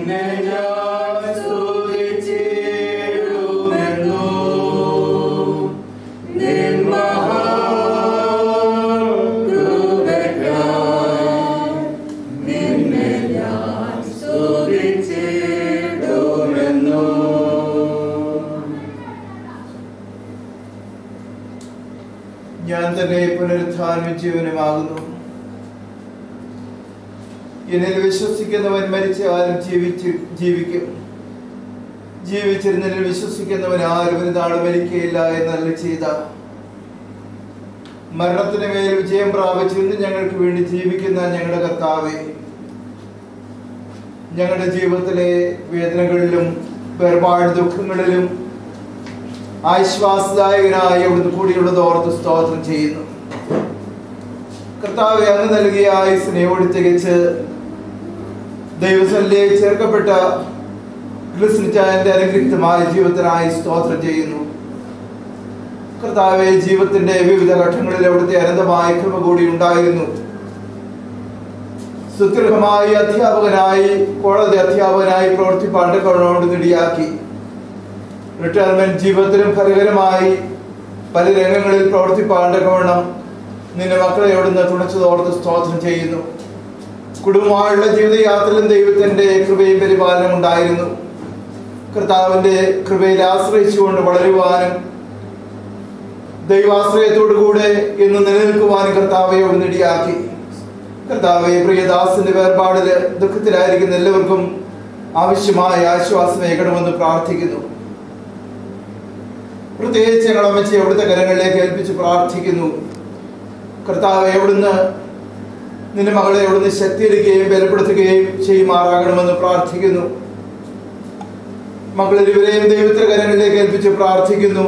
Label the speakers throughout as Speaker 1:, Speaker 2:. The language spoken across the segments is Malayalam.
Speaker 1: നിന്നെ ഞാൻ സ്തുതിച്ചിടുമെന്നു നിൻ മഹാകൃപയ്ക്കായി നിന്നെ ഞാൻ സ്തുതിച്ചിടുമെന്നു
Speaker 2: ഞാൻ തന്നെ പുനരുത്ഥാനം ജീവനുമാകുന്നു എന്നിൽ വിശ്വസിക്കുന്നവൻ മരിച്ചാലും ജീവിച്ച് ജീവിക്കും ജീവിച്ചിരുന്നതിൽ വിശ്വസിക്കുന്നവൻ ആരും ഒരു നാട് മരിക്കയില്ല എന്നല്ല ചെയ്ത മരണത്തിന് മേൽ വിജയം പ്രാപിച്ച് ഇന്ന് ഞങ്ങൾക്ക് വേണ്ടി ജീവിക്കുന്ന ഞങ്ങളുടെ കർത്താവെ ഞങ്ങളുടെ ജീവിതത്തിലെ വേദനകളിലും വേർപാട് ദുഃഖങ്ങളിലും ആശ്വാസദായകനായി അവിടുന്ന് കൂടിയുള്ളത് ഓർത്ത് സ്തോത്രം ചെയ്യുന്നു കർത്താവെ അങ്ങ് നൽകിയ ആയുസിനെ ഓടി തികച്ച് ദൈവസല്ലേ ചേർക്കപ്പെട്ട ക്രിസ്തുചായന്റെ അനുഗ്രഹിതമായ ജീവിതത്തിനായി സ്തോത്രം ചെയ്യുന്നു കർത്താവെ ജീവിതത്തിന്റെ വിവിധ ഘട്ടങ്ങളിൽ അവിടുത്തെ അനന്തമായ കൃപ കൂടി ഉണ്ടായിരുന്നു സുദൃഢമായി അധ്യാപകനായി കോടതി അധ്യാപകനായി പ്രവർത്തിപ്പാണ്ട് കവണോട് നിടിയാക്കി റിട്ടയർമെന്റ് ജീവിതത്തിലും ഫലകരമായി പല രംഗങ്ങളിൽ പ്രവർത്തിപ്പാണ്ട് കവണം നിന്റെ മക്കളെ അവിടുന്ന് തുണച്ചതോർത്ത് സ്തോത്രം ചെയ്യുന്നു കുടുംബമായുള്ള ജീവിതയാത്രയിലും ദൈവത്തിന്റെ കൃപയും പരിപാലനം ഉണ്ടായിരുന്നു കർത്താവിന്റെ കൃപയിൽ ആശ്രയിച്ചുകൊണ്ട് വളരുവാനും ദൈവാശ്രയത്തോടു കൂടെ എന്ന് നിലനിൽക്കുവാനും കർത്താവെ അവിടുന്ന് ഇടിയാക്കി കർത്താവെ പ്രിയദാസിന്റെ വേർപാടില് ദുഃഖത്തിലായിരിക്കുന്ന എല്ലാവർക്കും ആവശ്യമായ ആശ്വാസമേകണമെന്ന് പ്രാർത്ഥിക്കുന്നു പ്രത്യേകിച്ച് ഞങ്ങൾ അമ്മച്ചി അവിടുത്തെ കരങ്ങളിലേക്ക് ഏൽപ്പിച്ച് പ്രാർത്ഥിക്കുന്നു കർത്താവ് എവിടുന്ന് നിന്റെ മകളെ എവിടുന്ന് ശക്തിയെടുക്കുകയും ബലപ്പെടുത്തുകയും ചെയ്യുമാറാകണമെന്ന് പ്രാർത്ഥിക്കുന്നു മക്കൾ ഇരുവരെയും ദൈവത്തിന്റെ കരങ്ങളിലേക്ക് ഏൽപ്പിച്ച് പ്രാർത്ഥിക്കുന്നു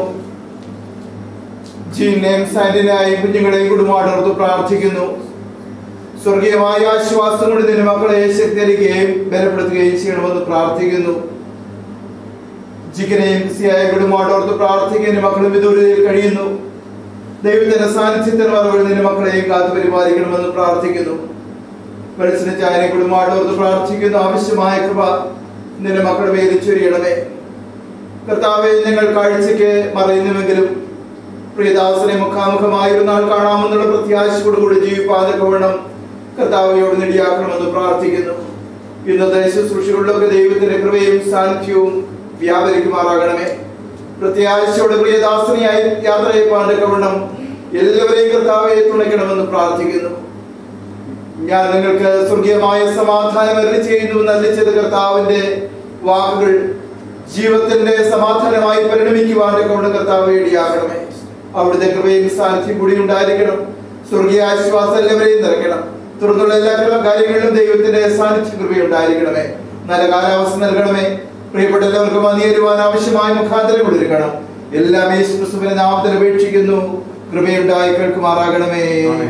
Speaker 2: ജീനെയും സാന്റിനായും കുഞ്ഞുങ്ങളെയും കുടുംബമായിട്ട് പ്രാർത്ഥിക്കുന്നു സ്വർഗീയമായ ആശ്വാസം കൊണ്ട് നിന്റെ മക്കളെ ശക്തിയരിക്കുകയും ബലപ്പെടുത്തുകയും ചെയ്യണമെന്ന് പ്രാർത്ഥിക്കുന്നു ജിക്കനെയും സിയായ കുടുംബമായിട്ട് പ്രാർത്ഥിക്കുന്ന മക്കളും വിദൂരതയിൽ കഴിയുന്നു ദൈവത്തിന്റെ സാന്നിധ്യത്തിന് മറവിൽ നിന്റെ മക്കളെയും കാത്തു പരിപാലിക്കണമെന്ന് പ്രാർത്ഥിക്കുന്നു വെളിച്ചിന് ചായനെ കുടുംബമായിട്ട് പ്രാർത്ഥിക്കുന്നു ആവശ്യമായ കൃപ നിന്റെ മക്കളുടെ മേലിൽ ചൊരിയണമേ കർത്താവെ ഞങ്ങൾ കാഴ്ചയ്ക്ക് മറയുന്നുവെങ്കിലും പ്രിയദാസനെ മുഖാമുഖമായി ഒരു നാൾ കാണാമെന്നുള്ള പ്രത്യാശയോടുകൂടി ജീവിപ്പാതൊക്കെ വേണം കർത്താവയോട് നെടിയാക്കണമെന്ന് പ്രാർത്ഥിക്കുന്നു ഇന്നത്തെ ശുശ്രൂഷകളിലൊക്കെ ദൈവത്തിന്റെ കൃപയും സാന്നിധ്യവും വ്യാപരിക്കുമാറാകണമേ പ്രത്യാശയോടെ പ്രിയദാസനെയായി യാത്ര ചെയ്യപ്പാണ്ടൊക്കെ വേണം എല്ലാവരെയും കർത്താവെ തുണയ്ക്കണമെന്ന് പ്രാർത്ഥിക്കുന്നു ഞാൻ നിങ്ങൾക്ക് സ്വർഗീയമായ സമാധാനം അരളി ചെയ്യുന്നു എന്നല്ലിച്ചത് കർത്താവിന്റെ വാക്കുകൾ ജീവിതത്തിന്റെ സമാധാനമായി പരിണമിക്കുവാനൊക്കെ കൊണ്ട് കർത്താവ് ഇടിയാകണമേ അവിടുത്തെ കൃപയും സാന്നിധ്യം കൂടി ഉണ്ടായിരിക്കണം സ്വർഗീയ ആശ്വാസം എല്ലാവരെയും നിറയ്ക്കണം തുടർന്നുള്ള എല്ലാ കാര്യങ്ങളിലും ദൈവത്തിന്റെ സാന്നിധ്യ കൃപ ഉണ്ടായിരിക്കണമേ നല്ല കാലാവസ്ഥ നൽകണമേ പ്രിയപ്പെട്ട എല്ലാവർക്കും അനിയരുവാൻ ആവശ്യമായ മുഖാന്തരം കൊടുക്കണം എല്ലാം യേശു ക്രിസ്തുവിന്റെ നാമത്തിൽ അപേക്ഷിക്കുന്നു കൃപയുണ്ടായി കേൾക്കുമാറാകണമേ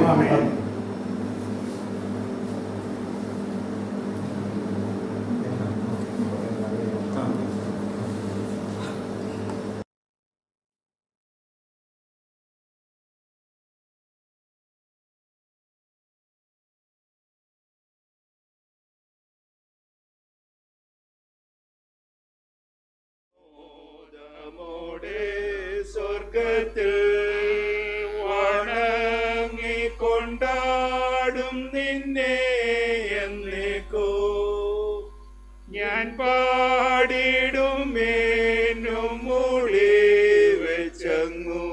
Speaker 1: നമ്മുടെ സ്വർഗത്തിൽ വണങ്ങിക്കൊണ്ടാടും നിന്നെ എന്നേക്കോ ഞാൻ പാടിടുമേനും മൂളി വെച്ചങ്ങു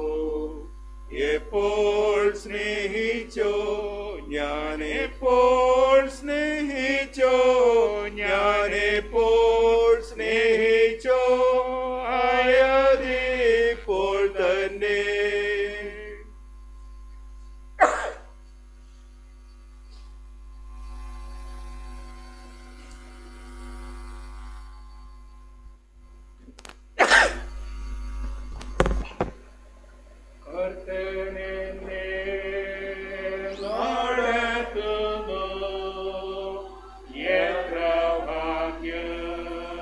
Speaker 1: എപ്പോൾ സ്നേഹിച്ചോ ഞാൻ എപ്പോൾ സ്നേഹിച്ചോ ഞാൻ എപ്പോൾ സ്നേഹിച്ചോ ആയതിപ്പോൾ തന്നെ കർത്തനെന്നെ നടത്തുന്നു എത്ര ഭാഗ്യം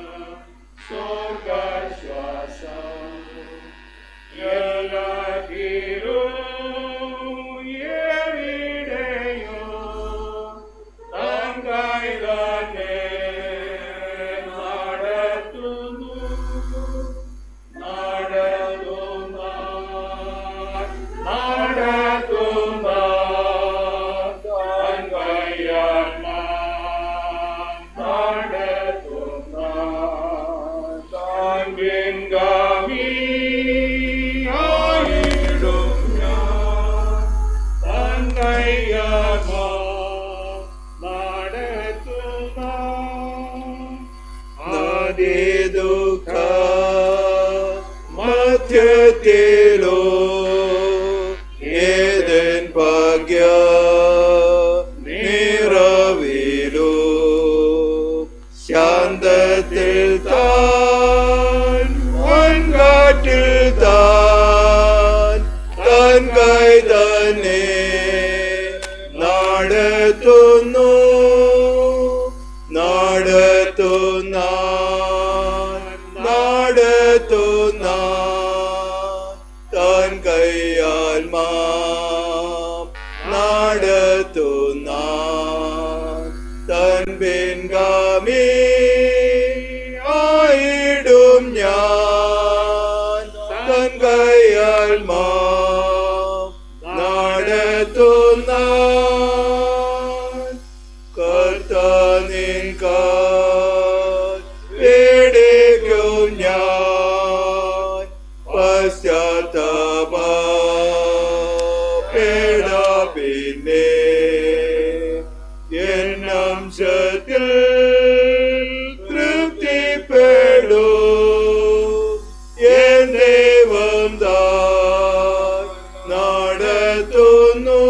Speaker 1: സ്വർഗശ്വാസം എല്ലാത്തിലും എവിടെയോ തൻ കൈ തന്നെ
Speaker 2: തൻ പിൻഗാമി ആയിടും ഞാൻ തൻ കയ്യാൽ മാ നടത്തുന്ന കർത്താനിൻ കാൽ പേടിക്കും ഞാൻ പശ്ചാത്താപ പേട പിന്നെ എന്നംശത്തിൽ തൃപ്തിപ്പെടൂ എൻ ദൈവം താൻ നടത്തുന്നു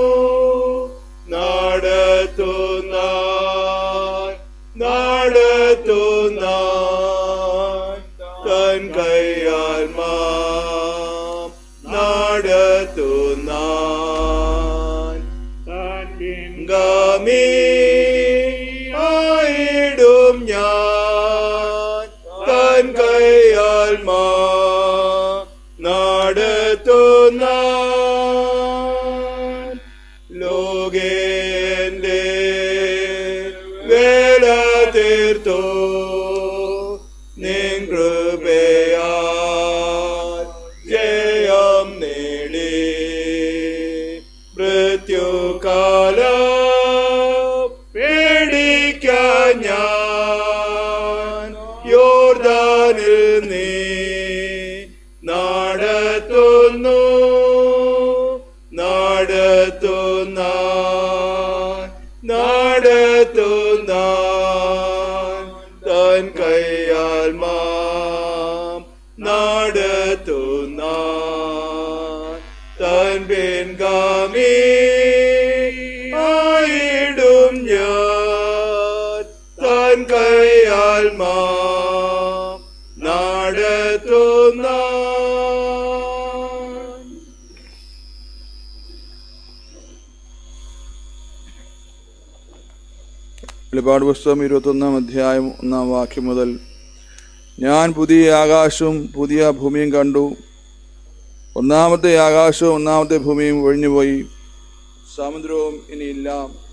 Speaker 2: നടത്തുന്ന നടത്തുന്ന തൻ കയ്യാൽ മാം നടത്തുന്ന ഗാമി ആയിടും ഞാൻ തൻ കയ്യാൽ മാ നടത്തുന്ന ലോകേന്റെ വേല തീർത്തു നിൻ കൃപയാൽ ജയം നേടി മൃത്യുകാല പേടിക്കാൻ ഞാൻ യോർദാനിൽ നീ നടത്തുന്നു നടത്തുന്ന നടത്തുന്ന തൻ കയ്യാൽ മാം നടത്തുന്ന തൻ പിൻഗാമി ആയിടും ഞാൻ തൻ കയ്യാൽ മാം നടത്തുന്ന വെളിപ്പാട് പുസ്തകം ഇരുപത്തൊന്നാം അധ്യായം ഒന്നാം വാക്യം മുതൽ ഞാൻ പുതിയ ആകാശവും പുതിയ ഭൂമിയും കണ്ടു ഒന്നാമത്തെ ആകാശവും ഒന്നാമത്തെ ഭൂമിയും ഒഴിഞ്ഞുപോയി സമുദ്രവും ഇനിയില്ല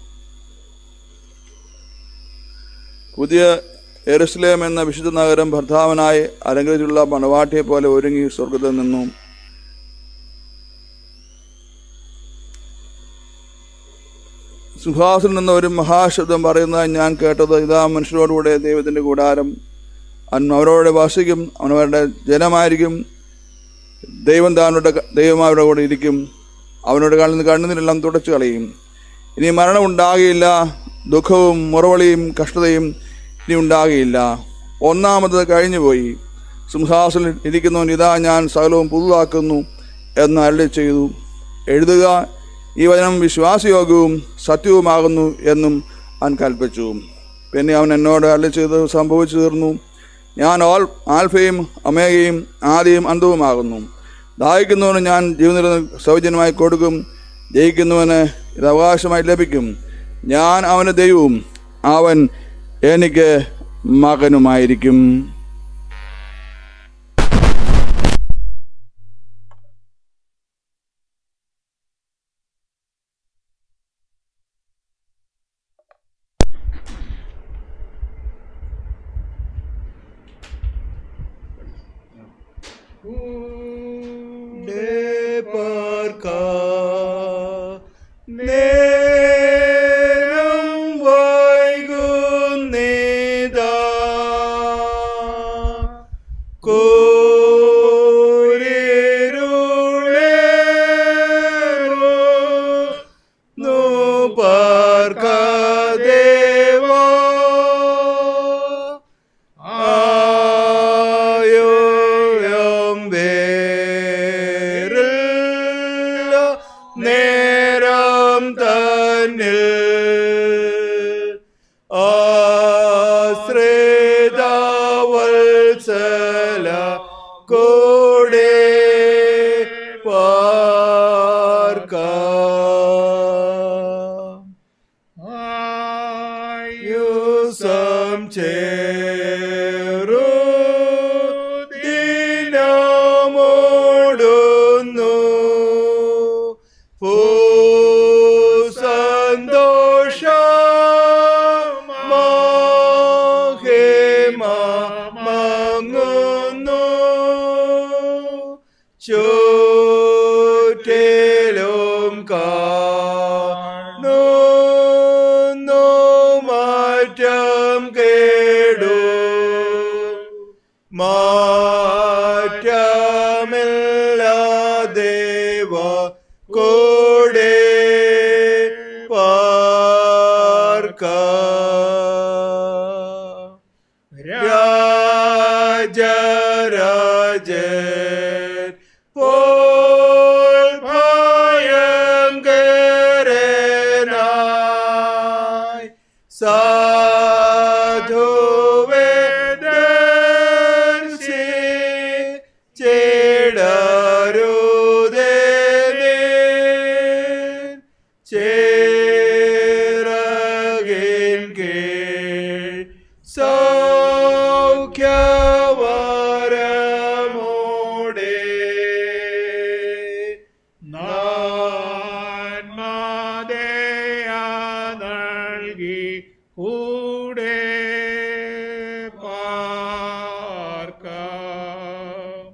Speaker 2: പുതിയ എറുസലേം എന്ന വിശുദ്ധ നഗരം ഭർത്താവിനായി അലങ്കരിച്ചുള്ള മണവാട്ടിയെ പോലെ ഒരുങ്ങി സ്വർഗത്തിൽ നിന്നു സുഹാസിൽ നിന്ന് ഒരു മഹാശബ്ദം പറയുന്നത് ഞാൻ കേട്ടത് ഇതാ മനുഷ്യരോടുകൂടെ ദൈവത്തിൻ്റെ കൂടാരം അവൻ അവരോട് വസിക്കും അവനവരുടെ ജനമായിരിക്കും ദൈവം താനുടെ ദൈവം അവരുടെ കൂടെ ഇരിക്കും അവനോട് കാണുന്ന കണ്ണുനീരെല്ലാം തുടച്ചു കളയും ഇനി മരണം ഉണ്ടാകുകയില്ല ദുഃഖവും മുറവിളിയും കഷ്ടതയും ഇനി ഉണ്ടാകുകയില്ല ഒന്നാമത് കഴിഞ്ഞുപോയി സിംഹാസനിൽ ഇരിക്കുന്നവൻ ഇതാ ഞാൻ സകലവും പുതുതാക്കുന്നു എന്ന് അരളി ചെയ്തു എഴുതുക ഈ വചനം വിശ്വാസയോഗ്യവും സത്യവുമാകുന്നു എന്നും അവൻ കൽപ്പിച്ചു പിന്നെ അവൻ എന്നോട് അരളി ചെയ്ത് സംഭവിച്ചു തീർന്നു ഞാൻ ഓൾ ആൽഫയും അമേഗയും ആദ്യയും അന്തവുമാകുന്നു ദാഹിക്കുന്നവന് ഞാൻ ജീവനില സൗജന്യമായി കൊടുക്കും ജയിക്കുന്നവന് ഇത് അവകാശമായി ലഭിക്കും ഞാൻ അവന് ദൈവവും അവൻ എനിക്ക് മകനുമായിരിക്കും നേരം വൈകുന്നേതാ കോരിരുളേറോ നോപ്പാർക്കാദേവാ ആയോയം വേറില്ല നേരം തന്നിൽ ആശ്രിതവത്സല കൂടെ പാർക്കാം യുസം ചേരു ദിനമോടുന്നു
Speaker 3: കേടു മാറ്റമില്ലാദേവ കൂടെ പാർക്ക രാജരാജൻ പോൽ ഭയങ്കരനായി സാധുവേ ദർശി ചേടരുതേ ചേറകിൻ കീഴ് സൗഖ്യവരമോടെ
Speaker 1: നന്മതയ നൽകി കൂടെ പാർക്കാം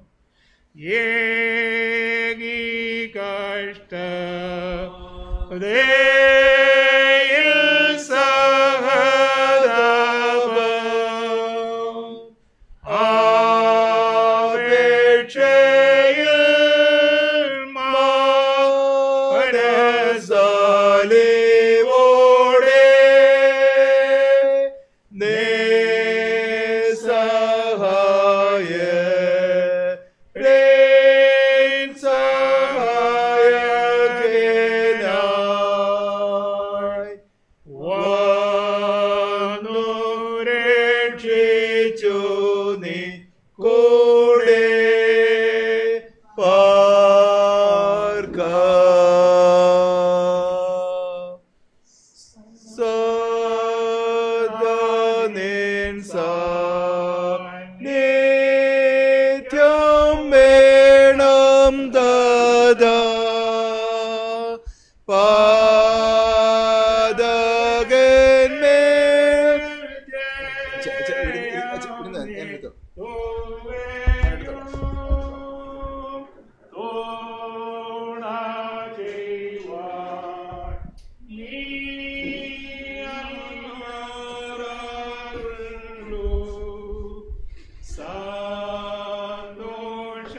Speaker 1: ഏകി കഷ്ട സഹതാപം ആപേക്ഷയിൽ
Speaker 3: മനസാലിവോടെ നിസ്സഹായ രേൻ സഹായകനായി വന്നു രക്ഷിച്ചു നീ കൂടെ പാർക്ക സദാനിൻ സാന്നിധ്യം വേണം ദാദാ പാദകന്മേൽ
Speaker 1: സന്തോഷ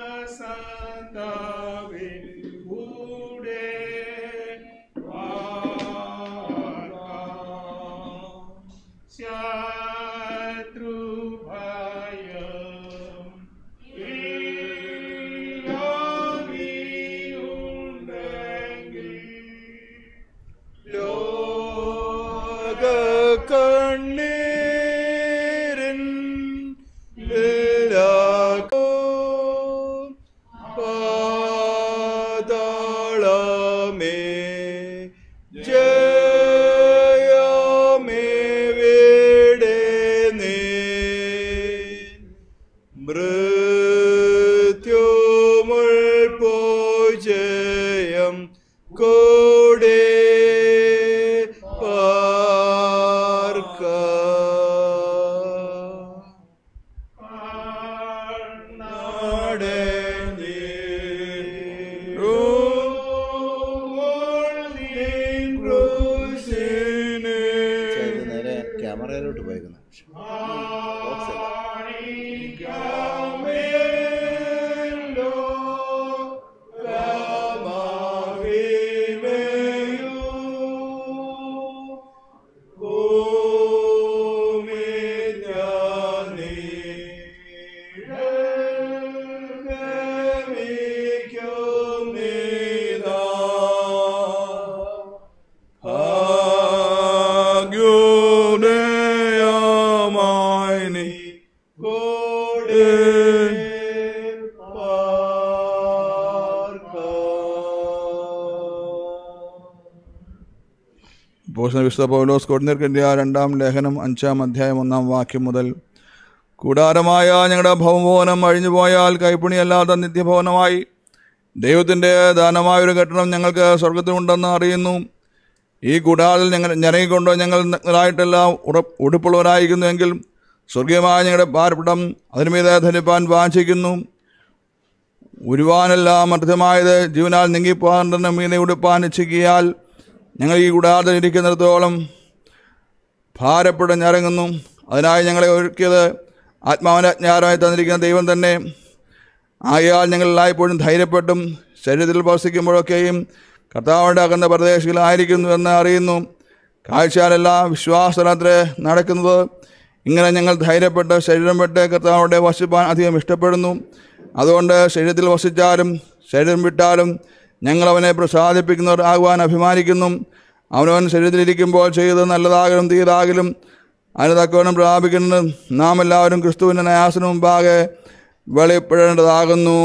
Speaker 1: സന്താവിൻ കൂടെ ശത്രുഭയം ഇല്ലാതെയുണ്ടെങ്കിൽ
Speaker 3: ലോക കണ്ണീരിൻ പാതാളമേ ജയമേ വീടേ നീ മൃത്യുമുൾ പൂജയം കൂടെ പാർക്ക
Speaker 4: നേരെ ക്യാമറയിലോട്ട് പോയേക്കുന്നത് ബോക്സ് അല്ല
Speaker 3: ഭാഗ്യോദയമായി നീ കൂടെ പോഷണ വിശുദ്ധ പൗലോസ് കൊടുന്നിരിക്കേണ്ട രണ്ടാം ലേഖനം അഞ്ചാം അധ്യായം ഒന്നാം വാക്യം മുതൽ കൂടാരമായ ഞങ്ങളുടെ ഭവഭവനം അഴിഞ്ഞു പോയാൽ കൈപ്പണിയല്ലാത്ത നിത്യഭവനമായി ദൈവത്തിൻ്റെ ദാനമായൊരു കെട്ടിടം ഞങ്ങൾക്ക് സ്വർഗത്തിലുണ്ടെന്ന് അറിയുന്നു ഈ കൂടാതിൽ ഞങ്ങൾ ഞരങ്ങിക്കൊണ്ട് ഞങ്ങൾ നഗ്നരായിട്ടെല്ലാം ഉറ ഉടുപ്പുള്ളവരായിരിക്കുന്നുവെങ്കിൽ സ്വർഗീയമായ ഞങ്ങളുടെ പാർപ്പിടം അതിനുമീതെ ധരിപ്പാൻ വാഞ്ചിക്കുന്നു ഉരുവാനെല്ലാം അർത്ഥമായത് ജീവനാൽ നീങ്ങിപ്പോകാൻ മീതെ ഉടുപ്പാൻ ഇച്ഛിക്കിയാൽ ഞങ്ങൾ ഈ കൂടാതെ ഇരിക്കുന്നിടത്തോളം ഭാരപ്പെടഞ്ഞിറങ്ങുന്നു അതിനായി ഞങ്ങളെ ഒരുക്കിയത് ആത്മാവിനെ അജ്ഞാനമായി തന്നിരിക്കുന്ന ദൈവം തന്നെ ആകയാൽ ഞങ്ങൾ എല്ലായ്പ്പോഴും ധൈര്യപ്പെട്ടും ശരീരത്തിൽ വസിക്കുമ്പോഴൊക്കെയും കർത്താവിൻ്റെ അകന്ന പ്രദേശികളായിരിക്കുന്നു എന്ന് അറിയുന്നു കാഴ്ചയാലല്ല വിശ്വാസത്തിൽ നടക്കുന്നത് ഇങ്ങനെ ഞങ്ങൾ ധൈര്യപ്പെട്ട് ശരീരം വിട്ട് കർത്താവിടെ വസിപ്പാൻ അധികം ഇഷ്ടപ്പെടുന്നു അതുകൊണ്ട് ശരീരത്തിൽ വസിച്ചാലും ശരീരം വിട്ടാലും ഞങ്ങൾ അവനെ പ്രസാദിപ്പിക്കുന്നവർ ആകുവാൻ അഭിമാനിക്കുന്നു അവനവൻ ശരീരത്തിലിരിക്കുമ്പോൾ ചെയ്തത് നല്ലതാകലും തീയതാകലും അതിന് തക്കവണ്ണം പ്രാപിക്കുന്നത് നാം എല്ലാവരും ക്രിസ്തുവിൻ്റെ നയാസിന് മുമ്പാകെ വെളിപ്പെടേണ്ടതാകുന്നു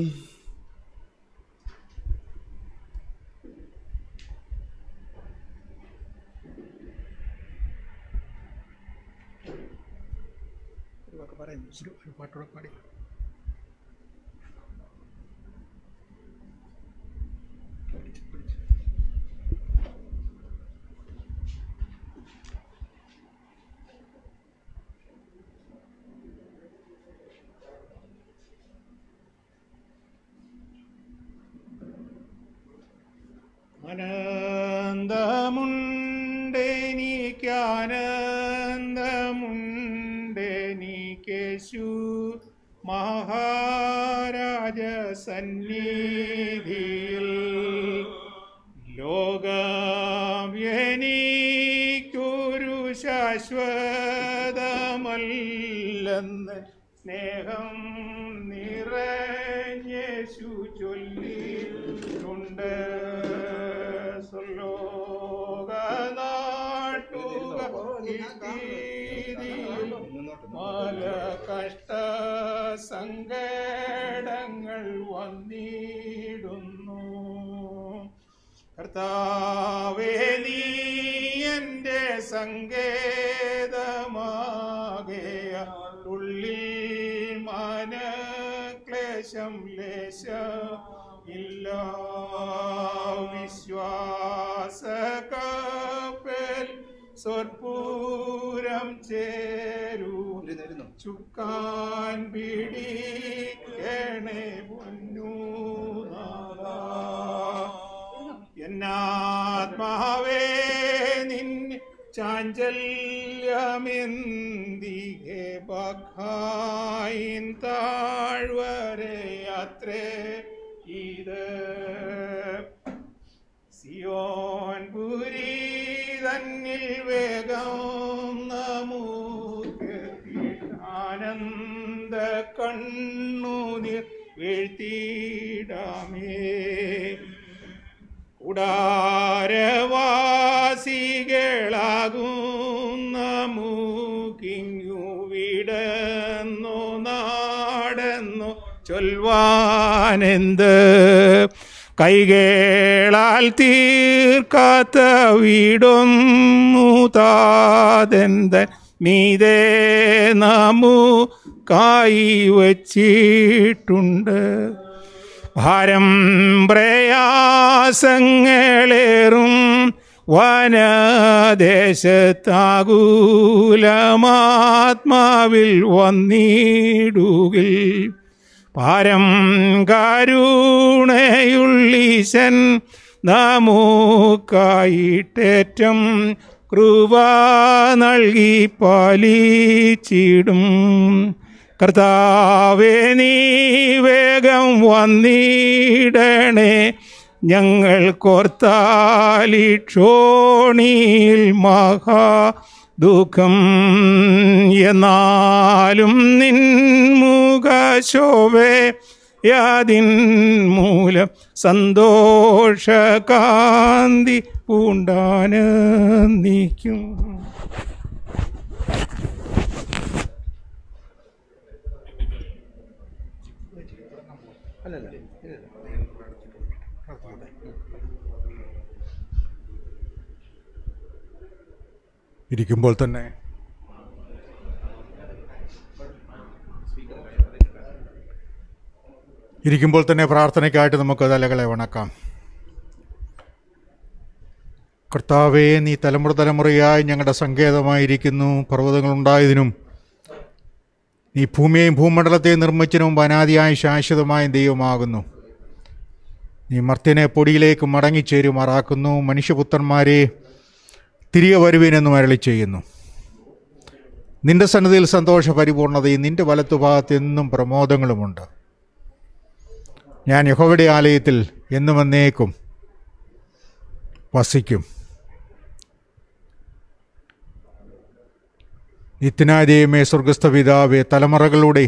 Speaker 1: ആനന്ദമുണ്ടെനിക്കാനന്ദമുണ്ടെനിക്കേശു മഹാരാജ സന്നിധിയിൽ ലോകം എനിക്കൊരു ശാശ്വതമല്ലെന്ന് സ്നേഹം നിറഞ്ഞേശു ചൊല്ലിയിട്ടുണ്ട് മല കഷ്ട സങ്കടങ്ങൾ വന്നിടുന്നു കർത്താവേ നീ എൻ്റെ സങ്കേതമാകയ ഉള്ളിൽ മനക്ലേശം ലേശ ഇല്ല വിശ്വാസ കപ്പൽ സ്വൽപൂരം ചേരൂ ചുക്കാൻ പിടിക്കണേ പൊന്നു എന്നാത്മാവേ നിന്നെ ചാഞ്ചല്യമെന്തികെ ബഖായിൻ താഴ്വരെ യാത്രേ ഇത് സിയോൻ പുരി തന്നിൽ വേഗം നമുക്ക് ആനന്ദ കണ്ണുനീർ വീഴ്ത്തിയിടാമേ കൂടാരവാസികളാകുന്ന മൂക്കിങ്ങു വിടന്നു നാടെന്നു ചൊൽവാനെന്ത് കൈകേളാൽ തീർക്കാത്ത വീടൊന്നു താതെന്ത മീതേ നാമു കായി വച്ചിട്ടുണ്ട് ഭാരം പ്രയാസങ്ങളേറും വനദേശത്താകൂലമാത്മാവിൽ വന്നിടുകിൽ പാരം കാരുണയുള്ളീശൻ നമുക്കായിട്ടേറ്റം കൃപ നൽകി പാലിച്ചിടും കർത്താവേ നീ വേഗം വന്നിടണേ ഞങ്ങൾ കൊർത്താലിക്ഷോണിയിൽ മഹാ ദുഃഖം എന്നാലും നിൻ മുഖശോഭേ യാതിൻ മൂലം സന്തോഷകാന്തി പൂണ്ടാനന്ദിക്കും
Speaker 5: ഇരിക്കുമ്പോൾ തന്നെ ഇരിക്കുമ്പോൾ തന്നെ പ്രാർത്ഥനയ്ക്കായിട്ട് നമുക്ക് തലകളെ വണക്കാം കർത്താവേ നീ തലമുറ തലമുറയായി ഞങ്ങളുടെ സങ്കേതമായിരിക്കുന്നു പർവ്വതങ്ങളുണ്ടായതിനും നീ ഭൂമിയെയും ഭൂമണ്ഡലത്തെയും നിർമ്മിച്ചതിനും അനാദിയായ ശാശ്വതമായ ദൈവമാകുന്നു നീ മർത്യനെ പൊടിയിലേക്ക് മടങ്ങിച്ചേരുമാറാക്കുന്നു മനുഷ്യപുത്രന്മാരെ തിരികെ വരുവീനെന്നും അരളി ചെയ്യുന്നു നിന്റെ സന്നദ്ധിയിൽ സന്തോഷ പരിപൂർണതയും നിന്റെ വലത്തുഭാഗത്ത് എന്നും പ്രമോദങ്ങളുമുണ്ട് ഞാൻ യഹോവയുടെ ആലയത്തിൽ എന്നും എന്നേക്കും വസിക്കും നിത്യനാദയമേ സ്വർഗസ്ഥ പിതാവേ തലമുറകളുടെ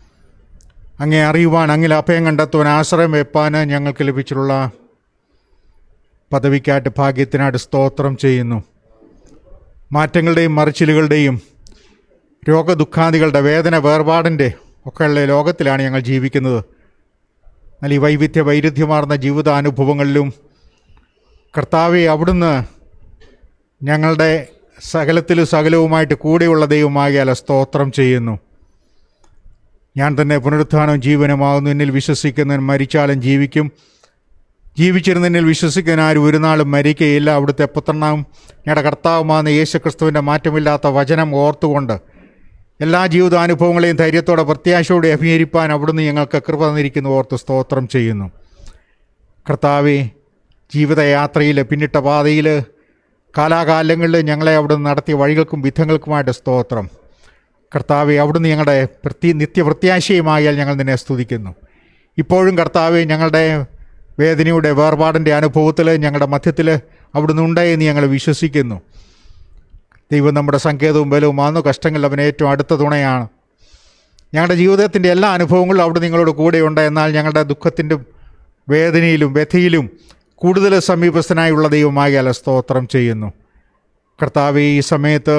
Speaker 5: അങ്ങേ അറിയുവാൻ അങ്ങിൽ അഭയം കണ്ടെത്തുവാൻ ആശ്രയം വെപ്പാൻ ഞങ്ങൾക്ക് ലഭിച്ചിട്ടുള്ള പദവിക്കായിട്ട് ഭാഗ്യത്തിനായിട്ട് സ്തോത്രം ചെയ്യുന്നു മാറ്റങ്ങളുടെയും മറിച്ചിലുകളുടെയും രോഗദുഃഖാദികളുടെ വേദന വേർപാടിൻ്റെ ഒക്കെയുള്ള ലോകത്തിലാണ് ഞങ്ങൾ ജീവിക്കുന്നത് എന്നാൽ ഈ വൈവിധ്യ വൈരുദ്ധ്യമാർന്ന ജീവിതാനുഭവങ്ങളിലും കർത്താവെ അവിടുന്ന് ഞങ്ങളുടെ സകലത്തിലും സകലവുമായിട്ട് കൂടെയുള്ള ദൈവമാകിയാൽ സ്തോത്രം ചെയ്യുന്നു ഞാൻ തന്നെ പുനരുത്ഥാനവും ജീവനുമാകുന്നു എന്നിൽ വിശ്വസിക്കുന്നവൻ മരിച്ചാലും ജീവിക്കും ജീവിച്ചിരുന്ന എന്നിൽ വിശ്വസിക്കുന്ന ആരും ഒരു നാളും മരിക്കുകയില്ല അവിടുത്തെ പുത്രനാവും ഞങ്ങളുടെ കർത്താവുമാകുന്ന യേശുക്രിസ്തുവിൻ്റെ മാറ്റമില്ലാത്ത വചനം ഓർത്തുകൊണ്ട് എല്ലാ ജീവിതാനുഭവങ്ങളെയും ധൈര്യത്തോടെ പ്രത്യാശയോടെ അഭിനയിപ്പാൻ അവിടുന്ന് ഞങ്ങൾക്ക് കൃപ തന്നിരിക്കുന്നു ഓർത്ത് സ്തോത്രം ചെയ്യുന്നു കർത്താവെ ജീവിതയാത്രയിൽ പിന്നിട്ട പാതയിൽ കാലാകാലങ്ങളിൽ ഞങ്ങളെ അവിടുന്ന് നടത്തിയ വഴികൾക്കും വിധങ്ങൾക്കുമായിട്ട് സ്തോത്രം കർത്താവെ അവിടുന്ന് ഞങ്ങളുടെ പ്രതി നിത്യപ്രത്യാശയുമായാൽ ഞങ്ങൾ നിന്നെ സ്തുതിക്കുന്നു ഇപ്പോഴും കർത്താവെ ഞങ്ങളുടെ വേദനയുടെ വേർപാടിൻ്റെ അനുഭവത്തിൽ ഞങ്ങളുടെ മധ്യത്തിൽ അവിടുന്ന് ഉണ്ടായെന്ന് ഞങ്ങൾ വിശ്വസിക്കുന്നു ദൈവം നമ്മുടെ സങ്കേതവും ബലവുമാകുന്നു കഷ്ടങ്ങളിൽ അവൻ ഏറ്റവും അടുത്ത തുണയാണ് ഞങ്ങളുടെ ജീവിതത്തിൻ്റെ എല്ലാ അനുഭവങ്ങളും അവിടെ നിങ്ങളോട് കൂടെയുണ്ട് എന്നാൽ ഞങ്ങളുടെ ദുഃഖത്തിൻ്റെ വേദനയിലും വ്യഥയിലും കൂടുതൽ സമീപസ്ഥനായുള്ള ദൈവമാകിയാൽ സ്തോത്രം ചെയ്യുന്നു കർത്താവ് ഈ സമയത്ത്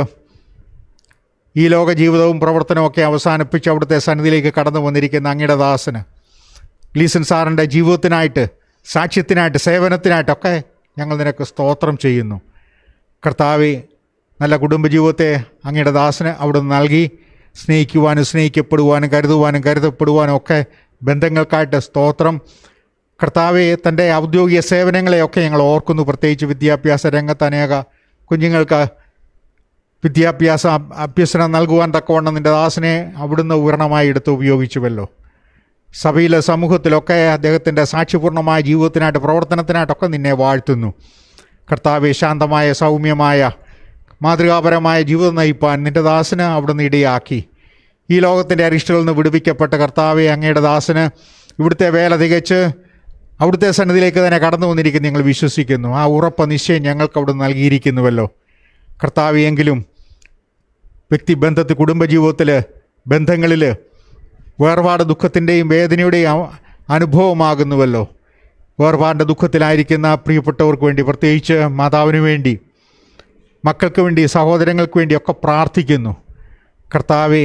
Speaker 5: ഈ ലോക ജീവിതവും പ്രവർത്തനവും ഒക്കെ അവസാനിപ്പിച്ച് അവിടുത്തെ സന്നിധിയിലേക്ക് കടന്നു വന്നിരിക്കുന്ന അങ്ങയുടെ ദാസന് ലീസൻ സാറിൻ്റെ ജീവിതത്തിനായിട്ട് സാക്ഷ്യത്തിനായിട്ട് സേവനത്തിനായിട്ടൊക്കെ ഞങ്ങൾ നിനക്ക് സ്തോത്രം ചെയ്യുന്നു കർത്താവെ നല്ല കുടുംബജീവിതത്തെ അങ്ങയുടെ ദാസന് അവിടുന്ന് നൽകി സ്നേഹിക്കുവാനും സ്നേഹിക്കപ്പെടുവാനും കരുതുവാനും കരുതപ്പെടുവാനും ഒക്കെ ബന്ധങ്ങൾക്കായിട്ട് സ്തോത്രം കർത്താവെ തൻ്റെ ഔദ്യോഗിക സേവനങ്ങളെയൊക്കെ ഞങ്ങൾ ഓർക്കുന്നു പ്രത്യേകിച്ച് വിദ്യാഭ്യാസ രംഗത്ത് അനേക കുഞ്ഞുങ്ങൾക്ക് വിദ്യാഭ്യാസ അഭ്- അഭ്യസനം നൽകുവാൻ തക്കവണ്ണം നിൻ്റെ ദാസനെ അവിടുന്ന് ഉയർണമായി എടുത്ത് ഉപയോഗിച്ചുവല്ലോ സഭയിലെ സമൂഹത്തിലൊക്കെ അദ്ദേഹത്തിൻ്റെ സാക്ഷ്യപൂർണമായ ജീവിതത്തിനായിട്ട് പ്രവർത്തനത്തിനായിട്ടൊക്കെ നിന്നെ വാഴ്ത്തുന്നു കർത്താവെ ശാന്തമായ സൗമ്യമായ മാതൃകാപരമായ ജീവിതം നയിപ്പാൻ നിൻ്റെ ദാസന് അവിടുന്ന് ഇടയാക്കി ഈ ലോകത്തിൻ്റെ അരിഷ്ടകളിൽ നിന്ന് വിടുവിക്കപ്പെട്ട കർത്താവെ അങ്ങയുടെ ദാസന് ഇവിടുത്തെ വേല തികച്ച് അവിടുത്തെ സന്നിധിയിലേക്ക് തന്നെ കടന്നു വന്നിരിക്കുന്നു ഞങ്ങൾ വിശ്വസിക്കുന്നു ആ ഉറപ്പ നിശ്ചയം ഞങ്ങൾക്ക് അവിടുന്ന് നൽകിയിരിക്കുന്നുവല്ലോ കർത്താവ് എങ്കിലും വ്യക്തിബന്ധത്തിൽ കുടുംബജീവിതത്തിൽ ബന്ധങ്ങളിൽ വേർപാട് ദുഃഖത്തിൻ്റെയും വേദനയുടെയും അ- അനുഭവമാകുന്നുവല്ലോ വേർപാടിൻ്റെ ദുഃഖത്തിലായിരിക്കുന്ന പ്രിയപ്പെട്ടവർക്ക് വേണ്ടി പ്രത്യേകിച്ച് മാതാവിന് വേണ്ടി മക്കൾക്ക് വേണ്ടി സഹോദരങ്ങൾക്ക് വേണ്ടി ഒക്കെ പ്രാർത്ഥിക്കുന്നു കർത്താവെ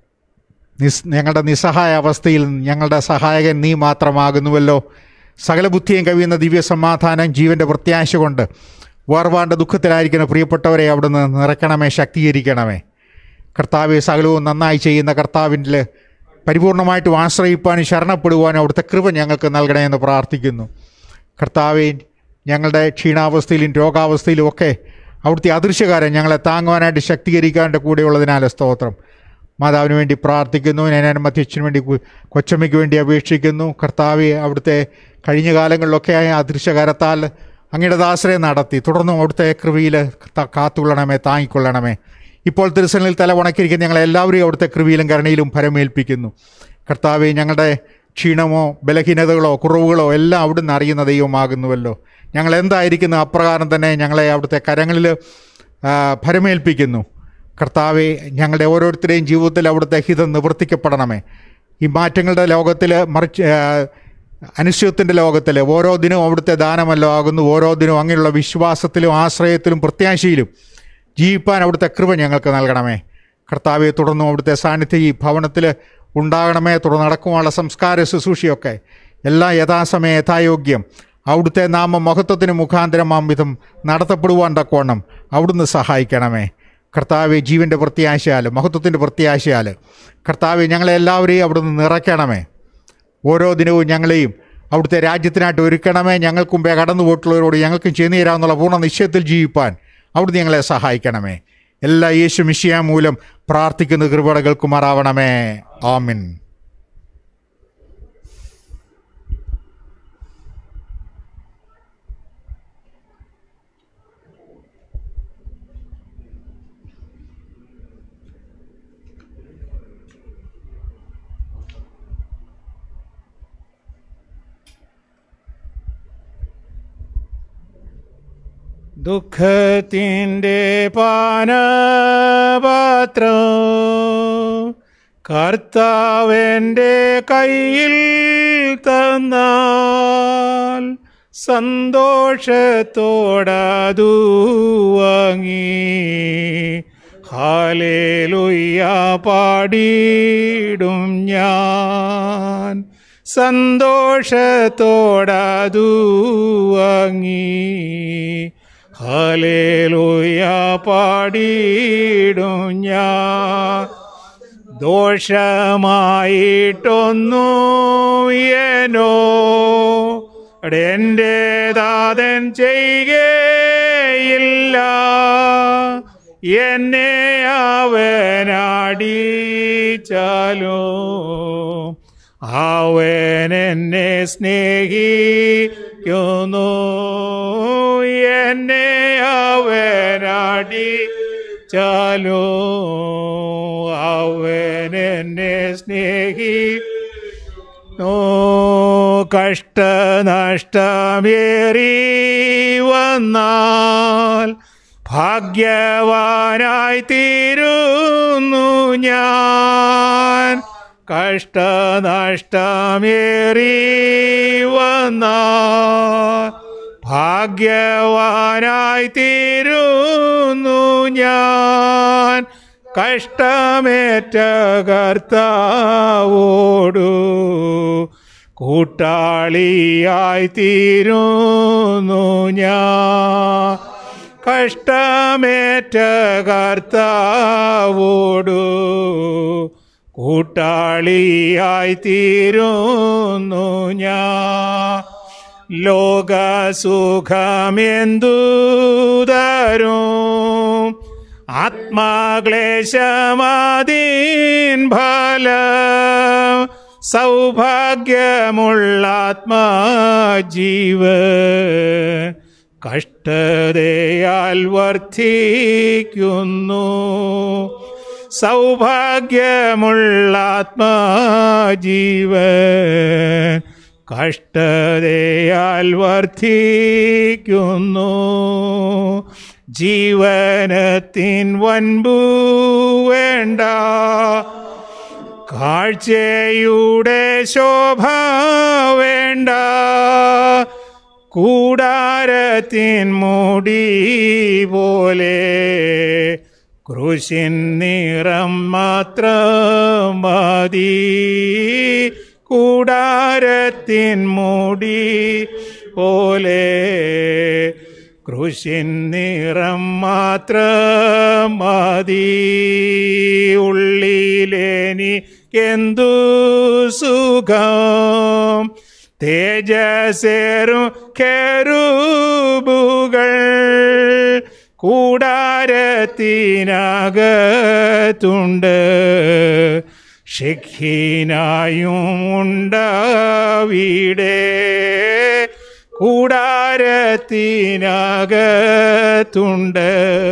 Speaker 5: നിസ് ഞങ്ങളുടെ നിസ്സഹായ അവസ്ഥയിൽ ഞങ്ങളുടെ സഹായകൻ നീ മാത്രമാകുന്നുവല്ലോ സകല ബുദ്ധിയും കവിയുന്ന ദിവ്യ സമാധാനം ജീവൻ്റെ പ്രത്യാശ കൊണ്ട് വേർപാണ്ട ദുഃഖത്തിലായിരിക്കുന്ന പ്രിയപ്പെട്ടവരെ അവിടുന്ന് നിറയ്ക്കണമേ ശക്തീകരിക്കണമേ കർത്താവെ സകലവും നന്നായി ചെയ്യുന്ന കർത്താവിൻ്റെ പരിപൂർണമായിട്ടും ആശ്രയിപ്പാനും ശരണപ്പെടുവാനും അവിടുത്തെ കൃപ ഞങ്ങൾക്ക് നൽകണമെന്ന് പ്രാർത്ഥിക്കുന്നു കർത്താവെ ഞങ്ങളുടെ ക്ഷീണാവസ്ഥയിലും രോഗാവസ്ഥയിലും ഒക്കെ അവിടുത്തെ അദൃശ്യകാരൻ ഞങ്ങളെ താങ്ങുവാനായിട്ട് ശക്തീകരിക്കാൻ്റെ കൂടെയുള്ളതിനാൽ സ്തോത്രം മാതാവിന് വേണ്ടി പ്രാർത്ഥിക്കുന്നു ഞാൻ മധ്യച്ഛന് വേണ്ടി കു- കൊച്ചമ്മയ്ക്ക് വേണ്ടി അപേക്ഷിക്കുന്നു കർത്താവെ അവിടുത്തെ കഴിഞ്ഞ കാലങ്ങളിലൊക്കെ ആയ അദൃശ്യകാരത്താൽ അങ്ങയുടെ ദാസരെ നടത്തി തുടർന്നും അവിടുത്തെ കൃപയിൽ ത- കാത്തുകൊള്ളണമേ താങ്ങിക്കൊള്ളണമേ ഇപ്പോൾ തിരുസനിൽ തല ഉണക്കിയിരിക്കുന്ന ഞങ്ങളെല്ലാവരെയും അവിടുത്തെ കൃപയിലും കരുണയിലും ഫലമേൽപ്പിക്കുന്നു കർത്താവെ ഞങ്ങളുടെ ക്ഷീണമോ ബലഹീനതകളോ കുറവുകളോ എല്ലാം അവിടുന്ന് അറിയുന്ന ദൈവമാകുന്നുവല്ലോ ഞങ്ങൾ എന്തായിരിക്കുന്നു അപ്രകാരം തന്നെ ഞങ്ങളെ അവിടുത്തെ കരങ്ങളിൽ ആ, ഫലമേൽപ്പിക്കുന്നു കർത്താവെ ഞങ്ങളുടെ ഓരോരുത്തരുടെയും ജീവിതത്തിൽ അവിടുത്തെ ഹിതം നിവർത്തിക്കപ്പെടണമേ ഈ മാറ്റങ്ങളുടെ ലോകത്തിൽ മറിച്ച് ആ, അനിശ്ചയത്തിൻ്റെ ലോകത്തിൽ ഓരോ ദിനവും അവിടുത്തെ ദാനമല്ലോ ആകുന്നു ഓരോ ദിനവും അങ്ങനെയുള്ള വിശ്വാസത്തിലും ആശ്രയത്തിലും പ്രത്യാശയിലും ജീവിപ്പാൻ അവിടുത്തെ കൃപ ഞങ്ങൾക്ക് നൽകണമേ കർത്താവെ തുടർന്നും അവിടുത്തെ സാന്നിധ്യം ഈ ഭവനത്തിൽ ഉണ്ടാകണമേ തുടർന്ന് നടക്കുവാനുള്ള സംസ്കാര ശുശ്രൂഷയൊക്കെ എല്ലാം യഥാസമയം യഥായോഗ്യം അവിടുത്തെ നാമ മഹത്വത്തിന് മുഖാന്തരമാം വിധം നടത്തപ്പെടുവാൻ തക്കവണ്ണം അവിടുന്ന് സഹായിക്കണമേ കർത്താവെ ജീവൻ്റെ പ്രത്യാശയാൽ മഹത്വത്തിൻ്റെ പ്രത്യാശയാൽ കർത്താവെ ഞങ്ങളെല്ലാവരെയും അവിടുന്ന് നിറയ്ക്കണമേ ഓരോ ദിനവും ഞങ്ങളെയും അവിടുത്തെ രാജ്യത്തിനായിട്ട് ഒരുക്കണമേ ഞങ്ങൾക്ക് മുമ്പേ കടന്നു പോയിട്ടുള്ളവരോട് ഞങ്ങൾക്കും ചെന്നു തരാമെന്നുള്ള പൂർണ്ണ നിശ്ചയത്തിൽ ജീവിപ്പാൻ അവിടുന്ന് ഞങ്ങളെ സഹായിക്കണമേ എല്ലാ യേശു മിഷിയ മൂലം പ്രാർത്ഥിക്കുന്ന കൃപടകൾക്കുമാറാവണമേ ആമിൻ
Speaker 1: ദുഃഖത്തിൻ്റെ പാനപാത്രം കർത്താവൻ്റെ കയ്യിൽ തന്നാൽ സന്തോഷത്തോടതു വാങ്ങി ഹാലേലുയ്യ പാടിയിടും ഞാൻ സന്തോഷത്തോടതു വാങ്ങി ഹാലേലുയ്യ പാടിയിടും ഞാൻ ദോഷമായിട്ടൊന്നു ಏನೋ എൻ്റെ ദാതൻ ചെയ്യുകയില്ല എന്നെ അവനടിച്ചാലോ അവൻ എന്നെ സ്നേഹിക്കുന്നു എന്നെ അവനടിച്ചാലോ അവൻ എന്നെ സ്നേഹി ഓ കഷ്ടനഷ്ടമേറി വന്നാൽ ഭാഗ്യവാനായി തീരുന്നു ഞാൻ കഷ്ടനഷ്ടമേറി വന്നാൽ ഭാഗ്യവാനായി തീരുന്നു ഞാൻ കഷ്ടമേറ്റ കർത്താവോടു കൂട്ടാളിയായി തീരുന്നു ഞാൻ കഷ്ടമേറ്റ കർത്താവോടു കൂട്ടാളിയായി തീരുന്നു ഞാൻ ലോകസുഖമെന്തു തരും ആത്മാക്ലേശമാതീൻ ഫലം സൗഭാഗ്യമുള്ള ആത്മാജീവ കഷ്ടതയാൽ വർദ്ധിക്കുന്നു സൗഭാഗ്യമുള്ള ആത്മാജീവ കഷ്ടതയാൽ വർദ്ധിക്കുന്നു ജീവനത്തിൻ വൻപു വേണ്ട കാഴ്ചയുടെ ശോഭ വേണ്ട കൂടാരത്തിൻ മൂടി പോലെ ക്രൂശിൻ നിറം മാത്രം മതി കൂടാരത്തിൻ മൂടി പോലെ ക്രൂശിൻ നിറം മാത്രം മതി ഉള്ളിലേനി എന്തു സുഖം തേജസേറും കെരുബുകൾ കൂടാരത്തിനകത്തുണ്ട് ഷിഖീനായും ഉണ്ടാവിടെ കൂടാരത്തിനകത്തുണ്ട്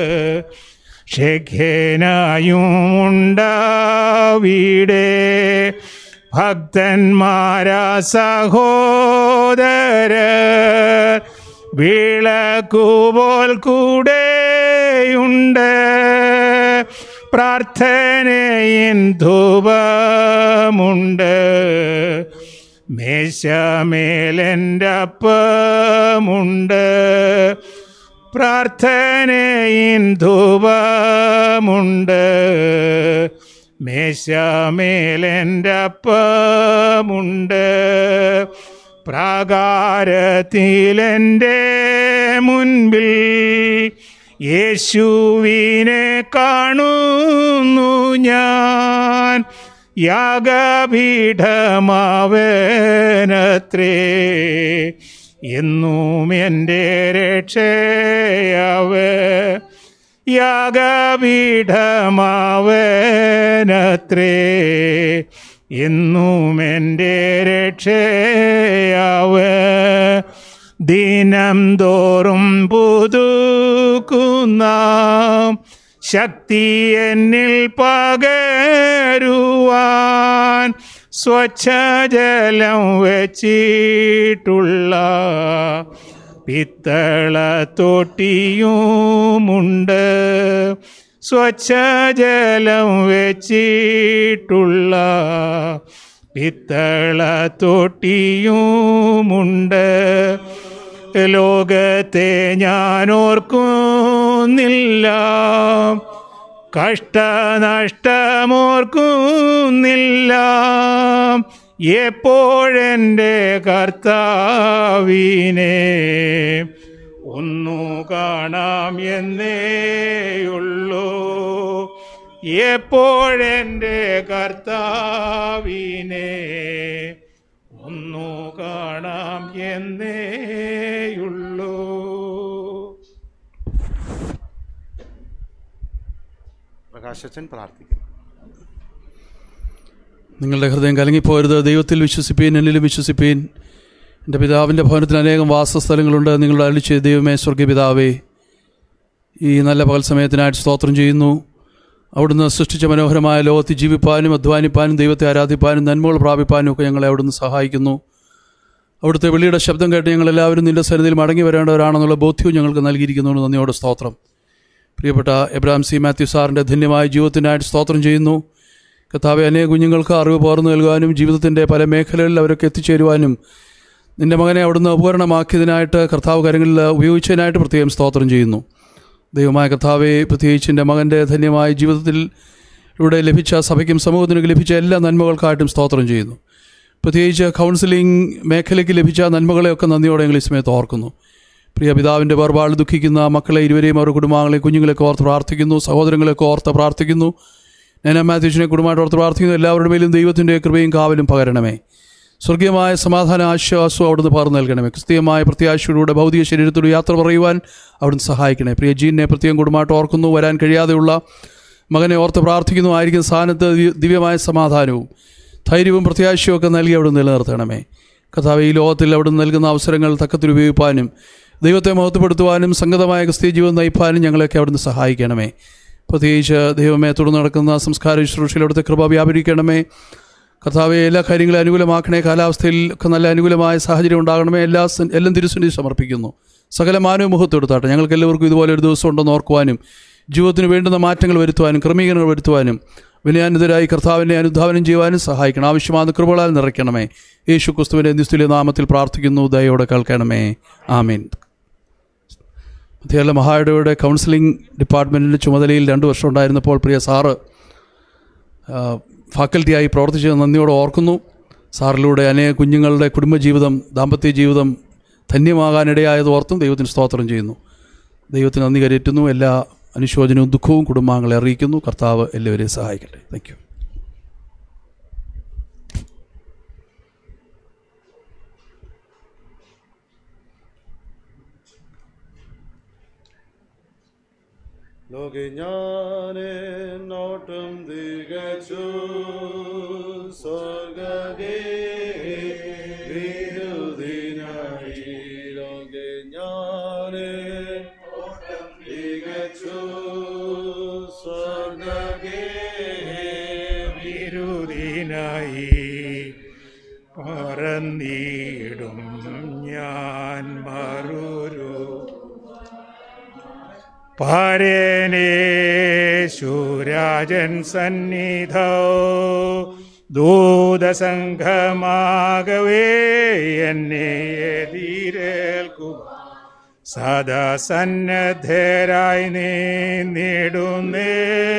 Speaker 1: ഷെഖേനായും ഉണ്ടാവിടെ ഭക്തന്മാരാ സഹോദര വിളക്കുപോൽ കൂടെയുണ്ട് പ്രാർത്ഥനയിൻ ധൂപമുണ്ട് മേശമേലെൻ്റെ അപ്പമുണ്ട് പ്രാർത്ഥനയിൻ ധൂപമുണ്ട് മേശമേലെൻ്റെ അപ്പമുണ്ട് പ്രാകാരത്തിലെൻ്റെ മുൻപിൽ യേശുവിനെ കാണുന്നു ഞാൻ യാഗപീഠമാവനത്രേ എന്നും എൻ്റെ രക്ഷയാവ് യാഗപീഠമാവനത്രേ എന്നും എൻ്റെ രക്ഷയാവ് ദിനം തോറും പുതുക്കുന്ന ശക്തി എന്നിൽ പകരുവാൻ സ്വച്ഛജലം വച്ചിട്ടുള്ള പിത്തള തൊട്ടിയുമുണ്ട് സ്വച്ഛജലം വെച്ചിട്ടുള്ള പിത്തള തൊട്ടിയുമുണ്ട് ലോകത്തെ ഞാൻ ഓർക്കുന്നില്ല കഷ്ടനഷ്ടമോർക്കുന്നില്ല എപ്പോഴെൻ്റെ കർത്താവിനെ ഒന്നു കാണാം എന്നേയുള്ളൂ എപ്പോഴെൻ്റെ കർത്താവിനെ ഒന്നു കാണാം എന്നേയുള്ളൂ
Speaker 6: പ്രകാശച്ചൻ പ്രാർത്ഥിക്കുന്നു
Speaker 7: നിങ്ങളുടെ ഹൃദയം കലങ്ങിപ്പോരുത് ദൈവത്തിൽ വിശ്വസിപ്പീൻ എന്നിലും വിശ്വസിപ്പീൻ എൻ്റെ പിതാവിൻ്റെ ഭവനത്തിൽ അനേകം വാസസ്ഥലങ്ങളുണ്ട് നിങ്ങളുടെ അളിച്ച് ദൈവമേ സ്വർഗീയ പിതാവേ ഈ നല്ല പകൽ സമയത്തിനായിട്ട് സ്തോത്രം ചെയ്യുന്നു അവിടുന്ന് സൃഷ്ടിച്ച മനോഹരമായ ലോകത്തിൽ ജീവിപ്പാനും അധ്വാനിപ്പാനും ദൈവത്തെ ആരാധിപ്പാനും നന്മകൾ പ്രാപിപ്പാനും ഒക്കെ ഞങ്ങളെ അവിടുന്ന് സഹായിക്കുന്നു അവിടുത്തെ വിളിയുടെ ശബ്ദം കേട്ട് ഞങ്ങളെല്ലാവരും നിന്റെ സന്നിധിയിൽ മടങ്ങി വരേണ്ടവരാണെന്നുള്ള ബോധ്യവും ഞങ്ങൾക്ക് നൽകിയിരിക്കുന്നു നന്ദിയോടെ സ്തോത്രം പ്രിയപ്പെട്ട എബ്രാം സി മാത്യു സാറിൻ്റെ ധന്യമായ ജീവിതത്തിനായിട്ട് സ്തോത്രം ചെയ്യുന്നു കർത്താവെ അനേക കുഞ്ഞുങ്ങൾക്ക് അറിവ് പകർന്നു നൽകുവാനും ജീവിതത്തിൻ്റെ പല മേഖലകളിൽ അവരൊക്കെ എത്തിച്ചേരുവാനും നിന്റെ മകനെ അവിടുന്ന് ഉപകരണമാക്കിയതിനായിട്ട് കർത്താവ് കാര്യങ്ങളിൽ ഉപയോഗിച്ചതിനായിട്ട് പ്രത്യേകം സ്തോത്രം ചെയ്യുന്നു ദൈവമായ കർത്താവെ പ്രത്യേകിച്ച് എൻ്റെ മകൻ്റെ ധന്യമായ ജീവിതത്തിൽ ഇവിടെ ലഭിച്ച സഭയ്ക്കും സമൂഹത്തിനും ലഭിച്ച എല്ലാ നന്മകൾക്കായിട്ടും സ്തോത്രം ചെയ്യുന്നു പ്രത്യേകിച്ച് കൗൺസിലിംഗ് മേഖലയ്ക്ക് ലഭിച്ച നന്മകളെയൊക്കെ നന്ദിയോടെ ഞങ്ങൾ ഈ സമയത്ത് ഓർക്കുന്നു പ്രിയ പിതാവിൻ്റെ വേർപാട് ദുഃഖിക്കുന്ന മക്കളെ ഇരുവരെയും അവരുടെ കുടുംബാംഗങ്ങളെ കുഞ്ഞുങ്ങളെയൊക്കെ ഓർത്ത് പ്രാർത്ഥിക്കുന്നു സഹോദരങ്ങളെയൊക്കെ ഓർത്ത് പ്രാർത്ഥിക്കുന്നു ഞാൻ മാത്യുഷിനെ കുടുംബമായിട്ട് ഓർത്ത് പ്രാർത്ഥിക്കുന്നു എല്ലാവരുടെ മേലും ദൈവത്തിൻ്റെ കൃപയും കാവലും പകരണമേ സ്വർഗീയമായ സമാധാന ആശ്വാസവും അവിടുന്ന് പകർന്നു നൽകണമേ ക്രിസ്തീയമായ പ്രത്യാശയോടുകൂടെ ഭൗതിക ശരീരത്തോട് യാത്ര പറയുവാൻ അവിടുന്ന് സഹായിക്കണേ പ്രിയ ജീനെ പ്രത്യേകം കുടുംബമായിട്ട് ഓർക്കുന്നു വരാൻ കഴിയാതെയുള്ള മകനെ ഓർത്ത് പ്രാർത്ഥിക്കുന്നു ആയിരിക്കുന്ന സ്ഥാനത്ത് ദിവ്യ- ദിവ്യമായ സമാധാനവും ധൈര്യവും പ്രത്യാശയും ഒക്കെ നൽകി അവിടെ നിലനിർത്തണമേ കഥാവ് ഈ ലോകത്തിൽ അവിടെ നൽകുന്ന അവസരങ്ങൾ തക്കത്തിൽ ഉപയോഗിക്കാനും ദൈവത്തെ മഹത്വപ്പെടുത്തുവാനും സംഗതമായ ക്രിസ്തീയ ജീവിതം നയിപ്പാനും ഞങ്ങളെയൊക്കെ അവിടുന്ന് സഹായിക്കണമേ പ്രത്യേകിച്ച് ദൈവമേ തുടർന്ന് നടക്കുന്ന സംസ്കാര ശുശ്രൂഷയിൽ അവിടുത്തെ കൃപ വ്യാപരിക്കണമേ കർത്താവെ എല്ലാ കാര്യങ്ങളും അനുകൂലമാക്കണേ കാലാവസ്ഥയിൽ ഒക്കെ നല്ല അനുകൂലമായ സാഹചര്യം ഉണ്ടാകണമേ എല്ലാ സൻ- എല്ലാം തിരുസന്നിധി സമർപ്പിക്കുന്നു സകല മാനവ മുഖത്ത് എടുത്താട്ടെ ഞങ്ങൾക്ക് എല്ലാവർക്കും ഇതുപോലെ ഒരു ദിവസം ഉണ്ടെന്ന് ഓർക്കുവാനും ജീവിതത്തിന് വേണ്ടുന്ന മാറ്റങ്ങൾ വരുത്തുവാനും ക്രമീകരണങ്ങൾ വരുത്തുവാനും വിനയാനിതരായി കർത്താവിനെ അനുധാവനം ചെയ്യുവാനും സഹായിക്കണം ആവശ്യമായ കൃപകളാൽ നിറയ്ക്കണമേ യേശു ക്രിസ്തുവിൻ്റെ നിസ്തുല്യ നാമത്തിൽ പ്രാർത്ഥിക്കുന്നു ദയോടെ കേൾക്കണമേ ആമീൻ കേരള മഹായിടയുടെ കൗൺസിലിംഗ് ഡിപ്പാർട്ട്മെൻറ്റിൻ്റെ ചുമതലയിൽ രണ്ട് വർഷം ഉണ്ടായിരുന്നപ്പോൾ പ്രിയ സാറ് ആ, ഫാക്കൽറ്റിയായി പ്രവർത്തിച്ചത് നന്ദിയോടെ ഓർക്കുന്നു സാറിലൂടെ അനേക കുഞ്ഞുങ്ങളുടെ കുടുംബജീവിതം ദാമ്പത്യ ജീവിതം ധന്യമാകാനിടയായത് ഓർത്തും ദൈവത്തിന് സ്തോത്രം ചെയ്യുന്നു ദൈവത്തിന് നന്ദി കരയറ്റുന്നു എല്ലാ അനുശോചനവും ദുഃഖവും കുടുംബാംഗങ്ങളെ അറിയിക്കുന്നു കർത്താവ് എല്ലാവരെയും സഹായിക്കട്ടെ താങ്ക് യു
Speaker 6: ലോകെ ഞാനെ നോട്ടം തികച്ചു സ്വർഗേ വിരുദിനായി ലോകെ ഞാനെ നോട്ടം തികച്ചു സ്വർഗേ
Speaker 1: വിരുദിനായി പറന്നിടും ഞാൻ മറുരു പരനേശുരാജൻ സന്നിധോ ദൂതസംഘമാകവേ എന്നെ എതിരേൽക്കും സദാ സന്നദ്ധരായി നീടുന്നേ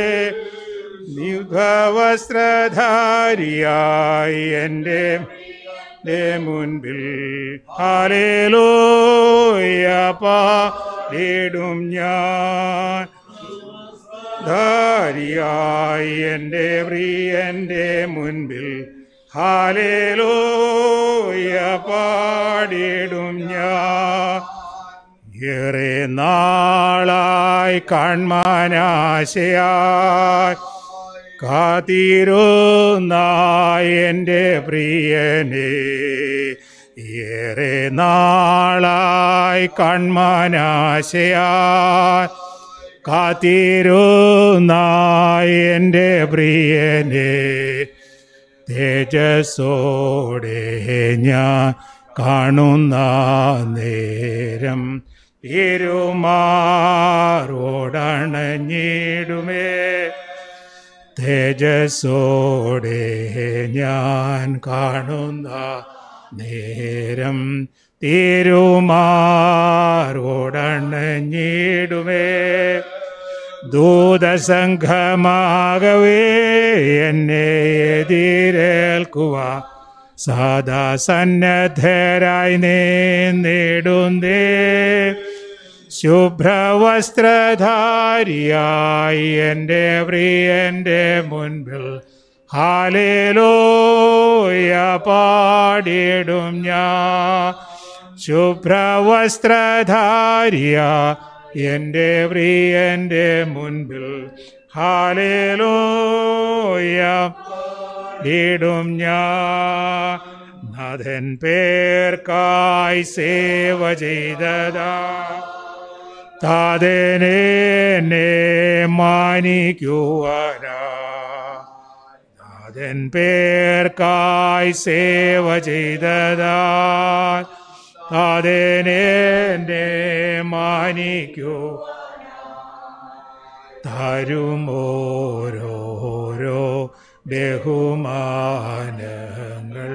Speaker 1: നിഭവസ്ത്രധാരിയായി എൻ്റെ ദേ മുൻപിൽ ഹാലേലൂയ പാടിടും ഞാൻ ധാരിയായി എൻ്റെ പ്രിയൻ്റെ മുൻപിൽ ഹാലേലൂയ പാടിടും ഞാൻ ഏറെ നാളായി കാൺമാനാശയായി കാത്തിരുന്നായി എൻ്റെ പ്രിയനെ ഏറെ നാളായി കൺമാനാശയായി കാത്തിരുന്നായി എൻ്റെ പ്രിയനെ തേജസ്സോടെ ഞാൻ കാണുന്ന നേരം തിരുമാറോടണഞ്ഞിടുമേ തേജസ്സോടെ ഞാൻ കാണുന്ന നേരം തിരുമാറോടണഞ്ഞിടുമേ ദൂതസംഘമാകവേ എന്നെ എതിരേൽക്കുവ സദാ സന്നദ്ധരായി നേടുന്നേ ശുഭ്രവസ്ത്രധാരിയായി എൻ്റെ പ്രിയൻ്റെ മുൻപിൽ ഹാലേലോയ പാടിടും ഞാൻ ശുഭ്രവസ്ത്രധാരിയ എൻ്റെ പ്രിയൻ്റെ മുൻപിൽ ഹാലേലോയ ഇടും ഞാൻ നാഥൻ പേർക്കായി സേവ ചെയ്തതാ താതനെ മാനിക്കുവാനാ നാഥൻ പേർക്കായി സേവ ചെയ്തതാ താതനെ മാനിക്കൂ തരുമോരോരോ ബഹുമാനങ്ങൾ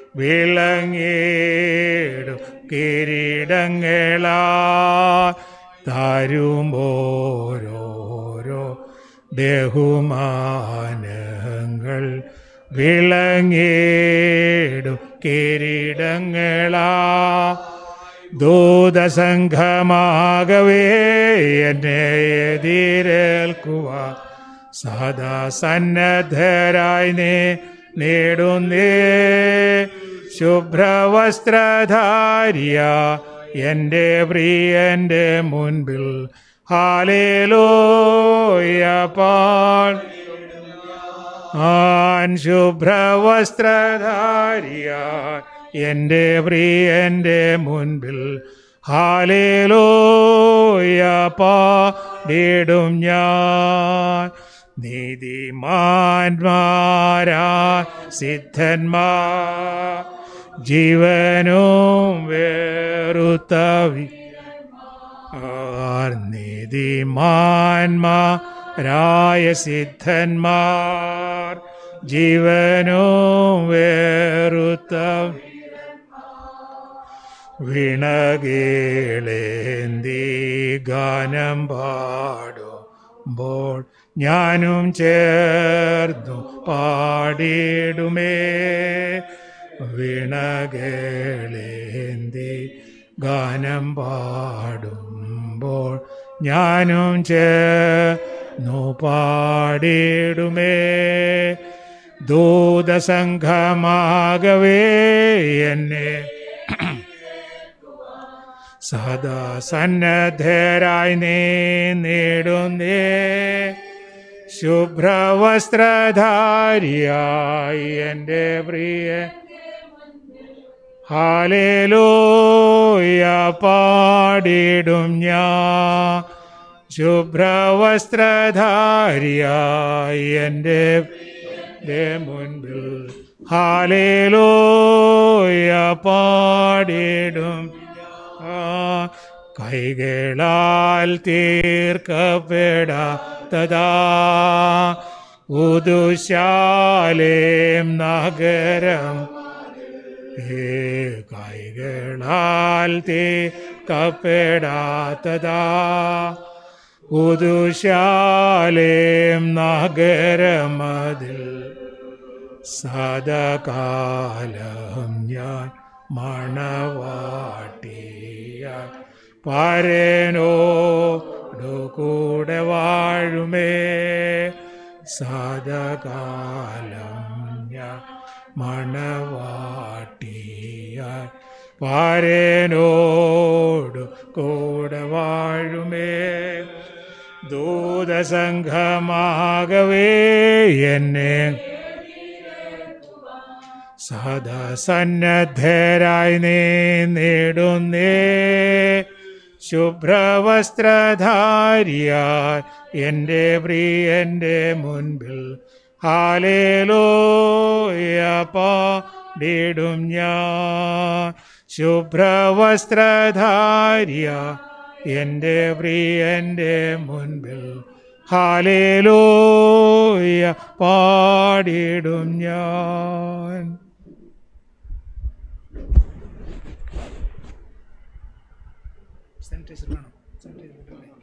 Speaker 1: വിളങ്ങിടും കിരീടങ്ങളാ തരുമോരോരോ ബഹുമാനങ്ങൾ വിളങ്ങിടും കിരീടങ്ങളാ ദൂതസംഘമാകവേ എന്നെ എതിരേൽക്കുവ സദാ സന്നദ്ധരായി നേ നേടുന്നേ ശുഭ്രവസ്ത്രധാരിയ എൻ്റെ പ്രിയൻ്റെ മുൻപിൽ ഹാലേലോയ പാൾ ആൻ ശുഭ്രവസ്ത്രധാരിയ എൻ്റെ പ്രിയൻ്റെ മുൻപിൽ ഹാലേലോയ പാടിടും ഞാൻ നീതിമാന്മാരാ സിദ്ധന്മാർ ജീവനും വേറുത്തവി ആർ നീതിമാന്മാരായ സിദ്ധന്മാർ ജീവനും വേറുത്ത വിണകേളേന്തി ഗാനം പാടുമ്പോൾ ഞാനും ചേർന്നു പാടിടുമേ വിണകേളേന്തി ഗാനം പാടുമ്പോൾ ഞാനും ചേർന്നു പാടിടുമേ ദൂതസംഘമാകവേ എന്നെ സദാ സന്നദ്ധരായി നേ നേടുന്നേ ശുഭ്രവസ്ത്രധാരിയായി എൻ്റെ പ്രിയ ഹാലേലൂയ പാടിടും ഞാൻ ശുഭ്രവസ്ത്രധാരിയായി എൻ്റെ ദേ മുൻപിൽ ഹാലേലൂയ പാടിടും ആ കൈകളാൽ തീർക്കപ്പെടാത്തതാ ഉദുശാലേം നഗരം ഹേ കൈകളാൽ തീർക്കപ്പെടാത്തതാ ഉദുശാലേം നഗരമതിൽ സദകാലം ഞാൻ മണവാട്ടിയ പരനോടു കൂടെ വാഴുമേ സദകാലം ഞാൻ മണവാട്ടിയ പരനോടു കൂടെ വാഴുമേ ദൂതസംഘമാകവേ എന്നെ സദാ സന്നദ്ധരായി നേ നേടുന്നേ ശുഭ്രവസ്ത്രധാരിയായി എൻ്റെ പ്രിയൻ്റെ മുൻപിൽ ഹാലേലോയ പാടിടും പാടിടും ഞാൻ ശുഭ്രവസ്ത്രധാര്യ എൻ്റെ പ്രിയൻ്റെ മുൻപിൽ ഹാലേലൂയ പാടിടും ഞാൻ സാനിറ്റൈസർ വേണം സാനിറ്റൈസർ വേണം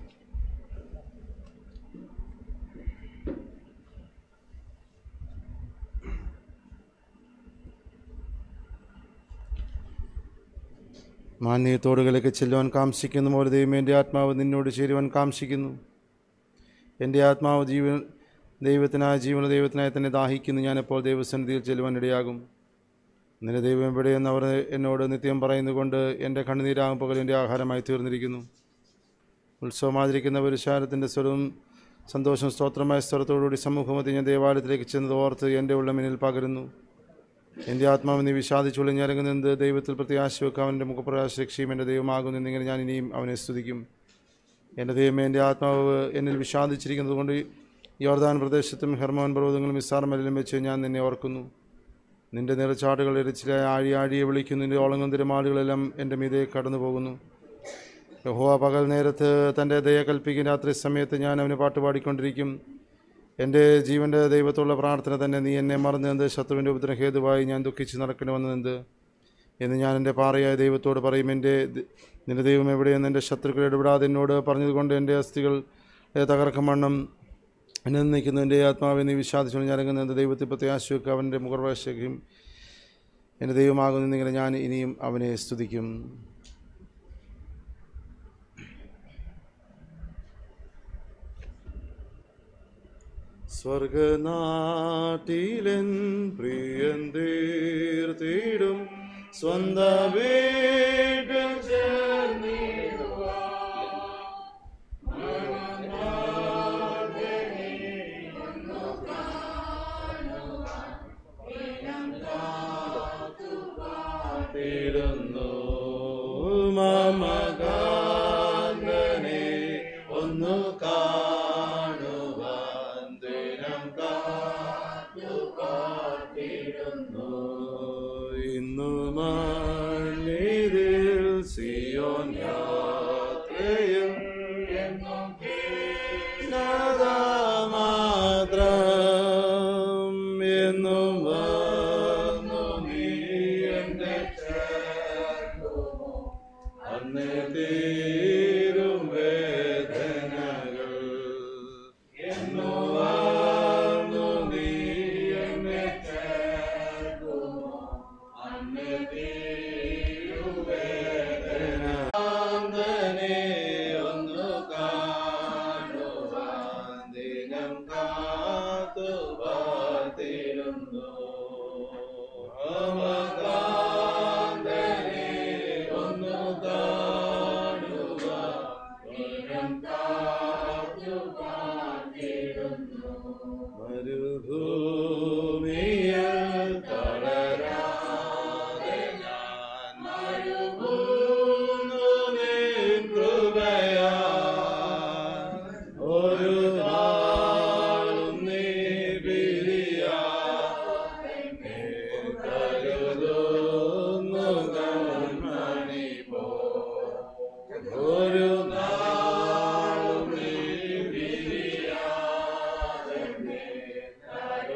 Speaker 6: മാന്യത്തോടുകളൊക്കെ ചെല്ലുവാൻ കാംക്ഷിക്കുന്ന പോലെ ദൈവം എൻ്റെ ആത്മാവ് നിന്നോട് ചേരുവാൻ കാംക്ഷിക്കുന്നു എൻ്റെ ആത്മാവ് ജീവൻ ദൈവത്തിനായ ജീവന ദൈവത്തിനായി തന്നെ ദാഹിക്കുന്നു ഞാനെപ്പോൾ ദൈവസന്നിധിയിൽ ചെല്ലുവാൻ ഇടയാകും നിന്റെ ദൈവം എവിടെയെന്ന് അവർ എന്നോട് നിത്യം പറയുന്നുകൊണ്ട് എൻ്റെ കണ്ണുനീരാകും പകൽ എൻ്റെ ആഹാരമായി തീർന്നിരിക്കുന്നു ഉത്സവമാചരിക്കുന്ന പുരുഷാരത്തിൻ്റെ സ്വരവും സന്തോഷം സ്തോത്രമായ സ്വരത്തോടുകൂടി സമൂഹമത്തിൽ ഞാൻ ദേവാലയത്തിലേക്ക് ചെന്നത് ഓർത്ത് എൻ്റെ ഉള്ളമിനിൽ പകരുന്നു എൻ്റെ ആത്മാവ് നീ വിഷാദിച്ചുള്ള ഞരങ്ങുന്നത് ദൈവത്തിൽ പ്രത്യാശ വെക്കാം അവൻ്റെ മുഖപ്രകാശ രക്ഷയും എൻ്റെ ദൈവമാകുന്നു എന്നിങ്ങനെ ഞാൻ ഇനിയും അവനെ സ്തുതിക്കും എൻ്റെ ദൈവമേ എൻ്റെ ആത്മാവ് എന്നിൽ വിഷാദിച്ചിരിക്കുന്നത് കൊണ്ട് യോർദാൻ പ്രദേശത്തും ഹെർമോൻ പർവ്വതങ്ങളും വിസാർമലിലും വെച്ച് ഞാൻ നിന്നെ ഓർക്കുന്നു നിന്റെ നിറച്ചാടുകൾ എരിച്ചിലായി ആഴി ആഴിയെ വിളിക്കുന്നു നിന്റെ ഓളങ്ങും തിരമാടുകളെല്ലാം എൻ്റെ മീതെ കടന്നു പോകുന്നു യഹോവ പകൽ നേരത്ത് തൻ്റെ ദയ കൽപ്പിക്കും രാത്രി സമയത്ത് ഞാൻ അവന് പാട്ട് പാടിക്കൊണ്ടിരിക്കും എൻ്റെ ജീവൻ്റെ ദൈവത്തുള്ള പ്രാർത്ഥന തന്നെ നീ എന്നെ മറന്നെന്ത് ശത്രുവിൻ്റെ ഉപദ്രവ ഹേതുവായി ഞാൻ ദുഃഖിച്ച് നടക്കണമെന്നെന്ത് എന്ന് ഞാൻ എൻ്റെ പാറയായ ദൈവത്തോട് പറയും എൻ്റെ ദ- നിന്റെ ദൈവം എവിടെയെന്ന് എൻ്റെ ശത്രുക്കൾ ഇടപെടാതെ എന്നോട് പറഞ്ഞതുകൊണ്ട് എൻ്റെ അസ്ഥികൾ ഏ, തകർക്കും വണ്ണം എന്നെ നിൽക്കുന്നു എൻ്റെ ആത്മാവിനെ നീ വിശ്വാസിച്ചു ഞാനിറങ്ങുന്ന എൻ്റെ ദൈവത്തെ പ്രത്യാശയ്ക്ക് അവൻ്റെ മുഖർവശയ്ക്കും എൻ്റെ ദൈവമാകുന്നു എന്നിങ്ങനെ ഞാൻ ഇനിയും അവനെ സ്തുതിക്കും സ്വർഗനാട്ടിലൻ പ്രിയൻ തീർത്തിടും സ്വന്ത വീട്ടിൽ ചേർന്നിടുന്നു മമകാന്തനെ ഒന്നു കാണുവാൻ ദിനം കാത്തു കാത്തിടുന്നു ഇന്നു മണ്ണിതിൽ സിയോൻ യാത്രയും എന്നും മാത്രം എന്നും വന്നു നീ എൻ്റെ ചേർക്കുമോ അന്ന് തീരും വേദനകൾ എന്നു വന്നു നീ എന്നെ ചേർക്കുമോ അന്ന് തീരും വേദന കാന്തനെ ഒന്ന് കാണുവാൻ ദിനം കാത്തു പാത്തിരുന്നു കാന്തനെ ഒന്ന് കാണുവാൻ ദിനം കാത്തു പാത്തിരുന്നു മരുഭൂമിയിൽ തളരാതെ ഞാൻ മരുഭൂന്നു നിൻ കൃപയാ ഒരു നാളും നീ പിരിയാതെ കരുതുന്നു കൺമണി പോ ഒരു നാളും നീ പിരിയാതെ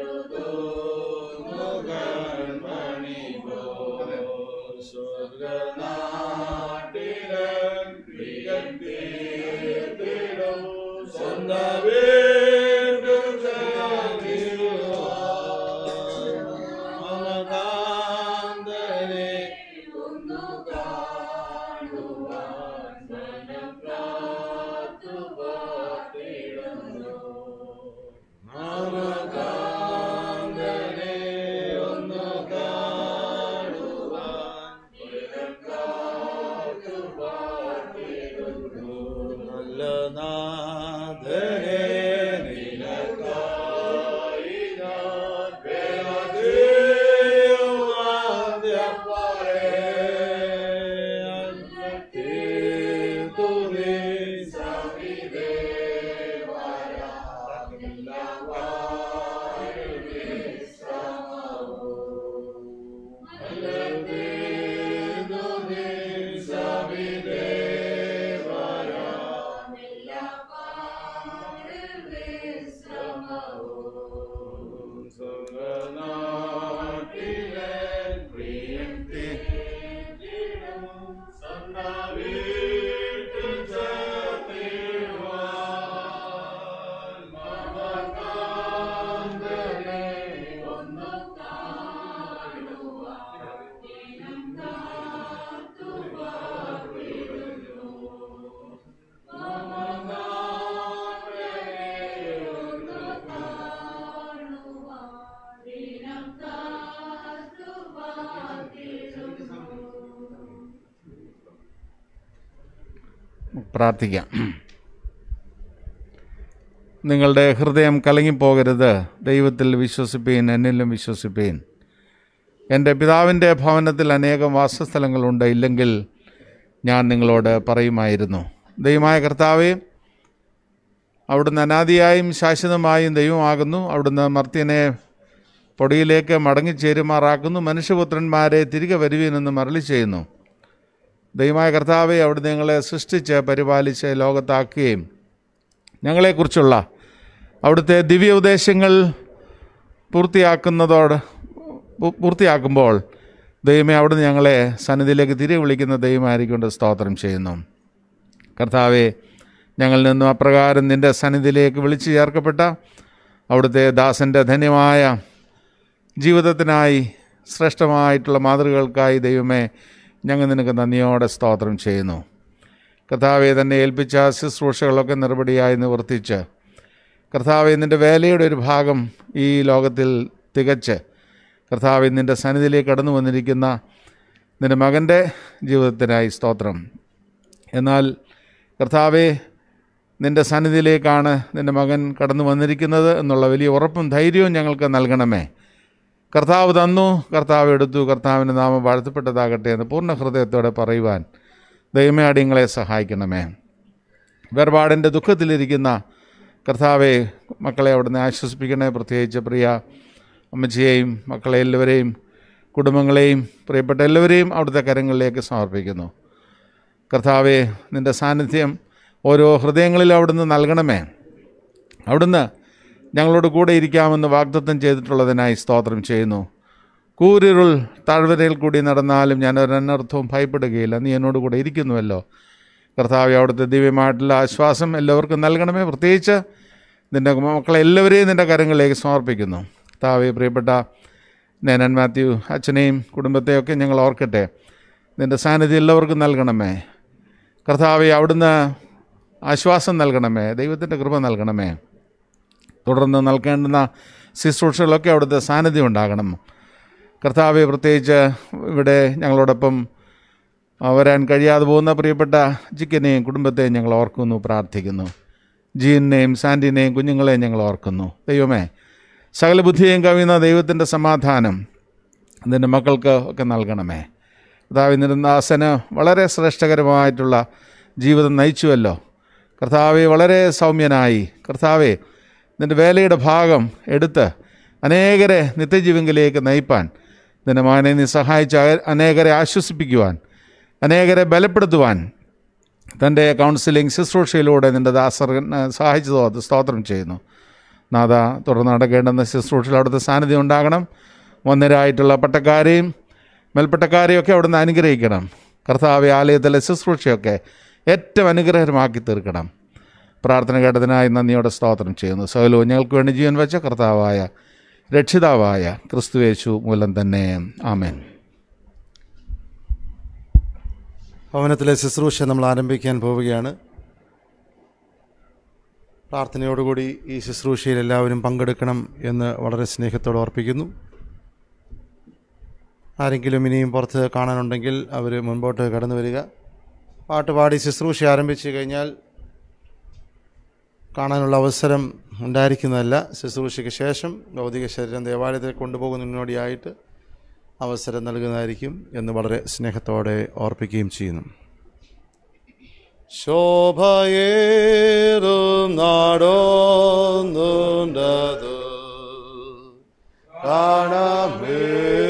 Speaker 5: പ്രാർത്ഥിക്കാം നിങ്ങളുടെ ഹൃദയം കലങ്ങിപ്പോകരുത് ദൈവത്തിൽ വിശ്വസിപ്പീൻ എന്നിലും വിശ്വസിപ്പീൻ എൻ്റെ പിതാവിൻ്റെ ഭവനത്തിൽ അനേകം വാസസ്ഥലങ്ങളുണ്ട് ഇല്ലെങ്കിൽ ഞാൻ നിങ്ങളോട് പറയുമായിരുന്നു ദൈവമായ കർത്താവെ അവിടുന്ന് അനാദിയായും ശാശ്വതമായും ദൈവമാകുന്നു അവിടുന്ന് മർത്യനെ പൊടിയിലേക്ക് മടങ്ങിച്ചേരുമാറാക്കുന്നു മനുഷ്യപുത്രന്മാരെ തിരികെ വരുവീനെന്ന് മരളി ചെയ്യുന്നു ദൈവമായ കർത്താവെ അവിടുന്ന് ഞങ്ങളെ സൃഷ്ടിച്ച് പരിപാലിച്ച് ലോകത്താക്കുകയും ഞങ്ങളെക്കുറിച്ചുള്ള അവിടുത്തെ ദിവ്യ ഉദ്ദേശങ്ങൾ പൂർത്തിയാക്കുന്നതോട് പൂ- പൂർത്തിയാക്കുമ്പോൾ ദൈവമേ അവിടുന്ന് ഞങ്ങളെ സന്നിധിയിലേക്ക് തിരികെ വിളിക്കുന്ന ദൈവമായിരിക്കൊണ്ട് സ്തോത്രം ചെയ്യുന്നു കർത്താവെ ഞങ്ങളിൽ നിന്നും അപ്രകാരം നിൻ്റെ സന്നിധിയിലേക്ക് വിളിച്ചു ചേർക്കപ്പെട്ട അവിടുത്തെ ദാസൻ്റെ ധന്യമായ ജീവിതത്തിനായി ശ്രേഷ്ഠമായിട്ടുള്ള മാതൃകകൾക്കായി ദൈവമേ ഞങ്ങൾ നിനക്ക് നന്ദിയോടെ സ്തോത്രം ചെയ്യുന്നു കർത്താവെ തന്നെ ഏൽപ്പിച്ച ശുശ്രൂഷകളൊക്കെ നിർപടിയായി നിവർത്തിച്ച് കർത്താവെ നിൻ്റെ വേലയുടെ ഒരു ഭാഗം ഈ ലോകത്തിൽ തികച്ച് കർത്താവെ നിൻ്റെ സന്നിധിയിലേക്ക് കടന്നു വന്നിരിക്കുന്ന നിൻ്റെ മകൻ്റെ ജീവിതത്തിനായി സ്തോത്രം എന്നാൽ കർത്താവെ നിൻ്റെ സന്നിധിയിലേക്കാണ് നിൻ്റെ മകൻ കടന്നു വന്നിരിക്കുന്നത് എന്നുള്ള വലിയ ഉറപ്പും ധൈര്യവും ഞങ്ങൾക്ക് നൽകണമേ കർത്താവ് തന്നു കർത്താവ് എടുത്തു കർത്താവിൻ്റെ നാമം വാഴ്ത്തപ്പെട്ടതാകട്ടെ എന്ന് പൂർണ്ണ ഹൃദയത്തോടെ പറയുവാൻ ദൈവമേ അടിയങ്ങളെ സഹായിക്കണമേ വേർപാടിൻ്റെ ദുഃഖത്തിലിരിക്കുന്ന കർത്താവെ മക്കളെ അവിടുന്ന് ആശ്വസിപ്പിക്കണേ പ്രത്യേകിച്ച് പ്രിയ അമ്മച്ചിയെയും മക്കളെ എല്ലാവരെയും കുടുംബങ്ങളെയും പ്രിയപ്പെട്ട എല്ലാവരെയും അവിടുത്തെ കരങ്ങളിലേക്ക് സമർപ്പിക്കുന്നു കർത്താവെ നിൻ്റെ സാന്നിധ്യം ഓരോ ഹൃദയങ്ങളിലും അവിടുന്ന് നൽകണമേ അവിടുന്ന് ഞങ്ങളോട് കൂടെ ഇരിക്കാമെന്ന് വാഗ്ദത്തം ചെയ്തിട്ടുള്ളതിനായി സ്തോത്രം ചെയ്യുന്നു കൂരിരുൾ താഴ്വരയിൽ കൂടി നടന്നാലും ഞാൻ ഒരനർത്ഥവും ഭയപ്പെടുകയില്ല നീ എന്നോട് കൂടെ ഇരിക്കുന്നുവല്ലോ കർത്താവ് അവിടുത്തെ ദിവ്യമായിട്ടുള്ള ആശ്വാസം എല്ലാവർക്കും നൽകണമേ പ്രത്യേകിച്ച് നിൻ്റെ മക്കളെ എല്ലാവരെയും നിൻ്റെ കരങ്ങളിലേക്ക് സമർപ്പിക്കുന്നു കർത്താവെ പ്രിയപ്പെട്ട നേനൻ മാത്യു അച്ഛനെയും കുടുംബത്തെയൊക്കെ ഞങ്ങൾ ഓർക്കട്ടെ നിൻ്റെ സാന്നിധ്യം എല്ലാവർക്കും നൽകണമേ കർത്താവെ അവിടുന്ന് ആശ്വാസം നൽകണമേ ദൈവത്തിൻ്റെ കൃപ നൽകണമേ തുടർന്ന് നൽകേണ്ടുന്ന ശുശ്രൂഷകളൊക്കെ അവിടുത്തെ സാന്നിധ്യം ഉണ്ടാകണം കർത്താവെ പ്രത്യേകിച്ച് ഇവിടെ ഞങ്ങളോടൊപ്പം ആ, വരാൻ കഴിയാതെ പോകുന്ന പ്രിയപ്പെട്ട ജിക്കനെയും കുടുംബത്തെയും ഞങ്ങൾ ഓർക്കുന്നു പ്രാർത്ഥിക്കുന്നു ജീനിനെയും സാൻഡിനെയും കുഞ്ഞുങ്ങളെയും ഞങ്ങൾ ഓർക്കുന്നു ദൈവമേ സകല ബുദ്ധിയെയും കവിയുന്ന ദൈവത്തിൻ്റെ സമാധാനം നിൻ്റെ മക്കൾക്ക് ഒക്കെ നൽകണമേ കർത്താവ് ദാസന് വളരെ ശ്രേഷ്ഠകരമായിട്ടുള്ള ജീവിതം നയിച്ചുവല്ലോ കർത്താവെ വളരെ സൗമ്യനായി കർത്താവെ നിൻ്റെ വേലയുടെ ഭാഗം എടുത്ത് അനേകരെ നിത്യജീവങ്കിലേക്ക് നയിപ്പാൻ നിൻ്റെ മകനെ നീ സഹായിച്ച അനേകരെ ആശ്വസിപ്പിക്കുവാൻ അനേകരെ ബലപ്പെടുത്തുവാൻ തൻ്റെ കൗൺസിലിംഗ് ശുശ്രൂഷയിലൂടെ നിൻ്റെ ദാസർ സഹായിച്ചതോ അത് സ്തോത്രം ചെയ്യുന്നു നാഥ തുടർന്ന് നടക്കേണ്ടുന്ന ശുശ്രൂഷയിൽ അവിടുത്തെ സാന്നിധ്യം ഉണ്ടാകണം വന്നരായിട്ടുള്ള പട്ടക്കാരെയും മേൽപ്പട്ടക്കാരെയും ഒക്കെ അവിടുന്ന് അനുഗ്രഹിക്കണം കർത്താവ് ആലയത്തിലെ ശുശ്രൂഷയൊക്കെ ഏറ്റവും അനുഗ്രഹമാക്കി തീർക്കണം പ്രാർത്ഥന കേട്ടതിനായി നന്ദിയോടെ സ്തോത്രം ചെയ്യുന്നു സകലവും ഞങ്ങൾക്ക് വേണ്ടി ജീവൻ വെച്ച കർത്താവായ രക്ഷിതാവായ ക്രിസ്തുവേശു മൂലം തന്നെ ആമേൻ
Speaker 6: ഭവനത്തിലെ ശുശ്രൂഷ നമ്മൾ ആരംഭിക്കാൻ പോവുകയാണ് പ്രാർത്ഥനയോടുകൂടി ഈ ശുശ്രൂഷയിൽ എല്ലാവരും പങ്കെടുക്കണം എന്ന് വളരെ സ്നേഹത്തോടെ ഓർപ്പിക്കുന്നു ആരെങ്കിലും ഇനിയും പുറത്ത് കാണാനുണ്ടെങ്കിൽ അവർ മുൻപോട്ട് കടന്നു വരിക പാട്ട് പാടി ശുശ്രൂഷ ആരംഭിച്ചു കഴിഞ്ഞാൽ കാണാനുള്ള അവസരം ഉണ്ടായിരിക്കുന്നതല്ല ശുശ്രൂഷയ്ക്ക് ശേഷം ഭൗതിക ശരീരം ദേവാലയത്തിൽ കൊണ്ടുപോകുന്ന മുന്നോടിയായിട്ട് അവസരം നൽകുന്നതായിരിക്കും എന്ന് വളരെ സ്നേഹത്തോടെ ഓർപ്പിക്കുകയും ചെയ്യുന്നു ശോഭയേറും നാടോന്നുണ്ടതു കാണമേ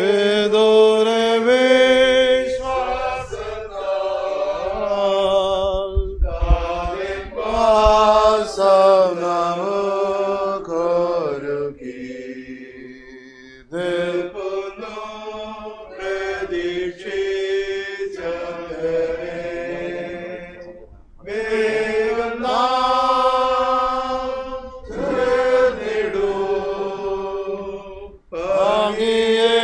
Speaker 6: ദൂരമേ ശ്വാസം നമുക്കൊരുക്കി നിൽക്കുന്നു പ്രതീക്ഷിച്ചവരെ വേഗം നാം ചേർന്നിടൂ. ഭംഗിയേ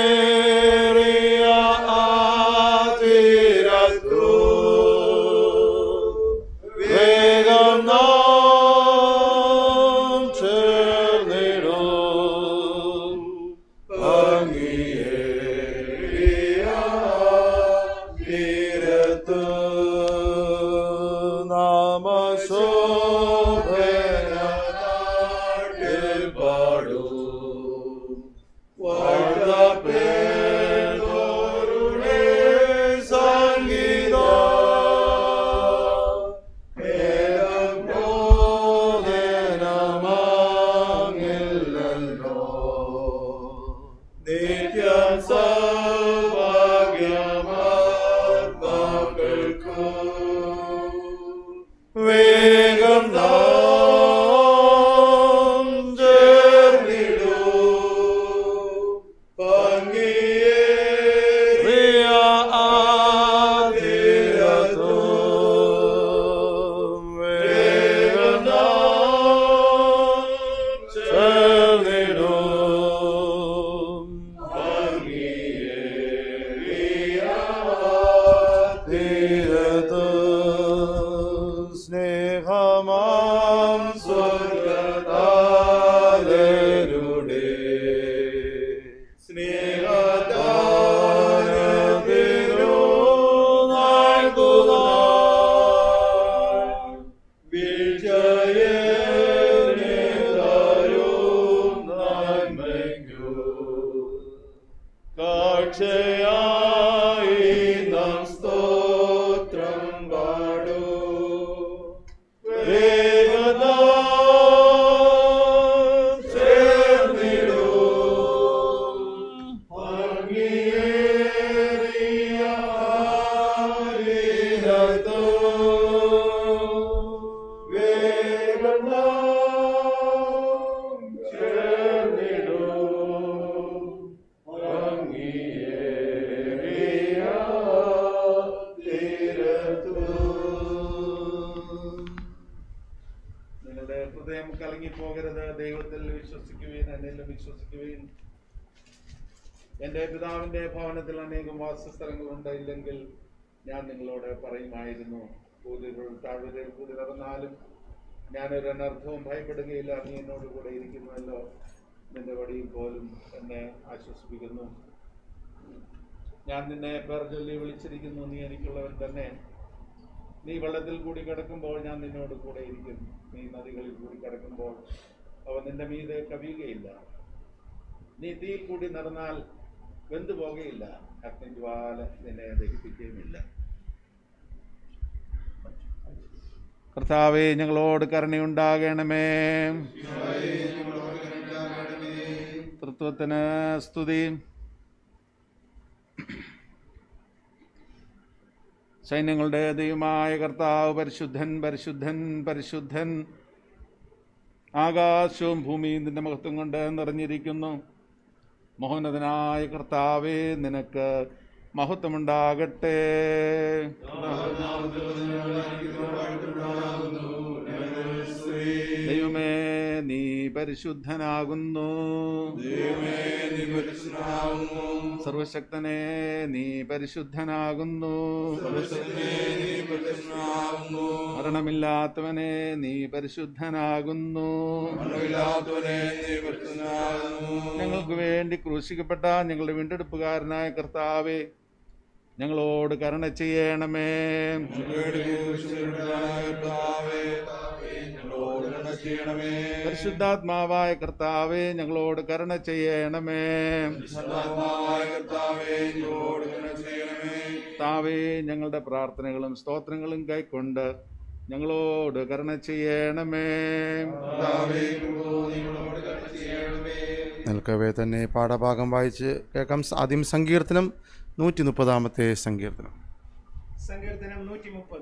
Speaker 8: നിത്യം സൗഭാഗ്യമാർക്കൾക്കു വേഗം നാം ചേർന്നിടൂ പങ്കിയേറിയ ആതിരത്തും വേഗം നാം ചേർന്നിടൂ പങ്കിയേറിയ ആതിരത്തും സ്നേഹമാം സ്വർഗതാരരുടെ സ്നേഹദാനത്തിനു നൽകുവാൻ വിജയനേതാരും നന്മയ്ക്കു കാഴ്ചയായി നാം സ്തോത്രം പാടൂ വേഗനാം ചേർന്നിടൂ ഭംഗിയേറിയ ആരിരത്തോ വേഗനാം ചേർന്നിടൂ ഭംഗിയേറിയ തീരത്തോ
Speaker 2: നിങ്ങളുടെ ഹൃദയം കലങ്ങിപ്പോകരുത് ദൈവത്തിൽ വിശ്വസിക്കുവീൻ എന്നിലും വിശ്വസിക്കുവീൻ എന്റെ പിതാവിന്റെ ഭവനത്തിൽ അനേകം വാസസ്ഥലങ്ങളുണ്ട് ഇല്ലെങ്കിൽ ഞാൻ നിങ്ങളോട് പറയുമായിരുന്നു കൂതികൾ താഴ്വരയിൽ കൂതിലിറന്നാലും ഞാനൊരു അനർത്ഥവും ഭയപ്പെടുകയില്ല നീ എന്നോട് കൂടെ ഇരിക്കുന്നുവല്ലോ നിന്റെ വടിയിൽ പോലും എന്നെ ആശ്വസിപ്പിക്കുന്നു ഞാൻ നിന്നെ പേർ ചൊല്ലി വിളിച്ചിരിക്കുന്നു നീ എനിക്കുള്ളവൻ തന്നെ നീ വെള്ളത്തിൽ കൂടി കിടക്കുമ്പോൾ ഞാൻ നിന്നോട് കൂടെ ഇരിക്കും നീ നദികളിൽ കൂടി കിടക്കുമ്പോൾ അവ നിന്റെ മീതെ കവിയുകയില്ല നീ തീയിൽ കൂടി നടന്നാൽ വെന്തു പോകുകയില്ല അഗ്നിജ്വാല നിന്നെ ദഹിപ്പിക്കുകയുമില്ല കർത്താവെ ഞങ്ങളോട് കരുണയുണ്ടാകണമേ തൃത്വത്തിന് സ്തുതി സൈന്യങ്ങളുടെ ദൈവമായ കർത്താവ് പരിശുദ്ധൻ പരിശുദ്ധൻ പരിശുദ്ധൻ ആകാശവും ഭൂമിയും നിന്റെ മഹത്വം കൊണ്ട് നിറഞ്ഞിരിക്കുന്നു മഹോന്നതനായ കർത്താവേ നിനക്ക് മഹത്വമുണ്ടാകട്ടെ ദൈവമേ നീ പരിശുദ്ധനാകുന്നു സർവശക്തനെ നീ പരിശുദ്ധനാകുന്നു മരണമില്ലാത്തവനെ നീ പരിശുദ്ധനാകുന്നു ഞങ്ങൾക്ക് വേണ്ടി ക്രൂശിക്കപ്പെട്ട ഞങ്ങളുടെ വീണ്ടെടുപ്പുകാരനായ കർത്താവെ ഞങ്ങളോട് കരുണ ചെയ്യണമേ പരിശുദ്ധാത്മാവായ കർത്താവെ ഞങ്ങളോട് കരുണ ചെയ്യണമേ താവേ ഞങ്ങളുടെ പ്രാർത്ഥനകളും സ്തോത്രങ്ങളും കൈക്കൊണ്ട് ഞങ്ങളോട് കരുണ ചെയ്യണമേ
Speaker 6: നിൽക്കവേ തന്നെ പാഠഭാഗം വായിച്ച് കേൾക്കാം ആദ്യം സങ്കീർത്തനം നൂറ്റി മുപ്പതാമത്തെ സങ്കീർത്തനം
Speaker 1: സങ്കീർത്തനം നൂറ്റി മുപ്പത്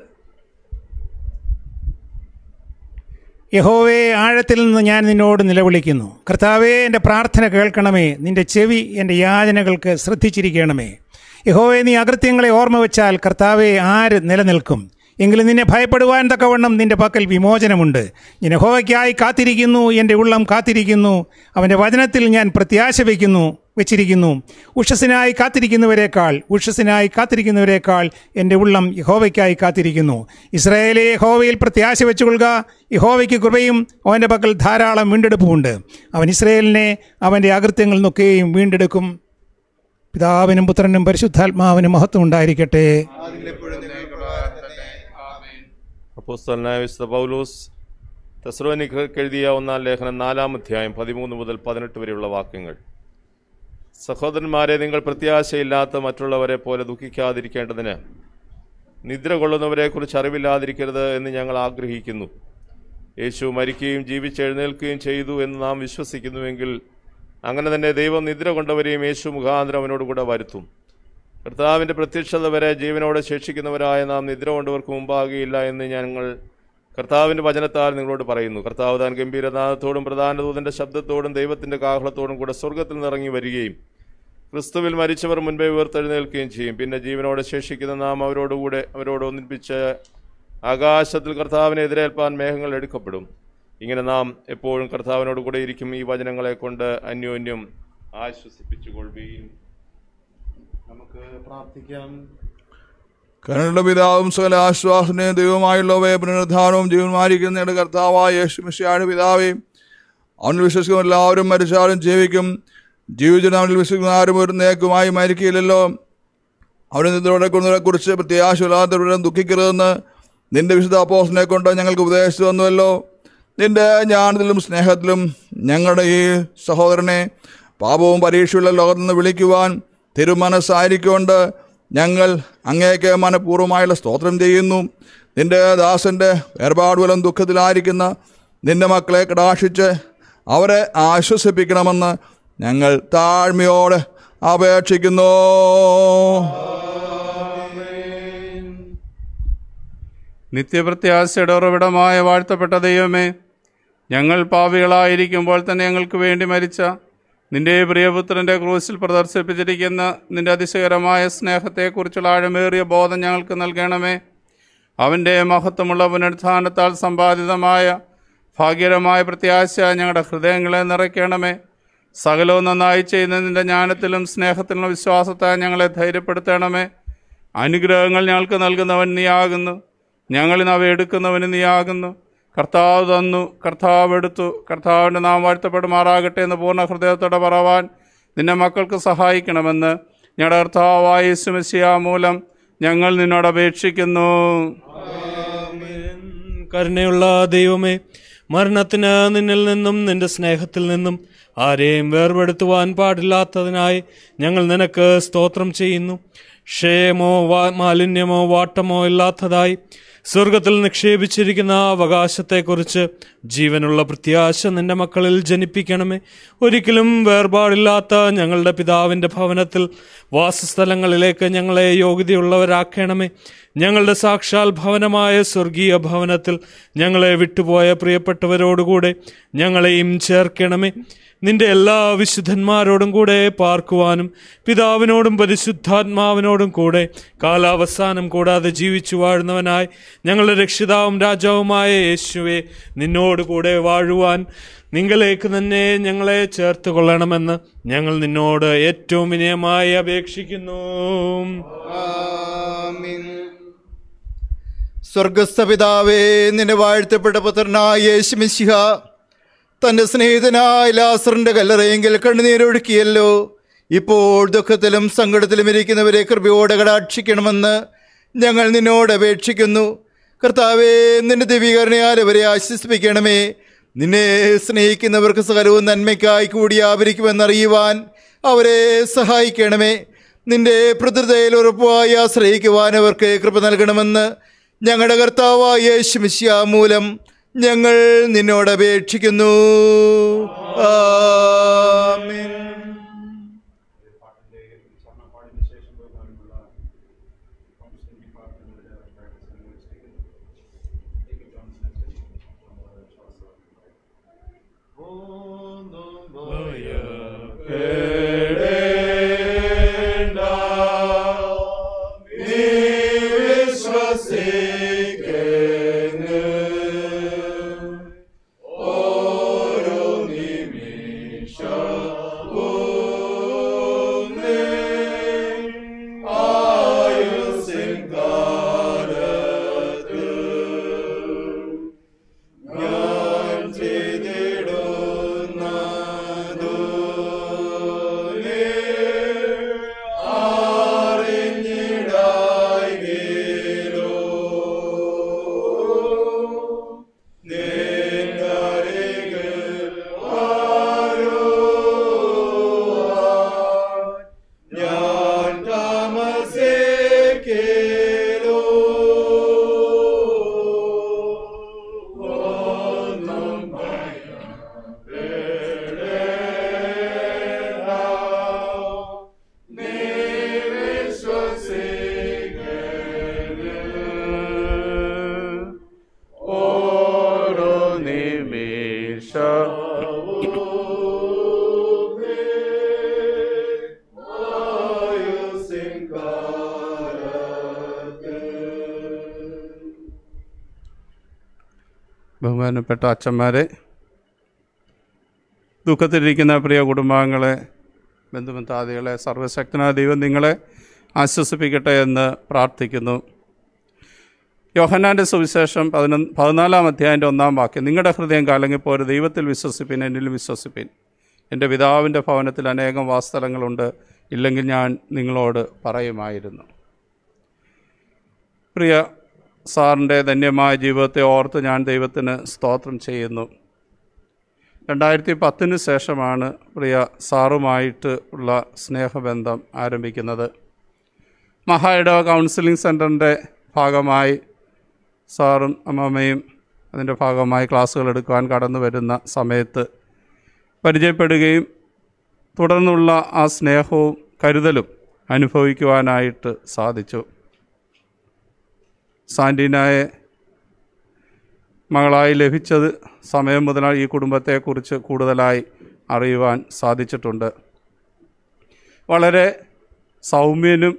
Speaker 1: യഹോവേ ആഴത്തിൽ നിന്ന് ഞാൻ നിന്നോട് നിലവിളിക്കുന്നു കർത്താവേ എൻ്റെ പ്രാർത്ഥന കേൾക്കണമേ നിന്റെ ചെവി എൻ്റെ യാചനകൾക്ക് ശ്രദ്ധിച്ചിരിക്കണമേ യഹോവേ നീ അകൃത്യങ്ങളെ ഓർമ്മ വെച്ചാൽ കർത്താവെ ആര് നിലനിൽക്കും എങ്കിലും നിന്നെ ഭയപ്പെടുവാൻ തക്കവണ്ണം നിന്റെ പക്കൽ വിമോചനമുണ്ട് ഞാൻ യഹോവയ്ക്കായി കാത്തിരിക്കുന്നു എൻ്റെ ഉള്ളം കാത്തിരിക്കുന്നു അവൻ്റെ വചനത്തിൽ ഞാൻ പ്രത്യാശ വയ്ക്കുന്നു വെച്ചിരിക്കുന്നു ഉഷസ്സിനായി കാത്തിരിക്കുന്നവരെക്കാൾ ഉഷസ്സിനായി കാത്തിരിക്കുന്നവരെക്കാൾ എൻ്റെ ഉള്ളം യഹോവയ്ക്കായി കാത്തിരിക്കുന്നു ഇസ്രായേലെ യഹോവയിൽ പ്രത്യാശ വെച്ചുകൊള്ളുക യഹോവയ്ക്ക് കൃപയും അവൻ്റെ പക്കൽ ധാരാളം വീണ്ടെടുപ്പുമുണ്ട് അവൻ ഇസ്രായേലിനെ അവൻ്റെ അകൃത്യങ്ങളിൽ നിന്നൊക്കെയും വീണ്ടെടുക്കും പിതാവിനും പുത്രനും പരിശുദ്ധാത്മാവിനും മഹത്വം ഉണ്ടായിരിക്കട്ടെ
Speaker 8: അപ്പോസ്തലനായ വിശുദ്ധ പൗലോസ് തെസ്രോനിക്ക് എഴുതിയ ഒന്നാം ലേഖനം നാലാം അധ്യായം പതിമൂന്ന് മുതൽ പതിനെട്ട് വരെയുള്ള വാക്യങ്ങൾ സഹോദരന്മാരെ നിങ്ങൾ പ്രത്യാശയില്ലാത്ത മറ്റുള്ളവരെ പോലെ ദുഃഖിക്കാതിരിക്കേണ്ടതിന് നിദ്ര കൊള്ളുന്നവരെക്കുറിച്ച് അറിവില്ലാതിരിക്കരുത് എന്ന് ഞങ്ങൾ ആഗ്രഹിക്കുന്നു യേശു മരിക്കുകയും ജീവിച്ചെഴുന്നേൽക്കുകയും ചെയ്തു എന്ന് നാം വിശ്വസിക്കുന്നുവെങ്കിൽ അങ്ങനെ തന്നെ ദൈവം നിദ്ര കൊണ്ടവരെയും യേശു മുഖാന്തരം അവനോട് കൂടെ വരുത്തും കർത്താവിൻ്റെ പ്രത്യക്ഷത വരെ ജീവനോടെ ശേഷിക്കുന്നവരായ നാം നിദ്ര കൊണ്ടവർക്ക് മുമ്പാകുകയില്ല എന്ന് ഞങ്ങൾ കർത്താവിൻ്റെ വചനത്താൽ നിങ്ങളോട് പറയുന്നു കർത്താവ് താൻ ഗംഭീരനാഥത്തോടും പ്രധാന ദൂതൻ്റെ ശബ്ദത്തോടും ദൈവത്തിൻ്റെ കാഹളത്തോടും കൂടെ സ്വർഗത്തിൽ നിന്നിറങ്ങി വരികയും ക്രിസ്തുവിൽ മരിച്ചവർ മുൻപേ ഉയർത്തെഴുന്നേൽക്കുകയും ചെയ്യും പിന്നെ ജീവനോടെ ശേഷിക്കുന്ന നാം അവരോടുകൂടെ അവരോട് ഒന്നിപ്പിച്ച് ആകാശത്തിൽ കർത്താവിനെ എതിരേൽപ്പാൻ മേഘങ്ങൾ എടുക്കപ്പെടും ഇങ്ങനെ നാം എപ്പോഴും കർത്താവിനോട് കൂടെ ഇരിക്കും ഈ വചനങ്ങളെ കൊണ്ട് അന്യോന്യം ആശ്വസിപ്പിച്ചുകൊള്ളുകയും
Speaker 6: നമുക്ക് പ്രാർത്ഥിക്കാം
Speaker 3: കരുണയുടെ പിതാവും സകല ആശ്വാസനയും ദൈവമായുള്ളവയെ പുനരുദ്ധാനവും ജീവന്മാരിക്കുന്നയുടെ കർത്താവായ യേശു മിശിയായുടെ പിതാവേ അവനിൽ വിശ്വസിക്കുന്ന എല്ലാവരും മരിച്ചാലും ജീവിക്കും ജീവിച്ചിട്ട് അവനിൽ വിശ്വസിക്കുന്ന ആരും ഒരു നേക്കുമായി മരിക്കില്ലല്ലോ അവനെ നിദ്രയോടെ കൊണ്ടതിനെ കുറിച്ച് പ്രത്യാശയില്ലാത്തവരും ദുഃഖിക്കരുതെന്ന് നിന്റെ വിശുദ്ധ അപ്പോസിനെ കൊണ്ട് ഞങ്ങൾക്ക് ഉപദേശിച്ചു തന്നുവല്ലോ നിന്റെ ജ്ഞാനത്തിലും സ്നേഹത്തിലും ഞങ്ങളുടെ ഈ സഹോദരനെ പാപവും പരീക്ഷയുള്ള ലോകത്തിൽ നിന്ന് വിളിക്കുവാൻ തിരുമനസ്സായിരിക്കൊണ്ട് ഞങ്ങൾ അങ്ങേക്ക് മനഃപൂർവ്വമായുള്ള സ്തോത്രം ചെയ്യുന്നു നിന്റെ ദാസൻ്റെ വേർപാടുവലം ദുഃഖത്തിലായിരിക്കുന്ന നിന്റെ മക്കളെ കടാക്ഷിച്ച് അവരെ ആശ്വസിപ്പിക്കണമെന്ന് ഞങ്ങൾ താഴ്മയോടെ അപേക്ഷിക്കുന്നു
Speaker 9: നിത്യപ്രത്യാശയുടെ ഉറവിടമായ വാഴ്ത്തപ്പെട്ട ദൈവമേ ഞങ്ങൾ പാപികളായിരിക്കുമ്പോൾ തന്നെ ഞങ്ങൾക്ക് വേണ്ടി മരിച്ച നിന്റെ പ്രിയപുത്രൻ്റെ ക്രൂസിൽ പ്രദർശിപ്പിച്ചിരിക്കുന്ന നിന്റെ അതിശയകരമായ സ്നേഹത്തെക്കുറിച്ചുള്ള ആഴമേറിയ ബോധം ഞങ്ങൾക്ക് നൽകണമേ അവൻ്റെ മഹത്വമുള്ള പുനരുത്ഥാനത്താൽ സമ്പാദിതമായ ഭാഗ്യകരമായ പ്രത്യാശ ഞങ്ങളുടെ ഹൃദയങ്ങളെ നിറയ്ക്കണമേ സകലവും നന്നായി ചെയ്യുന്ന നിന്റെ ജ്ഞാനത്തിലും സ്നേഹത്തിലും വിശ്വാസത്താൽ ഞങ്ങളെ ധൈര്യപ്പെടുത്തണമേ അനുഗ്രഹങ്ങൾ ഞങ്ങൾക്ക് നൽകുന്നവൻ നീയാകുന്നു ഞങ്ങളിൽ അവ എടുക്കുന്നവന് നീയാകുന്നു കർത്താവ് തന്നു കർത്താവ് എടുത്തു കർത്താവിൻ്റെ നാം വാഴ്ത്തപ്പെടുമാറാകട്ടെ എന്ന് പൂർണ്ണ ഹൃദയത്തോടെ പറവാൻ നിന്റെ മക്കൾക്ക് സഹായിക്കണമെന്ന് ഞങ്ങളുടെ കർത്താവായ യേശുമസിയ മൂലം ഞങ്ങൾ നിന്നോട് അപേക്ഷിക്കുന്നു
Speaker 10: കരുണയുള്ള ദൈവമേ മരണത്തിന് നിന്നിൽ നിന്നും നിന്റെ സ്നേഹത്തിൽ നിന്നും ആരെയും വേർപെടുത്തുവാൻ പാടില്ലാത്തതിനായി ഞങ്ങൾ നിനക്ക് സ്തോത്രം ചെയ്യുന്നു ക്ഷയമോ വാ മാലിന്യമോ വാട്ടമോ ഇല്ലാത്തതായി സ്വർഗത്തിൽ നിക്ഷേപിച്ചിരിക്കുന്ന അവകാശത്തെക്കുറിച്ച് ജീവനുള്ള പ്രത്യാശ നിന്റെ മക്കളിൽ ജനിപ്പിക്കണമേ ഒരിക്കലും വേർപാടില്ലാത്ത ഞങ്ങളുടെ പിതാവിൻ്റെ ഭവനത്തിൽ വാസസ്ഥലങ്ങളിലേക്ക് ഞങ്ങളെ യോഗ്യതയുള്ളവരാക്കണമേ ഞങ്ങളുടെ സാക്ഷാൽ ഭവനമായ സ്വർഗീയ ഭവനത്തിൽ ഞങ്ങളെ വിട്ടുപോയ പ്രിയപ്പെട്ടവരോടുകൂടെ ഞങ്ങളെയും ചേർക്കണമേ നിന്റെ എല്ലാ വിശുദ്ധന്മാരോടും കൂടെ പാർക്കുവാനും പിതാവിനോടും പരിശുദ്ധാത്മാവിനോടും കൂടെ കാലാവസാനം കൂടാതെ ജീവിച്ചു വാഴുന്നവനായി ഞങ്ങളുടെ രക്ഷിതാവും രാജാവുമായ യേശുവെ നിന്നോട് കൂടെ വാഴുവാൻ നിങ്ങളിലേക്ക് തന്നെ ഞങ്ങളെ ചേർത്ത് കൊള്ളണമെന്ന് ഞങ്ങൾ നിന്നോട് ഏറ്റവും വിനയമായി അപേക്ഷിക്കുന്നു
Speaker 2: സ്വർഗസ്ഥ പിതാവേ നിന്റെ വാഴ്ത്തപ്പെട്ട പുത്രനായ യേശുമിശിഹ തന്റെ സ്നേഹിതനായ ലാസറിന്റെ കല്ലറയെങ്കിൽ കണ്ണുനീരൊഴുക്കിയല്ലോ ഇപ്പോൾ ദുഃഖത്തിലും സങ്കടത്തിലും ഇരിക്കുന്നവരെ കൃപയോടെ കടാക്ഷിക്കണമെന്ന് ഞങ്ങൾ നിന്നോട് അപേക്ഷിക്കുന്നു കർത്താവേ നിന്റെ ദിവീകരണയാൽ അവരെ ആശ്വസിപ്പിക്കണമേ നിന്നെ സ്നേഹിക്കുന്നവർക്ക് സകലവും നന്മയ്ക്കായി കൂടി ആവരിക്കുമെന്നറിയുവാൻ അവരെ സഹായിക്കണമേ നിന്റെ പ്രതിതയിൽ ഉറപ്പായി ആശ്രയിക്കുവാൻ അവർക്ക് കൃപ നൽകണമെന്ന് ഞങ്ങളുടെ കർത്താവായ യേശുമിശ്യ മൂലം ഞങ്ങൾ നിന്നോട് അപേക്ഷിക്കുന്നു ആമേൻ
Speaker 9: ബഹുമാനപ്പെട്ട അച്ഛന്മാരെ ദുഃഖത്തിലിരിക്കുന്ന പ്രിയ കുടുംബാംഗങ്ങളെ ബന്ധുമിത്രാദികളെ സർവശക്തനായ ദൈവം നിങ്ങളെ ആശ്വസിപ്പിക്കട്ടെ എന്ന് പ്രാർത്ഥിക്കുന്നു യോഹന്നാൻ്റെ സുവിശേഷം പതിനൊന്ന് പതിനാലാം അധ്യായൻ്റെ ഒന്നാം വാക്യം നിങ്ങളുടെ ഹൃദയം കലങ്ങിപ്പോര് ദൈവത്തിൽ വിശ്വസിപ്പിൻ എന്നിലും വിശ്വസിപ്പിൻ എൻ്റെ പിതാവിൻ്റെ ഭവനത്തിൽ അനേകം വാസ്തലങ്ങളുണ്ട് ഇല്ലെങ്കിൽ ഞാൻ നിങ്ങളോട് പറയുമായിരുന്നു പ്രിയ സാറിൻ്റെ ധന്യമായ ജീവിതത്തെ ഓർത്ത് ഞാൻ ദൈവത്തിന് സ്തോത്രം ചെയ്യുന്നു രണ്ടായിരത്തി പത്തിന് ശേഷമാണ് പ്രിയ സാറുമായിട്ട് ഉള്ള സ്നേഹബന്ധം ആരംഭിക്കുന്നത് മഹായിടവ കൗൺസിലിംഗ് സെൻറ്ററിൻ്റെ ഭാഗമായി സാറും അമ്മമ്മയും അതിൻ്റെ ഭാഗമായി ക്ലാസ്സുകൾ എടുക്കുവാൻ കടന്നു വരുന്ന സമയത്ത് പരിചയപ്പെടുകയും തുടർന്നുള്ള ആ സ്നേഹവും കരുതലും അനുഭവിക്കുവാനായിട്ട് സാധിച്ചു സാൻറ്റീനായെ മകളായി ലഭിച്ചത് സമയം മുതൽ ഈ കുടുംബത്തെക്കുറിച്ച് കൂടുതലായി അറിയുവാൻ സാധിച്ചിട്ടുണ്ട് വളരെ സൗമ്യനും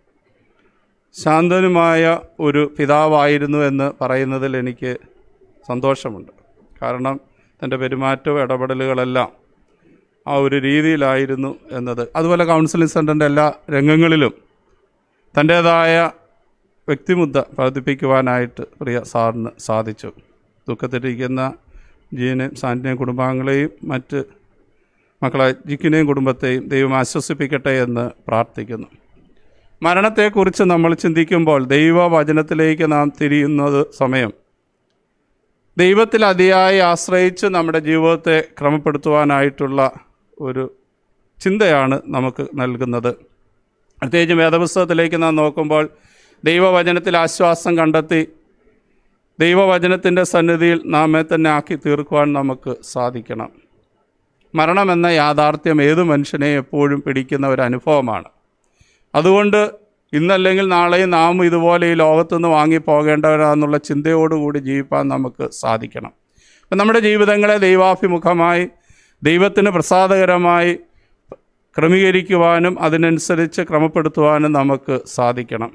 Speaker 9: ശാന്തനുമായ ഒരു പിതാവായിരുന്നു എന്ന് പറയുന്നതിൽ എനിക്ക് സന്തോഷമുണ്ട് കാരണം തൻ്റെ പെരുമാറ്റവും ഇടപെടലുകളെല്ലാം ആ ഒരു രീതിയിലായിരുന്നു എന്നത് അതുപോലെ കൗൺസിലിംഗ് സെൻറ്ററിൻ്റെ എല്ലാ രംഗങ്ങളിലും തൻ്റേതായ വ്യക്തിമുദ്ര പ്രവർത്തിപ്പിക്കുവാനായിട്ട് പ്രിയ സാറിന് സാധിച്ചു ദുഃഖത്തിരിക്കുന്ന ജീനെയും സാന്റിനെയും കുടുംബാംഗങ്ങളെയും മറ്റ് മക്കളെ ജിക്കിനെയും കുടുംബത്തെയും ദൈവം ആശ്വസിപ്പിക്കട്ടെ എന്ന് പ്രാർത്ഥിക്കുന്നു മരണത്തെക്കുറിച്ച് നമ്മൾ ചിന്തിക്കുമ്പോൾ ദൈവവചനത്തിലേക്ക് നാം തിരിയുന്നത് സമയം ദൈവത്തിൽ അതിയായി ആശ്രയിച്ച് നമ്മുടെ ജീവിതത്തെ ക്രമപ്പെടുത്തുവാനായിട്ടുള്ള ഒരു ചിന്തയാണ് നമുക്ക് നൽകുന്നത് പ്രത്യേകിച്ചും വേദപുസ്തകത്തിലേക്ക് നാം നോക്കുമ്പോൾ ദൈവവചനത്തിൽ ആശ്വാസം കണ്ടെത്തി ദൈവവചനത്തിൻ്റെ സന്നിധിയിൽ നാമെ തന്നെ ആക്കി തീർക്കുവാൻ നമുക്ക് സാധിക്കണം മരണമെന്ന യാഥാർത്ഥ്യം ഏതു മനുഷ്യനെയും എപ്പോഴും പിടിക്കുന്ന ഒരു അനുഭവമാണ് അതുകൊണ്ട് ഇന്നല്ലെങ്കിൽ നാളെയും നാം ഇതുപോലെ ഈ ലോകത്തുനിന്ന് വാങ്ങി പോകേണ്ടവരാന്നുള്ള ചിന്തയോടുകൂടി ജീവിപ്പാൻ നമുക്ക് സാധിക്കണം അപ്പം നമ്മുടെ ജീവിതങ്ങളെ ദൈവാഭിമുഖമായി ദൈവത്തിന് പ്രസാദകരമായി ക്രമീകരിക്കുവാനും അതിനനുസരിച്ച് ക്രമപ്പെടുത്തുവാനും നമുക്ക് സാധിക്കണം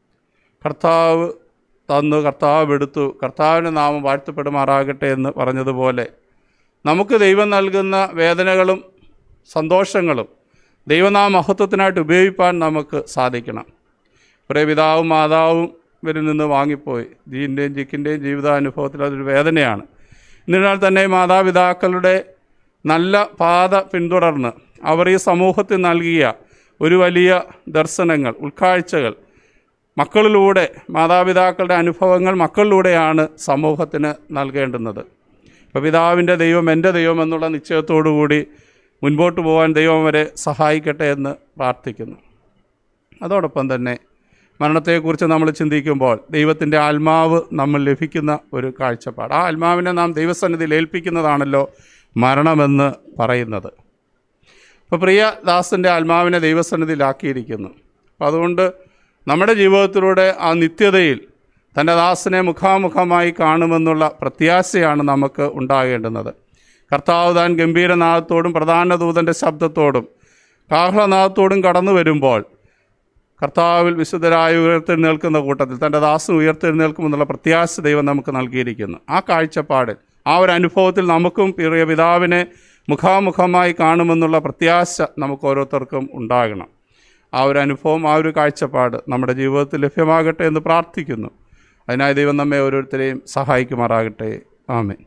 Speaker 9: കർത്താവ് തന്നു കർത്താവ് എടുത്തു കർത്താവിൻ്റെ നാമം വാഴ്ത്തപ്പെടുമാറാകട്ടെ എന്ന് പറഞ്ഞതുപോലെ നമുക്ക് ദൈവം നൽകുന്ന വേദനകളും സന്തോഷങ്ങളും ദൈവനാമ മഹത്വത്തിനായിട്ട് ഉപയോഗിപ്പാൻ നമുക്ക് സാധിക്കണം കുറേ പിതാവും മാതാവും ഇവരിൽ നിന്ന് വാങ്ങിപ്പോയി ജീൻ്റെയും ജിക്കിൻ്റെയും ജീവിതാനുഭവത്തിൽ അതൊരു വേദനയാണ് എന്നിരുന്നാൽ തന്നെ മാതാപിതാക്കളുടെ നല്ല പാത പിന്തുടർന്ന് അവർ ഈ സമൂഹത്തിൽ നൽകിയ ഒരു വലിയ ദർശനങ്ങൾ ഉൾക്കാഴ്ചകൾ മക്കളിലൂടെ മാതാപിതാക്കളുടെ അനുഭവങ്ങൾ മക്കളിലൂടെയാണ് സമൂഹത്തിന് നൽകേണ്ടുന്നത് അപ്പോൾ പിതാവിൻ്റെ ദൈവം എൻ്റെ ദൈവം എന്നുള്ള നിശ്ചയത്തോടു കൂടി മുൻപോട്ട് പോകാൻ ദൈവം വരെ സഹായിക്കട്ടെ എന്ന് പ്രാർത്ഥിക്കുന്നു അതോടൊപ്പം തന്നെ മരണത്തെക്കുറിച്ച് നമ്മൾ ചിന്തിക്കുമ്പോൾ ദൈവത്തിൻ്റെ ആത്മാവ് നമ്മൾ ലഭിക്കുന്ന ഒരു കാഴ്ചപ്പാട് ആ ആത്മാവിനെ നാം ദൈവസന്നിധിയിൽ ഏൽപ്പിക്കുന്നതാണല്ലോ മരണമെന്ന് പറയുന്നത് അപ്പോൾ പ്രിയ ദാസൻ്റെ ആത്മാവിനെ ദൈവസന്നിധിയിലാക്കിയിരിക്കുന്നു അപ്പോൾ അതുകൊണ്ട് നമ്മുടെ ജീവിതത്തിലൂടെ ആ നിത്യതയിൽ തൻ്റെ ദാസനെ മുഖാമുഖമായി കാണുമെന്നുള്ള പ്രത്യാശയാണ് നമുക്ക് ഉണ്ടാകേണ്ടുന്നത് കർത്താവ് താൻ ഗംഭീരനാഥത്തോടും പ്രധാന ദൂതൻ്റെ ശബ്ദത്തോടും കാഹളനാഥത്തോടും കടന്നു വരുമ്പോൾ കർത്താവിൽ വിശുദ്ധരായി ഉയർത്തെഴുന്നേൽക്കുന്ന കൂട്ടത്തിൽ തൻ്റെ ദാസൻ ഉയർത്തെഴുന്നേൽക്കുമെന്നുള്ള പ്രത്യാശ ദൈവം നമുക്ക് നൽകിയിരിക്കുന്നു ആ കാഴ്ചപ്പാടിൽ ആ ഒരു അനുഭവത്തിൽ നമുക്കും പ്രിയ പിതാവിനെ മുഖാമുഖമായി കാണുമെന്നുള്ള പ്രത്യാശ നമുക്ക് ഓരോരുത്തർക്കും ഉണ്ടാകണം ആ ഒരു അനുഭവം ആ ഒരു കാഴ്ചപ്പാട് നമ്മുടെ ജീവിതത്തിൽ ലഭ്യമാകട്ടെ എന്ന് പ്രാർത്ഥിക്കുന്നു അതിനായി ദൈവം നമ്മെ ഓരോരുത്തരെയും സഹായിക്കുമാറാകട്ടെ ആമേ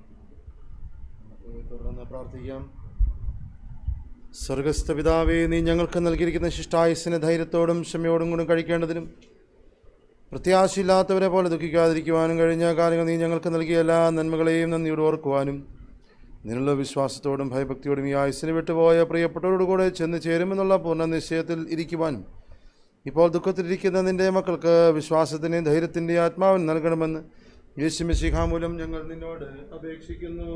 Speaker 6: തുടർന്ന് പ്രാർത്ഥിക്കാം സ്വർഗസ്ഥ പിതാവേ നീ ഞങ്ങൾക്ക് നൽകിയിരിക്കുന്ന ശിഷ്ടായുസിനെ ധൈര്യത്തോടും ക്ഷമയോടും കൂടി കഴിക്കേണ്ടതിനും പ്രത്യാശയില്ലാത്തവരെ പോലെ ദുഃഖിക്കാതിരിക്കുവാനും കഴിഞ്ഞ കാര്യങ്ങൾ നീ ഞങ്ങൾക്ക് നൽകിയ എല്ലാ നന്മകളെയും നന്ദിയോട് ഓർക്കുവാനും നിന്നുള്ള വിശ്വാസത്തോടും ഭയഭക്തിയോടും ഈ ആയുസിന് വിട്ടുപോയ പ്രിയപ്പെട്ടവരോട് കൂടെ ചെന്ന് ചേരുമെന്നുള്ള പൂർണ്ണ നിശ്ചയത്തിൽ ഇരിക്കുവാനും ഇപ്പോൾ ദുഃഖത്തിലിരിക്കുന്ന നിന്റെ മക്കൾക്ക് വിശ്വാസത്തിൻ്റെയും ധൈര്യത്തിൻ്റെയും ആത്മാവിന് നൽകണമെന്ന് യേശുമിശിഖാ മൂലം ഞങ്ങൾ നിന്നോട് അപേക്ഷിക്കുന്നു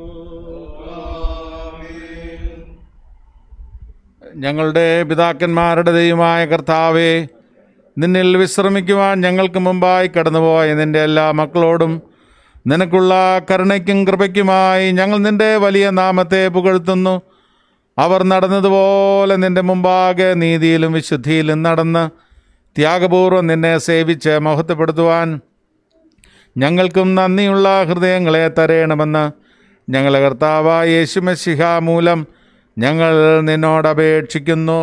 Speaker 5: ഞങ്ങളുടെ പിതാക്കന്മാരുടെ ദൈവമായ കർത്താവേ നിന്നിൽ വിശ്രമിക്കുവാൻ ഞങ്ങൾക്ക് മുമ്പായി കടന്നുപോയ നിന്റെ എല്ലാ മക്കളോടും നിനക്കുള്ള കരുണയ്ക്കും കൃപയ്ക്കുമായി ഞങ്ങൾ നിന്റെ വലിയ നാമത്തെ പുകഴ്ത്തുന്നു അവർ നടന്നതുപോലെ നിന്റെ മുമ്പാകെ നീതിയിലും വിശുദ്ധിയിലും നടന്ന് ത്യാഗപൂർവ്വം നിന്നെ സേവിച്ച് മഹത്വപ്പെടുത്തുവാൻ
Speaker 6: ഞങ്ങൾക്കും നന്ദിയുള്ള ഹൃദയങ്ങളെ തരയണമെന്ന് ഞങ്ങളെ കർത്താവായ യേശുമശിഹ മൂലം ഞങ്ങൾ നിന്നോട് അപേക്ഷിക്കുന്നു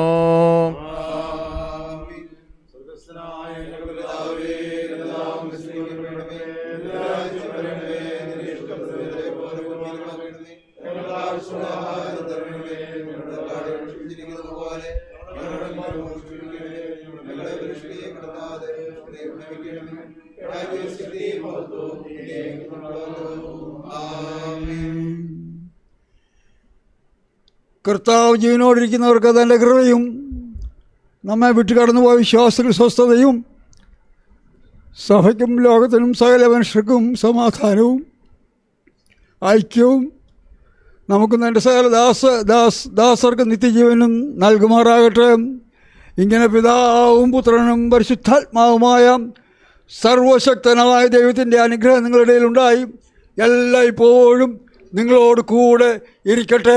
Speaker 11: കർത്താവ് ജീവനോടിരിക്കുന്നവർക്ക് തൻ്റെ കൃപയും നമ്മെ വിട്ടുകടന്നുപോയ വിശ്വാസത്തിൽ സ്വസ്ഥതയും സഭയ്ക്കും ലോകത്തിനും സകല മനുഷ്യർക്കും സമാധാനവും ഐക്യവും നമുക്ക് എൻ്റെ സകല ദാസ ദാസ് ദാസർക്ക് നിത്യജീവനും നൽകുമാറാകട്ടെ ഇങ്ങനെ പിതാവും പുത്രനും പരിശുദ്ധാത്മാവുമായ സർവശക്തനായ ദൈവത്തിൻ്റെ അനുഗ്രഹം നിങ്ങളുടെ ഇടയിലുണ്ടായി എല്ലാ ഇപ്പോഴും നിങ്ങളോട് കൂടെ ഇരിക്കട്ടെ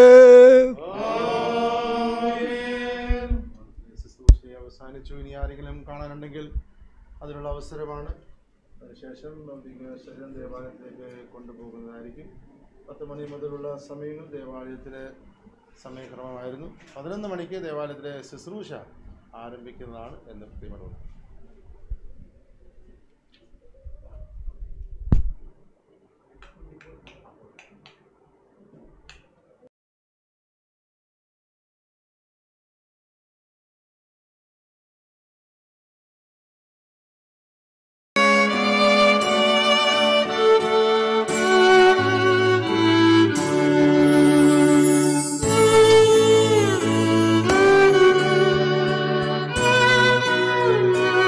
Speaker 6: ശുശ്രൂഷ അവസാനിച്ചു ഇനി ആരെങ്കിലും കാണാനുണ്ടെങ്കിൽ അതിനുള്ള അവസരമാണ് അതിനുശേഷം ശരീരം ദേവാലയത്തിലേക്ക് കൊണ്ടുപോകുന്നതായിരിക്കും പത്ത് മണി മുതലുള്ള സമയങ്ങൾ ദേവാലയത്തിലെ സമയക്രമമായിരുന്നു പതിനൊന്ന് മണിക്ക് ദേവാലയത്തിലെ ശുശ്രൂഷ ആരംഭിക്കുന്നതാണ് എന്ന് പ്രിയമണമാണ്
Speaker 12: Thank you.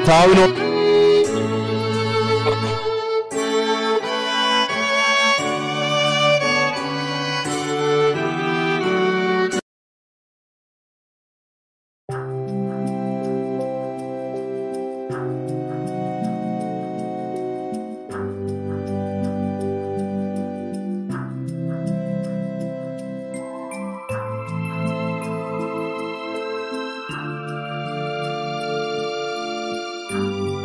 Speaker 12: കർത്താവിനോട്
Speaker 13: thank you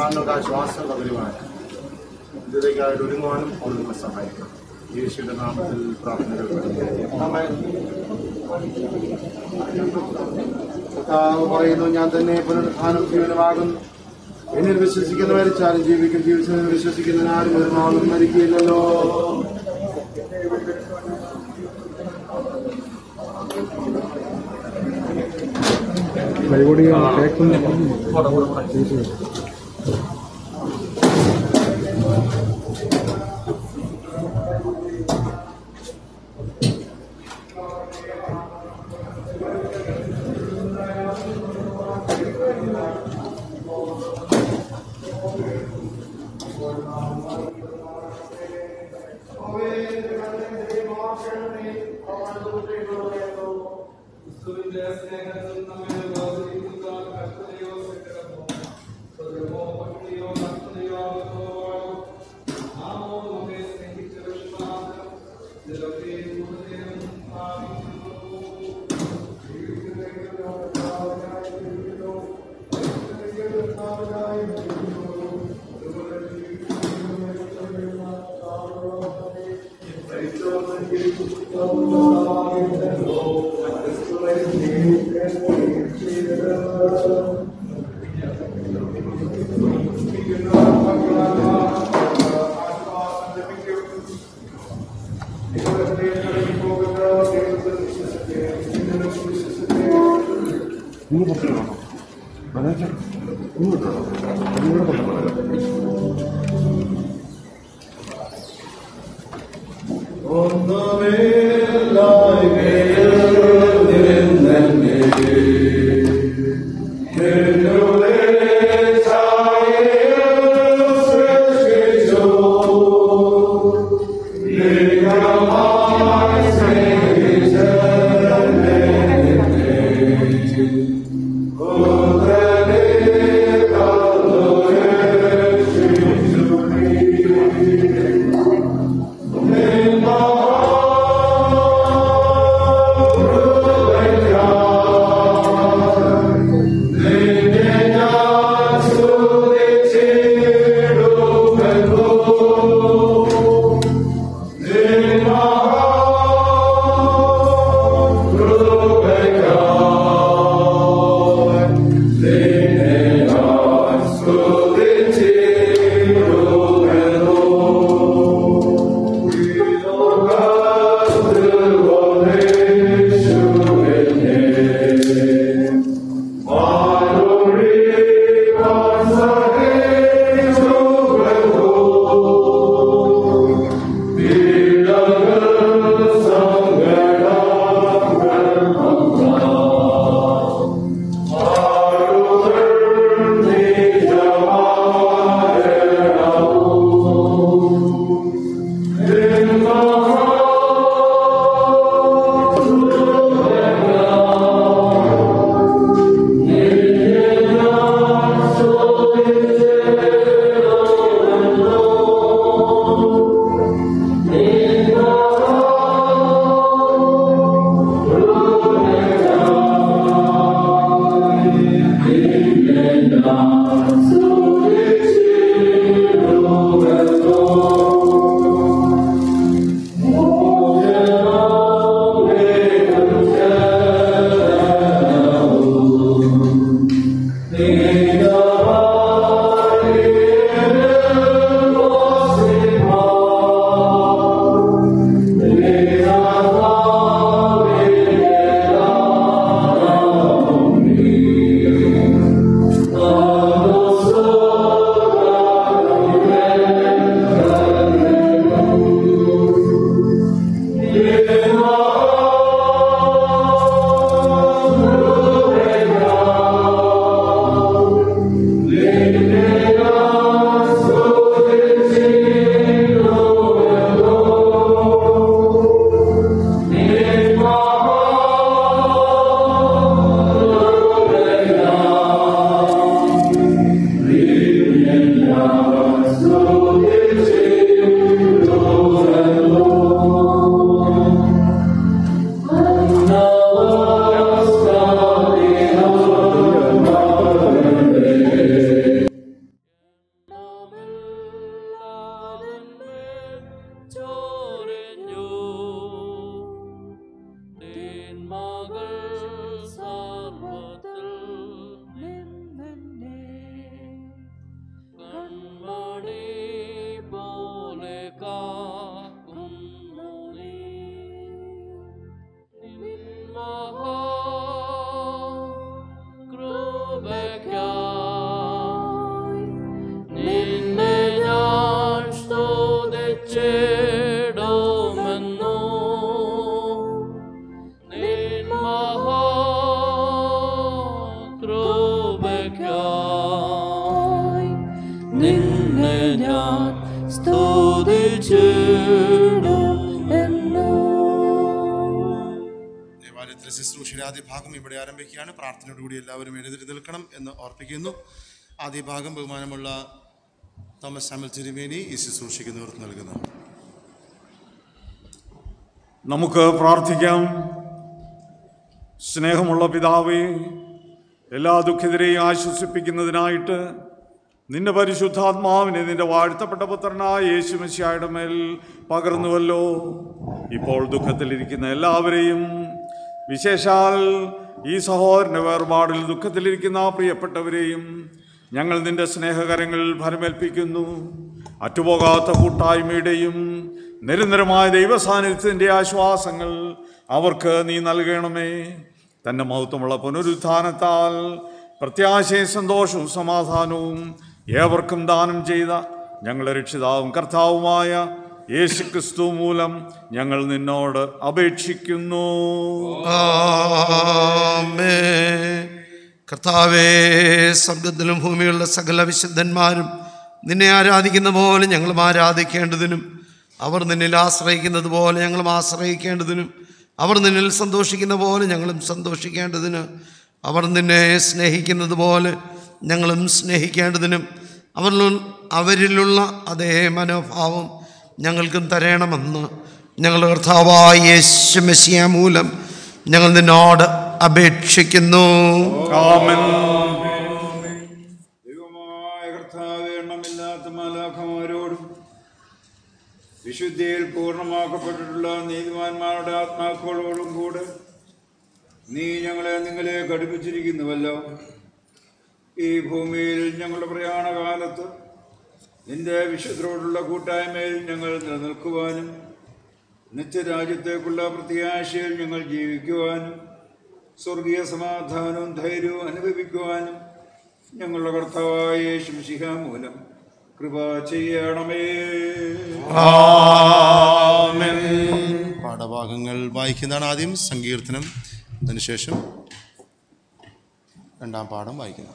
Speaker 6: പ്രാണനൊക്കെ ശ്വാസം പകരുവാൻ ഇതിലേക്കായിട്ട് ഒരുങ്ങുവാനും കൂടുതൽ സഹായിക്കും യേശുവിന്റെ നാമത്തിൽ പ്രാർത്ഥനകൾ കർത്താവ് പറയുന്നു ഞാൻ തന്നെ പുനരുദ്ധാനം ജീവനമാകുന്നു എന്നിൽ വിശ്വസിക്കുന്ന മരിച്ചാലും ജീവിക്കും ജീവിച്ചതിൽ വിശ്വസിക്കുന്ന ആരും ഒരു നാളും മരിക്കില്ലല്ലോ
Speaker 12: Oh നന്മകൾ സർവത്തിൽ നിന്നെ കൺമണി പോലെ കാക്കുന്നു നീ നിൻ മഹാ കൃപയ്ക്കായി നിന്നെ ഞാൻ സ്തുതിച്ചിടുമെന്നു നിൻ മഹാ കൃപയ്ക്കായി നിന്നെ ഞാൻ സ്തുതിച്ചിടുമെന്നു
Speaker 6: ദേവാലയത്തിലെ ശുശ്രൂഷയുടെ ആദ്യ ഭാഗം ഇവിടെ ആരംഭിക്കുകയാണ് പ്രാർത്ഥനയോടുകൂടി എല്ലാവരും എഴുതി നിൽക്കണം എന്ന് ഓർപ്പിക്കുന്നു ആദ്യ ഭാഗം ബഹുമാനമുള്ള തോമസ് സാമൽ തിരുമേനി ഈ ശുശ്രൂഷയ്ക്ക് നേതൃത്വം നൽകുന്നു
Speaker 13: നമുക്ക് പ്രാർത്ഥിക്കാം സ്നേഹമുള്ള പിതാവേ എല്ലാ ദുഃഖിതരെയും ആശ്വസിപ്പിക്കുന്നതിനായിട്ട് നിന്റെ പരിശുദ്ധാത്മാവിനെ നിന്റെ വാഴ്ത്തപ്പെട്ട പുത്രനായ യേശുമശിയായുടെ മേൽ പകർന്നുവല്ലോ ഇപ്പോൾ ദുഃഖത്തിലിരിക്കുന്ന എല്ലാവരെയും വിശേഷാൽ ഈ സഹോദരൻ്റെ വേർപാടിൽ ദുഃഖത്തിലിരിക്കുന്ന ആ പ്രിയപ്പെട്ടവരെയും ഞങ്ങൾ നിന്റെ സ്നേഹകരങ്ങളിൽ ഫലമേൽപ്പിക്കുന്നു അറ്റുപോകാത്ത കൂട്ടായ്മയുടെയും നിരന്തരമായ ദൈവസാന്നിധ്യത്തിൻ്റെ ആശ്വാസങ്ങൾ അവർക്ക് നീ നൽകണമേ തൻ്റെ മഹത്വമുള്ള പുനരുത്ഥാനത്താൽ പ്രത്യാശയും സന്തോഷവും സമാധാനവും ഏവർക്കും ദാനം ചെയ്ത ഞങ്ങളുടെ രക്ഷിതാവും കർത്താവുമായ യേശു ക്രിസ്തു മൂലം ഞങ്ങൾ നിന്നോട് അപേക്ഷിക്കുന്നു
Speaker 14: ആമേ കർത്താവേ സ്വർഗത്തിലും ഭൂമിയുള്ള സകല വിശുദ്ധന്മാരും നിന്നെ ആരാധിക്കുന്ന പോലെ ഞങ്ങളും ആരാധിക്കേണ്ടതിനും അവർ നിന്നിൽ ആശ്രയിക്കുന്നത് പോലെ ഞങ്ങളും ആശ്രയിക്കേണ്ടതിനും അവർ നിന്നിൽ സന്തോഷിക്കുന്ന പോലെ ഞങ്ങളും സന്തോഷിക്കേണ്ടതിന് അവർ നിന്നെ സ്നേഹിക്കുന്നത് പോലെ ഞങ്ങളും സ്നേഹിക്കേണ്ടതിനും അവർ അവരിലുള്ള അതേ മനോഭാവം ഞങ്ങൾക്കും തരണമെന്ന് ഞങ്ങളുടെ കർത്താവായ യേശു മെസ്സിയ മൂലം ഞങ്ങൾ നിന്നോട് അപേക്ഷിക്കുന്നു
Speaker 13: ദൈവമായ കർത്താവേ എണ്ണമില്ലാത്ത മാലാഖമാരോടും വിശുദ്ധിയിൽ പൂർണ്ണമാക്കപ്പെട്ടിട്ടുള്ള നീതിമാന്മാരുടെ ആത്മാക്കളോടും കൂടെ നീ ഞങ്ങളെ നിങ്ങളെ ഘടിപ്പിച്ചിരിക്കുന്നുവല്ലോ ഈ ഭൂമിയിൽ ഞങ്ങളുടെ പ്രയാണകാലത്ത് നിന്റെ വിശുദ്ധരോടുള്ള കൂട്ടായ്മയിൽ ഞങ്ങൾ നിലനിൽക്കുവാനും നിത്യരാജ്യത്തേക്കുള്ള പ്രത്യാശയിൽ ഞങ്ങൾ ജീവിക്കുവാനും സ്വർഗീയ സമാധാനവും ധൈര്യവും അനുഭവിക്കുവാനും ഞങ്ങളുടെ കർത്താവായ യേശുമിശിഹ മൂലം കൃപ ചെയ്യണമേ
Speaker 6: പാഠഭാഗങ്ങൾ വായിക്കുന്നതാണ് ആദ്യം സങ്കീർത്തനം അതിനുശേഷം രണ്ടാം പാഠം വായിക്കുന്നു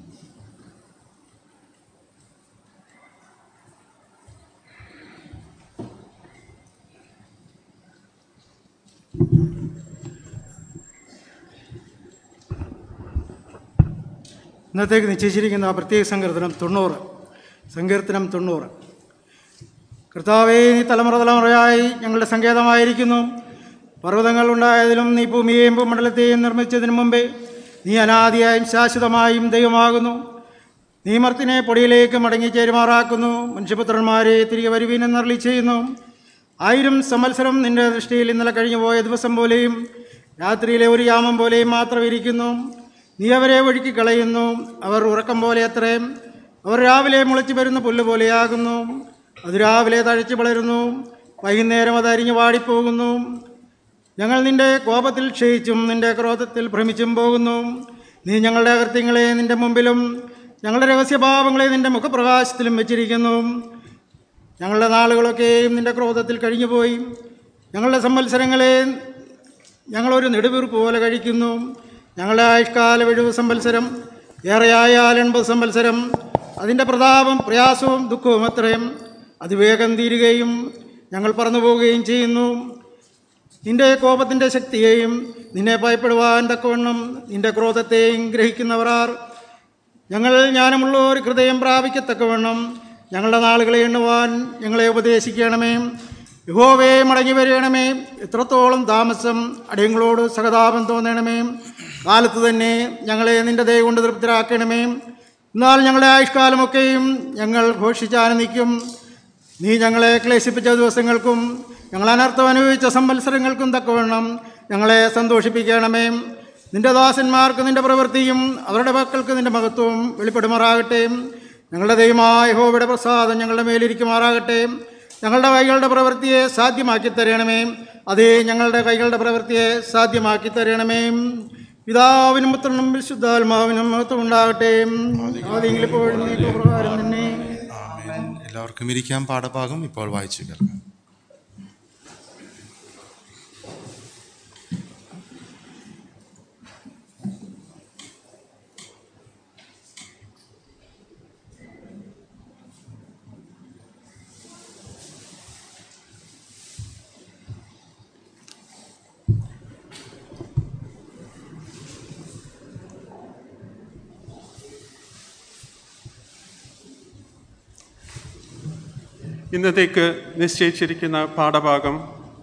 Speaker 15: ഇന്നത്തേക്ക് നിശ്ചയിച്ചിരിക്കുന്ന ആ പ്രത്യേക സങ്കീർത്തനം തൊണ്ണൂറ് സങ്കീർത്തനം തൊണ്ണൂറ് കർത്താവേ നീ തലമുറ തലമുറയായി ഞങ്ങളുടെ സങ്കേതമായിരിക്കുന്നു പർവ്വതങ്ങൾ ഉണ്ടായതിലും നീ ഭൂമിയെയും ഭൂമണ്ഡലത്തെയും നിർമ്മിച്ചതിനു മുമ്പേ നീ അനാദിയായും ശാശ്വതമായും ദൈവമാകുന്നു നീ മർത്തിനെ പൊടിയിലേക്ക് മടങ്ങിച്ചേരുമാറാക്കുന്നു മനുഷ്യപുത്രന്മാരെ തിരികെ വരുവീനെന്നറിളി ചെയ്യുന്നു ആയിരം സംവത്സരം നിന്റെ ദൃഷ്ടിയിൽ ഇന്നലെ കഴിഞ്ഞു പോയ ദിവസം പോലെയും രാത്രിയിലെ ഒരു യാമം പോലെയും മാത്രം ഇരിക്കുന്നു നീ അവരെ ഒഴുക്കി കളയുന്നു അവർ ഉറക്കം പോലെ അത്രയും അവർ രാവിലെ മുളച്ചു വരുന്ന പുല്ല് പോലെയാകുന്നു അത് രാവിലെ തഴച്ചു വളരുന്നു വൈകുന്നേരം അത് അരിഞ്ഞു വാടിപ്പോകുന്നു ഞങ്ങൾ നിന്റെ കോപത്തിൽ ക്ഷയിച്ചും നിന്റെ ക്രോധത്തിൽ ഭ്രമിച്ചും പോകുന്നു നീ ഞങ്ങളുടെ അകൃത്യങ്ങളെ നിന്റെ മുമ്പിലും ഞങ്ങളുടെ രഹസ്യഭാവങ്ങളെ നിന്റെ മുഖപ്രകാശത്തിലും വെച്ചിരിക്കുന്നു ഞങ്ങളുടെ നാളുകളൊക്കെയും നിന്റെ ക്രോധത്തിൽ കഴിഞ്ഞുപോയി ഞങ്ങളുടെ സംവത്സരങ്ങളെ ഞങ്ങളൊരു നെടുവീർപ്പ് പോലെ കഴിക്കുന്നു ഞങ്ങളുടെ ആയുഷ്കാല എഴുപത് സംവത്സരം ഏറെയായാൽ എൺപത് സംവത്സരം അതിൻ്റെ പ്രതാപം പ്രയാസവും ദുഃഖവും അത്രയും അത് വേഗം തീരുകയും ഞങ്ങൾ പറന്നു പോവുകയും ചെയ്യുന്നു നിന്റെ കോപത്തിൻ്റെ ശക്തിയെയും നിന്നെ ഭയപ്പെടുവാൻ തക്കവണ്ണം നിന്റെ ക്രോധത്തെയും ഗ്രഹിക്കുന്നവർ ആർ ഞങ്ങൾ ജ്ഞാനമുള്ള ഒരു ഹൃദയം പ്രാപിക്കത്തക്കവണ്ണം ഞങ്ങളുടെ നാളുകളെ എണ്ണുവാൻ ഞങ്ങളെ ഉപദേശിക്കണമേ യഹോവേ മടങ്ങി വരണമേ എത്രത്തോളം താമസം അടിയങ്ങളോട് സഹതാപം തോന്നണമേ കാലത്ത് തന്നെ ഞങ്ങളെ നിന്റെ ദയ കൊണ്ട് തൃപ്തരാക്കണമേ എന്നാൽ ഞങ്ങളുടെ ആയുഷ്കാലമൊക്കെയും ഞങ്ങൾ ഘോഷിച്ചാനന്ദിക്കും നീ ഞങ്ങളെ ക്ലേശിപ്പിച്ച ദിവസങ്ങൾക്കും ഞങ്ങൾ അനർത്ഥം അനുഭവിച്ച സംവത്സരങ്ങൾക്കും തക്കവണ്ണം ഞങ്ങളെ സന്തോഷിപ്പിക്കണമേ നിന്റെ ദാസന്മാർക്ക് നിന്റെ പ്രവൃത്തിയും അവരുടെ മക്കൾക്ക് നിന്റെ മഹത്വവും വെളിപ്പെടുമാറാകട്ടെ ഞങ്ങളുടെ ദൈവമായ ഹോബയുടെ പ്രസാദം ഞങ്ങളുടെ മേലിരിക്കുമാറാകട്ടെ ഞങ്ങളുടെ കൈകളുടെ പ്രവൃത്തിയെ സാധ്യമാക്കി തരണമേ അതേ ഞങ്ങളുടെ കൈകളുടെ പ്രവൃത്തിയെ സാധ്യമാക്കി തരണമേ പിതാവിനും പുത്രനും വിശുദ്ധാത്മാവിനും മഹത്വം ഉണ്ടാകട്ടെ ആദ്യങ്ങളിൽ ഇപ്പോഴും നീക്കും പ്രകാരം തന്നെ
Speaker 16: എല്ലാവർക്കും ഇരിക്കാൻ പാഠഭാഗം ഇപ്പോൾ വായിച്ചു കേൾക്കാം
Speaker 17: ഇന്നത്തേക്ക് നിശ്ചയിച്ചിരിക്കുന്ന പാഠഭാഗം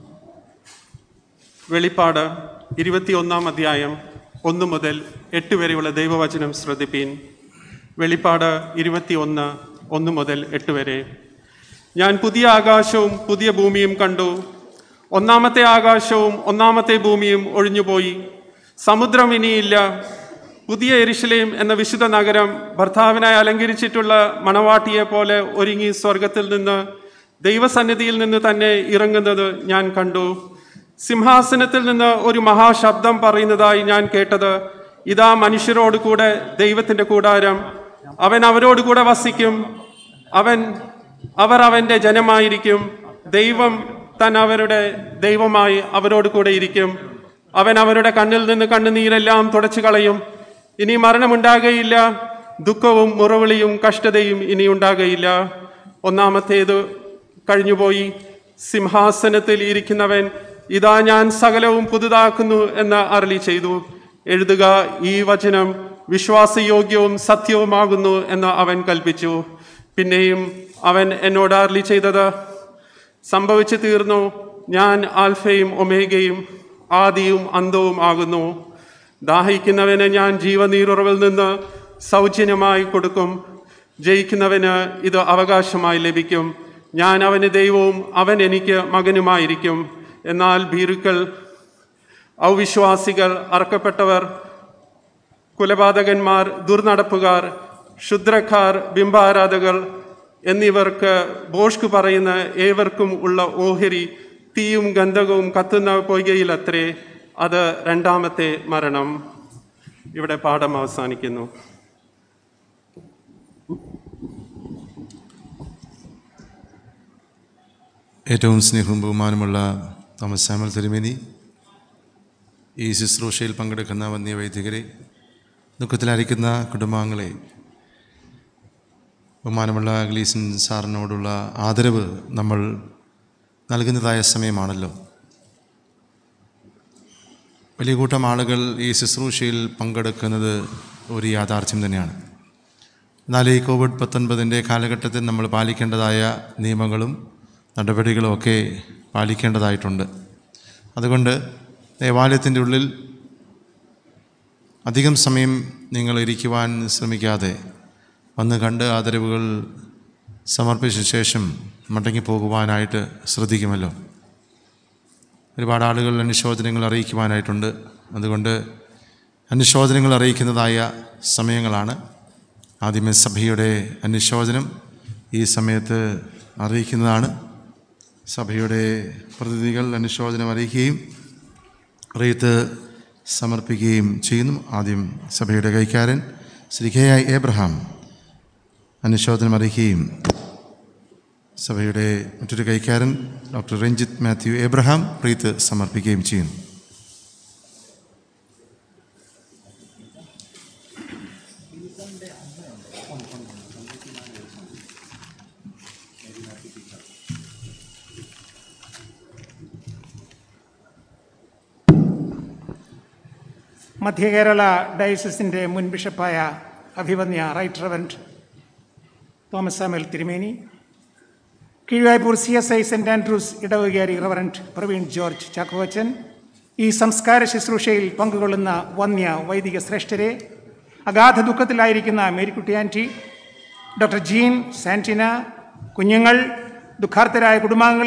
Speaker 17: വെളിപ്പാട് ഇരുപത്തിയൊന്നാം അധ്യായം ഒന്ന് മുതൽ എട്ട് വരെയുള്ള ദൈവവചനം ശ്രദ്ധിപ്പീൻ വെളിപ്പാട് ഇരുപത്തിയൊന്ന് ഒന്ന് മുതൽ എട്ട് വരെ ഞാൻ പുതിയ ആകാശവും പുതിയ ഭൂമിയും കണ്ടു ഒന്നാമത്തെ ആകാശവും ഒന്നാമത്തെ ഭൂമിയും ഒഴിഞ്ഞുപോയി സമുദ്രം ഇനിയില്ല പുതിയ എരിശിലേം എന്ന വിശുദ്ധ നഗരം ഭർത്താവിനായി അലങ്കരിച്ചിട്ടുള്ള മണവാട്ടിയെ പോലെ ഒരുങ്ങി സ്വർഗത്തിൽ നിന്ന് ദൈവസന്നിധിയിൽ നിന്ന് തന്നെ ഇറങ്ങുന്നത് ഞാൻ കണ്ടു സിംഹാസനത്തിൽ നിന്ന് ഒരു മഹാശബ്ദം പറയുന്നതായി ഞാൻ കേട്ടത് ഇതാ മനുഷ്യരോട് കൂടെ ദൈവത്തിന്റെ കൂടാരം അവൻ അവരോട് കൂടെ വസിക്കും അവൻ അവർ അവന്റെ ജനമായിരിക്കും ദൈവം താൻ അവരുടെ ദൈവമായി അവരോട് കൂടെ ഇരിക്കും അവൻ അവരുടെ കണ്ണിൽ നിന്ന് കണ്ണുനീരെല്ലാം തുടച്ചു കളയും ഇനി മരണമുണ്ടാകുകയില്ല ദുഃഖവും മുറവിളിയും കഷ്ടതയും ഇനി ഉണ്ടാകുകയില്ല ഒന്നാമത്തേത് കഴിഞ്ഞുപോയി സിംഹാസനത്തിൽ ഇരിക്കുന്നവൻ ഇതാ ഞാൻ സകലവും പുതുതാക്കുന്നു എന്ന് അരളി ചെയ്തു എഴുതുക ഈ വചനം വിശ്വാസയോഗ്യവും സത്യവുമാകുന്നു എന്ന് അവൻ കൽപ്പിച്ചു പിന്നെയും അവൻ എന്നോട് അരളി ചെയ്തത് സംഭവിച്ചു തീർന്നു ഞാൻ ആൽഫയും ഒമേഗയും ആദിയും അന്തവും ആകുന്നു ദാഹിക്കുന്നവന് ഞാൻ ജീവനീരുറവിൽ നിന്ന് സൗജന്യമായി കൊടുക്കും ജയിക്കുന്നവന് ഇത് അവകാശമായി ലഭിക്കും ഞാൻ അവന് ദൈവവും അവൻ എനിക്ക് മകനുമായിരിക്കും എന്നാൽ ഭീരുക്കൾ ഔവിശ്വാസികൾ അറക്കപ്പെട്ടവർ കുലപാതകന്മാർ ദുർനടപ്പുകാർ ക്ഷുദ്രക്കാർ ബിംബാരാധകർ എന്നിവർക്ക് ബോഷ്ക് പറയുന്ന ഏവർക്കും ഉള്ള ഓഹരി തീയും ഗന്ധകവും കത്തുന്ന പൊയ്കയിലത്രേ അത് രണ്ടാമത്തെ മരണം ഇവിടെ പാഠം അവസാനിക്കുന്നു
Speaker 16: ഏറ്റവും സ്നേഹവും ബഹുമാനമുള്ള തോമസ് സാമൽ തിരുമേനി ഈ ശുശ്രൂഷയിൽ പങ്കെടുക്കുന്ന വന്യ വൈദികരെ ദുഃഖത്തിലായിരിക്കുന്ന കുടുംബാംഗങ്ങളെ ബഹുമാനമുള്ള ഗ്ലീസൻ സാറിനോടുള്ള ആദരവ് നമ്മൾ നൽകുന്നതായ സമയമാണല്ലോ വലിയ കൂട്ടം ആളുകൾ ഈ ശുശ്രൂഷയിൽ പങ്കെടുക്കുന്നത് ഒരു യാഥാർത്ഥ്യം തന്നെയാണ് എന്നാൽ ഈ കോവിഡ് പത്തൊൻപതിൻ്റെ കാലഘട്ടത്തിൽ നമ്മൾ പാലിക്കേണ്ടതായ നിയമങ്ങളും നടപടികളും ഒക്കെ പാലിക്കേണ്ടതായിട്ടുണ്ട് അതുകൊണ്ട് ദേവാലയത്തിൻ്റെ ഉള്ളിൽ അധികം സമയം നിങ്ങൾ ഇരിക്കുവാൻ ശ്രമിക്കാതെ വന്ന് കണ്ട് ആദരവുകൾ സമർപ്പിച്ച ശേഷം മടങ്ങി പോകുവാനായിട്ട് ശ്രദ്ധിക്കുമല്ലോ ഒരുപാട് ആളുകൾ അനുശോചനങ്ങൾ അറിയിക്കുവാനായിട്ടുണ്ട് അതുകൊണ്ട് അനുശോചനങ്ങൾ അറിയിക്കുന്നതായ സമയങ്ങളാണ് ആദ്യമേ സഭയുടെ അനുശോചനം ഈ സമയത്ത് അറിയിക്കുന്നതാണ് സഭയുടെ പ്രതിനിധികൾ അനുശോചനം അറിയിക്കുകയും റീത്ത് സമർപ്പിക്കുകയും ചെയ്യുന്നു ആദ്യം സഭയുടെ കൈക്കാരൻ ശ്രീ കെ ഐ ഏബ്രഹാം അനുശോചനം അറിയിക്കുകയും സഭയുടെ മറ്റൊരു കൈക്കാരൻ doctor Ranjith Mathew Abraham wreath സമർപ്പിക്കുകയും ചെയ്യുന്നു
Speaker 1: മധ്യകേരള ഡയസിസിൻ്റെ മുൻ ബിഷപ്പായ അഭിവന്യ റൈറ്റ് റവൻറ്റ് തോമസ് സാമുൽ തിരുമേനി Keezhvaypur C S I saint Andrew's ഇടവകാരി റവറൻറ്റ് പ്രവീൺ ജോർജ് ചാക്കോച്ചൻ ഈ സംസ്കാര ശുശ്രൂഷയിൽ പങ്കുകൊള്ളുന്ന വന്യ വൈദിക ശ്രേഷ്ഠരെ അഗാധ ദുഃഖത്തിലായിരിക്കുന്ന Marykutty aunty doctor Jean Santina കുഞ്ഞുങ്ങൾ ദുഃഖാർത്ഥരായ കുടുംബാംഗങ്ങളെ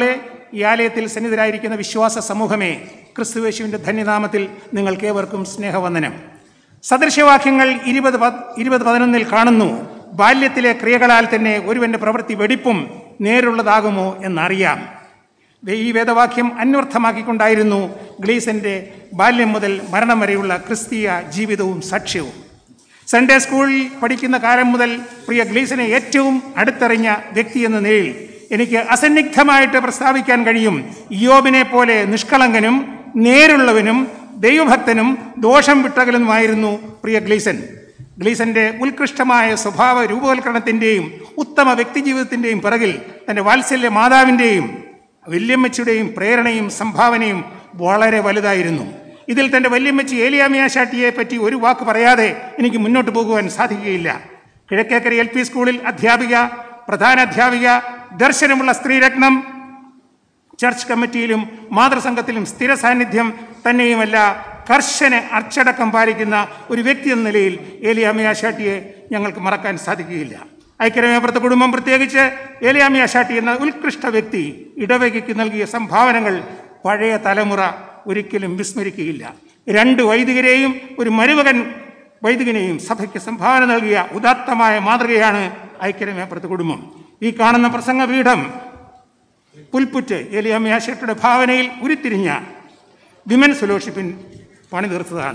Speaker 1: ഈ ആലയത്തിൽ സന്നിധരായിരിക്കുന്ന വിശ്വാസ സമൂഹമേ ക്രിസ്തുവേശുവിൻ്റെ ധന്യനാമത്തിൽ നിങ്ങൾക്കേവർക്കും സ്നേഹവന്ദനം സദൃശവാക്യങ്ങൾ ഇരുപത് പ- ഇരുപത് പതിനൊന്നിൽ കാണുന്നു ബാല്യത്തിലെ ക്രിയകളാൽ തന്നെ ഒരുവന്റെ പ്രവൃത്തി വെടിപ്പും നേരുള്ളതാകുമോ എന്നറിയാം വേ- ഈ വേദവാക്യം അന്വർത്ഥമാക്കിക്കൊണ്ടായിരുന്നു ഗ്ലീസന്റെ ബാല്യം മുതൽ മരണം വരെയുള്ള ക്രിസ്തീയ ജീവിതവും സാക്ഷ്യവും സൺഡേ സ്കൂളിൽ പഠിക്കുന്ന കാലം മുതൽ പ്രിയ ഗ്ലീസനെ ഏറ്റവും അടുത്തറിഞ്ഞ വ്യക്തി എന്ന നിലയിൽ എനിക്ക് അസന്നിഗ്ധമായിട്ട് പ്രസ്താവിക്കാൻ കഴിയും യോബിനെ പോലെ നിഷ്കളങ്കനും നേരുള്ളവനും ദൈവഭക്തനും ദോഷം വിട്ടകലുമായിരുന്നു പ്രിയ ഗ്ലീസൻ ഗ്ലീസന്റെ ഉത്കൃഷ്ടമായ സ്വഭാവ രൂപവൽക്കരണത്തിൻ്റെയും ഉത്തമ വ്യക്തിജീവിതത്തിൻ്റെയും പിറകിൽ തൻ്റെ വാത്സല്യ മാതാവിൻ്റെയും വല്യമ്മച്ചിയുടെയും പ്രേരണയും സംഭാവനയും വളരെ വലുതായിരുന്നു ഇതിൽ തൻ്റെ വല്യമ്മച്ചി ഏലിയാമിയ ഷാട്ടിയെ പറ്റി ഒരു വാക്ക് പറയാതെ എനിക്ക് മുന്നോട്ട് പോകുവാൻ സാധിക്കുകയില്ല കിഴക്കേക്കര എൽ പി സ്കൂളിൽ അധ്യാപിക പ്രധാന അധ്യാപിക ദർശനമുള്ള സ്ത്രീരത്നം ചർച്ച് കമ്മിറ്റിയിലും മാതൃസംഘത്തിലും സ്ഥിര സാന്നിധ്യം തന്നെയുമല്ല കർശന അച്ചടക്കം പാലിക്കുന്ന ഒരു വ്യക്തി എന്ന നിലയിൽ ഏലിയാമിയ ഷാട്ടിയെ ഞങ്ങൾക്ക് മറക്കാൻ സാധിക്കുകയില്ല ഐക്യരമേപ്രത്ത കുടുംബം പ്രത്യേകിച്ച് ഏലിയാമിയ ഷാട്ടി എന്ന ഉത്കൃഷ്ട വ്യക്തി ഇടവകയ്ക്ക് നൽകിയ സംഭാവനകൾ പഴയ തലമുറ ഒരിക്കലും വിസ്മരിക്കുകയില്ല രണ്ട് വൈദികരെയും ഒരു മരുമകൻ വൈദികനെയും സഭയ്ക്ക് സംഭാവന നൽകിയ ഉദാത്തമായ മാതൃകയാണ് ഐക്യരമേപ്രത്ത കുടുംബം ഈ കാണുന്ന പ്രസംഗപീഠം പുൽപ്പുറ്റ് ഏലിയാമിയ ഷാട്ടിയുടെ ഭാവനയിൽ ഉരുത്തിരിഞ്ഞ വിമൻസ് ഫെലോഷിപ്പിൻ പണിതീർത്തതാണ്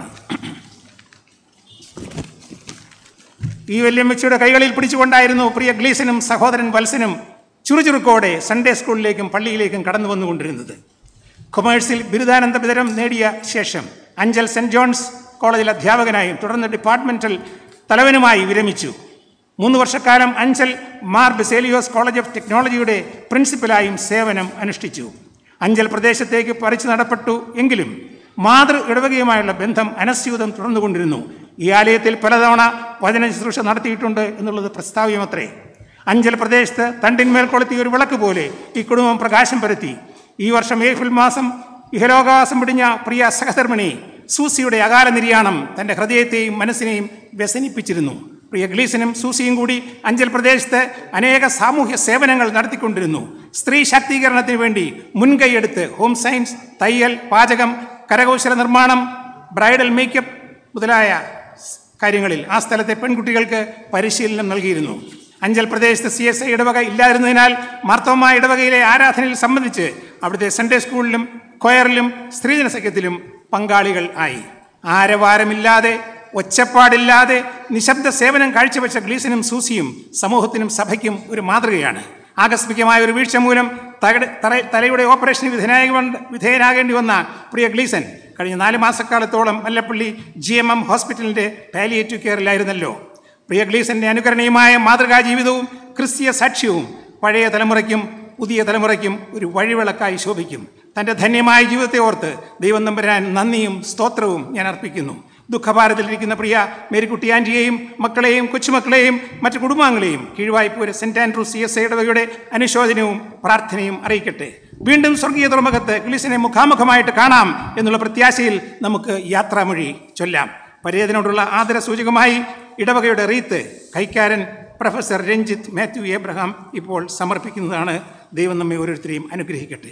Speaker 1: ഈ വല്യമ്മച്ചിയുടെ കൈകളിൽ പിടിച്ചുകൊണ്ടായിരുന്നു പ്രിയ ഗ്ലീസനും സഹോദരൻ വത്സനും ചുറുചുറുക്കോടെ സൺഡേ സ്കൂളിലേക്കും പള്ളിയിലേക്കും കടന്നു വന്നുകൊണ്ടിരുന്നത് കൊമേഴ്സിൽ ബിരുദാനന്ദ ബിരുദം നേടിയ ശേഷം അഞ്ചൽ സെന്റ് ജോൺസ് കോളേജിൽ അധ്യാപകനായും തുടർന്ന് ഡിപ്പാർട്ട്മെന്റൽ തലവനുമായി വിരമിച്ചു മൂന്ന് വർഷക്കാലം അഞ്ചൽ മാർ ബെസേലിയോസ് കോളേജ് ഓഫ് ടെക്നോളജിയുടെ പ്രിൻസിപ്പലായും സേവനം അനുഷ്ഠിച്ചു അഞ്ചൽ പ്രദേശത്തേക്ക് പറിച്ചു നടപ്പെട്ടു എങ്കിലും മാതൃ ഇടവകയുമായുള്ള ബന്ധം അനസ്യൂതം തുടർന്നുകൊണ്ടിരുന്നു ഈ ആലയത്തിൽ പലതവണ വചന ശുശ്രൂഷ നടത്തിയിട്ടുണ്ട് എന്നുള്ളത് പ്രസ്താവ്യമത്രേ അഞ്ചൽ പ്രദേശത്ത് തണ്ടിന്മേൽ കൊളുത്തിയ ഒരു വിളക്ക് പോലെ ഈ കുടുംബം പ്രകാശം പരത്തി ഈ വർഷം ഏപ്രിൽ മാസം ഇഹലോകാസം പിടിഞ്ഞ പ്രിയ സഹധർമ്മിണി സൂസിയുടെ അകാല നിര്യാണം തൻ്റെ ഹൃദയത്തെയും മനസ്സിനെയും വ്യസനിപ്പിച്ചിരുന്നു പ്രിയ ഗ്ലീസനും സൂസിയും കൂടി അഞ്ചൽ പ്രദേശത്ത് അനേക സാമൂഹ്യ സേവനങ്ങൾ നടത്തിക്കൊണ്ടിരുന്നു സ്ത്രീ ശാക്തീകരണത്തിന് വേണ്ടി മുൻകൈയെടുത്ത് ഹോം സയൻസ് തയ്യൽ പാചകം കരകൗശല നിർമ്മാണം ബ്രൈഡൽ മേക്കപ്പ് മുതലായ കാര്യങ്ങളിൽ ആ സ്ഥലത്തെ പെൺകുട്ടികൾക്ക് പരിശീലനം നൽകിയിരുന്നു അഞ്ചൽ പ്രദേശത്ത് സി എസ് ഐ ഇടവക ഇല്ലാതിരുന്നതിനാൽ മാർത്തോമ ഇടവകയിലെ ആരാധനയിൽ സംബന്ധിച്ച് അവിടുത്തെ സൺഡേ സ്കൂളിലും കൊയറിലും സ്ത്രീജന സഖ്യത്തിലും പങ്കാളികൾ ആയി ആരവാരമില്ലാതെ ഒച്ചപ്പാടില്ലാതെ നിശബ്ദ സേവനം കാഴ്ചവെച്ച ഗ്ലീസനും സൂസിയും സമൂഹത്തിനും സഭയ്ക്കും ഒരു മാതൃകയാണ് ആകസ്മികമായ ഒരു വീഴ്ച മൂലം തകട്- തറ- തലയുടെ ഓപ്പറേഷന് വിധേയനായി വന്ന- വിധേയനാകേണ്ടി വന്ന പ്രിയ ഗ്ലീസൻ കഴിഞ്ഞ നാല് മാസക്കാലത്തോളം മല്ലപ്പള്ളി ജി എം എം ഹോസ്പിറ്റലിന്റെ പാലിയേറ്റീവ് കെയറിലായിരുന്നല്ലോ പ്രിയ ഗ്ലീസന്റെ അനുകരണീയമായ മാതൃകാ ജീവിതവും ക്രിസ്തീയ സാക്ഷ്യവും പഴയ തലമുറയ്ക്കും പുതിയ തലമുറയ്ക്കും ഒരു വഴിവിളക്കായി ശോഭിക്കും തൻ്റെ ധന്യമായ ജീവിതത്തെ ഓർത്ത് ദൈവം നമ്പരാൻ നന്ദിയും സ്തോത്രവും ഞാൻ അർപ്പിക്കുന്നു ദുഃഖഭാരത്തിലിരിക്കുന്ന പ്രിയ മേരിക്കുട്ടി ആൻറ്റിയെയും മക്കളെയും കൊച്ചുമക്കളെയും മറ്റു കുടുംബാംഗങ്ങളെയും കീഴ്വായ്പൂര് സെന്റ് ആൻഡ്രൂസ് സി എസ് ഇടവകയുടെ അനുശോചനവും പ്രാർത്ഥനയും അറിയിക്കട്ടെ വീണ്ടും സ്വർഗീയ തുറമുഖത്ത് ഗ്ലീസിനെ മുഖാമുഖമായിട്ട് കാണാം എന്നുള്ള പ്രത്യാശയിൽ നമുക്ക് യാത്രാമൊഴി ചൊല്ലാം പരേതനോടുള്ള ആദര സൂചകമായി ഇടവകയുടെ റീത്ത് കൈക്കാരൻ പ്രൊഫസർ രഞ്ജിത്ത് മാത്യു എബ്രഹാം ഇപ്പോൾ സമർപ്പിക്കുന്നതാണ് ദൈവം നമ്മെ ഓരോരുത്തരെയും അനുഗ്രഹിക്കട്ടെ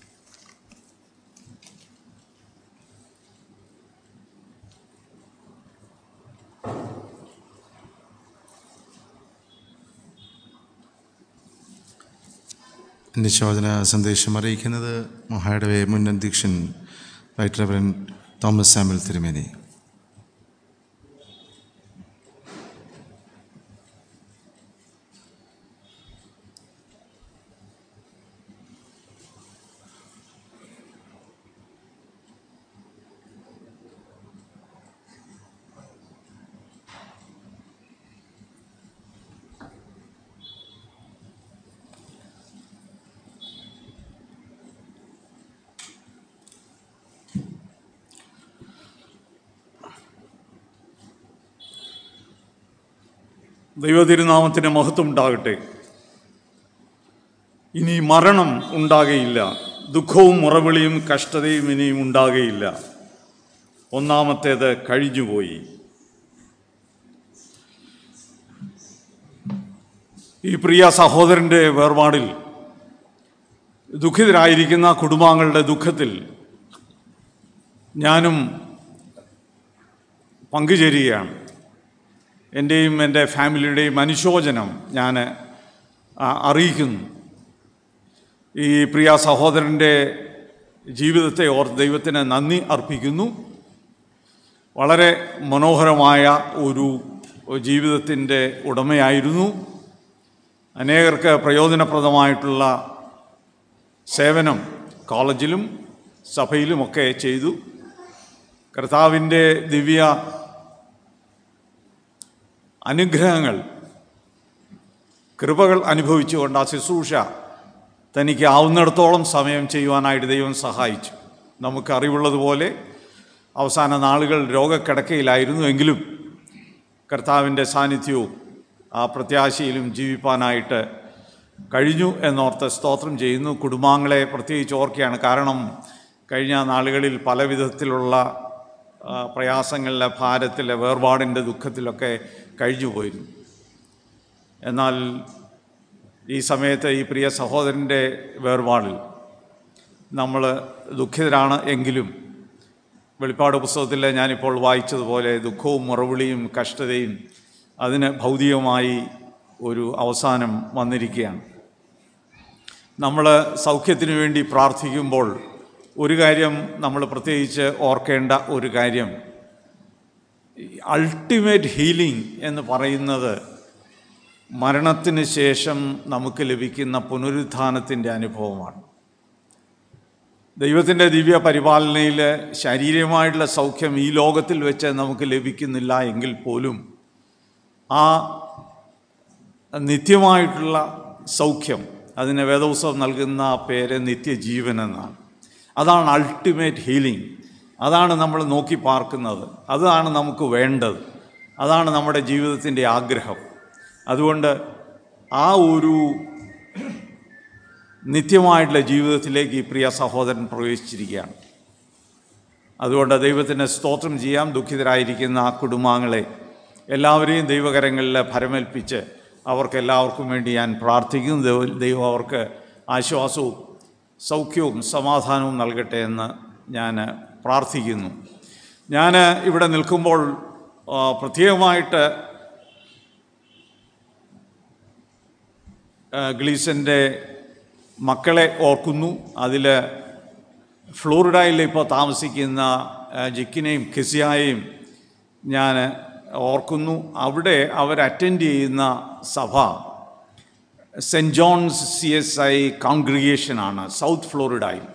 Speaker 16: നിശോചന സന്ദേശം അറിയിക്കുന്നത് മഹായുടെ മുൻ അധ്യക്ഷൻ റൈറ്റ് റവറൻ തോമസ് സാമുൽ തിരുമേനി
Speaker 18: ദൈവതിരുനാമത്തിന് മഹത്വം ഉണ്ടാകട്ടെ ഇനി മരണം ഉണ്ടാകയില്ല ദുഃഖവും മുറവിളിയും കഷ്ടതയും ഇനിയും ഉണ്ടാകയില്ല ഒന്നാമത്തേത് കഴിഞ്ഞുപോയി ഈ പ്രിയ സഹോദരൻ്റെ വേർപാടിൽ ദുഃഖിതരായിരിക്കുന്ന കുടുംബാംഗങ്ങളുടെ ദുഃഖത്തിൽ ഞാനും പങ്കുചേരുകയാണ് എൻ്റെയും എൻ്റെ ഫാമിലിയുടെയും അനുശോചനം ഞാൻ ആ, അറിയിക്കുന്നു ഈ പ്രിയ സഹോദരൻ്റെ ജീവിതത്തെ ഓർത്ത് ദൈവത്തിന് നന്ദി അർപ്പിക്കുന്നു വളരെ മനോഹരമായ ഒരു ജീവിതത്തിൻ്റെ ഉടമയായിരുന്നു അനേകർക്ക് പ്രയോജനപ്രദമായിട്ടുള്ള സേവനം കോളേജിലും സഭയിലുമൊക്കെ ചെയ്തു കർത്താവിൻ്റെ ദിവ്യ അനുഗ്രഹങ്ങൾ കൃപകൾ അനുഭവിച്ചുകൊണ്ട് ആ ശുശ്രൂഷ തനിക്ക് ആവുന്നിടത്തോളം സമയം ചെയ്യുവാനായിട്ട് ദൈവം സഹായിച്ചു നമുക്ക് അറിവുള്ളതുപോലെ അവസാന നാളുകൾ രോഗക്കിടക്കയിലായിരുന്നു എങ്കിലും കർത്താവിൻ്റെ സാന്നിധ്യവും ആ പ്രത്യാശയിലും ജീവിപ്പാനായിട്ട് കഴിഞ്ഞു എന്നോർത്ത് സ്തോത്രം ചെയ്യുന്നു കുടുംബാംഗങ്ങളെ പ്രത്യേകിച്ച് ഓർക്കുകയാണ് കാരണം കഴിഞ്ഞ നാളുകളിൽ പല വിധത്തിലുള്ള ആ, പ്രയാസങ്ങളിലെ ഭാരത്തിലെ വേർപാടിൻ്റെ ദുഃഖത്തിലൊക്കെ കഴിഞ്ഞു പോയിരുന്നു എന്നാൽ ഈ സമയത്ത് ഈ പ്രിയ സഹോദരൻ്റെ വേർപാടിൽ നമ്മൾ ദുഃഖിതരാണ് എങ്കിലും വെളിപ്പാട് പുസ്തകത്തിൽ ഞാനിപ്പോൾ വായിച്ചതുപോലെ ദുഃഖവും മുറവിളിയും കഷ്ടതയും അതിന് ഭൗതികമായി ഒരു അവസാനം വന്നിരിക്കുകയാണ് നമ്മൾ സൗഖ്യത്തിന് വേണ്ടി പ്രാർത്ഥിക്കുമ്പോൾ ഒരു കാര്യം നമ്മൾ പ്രത്യേകിച്ച് ഓർക്കേണ്ട ഒരു കാര്യം അൾട്ടിമേറ്റ് ഹീലിംഗ് എന്ന് പറയുന്നത് മരണത്തിന് ശേഷം നമുക്ക് ലഭിക്കുന്ന പുനരുത്ഥാനത്തിൻ്റെ അനുഭവമാണ് ദൈവത്തിൻ്റെ ദിവ്യ പരിപാലനയിൽ ശാരീരികമായിട്ടുള്ള സൗഖ്യം ഈ ലോകത്തിൽ വെച്ച് നമുക്ക് ലഭിക്കുന്നില്ല എങ്കിൽ പോലും ആ നിത്യമായിട്ടുള്ള സൗഖ്യം അതിന് വേദോത്സവം നൽകുന്ന പേര് നിത്യജീവൻ എന്നാണ് അതാണ് അൾട്ടിമേറ്റ് ഹീലിംഗ് അതാണ് നമ്മൾ നോക്കി പാർക്കുന്നത് അതാണ് നമുക്ക് വേണ്ടത് അതാണ് നമ്മുടെ ജീവിതത്തിൻ്റെ ആഗ്രഹം അതുകൊണ്ട് ആ ഒരു നിത്യമായിട്ടുള്ള ജീവിതത്തിലേക്ക് ഈ പ്രിയ സഹോദരൻ പ്രവേശിച്ചിരിക്കുകയാണ് അതുകൊണ്ട് ദൈവത്തിന് സ്തോത്രം ചെയ്യാം ദുഃഖിതരായിരിക്കുന്ന ആ കുടുംബാംഗങ്ങളെ എല്ലാവരെയും ദൈവകരങ്ങളിൽ ഭരമേൽപ്പിച്ച് അവർക്ക് എല്ലാവർക്കും വേണ്ടി ഞാൻ പ്രാർത്ഥിക്കുന്നു ദൈവ- ദൈവം അവർക്ക് ആശ്വാസവും സൗഖ്യവും സമാധാനവും നൽകട്ടെ എന്ന് ഞാൻ പ്രാർത്ഥിക്കുന്നു ഞാൻ ഇവിടെ നിൽക്കുമ്പോൾ ആ, പ്രത്യേകമായിട്ട് ആ, ഗ്ലീസൻ്റെ മക്കളെ ഓർക്കുന്നു അതിൽ ഫ്ലോറിഡയിൽ ഇപ്പോൾ താമസിക്കുന്ന ആ, ജിക്കിനെയും ഖിസിയായെയും ഞാൻ ഓർക്കുന്നു അവിടെ അവർ അറ്റൻഡ് ചെയ്യുന്ന സഭ saint John's C S I കോൺഗ്രിഗേഷനാണ് സൗത്ത് ഫ്ലോറിഡയിൽ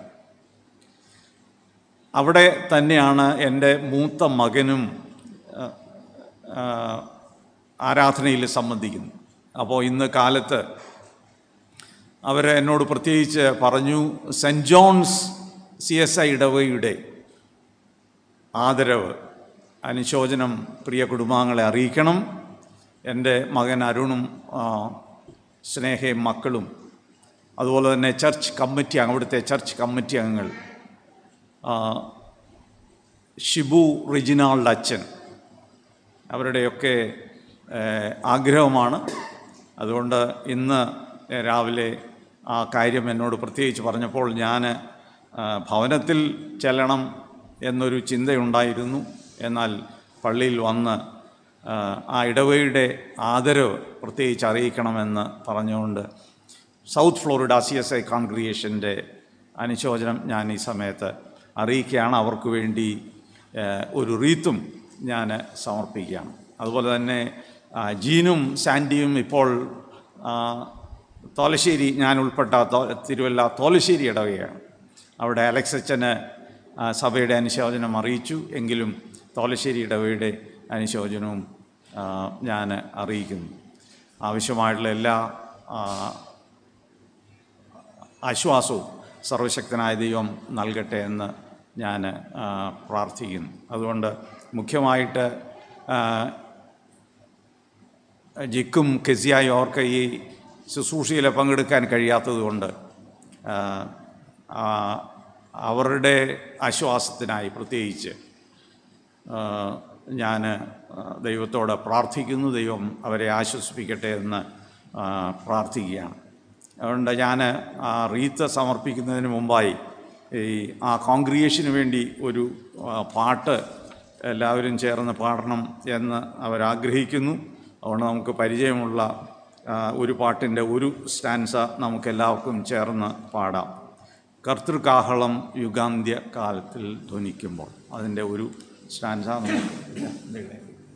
Speaker 18: അവിടെ തന്നെയാണ് എൻ്റെ മൂത്ത മകനും ആ, ആ, ആരാധനയിൽ സംബന്ധിക്കുന്നത് അപ്പോൾ ഇന്ന് കാലത്ത് അവർ എന്നോട് പ്രത്യേകിച്ച് പറഞ്ഞു saint John's C S I ഇടവയുടെ ആദരവ് അനുശോചനം പ്രിയ കുടുംബാംഗങ്ങളെ അറിയിക്കണം എൻ്റെ മകൻ അരുണും ആ, സ്നേഹയും മക്കളും അതുപോലെ തന്നെ ചർച്ച് കമ്മിറ്റി അംഗം അവിടുത്തെ ചർച്ച് കമ്മിറ്റി അംഗങ്ങൾ ആ, ഷിബു റിജിനാൾഡ് അച്ഛൻ അവരുടെയൊക്കെ ഏഹ്, ആഗ്രഹമാണ് അതുകൊണ്ട് ഇന്ന് രാവിലെ ആ കാര്യം എന്നോട് പ്രത്യേകിച്ച് പറഞ്ഞപ്പോൾ ഞാൻ ആ, ഭവനത്തിൽ ചെല്ലണം എന്നൊരു ചിന്തയുണ്ടായിരുന്നു എന്നാൽ പള്ളിയിൽ വന്ന് ആ, ആ ഇടവയുടെ ആദരവ് പ്രത്യേകിച്ച് അറിയിക്കണമെന്ന് പറഞ്ഞുകൊണ്ട് South Florida C S I കോൺഗ്രിഗേഷൻ്റെ അനുശോചനം ഞാൻ ഈ സമയത്ത് അറിയിക്കുകയാണ് അവർക്ക് വേണ്ടി ഏഹ്, ഒരു റീത്തും ഞാൻ സമർപ്പിക്കുകയാണ് അതുപോലെ തന്നെ ആ, ജീനും സാൻഡിയും ഇപ്പോൾ ആ, തോലശ്ശേരി ഞാൻ ഉൾപ്പെട്ട തോ- തിരുവല്ല തോലശ്ശേരി ഇടവകയാണ് അവിടെ അലക്സ് അച്ഛന് ആ, സഭയുടെ അനുശോചനം അറിയിച്ചു എങ്കിലും തോലശ്ശേരി ഇടവയുടെ അനുശോചനവും ആ, ഞാൻ അറിയിക്കുന്നു ആവശ്യമായിട്ടുള്ള എല്ലാ ആ, ആശ്വാസവും സർവശക്തനായ ദൈവം നൽകട്ടെ എന്ന് ഞാൻ ആ, പ്രാർത്ഥിക്കുന്നു അതുകൊണ്ട് മുഖ്യമായിട്ട് ആ, ജിക്കും കെസിയായും അവർക്ക് ഈ ശുശ്രൂഷയിൽ പങ്കെടുക്കാൻ കഴിയാത്തതുകൊണ്ട് ആ, ആ, അവരുടെ ആശ്വാസത്തിനായി പ്രത്യേകിച്ച് ഞാൻ ദൈവത്തോട് പ്രാർത്ഥിക്കുന്നു ദൈവം അവരെ ആശ്വസിപ്പിക്കട്ടെ എന്ന് ആ, പ്രാർത്ഥിക്കുകയാണ് അതുകൊണ്ട് ഞാൻ ആ റീത്ത് സമർപ്പിക്കുന്നതിന് മുമ്പായി ഈ ആ കോൺഗ്രിയേഷന് വേണ്ടി ഒരു ആ, പാട്ട് എല്ലാവരും ചേർന്ന് പാടണം എന്ന് അവരാഗ്രഹിക്കുന്നു അതുകൊണ്ട് നമുക്ക് പരിചയമുള്ള ആ, ഒരു പാട്ടിൻ്റെ ഒരു സ്റ്റാൻസ നമുക്കെല്ലാവർക്കും ചേർന്ന് പാടാം കർത്തൃകാഹളം യുഗാന്ത്യ കാലത്തിൽ ധ്വനിക്കുമ്പോൾ അതിൻ്റെ ഒരു സ്റ്റാൻസ നമുക്ക്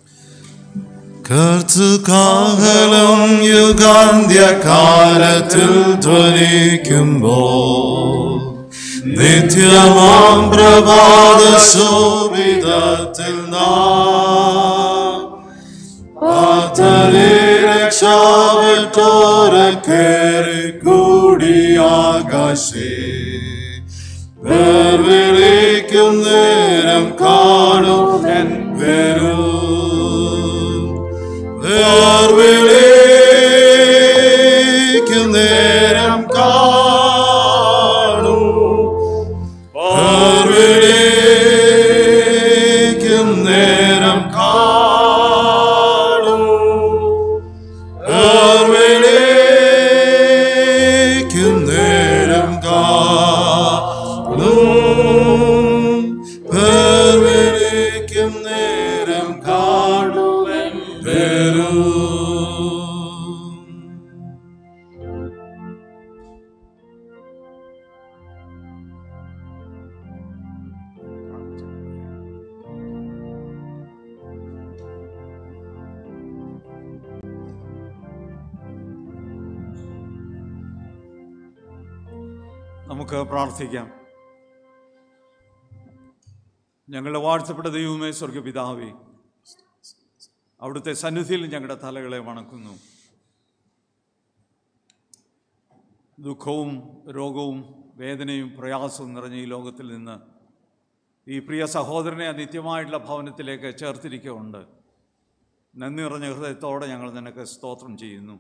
Speaker 16: കർത്തുകാഹളം യുഗാന്ത്യകാലത്തിൽ ധ്വനിക്കുമ്പോൾ നിത്യമാം പ്രഭാത ശോഭിതത്തിൽ നാം പാത്തരെ രക്ഷാവട്ടോരെ കേറി കൂടി ആകാശേ വേർവിളിക്കും നേരം കാണും എൻ വരൂ വേർവിളിക്കും നേരം കാണൂ വേർവിളിക്കും നേരം കാണൂ വേർവിളിക്കും നേരം കാണൂ വേർവിളിക്കും നേരം കാണുവൻ വരൂ
Speaker 18: നമുക്ക് പ്രാർത്ഥിക്കാം ഞങ്ങളുടെ വാഴ്ത്തപ്പെട്ട ദൈവമേ സ്വർഗപിതാവേ അവിടുത്തെ സന്നിധിയിൽ ഞങ്ങളുടെ തലകളെ വണക്കുന്നു ദുഃഖവും രോഗവും വേദനയും പ്രയാസവും നിറഞ്ഞ ഈ ലോകത്തിൽ നിന്ന് ഈ പ്രിയ സഹോദരനെ ആ നിത്യമായിട്ടുള്ള ഭവനത്തിലേക്ക് ചേർത്തിരിക്കുന്നുണ്ട് നന്ദി നിറഞ്ഞ ഹൃദയത്തോടെ ഞങ്ങൾ നിനക്ക് സ്തോത്രം ചെയ്യുന്നു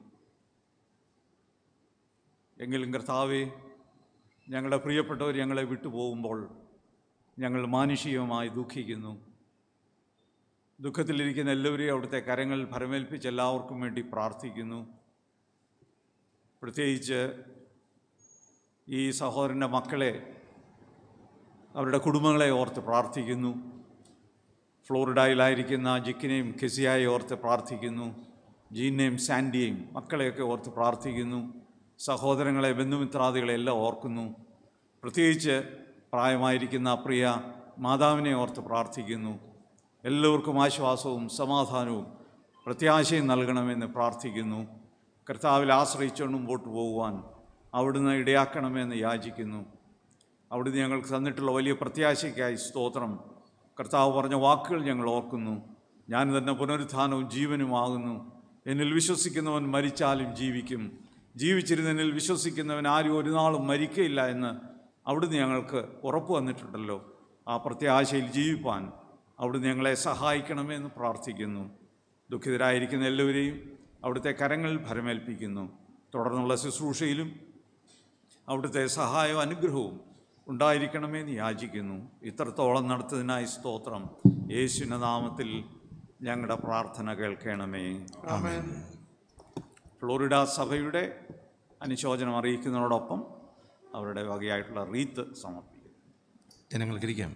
Speaker 18: എങ്കിലും കർത്താവേ ഞങ്ങളുടെ പ്രിയപ്പെട്ടവർ ഞങ്ങളെ വിട്ടുപോകുമ്പോൾ ഞങ്ങൾ മാനുഷികമായി ദുഃഖിക്കുന്നു ദുഃഖത്തിലിരിക്കുന്ന എല്ലാവരെയും അവിടുത്തെ കരങ്ങളിൽ ഭരമേൽപ്പിച്ച് എല്ലാവർക്കും വേണ്ടി പ്രാർത്ഥിക്കുന്നു പ്രത്യേകിച്ച് ഈ സഹോദരൻ്റെ മക്കളെ അവരുടെ കുടുംബങ്ങളെ ഓർത്ത് പ്രാർത്ഥിക്കുന്നു ഫ്ലോറിഡയിലായിരിക്കുന്ന ജിക്കിനെയും കെസിയായി ഓർത്ത് പ്രാർത്ഥിക്കുന്നു ജീനെയും സാൻഡിയെയും മക്കളെയൊക്കെ ഓർത്ത് പ്രാർത്ഥിക്കുന്നു സഹോദരങ്ങളെ ബന്ധുമിത്രാദികളെ എല്ലാം ഓർക്കുന്നു പ്രത്യേകിച്ച് പ്രായമായിരിക്കുന്ന പ്രിയ മാതാവിനെ ഓർത്ത് പ്രാർത്ഥിക്കുന്നു എല്ലാവർക്കും ആശ്വാസവും സമാധാനവും പ്രത്യാശയും നൽകണമെന്ന് പ്രാർത്ഥിക്കുന്നു കർത്താവിൽ ആശ്രയിച്ചുകൊണ്ട് മുമ്പോട്ട് പോകുവാൻ അവിടുന്ന് ഇടയാക്കണമെന്ന് യാചിക്കുന്നു അവിടുന്ന് ഞങ്ങൾക്ക് തന്നിട്ടുള്ള വലിയ പ്രത്യാശയ്ക്കായി സ്തോത്രം കർത്താവ് പറഞ്ഞ വാക്കുകൾ ഞങ്ങൾ ഓർക്കുന്നു ഞാൻ തന്നെ പുനരുത്ഥാനവും ജീവനുമാകുന്നു എന്നിൽ വിശ്വസിക്കുന്നവൻ മരിച്ചാലും ജീവിക്കും ജീവിച്ചിരുന്നതിൽ വിശ്വസിക്കുന്നവൻ ആരും ഒരു നാളും മരിക്കയില്ല എന്ന് അവിടുന്ന് ഞങ്ങൾക്ക് ഉറപ്പ് വന്നിട്ടുണ്ടല്ലോ ആ പ്രത്യാശയിൽ ജീവിപ്പാൻ അവിടുന്ന് ഞങ്ങളെ സഹായിക്കണമെന്ന് പ്രാർത്ഥിക്കുന്നു ദുഃഖിതരായിരിക്കുന്ന എല്ലാവരെയും അവിടുത്തെ കരങ്ങളിൽ ഭരമേൽപ്പിക്കുന്നു തുടർന്നുള്ള ശുശ്രൂഷയിലും അവിടുത്തെ സഹായവും അനുഗ്രഹവും ഉണ്ടായിരിക്കണമെന്ന് യാചിക്കുന്നു ഇത്രത്തോളം നടത്തതിനായി സ്തോത്രം യേശുവിൻ്റെ നാമത്തിൽ ഞങ്ങളുടെ പ്രാർത്ഥന കേൾക്കണമേ ഫ്ലോറിഡ സഭയുടെ അനുശോചനം അറിയിക്കുന്നതോടൊപ്പം അവരുടെ വകയായിട്ടുള്ള റീത്ത് സമർപ്പിക്കും
Speaker 16: ജനങ്ങൾക്കിരിക്കാം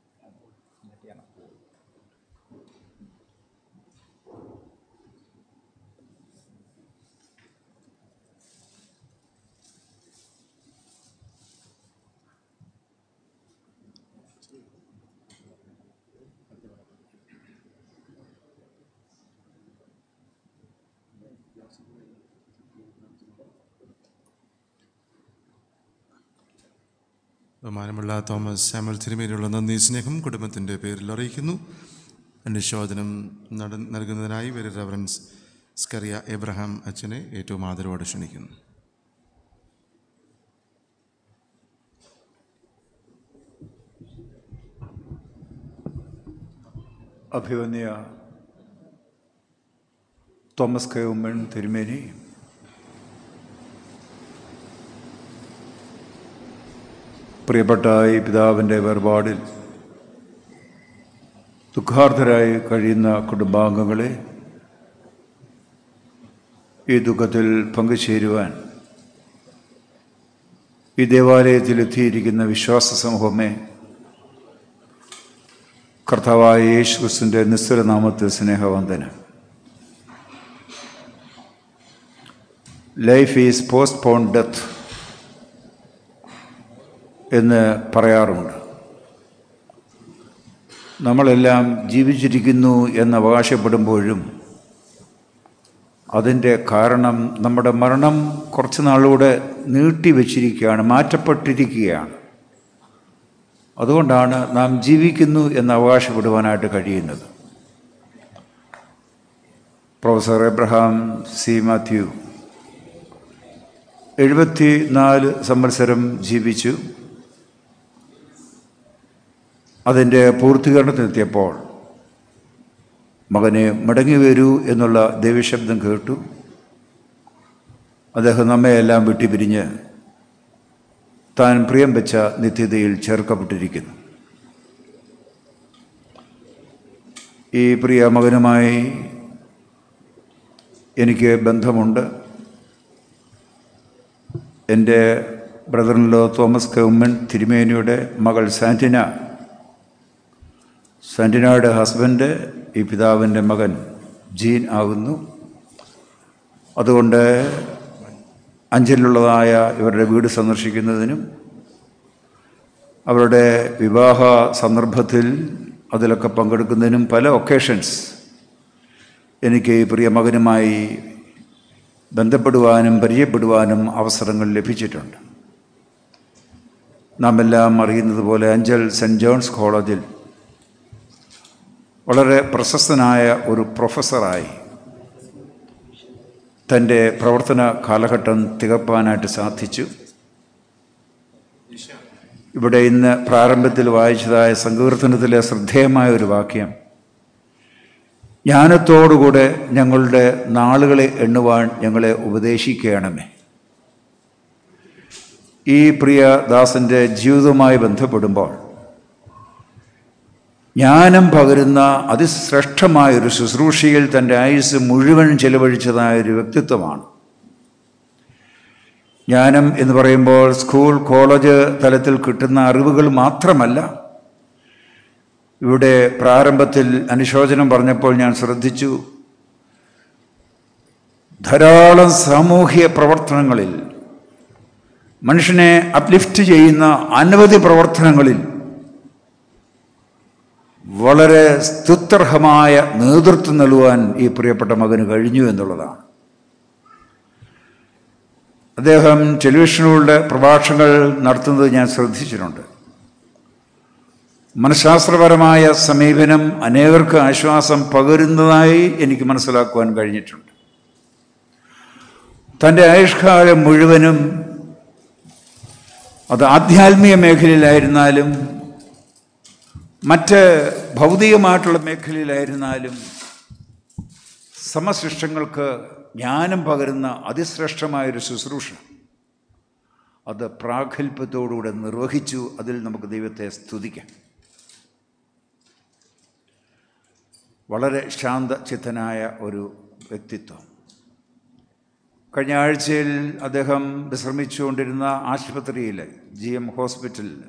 Speaker 16: ബഹുമാനമുള്ള തോമസ് സാമുൽ തിരുമേനിയുള്ള നന്ദി സ്നേഹം കുടുംബത്തിൻ്റെ പേരിൽ അറിയിക്കുന്നു അനുശോചനം നട നൽകുന്നതിനായി ഒരു റെവറൻസ് സ്കറിയ എബ്രഹാം അച്ഛനെ ഏറ്റവും ആദരവോടെ ക്ഷണിക്കുന്നു
Speaker 19: അഭിവന്യ തോമസ് കെ ഉമ്മൻ തിരുമേനി പ്രിയപ്പെട്ട ഈ പിതാവിൻ്റെ വേർപാടിൽ ദുഃഖാർത്ഥരായി കഴിയുന്ന കുടുംബാംഗങ്ങളെ ഈ ദുഃഖത്തിൽ പങ്കുചേരുവാൻ ഈ ദേവാലയത്തിൽ എത്തിയിരിക്കുന്ന വിശ്വാസ സമൂഹമേ കർത്താവായ യേശു ക്രിസ്തുവിൻ്റെ നിസ്തുല നാമത്തിൽ സ്നേഹവന്ദനം life is postpone death എന്ന് പറയാറുണ്ട് നമ്മളെല്ലാം ജീവിച്ചിരിക്കുന്നു എന്ന് അവകാശപ്പെടുമ്പോഴും അതിൻ്റെ കാരണം നമ്മുടെ മരണം കുറച്ച് നാളൂടെ നീട്ടിവെച്ചിരിക്കുകയാണ് മാറ്റപ്പെട്ടിരിക്കുകയാണ് അതുകൊണ്ടാണ് നാം ജീവിക്കുന്നു എന്ന് അവകാശപ്പെടുവാനായിട്ട് കഴിയുന്നത് പ്രൊഫസർ എബ്രഹാം സി മാത്യു എഴുപത്തി നാല് സംവത്സരം ജീവിച്ചു അതിൻ്റെ പൂർത്തീകരണത്തിനെത്തിയപ്പോൾ മകനെ മടങ്ങി വരൂ എന്നുള്ള ദൈവശബ്ദം കേട്ടു അദ്ദേഹം നമ്മയെല്ലാം വിട്ടുപിരിഞ്ഞ് താൻ പ്രിയം വെച്ച നിത്യതയിൽ ചേർക്കപ്പെട്ടിരിക്കുന്നു ഈ പ്രിയ മകനുമായി എനിക്ക് ബന്ധമുണ്ട് എൻ്റെ ബ്രദറിൻലോ തോമസ് കെ ഉമ്മൻ തിരുമേനിയുടെ മകൾ സാന്റിന സാന്റിനയുടെ ഹസ്ബൻഡ് ഈ പിതാവിൻ്റെ മകൻ ജീൻ ആകുന്നു അതുകൊണ്ട് അഞ്ചലിലുള്ളതായ ഇവരുടെ വീട് സന്ദർശിക്കുന്നതിനും അവരുടെ വിവാഹ സന്ദർഭത്തിൽ അതിലൊക്കെ പങ്കെടുക്കുന്നതിനും പല ഒക്കേഷൻസ് എനിക്ക് ഈ പ്രിയ മകനുമായി ബന്ധപ്പെടുവാനും പരിചയപ്പെടുവാനും അവസരങ്ങൾ ലഭിച്ചിട്ടുണ്ട് നാം എല്ലാം അറിയുന്നത് പോലെ അഞ്ചൽ സെൻറ്റ് ജോൺസ് കോളേജിൽ വളരെ പ്രശസ്തനായ ഒരു പ്രൊഫസറായി തൻ്റെ പ്രവർത്തന കാലഘട്ടം തികപ്പാനായിട്ട് സാധിച്ചു ഇവിടെ ഇന്ന് പ്രാരംഭത്തിൽ വായിച്ചതായ സങ്കീർത്തനത്തിലെ ശ്രദ്ധേയമായ ഒരു വാക്യം ജ്ഞാനത്തോടുകൂടെ ഞങ്ങളുടെ നാളുകളെ എണ്ണുവാൻ ഞങ്ങളെ ഉപദേശിക്കണമേ ഈ പ്രിയ ദാസൻ്റെ ജീവിതവുമായി ബന്ധപ്പെടുമ്പോൾ ജ്ഞാനം പകരുന്ന അതിശ്രേഷ്ഠമായ ഒരു ശുശ്രൂഷയിൽ തൻ്റെ ആയുസ് മുഴുവൻ ചെലവഴിച്ചതായ ഒരു വ്യക്തിത്വമാണ് ജ്ഞാനം എന്ന് പറയുമ്പോൾ സ്കൂൾ കോളേജ് തലത്തിൽ കിട്ടുന്ന അറിവുകൾ മാത്രമല്ല ഇവിടെ പ്രാരംഭത്തിൽ അനുശോചനം പറഞ്ഞപ്പോൾ ഞാൻ ശ്രദ്ധിച്ചു ധാരാളം സാമൂഹിക പ്രവർത്തനങ്ങളിൽ മനുഷ്യനെ അപ്ലിഫ്റ്റ് ചെയ്യുന്ന അനവധി പ്രവർത്തനങ്ങളിൽ വളരെ സ്തുത്യർഹമായ നേതൃത്വം നൽകുവാൻ ഈ പ്രിയപ്പെട്ട മകന് കഴിഞ്ഞു എന്നുള്ളതാണ് അദ്ദേഹം ടെലിവിഷനുകളുടെ പ്രഭാഷണങ്ങൾ നടത്തുന്നത് ഞാൻ ശ്രദ്ധിച്ചിട്ടുണ്ട് മനഃശാസ്ത്രപരമായ സമീപനം അനേകർക്ക് ആശ്വാസം പകരുന്നതായി എനിക്ക് മനസ്സിലാക്കുവാൻ കഴിഞ്ഞിട്ടുണ്ട് തൻ്റെ ആയുഷ്കാലം മുഴുവനും അത് ആധ്യാത്മിക മേഖലയിലായിരുന്നാലും മറ്റ് ഭൗതികമായിട്ടുള്ള മേഖലയിലായിരുന്നാലും സമശിഷ്ടങ്ങൾക്ക് ജ്ഞാനം പകരുന്ന അതിശ്രേഷ്ഠമായൊരു ശുശ്രൂഷ അത് പ്രാഗൽഭ്യത്തോടുകൂടെ നിർവഹിച്ചു അതിൽ നമുക്ക് ദൈവത്തെ സ്തുതിക്കാം വളരെ ശാന്തചിത്തനായ ഒരു വ്യക്തിത്വം കഴിഞ്ഞ ആഴ്ചയിൽ അദ്ദേഹം വിശ്രമിച്ചുകൊണ്ടിരുന്ന ആശുപത്രിയിൽ ജി എം ഹോസ്പിറ്റലിൽ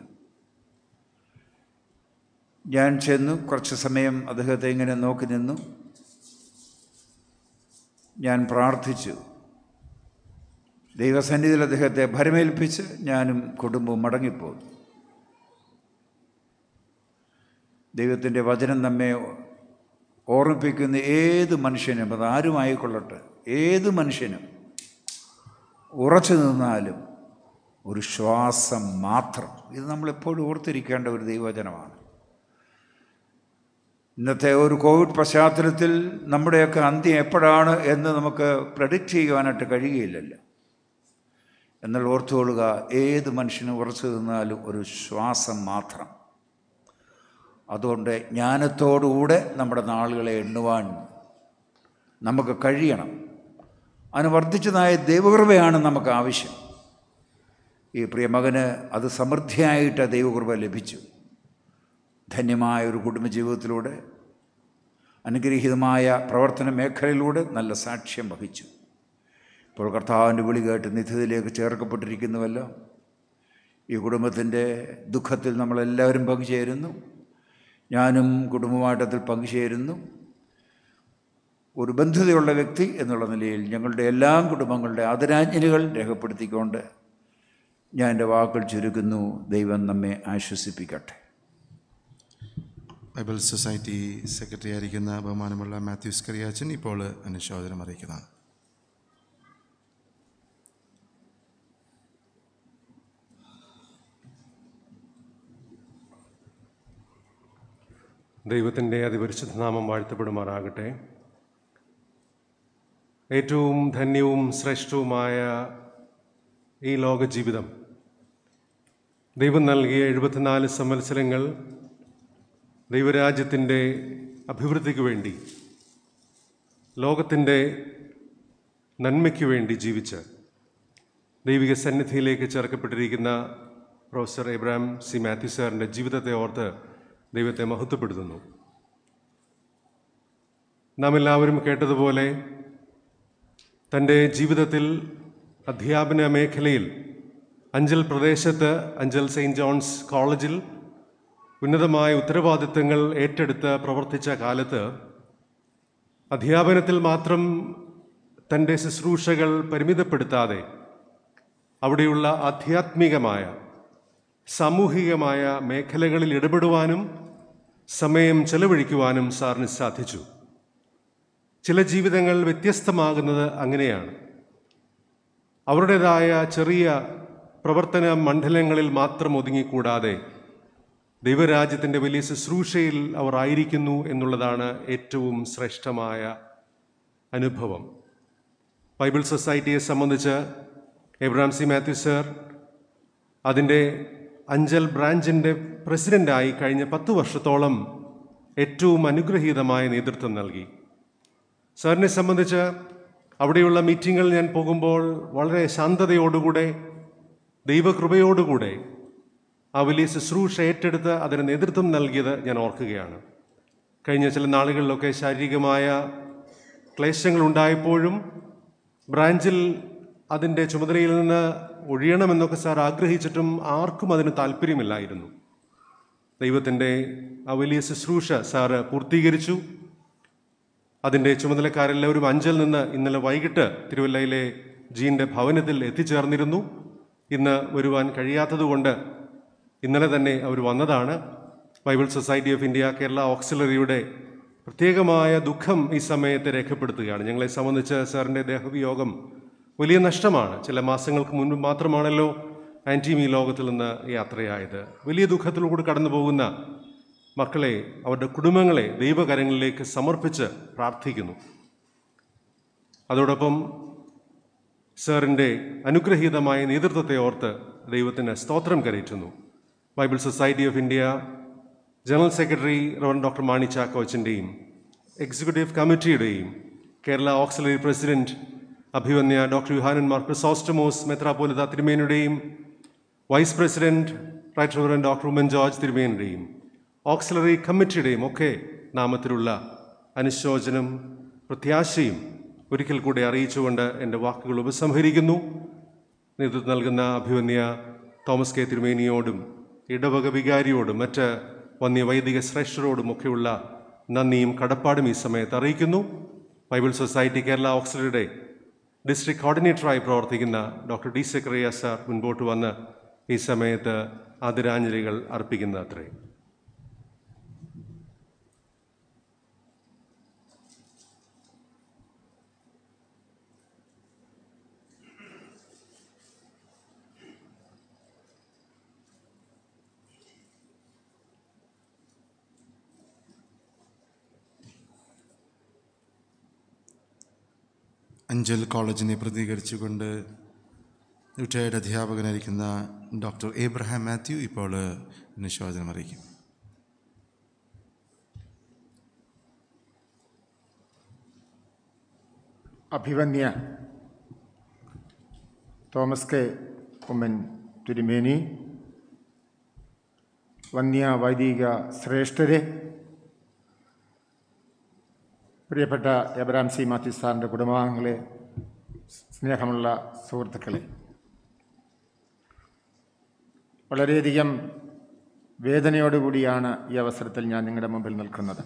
Speaker 19: ഞാൻ ചെന്നു കുറച്ച് സമയം അദ്ദേഹത്തെ ഇങ്ങനെ നോക്കി നിന്നു ഞാൻ പ്രാർത്ഥിച്ചു ദൈവസന്നിധിയിൽ അദ്ദേഹത്തെ ഭരമേൽപ്പിച്ച് ഞാനും കുടുംബവും മടങ്ങിപ്പോന്നു ദൈവത്തിൻ്റെ വചനം നമ്മെ ഓർമ്മിപ്പിക്കുന്ന ഏത് മനുഷ്യനും അത് ആരുമായിക്കൊള്ളട്ടെ ഏത് മനുഷ്യനും ഉറച്ചു നിന്നാലും ഒരു ശ്വാസം മാത്രം ഇത് നമ്മളെപ്പോഴും ഓർത്തിരിക്കേണ്ട ഒരു ദൈവവചനമാണ് ഇന്നത്തെ ഒരു കോവിഡ് പശ്ചാത്തലത്തിൽ നമ്മുടെയൊക്കെ അന്ത്യം എപ്പോഴാണ് എന്ന് നമുക്ക് പ്രഡിക്റ്റ് ചെയ്യുവാനായിട്ട് കഴിയുകയില്ലല്ലോ എന്നാൽ ഓർത്തുകൊള്ളുക ഏത് മനുഷ്യനും ഉറച്ചു നിന്നാലും ഒരു ശ്വാസം മാത്രം അതുകൊണ്ട് ജ്ഞാനത്തോടുകൂടെ നമ്മുടെ നാളുകളെ എണ്ണുവാൻ നമുക്ക് കഴിയണം അതിന് വർദ്ധിച്ചതായ ദൈവകൃപയാണ് നമുക്ക് ആവശ്യം ഈ പ്രിയമകന് അത് സമൃദ്ധിയായിട്ട് ദൈവകൃപ ലഭിച്ചു ധന്യമായ ഒരു കുടുംബജീവിതത്തിലൂടെ അനുഗ്രഹീതമായ പ്രവർത്തന മേഖലയിലൂടെ നല്ല സാക്ഷ്യം വഹിച്ചു ഇപ്പോൾ കർത്താവിൻ്റെ വിളി കേട്ട് നിത്യതയിലേക്ക് ചേർക്കപ്പെട്ടിരിക്കുന്നുവല്ലോ ഈ കുടുംബത്തിൻ്റെ ദുഃഖത്തിൽ നമ്മളെല്ലാവരും പങ്കുചേരുന്നു ഞാനും കുടുംബമായിട്ടത്തിൽ പങ്കുചേരുന്നു ഒരു ബന്ധതയുള്ള വ്യക്തി എന്നുള്ള നിലയിൽ ഞങ്ങളുടെ എല്ലാ കുടുംബങ്ങളുടെ ആദരാഞ്ജലികൾ രേഖപ്പെടുത്തിക്കൊണ്ട് ഞാൻ എൻ്റെ വാക്കുകൾ ചുരുക്കുന്നു ദൈവം നമ്മെ ആശ്വസിപ്പിക്കട്ടെ
Speaker 16: ബൈബിൾ സൊസൈറ്റി സെക്രട്ടറി ആയിരിക്കുന്ന ബഹുമാനമുള്ള മാത്യൂസ് കറിയാച്ചൻ ഇപ്പോൾ അനുശോചനം അറിയിക്കുന്നതാണ്
Speaker 20: ദൈവത്തിൻ്റെ അതിപരിശുദ്ധ നാമം വാഴ്ത്തപ്പെടുമാറാകട്ടെ ഏറ്റവും ധന്യവും ശ്രേഷ്ഠവുമായ ഈ ലോക ജീവിതം ദൈവം നൽകിയ എഴുപത്തിനാല് സംവത്സരങ്ങൾ ദൈവരാജ്യത്തിൻ്റെ അഭിവൃദ്ധിക്ക് വേണ്ടി ലോകത്തിൻ്റെ നന്മയ്ക്ക് വേണ്ടി ജീവിച്ച് ദൈവിക സന്നിധിയിലേക്ക് ചേർക്കപ്പെട്ടിരിക്കുന്ന പ്രൊഫസർ എബ്രാഹിം സി മാത്യു സാറിൻ്റെ ജീവിതത്തെ ഓർത്ത് ദൈവത്തെ മഹത്വപ്പെടുത്തുന്നു നാം എല്ലാവരും കേട്ടതുപോലെ തൻ്റെ ജീവിതത്തിൽ അധ്യാപന മേഖലയിൽ അഞ്ചൽ പ്രദേശത്ത് അഞ്ചൽ സെയിൻറ്റ് ജോൺസ് കോളേജിൽ ഉന്നതമായ ഉത്തരവാദിത്തങ്ങൾ ഏറ്റെടുത്ത് പ്രവർത്തിച്ച കാലത്ത് അധ്യാപനത്തിൽ മാത്രം തൻ്റെ ശുശ്രൂഷകൾ പരിമിതപ്പെടുത്താതെ അവിടെയുള്ള ആധ്യാത്മികമായ സാമൂഹികമായ മേഖലകളിൽ ഇടപെടുവാനും സമയം ചെലവഴിക്കുവാനും സാറിന് സാധിച്ചു ചില ജീവിതങ്ങൾ വ്യത്യസ്തമാകുന്നത് അങ്ങനെയാണ് അവരുടേതായ ചെറിയ പ്രവർത്തന മണ്ഡലങ്ങളിൽ മാത്രം ഒതുങ്ങിക്കൂടാതെ ദൈവരാജ്യത്തിൻ്റെ വലിയ ശുശ്രൂഷയിൽ അവർ ആയിരിക്കുന്നു എന്നുള്ളതാണ് ഏറ്റവും ശ്രേഷ്ഠമായ അനുഭവം ബൈബിൾ സൊസൈറ്റിയെ സംബന്ധിച്ച് എബ്രാം സി മാത്യു സർ അതിൻ്റെ അഞ്ചൽ ബ്രാഞ്ചിൻ്റെ പ്രസിഡൻ്റായി കഴിഞ്ഞ പത്ത് വർഷത്തോളം ഏറ്റവും അനുഗ്രഹീതമായ നേതൃത്വം നൽകി സാറിനെ സംബന്ധിച്ച് അവിടെയുള്ള മീറ്റിങ്ങുകൾ ഞാൻ പോകുമ്പോൾ വളരെ ശാന്തതയോടുകൂടെ ദൈവകൃപയോടുകൂടെ ആ വലിയ ശുശ്രൂഷ ഏറ്റെടുത്ത് അതിന് നേതൃത്വം നൽകിയത് ഞാൻ ഓർക്കുകയാണ് കഴിഞ്ഞ ചില നാളുകളിലൊക്കെ ശാരീരികമായ ക്ലേശങ്ങൾ ഉണ്ടായപ്പോഴും ബ്രാഞ്ചിൽ അതിൻ്റെ ചുമതലയിൽ നിന്ന് ഒഴിയണമെന്നൊക്കെ സാർ ആഗ്രഹിച്ചിട്ടും ആർക്കും അതിന് താല്പര്യമില്ലായിരുന്നു ദൈവത്തിൻ്റെ ആ വലിയ ശുശ്രൂഷ സാറ് പൂർത്തീകരിച്ചു അതിൻ്റെ ചുമതലക്കാരെല്ലാവരും അഞ്ചൽ നിന്ന് ഇന്നലെ വൈകിട്ട് തിരുവല്ലയിലെ ജീൻ്റെ ഭവനത്തിൽ എത്തിച്ചേർന്നിരുന്നു ഇന്ന് വരുവാൻ കഴിയാത്തതുകൊണ്ട് ഇന്നലെ തന്നെ അവർ വന്നതാണ് Bible society of India Kerala ഓക്സിലറിയുടെ പ്രത്യേകമായ ദുഃഖം ഈ സമയത്ത് രേഖപ്പെടുത്തുകയാണ് ഞങ്ങളെ സംബന്ധിച്ച് സാറിൻ്റെ ദേഹവിയോഗം വലിയ നഷ്ടമാണ് ചില മാസങ്ങൾക്ക് മുൻപ് മാത്രമാണല്ലോ ആൻറ്റീം ഈ ലോകത്തിൽ നിന്ന് യാത്രയായത് വലിയ ദുഃഖത്തിലൂടെ കടന്നു പോകുന്ന മക്കളെ അവരുടെ കുടുംബങ്ങളെ ദൈവകരങ്ങളിലേക്ക് സമർപ്പിച്ച് പ്രാർത്ഥിക്കുന്നു അതോടൊപ്പം സാറിൻ്റെ അനുഗ്രഹീതമായ നേതൃത്വത്തെ ഓർത്ത് ദൈവത്തിന് സ്തോത്രം കരയറ്റുന്നു Bible society of India general secretary reverend doctor Mani ചാക്കോച്ചൻ്റെയും എക്സിക്യൂട്ടീവ് കമ്മിറ്റിയുടെയും കേരള ഓക്സിലറി പ്രസിഡന്റ് അഭിവന്യ ഡോക്ടർ യുഹാനൻ മാർ ക്രിസോസ്റ്റമോസ് മെത്രാപോലിത തിരുമേനുടെയും vice president right reverend doctor Oommen George തിരുമേനുടെയും ഓക്സിലറി കമ്മിറ്റിയുടെയും ഒക്കെ നാമത്തിലുള്ള അനുശോചനം പ്രത്യാശയും ഒരിക്കൽ കൂടി അറിയിച്ചുകൊണ്ട് എൻ്റെ വാക്കുകൾ ഉപസംഹരിക്കുന്നു നേതൃത്വം നൽകുന്ന അഭിവന്യ തോമസ് കെ തിരുമേനിയോടും ഇടവക വികാരിയോടും മറ്റ് വന്യ വൈദിക ശ്രേഷ്ഠരോടും ഒക്കെയുള്ള നന്ദിയും കടപ്പാടും ഈ സമയത്ത് അറിയിക്കുന്നു ബൈബിൾ സൊസൈറ്റി കേരള ഓക്സിലറിയുടെ ഡിസ്ട്രിക്ട് കോർഡിനേറ്ററായി പ്രവർത്തിക്കുന്ന ഡോക്ടർ ഡി സെക്രറിയ സാർ മുൻപോട്ട് വന്ന് ഈ സമയത്ത് ആദരാഞ്ജലികൾ അർപ്പിക്കുന്ന അത്രേ
Speaker 16: അഞ്ചൽ കോളേജിനെ പ്രതികരിച്ചുകൊണ്ട് റിട്ടയർഡ് അധ്യാപകനായിരിക്കുന്ന ഡോക്ടർ ഏബ്രഹാം മാത്യു ഇപ്പോൾ അനുശോചനം അറിയിക്കും
Speaker 21: അഭിവന്യ തോമസ് കെ ഉമ്മൻ തിരുമേനി വന്യ വൈദിക ശ്രേഷ്ഠരെ പ്രിയപ്പെട്ട എബ്രാം സി മാത്യു സാറിൻ്റെ കുടുംബാംഗങ്ങളെ സ്നേഹമുള്ള സുഹൃത്തുക്കളെ വളരെയധികം വേദനയോടുകൂടിയാണ് ഈ അവസരത്തിൽ ഞാൻ നിങ്ങളുടെ മുമ്പിൽ നിൽക്കുന്നത്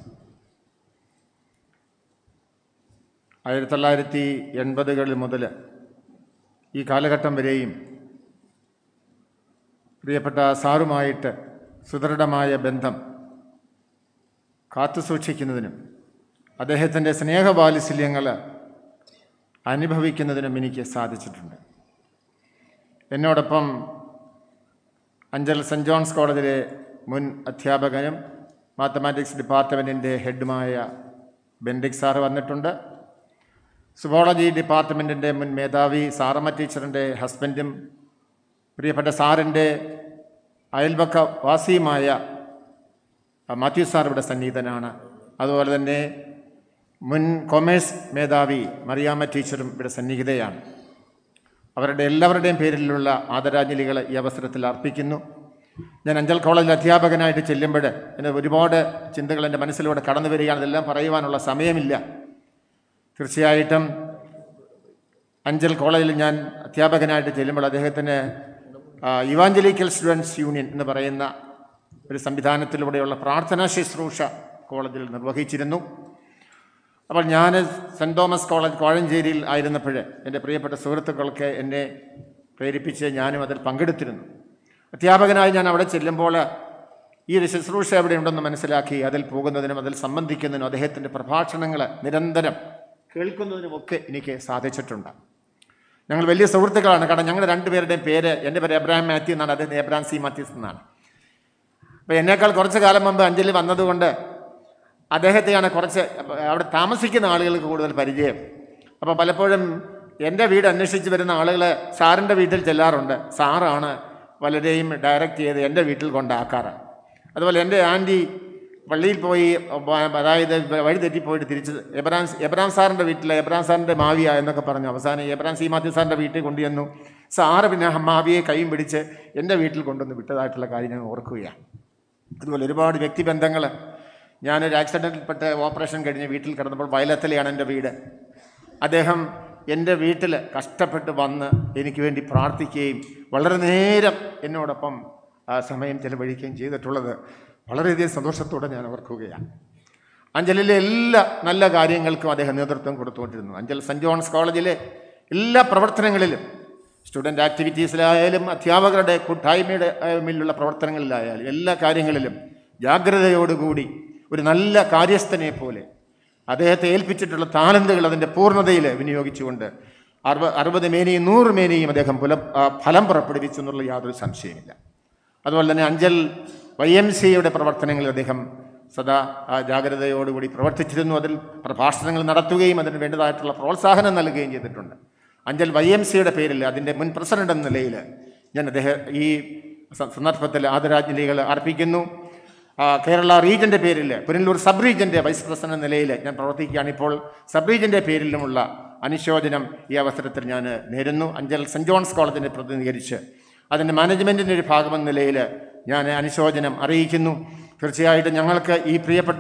Speaker 21: ആയിരത്തി തൊള്ളായിരത്തി എൺപതുകളിൽ മുതൽ ഈ കാലഘട്ടം വരെയും പ്രിയപ്പെട്ട സാറുമായിട്ട് സുദൃഢമായ ബന്ധം കാത്തുസൂക്ഷിക്കുന്നതിനും അദ്ദേഹത്തിൻ്റെ സ്നേഹവാത്സല്യങ്ങൾ അനുഭവിക്കുന്നതിനും എനിക്ക് സാധിച്ചിട്ടുണ്ട് എന്നോടൊപ്പം അഞ്ചൽ സെൻറ് ജോൺസ് കോളേജിലെ മുൻ അധ്യാപകനും മാത്തമാറ്റിക്സ് ഡിപ്പാർട്ട്മെൻറ്റിൻ്റെ ഹെഡുമായ ബെൻഡിക് സാറ് വന്നിട്ടുണ്ട് സുവോളജി ഡിപ്പാർട്ട്മെൻറ്റിൻ്റെ മുൻ മേധാവി സാറമ്മ ടീച്ചറിൻ്റെ ഹസ്ബൻഡും പ്രിയപ്പെട്ട സാറിൻ്റെ അയൽപക്കവാസിയുമായ മാത്യു സാർ ഇവിടെ സന്നിഹിതനാണ് അതുപോലെ തന്നെ മുൻ കൊമേഴ്സ് മേധാവി മറിയാമ്മ ടീച്ചറും ഇവിടെ സന്നിഹിതയാണ് അവരുടെ എല്ലാവരുടെയും പേരിലുള്ള ആദരാഞ്ജലികൾ ഈ അവസരത്തിൽ അർപ്പിക്കുന്നു ഞാൻ അഞ്ചൽ കോളേജിൽ അധ്യാപകനായിട്ട് ചെല്ലുമ്പോൾ എൻ്റെ ഒരുപാട് ചിന്തകൾ എൻ്റെ മനസ്സിലൂടെ കടന്നു വരികയാണ് ഇതെല്ലാം പറയുവാനുള്ള സമയമില്ല തീർച്ചയായിട്ടും അഞ്ചൽ കോളേജിൽ ഞാൻ അധ്യാപകനായിട്ട് ചെല്ലുമ്പോൾ അദ്ദേഹത്തിന് ഇവാഞ്ചലിക്കൽ സ്റ്റുഡൻസ് യൂണിയൻ എന്ന് പറയുന്ന ഒരു സംവിധാനത്തിലൂടെയുള്ള പ്രാർത്ഥനാ ശുശ്രൂഷ കോളേജിൽ നിർവഹിച്ചിരുന്നു അപ്പോൾ ഞാൻ സെൻറ് തോമസ് കോളേജ് കോഴഞ്ചേരിയിൽ ആയിരുന്നപ്പോൾ എൻ്റെ പ്രിയപ്പെട്ട സുഹൃത്തുക്കൾക്ക് എന്നെ പ്രേരിപ്പിച്ച് ഞാനും അതിൽ പങ്കെടുത്തിരുന്നു അധ്യാപകനായി ഞാൻ അവിടെ ചെല്ലുമ്പോൾ ഈ ഒരു ശുശ്രൂഷ എവിടെ ഉണ്ടെന്ന് മനസ്സിലാക്കി അതിൽ പോകുന്നതിനും അതിൽ സംബന്ധിക്കുന്നതിനും അദ്ദേഹത്തിൻ്റെ പ്രഭാഷണങ്ങൾ നിരന്തരം കേൾക്കുന്നതിനുമൊക്കെ എനിക്ക് സാധിച്ചിട്ടുണ്ട് ഞങ്ങൾ വലിയ സുഹൃത്തുക്കളാണ് കാരണം ഞങ്ങൾ രണ്ടുപേരുടെയും പേര് എൻ്റെ പേര് എബ്രാഹിം മാത്യു എന്നാണ് അദ്ദേഹം എബ്രാഹിം സി മാത്യൂസ് എന്നാണ് അപ്പോൾ എന്നേക്കാൾ കുറച്ച് കാലം മുമ്പ് അഞ്ജലി വന്നതുകൊണ്ട് അദ്ദേഹത്തെയാണ് കുറച്ച് അവിടെ താമസിക്കുന്ന ആളുകൾക്ക് കൂടുതൽ പരിചയം അപ്പോൾ പലപ്പോഴും എൻ്റെ വീട് അന്വേഷിച്ച് വരുന്ന ആളുകൾ സാറിൻ്റെ വീട്ടിൽ ചെല്ലാറുണ്ട് സാറാണ് പലരെയും ഡയറക്റ്റ് ചെയ്ത് എൻ്റെ വീട്ടിൽ കൊണ്ടാക്കാറ് അതുപോലെ എൻ്റെ ആൻറ്റി പള്ളിയിൽ പോയി അതായത് വഴി തെറ്റിപ്പോയിട്ട് തിരിച്ച് എബ്രാം എബ്രാം സാറിൻ്റെ വീട്ടിൽ എബ്രാം സാറിൻ്റെ മാവിയ എന്നൊക്കെ പറഞ്ഞു അവസാനം എബ്രാം സി മാത്യു സാറിൻ്റെ വീട്ടിൽ കൊണ്ടുവന്നു സാറ് പിന്നെ മാവിയെ കൈയും പിടിച്ച് എൻ്റെ വീട്ടിൽ കൊണ്ടുവന്ന് വിട്ടതായിട്ടുള്ള കാര്യം ഞാൻ ഓർക്കുകയാണ് അതുപോലെ ഒരുപാട് വ്യക്തിബന്ധങ്ങൾ ഞാനൊരു ആക്സിഡൻറ്റിൽപ്പെട്ട് ഓപ്പറേഷൻ കഴിഞ്ഞ് വീട്ടിൽ കിടന്നപ്പോൾ വയലത്തിലെയാണ് എൻ്റെ വീട് അദ്ദേഹം എൻ്റെ വീട്ടിൽ കഷ്ടപ്പെട്ട് വന്ന് എനിക്ക് വേണ്ടി പ്രാർത്ഥിക്കുകയും വളരെ നേരം എന്നോടൊപ്പം ആ സമയം ചെലവഴിക്കുകയും ചെയ്തിട്ടുള്ളത് വളരെയധികം സന്തോഷത്തോടെ ഞാൻ ഓർക്കുകയാണ് അഞ്ചലിലെ എല്ലാ നല്ല കാര്യങ്ങൾക്കും അദ്ദേഹം നേതൃത്വം കൊടുത്തുകൊണ്ടിരുന്നു അഞ്ചൽ സെൻറ് ജോൺസ് കോളേജിലെ എല്ലാ പ്രവർത്തനങ്ങളിലും സ്റ്റുഡൻ്റ് ആക്ടിവിറ്റീസിലായാലും അധ്യാപകരുടെ കൂട്ടായ്മയുടെ മേലുള്ള പ്രവർത്തനങ്ങളിലായാലും എല്ലാ കാര്യങ്ങളിലും ജാഗ്രതയോടുകൂടി ഒരു നല്ല കാര്യസ്ഥനെ പോലെ അദ്ദേഹത്തെ ഏൽപ്പിച്ചിട്ടുള്ള താലന്തുകൾ അതിൻ്റെ പൂർണ്ണതയിൽ വിനിയോഗിച്ചുകൊണ്ട് അറുപ അറുപത് മേനിയും നൂറ് മേനിയും അദ്ദേഹം പുല ഫലം പുറപ്പെടുവിച്ചു എന്നുള്ള യാതൊരു സംശയമില്ല അതുപോലെ തന്നെ അഞ്ചൽ വൈ എം സിയുടെ പ്രവർത്തനങ്ങളിൽ അദ്ദേഹം സദാ ജാഗ്രതയോടുകൂടി പ്രവർത്തിച്ചിരുന്നു അതിൽ പ്രഭാഷണങ്ങൾ നടത്തുകയും അതിന് വേണ്ടതായിട്ടുള്ള പ്രോത്സാഹനം നൽകുകയും ചെയ്തിട്ടുണ്ട് അഞ്ചൽ വൈ എം സിയുടെ പേരിൽ അതിൻ്റെ മുൻ പ്രസിഡന്റ് എന്ന നിലയിൽ ഞാൻ അദ്ദേഹം ഈ സന്ദർഭത്തിൽ ആദരാഞ്ജലികൾ അർപ്പിക്കുന്നു കേരള റീജൻ്റെ പേരിൽ പുനലൂർ സബ് റീജൻ്റെ വൈസ് പ്രസിഡന്റ് എന്ന നിലയിൽ ഞാൻ പ്രവർത്തിക്കുകയാണ് ഇപ്പോൾ സബ് റീജൻ്റെ പേരിലുമുള്ള അനുശോചനം ഈ അവസരത്തിൽ ഞാൻ നേരുന്നു അഞ്ചൽ സെൻറ് ജോൺസ് കോളേജിനെ പ്രതിനിധീകരിച്ച് അതിൻ്റെ മാനേജ്മെൻറ്റിൻ്റെ ഒരു ഭാഗമെന്ന നിലയിൽ ഞാൻ അനുശോചനം അറിയിക്കുന്നു തീർച്ചയായിട്ടും ഞങ്ങൾക്ക് ഈ പ്രിയപ്പെട്ട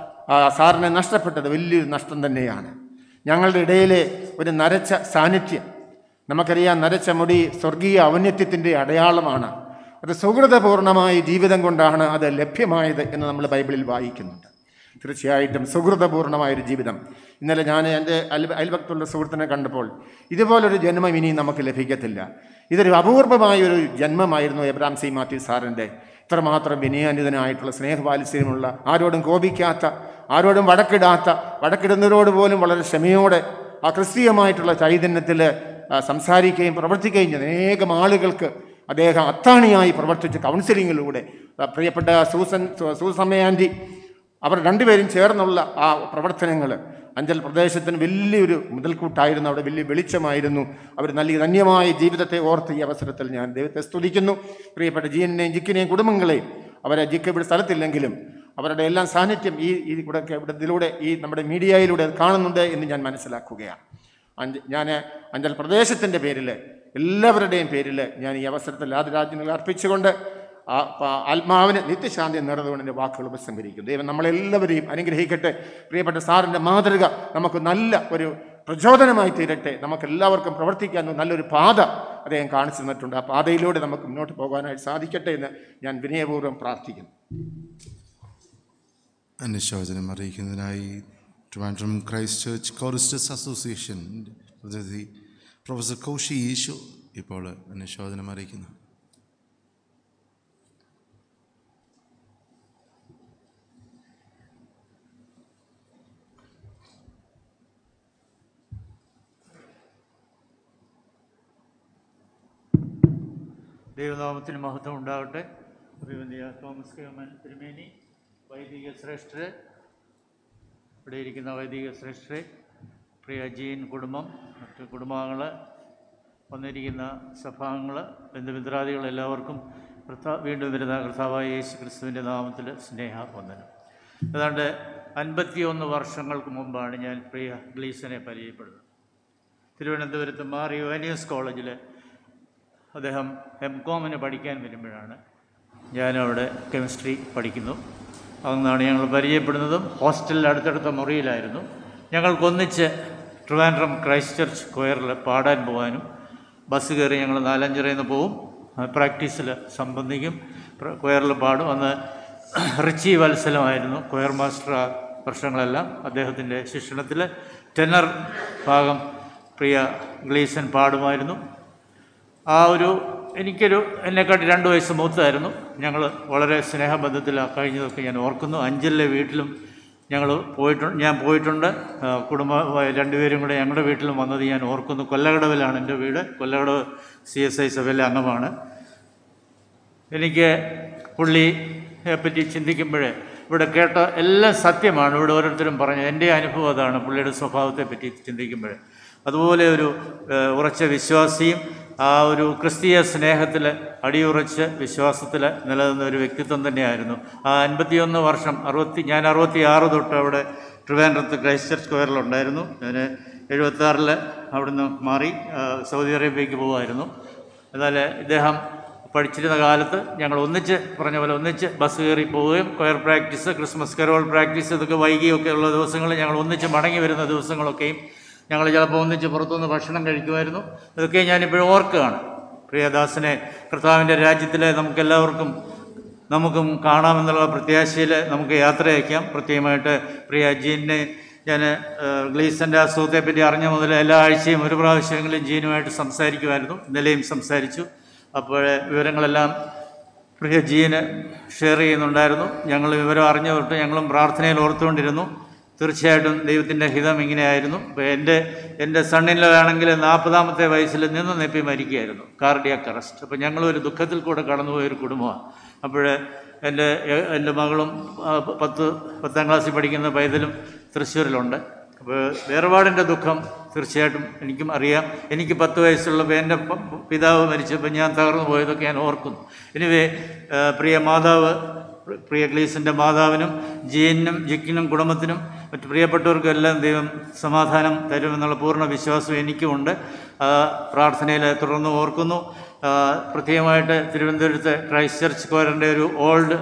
Speaker 21: സാറിനെ നഷ്ടപ്പെട്ടത് വലിയൊരു നഷ്ടം തന്നെയാണ് ഞങ്ങളുടെ ഇടയിലെ ഒരു നരച്ച സാന്നിധ്യം നമുക്കറിയാം നരച്ച മുടി സ്വർഗീയ ഔന്നത്യത്തിൻ്റെ അടയാളമാണ് അത് സുഹൃതപൂർണമായ ജീവിതം കൊണ്ടാണ് അത് ലഭ്യമായത് എന്ന് നമ്മൾ ബൈബിളിൽ വായിക്കുന്നുണ്ട് തീർച്ചയായിട്ടും സുഹൃതപൂർണമായൊരു ജീവിതം ഇന്നലെ ഞാൻ എൻ്റെ അയൽ അയൽപക്കത്തുള്ള സുഹൃത്തിനെ കണ്ടപ്പോൾ ഇതുപോലൊരു ജന്മം ഇനി നമുക്ക് ലഭിക്കത്തില്ല ഇതൊരു അപൂർവമായൊരു ജന്മമായിരുന്നു എബ്രാം സി മാത്യു സാറിൻ്റെ ഇത്രമാത്രം വിനയാന്വിതനായിട്ടുള്ള സ്നേഹവാത്സര്യമുള്ള ആരോടും കോപിക്കാത്ത ആരോടും വടക്കിടാത്ത വടക്കിടുന്നവരോട് പോലും വളരെ ക്ഷമയോടെ ആ ക്രിസ്തീയമായിട്ടുള്ള ചൈതന്യത്തിൽ സംസാരിക്കുകയും പ്രവർത്തിക്കുകയും ചെയ്ത അനേകം ആളുകൾക്ക് അദ്ദേഹം അത്താണിയായി പ്രവർത്തിച്ച കൗൺസിലിങ്ങിലൂടെ പ്രിയപ്പെട്ട സൂസൻ സൂസമ്മയാൻറ്റി അവർ രണ്ടുപേരും ചേർന്നുള്ള ആ പ്രവർത്തനങ്ങൾ അഞ്ചൽ പ്രദേശത്തിന് വലിയൊരു മുതൽക്കൂട്ടായിരുന്നു അവിടെ വലിയ വെളിച്ചമായിരുന്നു അവർ നല്ല ധന്യമായ ജീവിതത്തെ ഓർത്ത് ഈ അവസരത്തിൽ ഞാൻ ദൈവത്തെ സ്തുതിക്കുന്നു പ്രിയപ്പെട്ട ജീവനെയും ജിക്കിനെയും കുടുംബങ്ങളെയും അവരെ ജിക്ക് ഇവിടെ സ്ഥലത്തില്ലെങ്കിലും അവരുടെ എല്ലാം സാന്നിധ്യം ഈ ഈ കൂടെ ഇവിടെ ഇതിലൂടെ ഈ നമ്മുടെ മീഡിയയിലൂടെ കാണുന്നുണ്ട് എന്ന് ഞാൻ മനസ്സിലാക്കുകയാണ് അഞ്ച് ഞാൻ അഞ്ചൽ പ്രദേശത്തിൻ്റെ പേരിൽ എല്ലാവരുടെയും പേരിൽ ഞാൻ ഈ അവസരത്തിൽ ആദരാജ്യങ്ങൾ അർപ്പിച്ചുകൊണ്ട് ആത്മാവിന് നിത്യശാന്തി നേർന്നുകൊണ്ട് എൻ്റെ വാക്കുകൾ ഉപസംഹരിക്കും ദൈവം നമ്മളെല്ലാവരെയും അനുഗ്രഹിക്കട്ടെ പ്രിയപ്പെട്ട സാറിൻ്റെ മാതൃക നമുക്ക് നല്ല ഒരു പ്രചോദനമായി തീരട്ടെ നമുക്ക് എല്ലാവർക്കും പ്രവർത്തിക്കാൻ നല്ലൊരു പാത അദ്ദേഹം കാണിച്ചു തന്നിട്ടുണ്ട് ആ പാതയിലൂടെ നമുക്ക് മുന്നോട്ട് പോകാനായിട്ട് സാധിക്കട്ടെ എന്ന് ഞാൻ വിനയപൂർവ്വം പ്രാർത്ഥിക്കുന്നു
Speaker 16: അനുശോചനം അറിയിക്കുന്നതിനായി Trivandrum Christ church choristers association പ്രതിനിധി പ്രൊഫസർ കൗശി ഈശോ ഇപ്പോൾ അനുശോചനം അറിയിക്കുന്നു
Speaker 4: ദൈവനാമത്തിന് മഹത്വം ഉണ്ടാകട്ടെ അഭിവന്യ തോമസ് കേമൻ തിരുമേനി വൈദിക ശ്രേഷ്ഠരെ ഇവിടെ ഇരിക്കുന്ന വൈദിക ശ്രേഷ്ഠരെ പ്രിയ ജീൻ കുടുംബം മറ്റ് കുടുംബാംഗങ്ങൾ വന്നിരിക്കുന്ന സഭാംഗങ്ങൾ ബന്ധുമിത്രാദികൾ എല്ലാവർക്കും കർത്താ വീണ്ടും വരുന്ന കർത്താവായ യേശു ക്രിസ്തുവിൻ്റെ നാമത്തിൽ സ്നേഹ വന്ദനം ഏതാണ്ട് അൻപത്തിയൊന്ന് വർഷങ്ങൾക്ക് മുമ്പാണ് ഞാൻ പ്രിയ ഗ്ലീസനെ പരിചയപ്പെടുന്നത് തിരുവനന്തപുരത്ത് മാർ യുവാനിയസ് കോളേജിൽ അദ്ദേഹം എം കോമിന് പഠിക്കാൻ വരുമ്പോഴാണ് ഞാനവിടെ കെമിസ്ട്രി പഠിക്കുന്നു അന്നാണ് ഞങ്ങൾ പരിചയപ്പെടുന്നതും ഹോസ്റ്റലിൽ അടുത്തടുത്ത മുറിയിലായിരുന്നു ഞങ്ങൾക്കൊന്നിച്ച് ട്രിവാൻഡ്രം ക്രൈസ്റ്റ് ചർച്ച് കൊയറിൽ പാടാൻ പോകാനും ബസ് കയറി ഞങ്ങൾ നാലഞ്ചരയിൽ നിന്ന് പോവും പ്രാക്ടീസിൽ സംബന്ധിക്കും പ്ര- കൊയറിൽ പാടും അന്ന് റിച്ചി വത്സലമായിരുന്നു കൊയർ മാസ്റ്റർ ആ വർഷങ്ങളെല്ലാം അദ്ദേഹത്തിൻ്റെ ശിക്ഷണത്തിൽ ടെനർ ഭാഗം പ്രിയ ഗ്ലീസൻ പാടുമായിരുന്നു ആ ഒരു എനിക്കൊരു എന്നെക്കാട്ടി രണ്ട് വയസ്സ് മൂത്തായിരുന്നു ഞങ്ങൾ വളരെ സ്നേഹബന്ധത്തിലാണ് കഴിഞ്ഞതൊക്കെ ഞാൻ ഓർക്കുന്നു അഞ്ചലിലെ വീട്ടിലും ഞങ്ങൾ പോയിട്ടുണ്ട് ഞാൻ പോയിട്ടുണ്ട് ആ, കുടുംബ രണ്ടുപേരും കൂടെ ഞങ്ങളുടെ വീട്ടിലും വന്നത് ഞാൻ ഓർക്കുന്നു കൊല്ലകടവിലാണ് എൻ്റെ വീട് കൊല്ലകടവ് സി എസ് ഐ സഭയിലെ അംഗമാണ് എനിക്ക് പുള്ളിയെ പറ്റി ചിന്തിക്കുമ്പോഴേ ഇവിടെ കേട്ട എല്ലാം സത്യമാണ് ഇവിടെ ഓരോരുത്തരും പറഞ്ഞത് എൻ്റെ അനുഭവം അതാണ് പുള്ളിയുടെ സ്വഭാവത്തെ പറ്റി ചിന്തിക്കുമ്പോഴേ അതുപോലെ ഒരു ഏഹ്, ഉറച്ച വിശ്വാസിയും ആ ഒരു ക്രിസ്തീയ സ്നേഹത്തിൽ അടിയുറച്ച് വിശ്വാസത്തിൽ നിലനിന്ന ഒരു വ്യക്തിത്വം തന്നെയായിരുന്നു ആ അൻപത്തിയൊന്ന് വർഷം അറുപത്തി ഞാൻ അറുപത്തി ആറ് തൊട്ട് അവിടെ ട്രിവാൻഡ്രത്ത് ക്രൈസ്റ്റ് ചർച്ച് സ്ക്വയറിലുണ്ടായിരുന്നു ഞാൻ എഴുപത്താറിൽ അവിടുന്ന് മാറി ആ, സൗദി അറേബ്യയ്ക്ക് പോകുമായിരുന്നു എന്നാൽ ഇദ്ദേഹം പഠിച്ചിരുന്ന കാലത്ത് ഞങ്ങൾ ഒന്നിച്ച് പറഞ്ഞ പോലെ ഒന്നിച്ച് ബസ് കയറി പോവുകയും choir practice Christmas carol practice ഇതൊക്കെ വൈകിയൊക്കെ ഉള്ള ദിവസങ്ങളിൽ ഞങ്ങൾ ഒന്നിച്ച് മടങ്ങി വരുന്ന ദിവസങ്ങളൊക്കെയും ഞങ്ങൾ ചിലപ്പോൾ ഒന്നിച്ച് പുറത്തുനിന്ന് ഭക്ഷണം കഴിക്കുമായിരുന്നു ഇതൊക്കെ ഞാനിപ്പോഴും ഓർക്കുകയാണ് പ്രിയദാസനെ കർത്താവിൻ്റെ രാജ്യത്തിലെ നമുക്കെല്ലാവർക്കും നമുക്കും കാണാമെന്നുള്ള പ്രത്യാശയിൽ നമുക്ക് യാത്ര അയക്കാം പ്രത്യേകമായിട്ട് പ്രിയ ജീനെ ഞാൻ ഗ്ലീസൻ്റെ അസുഖത്തെ പറ്റി അറിഞ്ഞ മുതൽ എല്ലാ ആഴ്ചയും ഒരു പ്രാവശ്യമെങ്കിലും ജീനുമായിട്ട് സംസാരിക്കുമായിരുന്നു ഇന്നലെയും സംസാരിച്ചു അപ്പോൾ വിവരങ്ങളെല്ലാം പ്രിയ ജീന് ഷെയർ ചെയ്യുന്നുണ്ടായിരുന്നു ഞങ്ങൾ വിവരം അറിഞ്ഞ തൊട്ട് ഞങ്ങളും പ്രാർത്ഥനയിൽ ഓർത്തുകൊണ്ടിരുന്നു തീർച്ചയായിട്ടും ദൈവത്തിൻ്റെ ഹിതം ഇങ്ങനെയായിരുന്നു ഇപ്പോൾ എൻ്റെ എൻ്റെ സണ്ണിലാണെങ്കിൽ നാൽപ്പതാമത്തെ വയസ്സിൽ നിന്ന് നെപ്പി മരിക്കുകയായിരുന്നു കാർഡിയാക് അറസ്റ്റ് അപ്പോൾ ഞങ്ങളൊരു ദുഃഖത്തിൽ കൂടെ കടന്നുപോയ ഒരു കുടുംബമാണ് അപ്പോൾ എൻ്റെ എൻ്റെ മകളും ആ, പത്ത് പത്താം ക്ലാസ്സിൽ പഠിക്കുന്ന പൈതലും തൃശ്ശൂരിലുണ്ട് അപ്പോൾ വേർപാടിൻ്റെ ദുഃഖം തീർച്ചയായിട്ടും എനിക്കും അറിയാം എനിക്ക് പത്ത് വയസ്സുള്ളപ്പോൾ എൻ്റെ പ- പിതാവ് മരിച്ചപ്പോൾ ഞാൻ തകർന്നു പോയതൊക്കെ ഞാൻ ഓർക്കുന്നു എനിവേ പ്രിയ മാതാവ് പ്രി- പ്രിയ ഗ്ലീസിൻ്റെ മാതാവിനും ജീനും ജിക്കിനും കുടുംബത്തിനും മറ്റു പ്രിയപ്പെട്ടവർക്കും എല്ലാം ദൈവം സമാധാനം തരുമെന്നുള്ള പൂർണ്ണ വിശ്വാസം എനിക്കുമുണ്ട് ആ, പ്രാർത്ഥനയിൽ തുടർന്ന് ഓർക്കുന്നു ആ, പ്രത്യേകമായിട്ട് തിരുവനന്തപുരത്ത് ക്രൈസ്റ്റ് ചർച്ച് സ്ക്വയറിൻ്റെ ഒരു ഓൾഡ്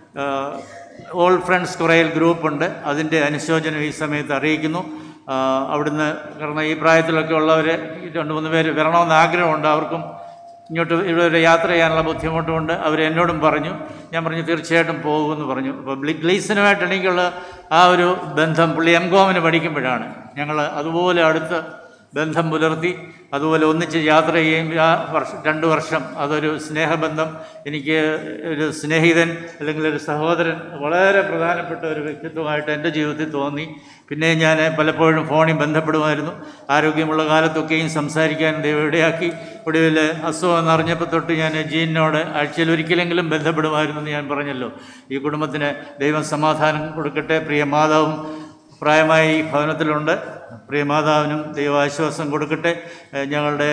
Speaker 4: ഓൾഡ് ഫ്രണ്ട്സ് കുറേയിൽ ഗ്രൂപ്പുണ്ട് അതിൻ്റെ അനുശോചനം ഈ സമയത്ത് അറിയിക്കുന്നു ആ, അവിടുന്ന് കാരണം ഈ പ്രായത്തിലൊക്കെ ഉള്ളവർ രണ്ട് മൂന്ന് പേര് വരണമെന്ന് ആഗ്രഹമുണ്ട് അവർക്കും ഇങ്ങോട്ട് ഇവിടെ ഒരു യാത്ര ചെയ്യാനുള്ള ബുദ്ധിമുട്ടുമുണ്ട് അവർ എന്നോടും പറഞ്ഞു ഞാൻ പറഞ്ഞു തീർച്ചയായിട്ടും പോകുമെന്ന് പറഞ്ഞു അപ്പോൾ ബ്ലി ഗ്ലീസിനുമായിട്ട് എനിക്കുള്ള ആ ഒരു ബന്ധം പുള്ളി എം കോമിന് പഠിക്കുമ്പോഴാണ് ഞങ്ങൾ അതുപോലെ അടുത്ത് ബന്ധം പുലർത്തി അതുപോലെ ഒന്നിച്ച് യാത്ര ചെയ്യുകയും ആ വർഷം രണ്ട് വർഷം അതൊരു സ്നേഹബന്ധം എനിക്ക് ഒരു സ്നേഹിതൻ അല്ലെങ്കിൽ ഒരു സഹോദരൻ വളരെ പ്രധാനപ്പെട്ട ഒരു വ്യക്തിത്വമായിട്ട് എൻ്റെ ജീവിതത്തിൽ തോന്നി പിന്നെ ഞാൻ പലപ്പോഴും ഫോണിൽ ബന്ധപ്പെടുമായിരുന്നു ആരോഗ്യമുള്ള കാലത്തൊക്കെയും സംസാരിക്കാൻ ദൈവം ഇടയാക്കി ഒടുവിൽ അസുഖം എന്നറിഞ്ഞപ്പോൾ തൊട്ട് ഞാൻ ജീനിനോട് ആഴ്ചയിൽ ഒരിക്കലെങ്കിലും ബന്ധപ്പെടുമായിരുന്നു എന്ന് ഞാൻ പറഞ്ഞല്ലോ ഈ കുടുംബത്തിന് ദൈവം സമാധാനം കൊടുക്കട്ടെ പ്രിയ മാതാവും പ്രായമായി ഈ ഭവനത്തിലുണ്ട് പ്രിയ മാതാവിനും ദൈവാശ്വാസം കൊടുക്കട്ടെ ഏഹ് ഞങ്ങളുടെ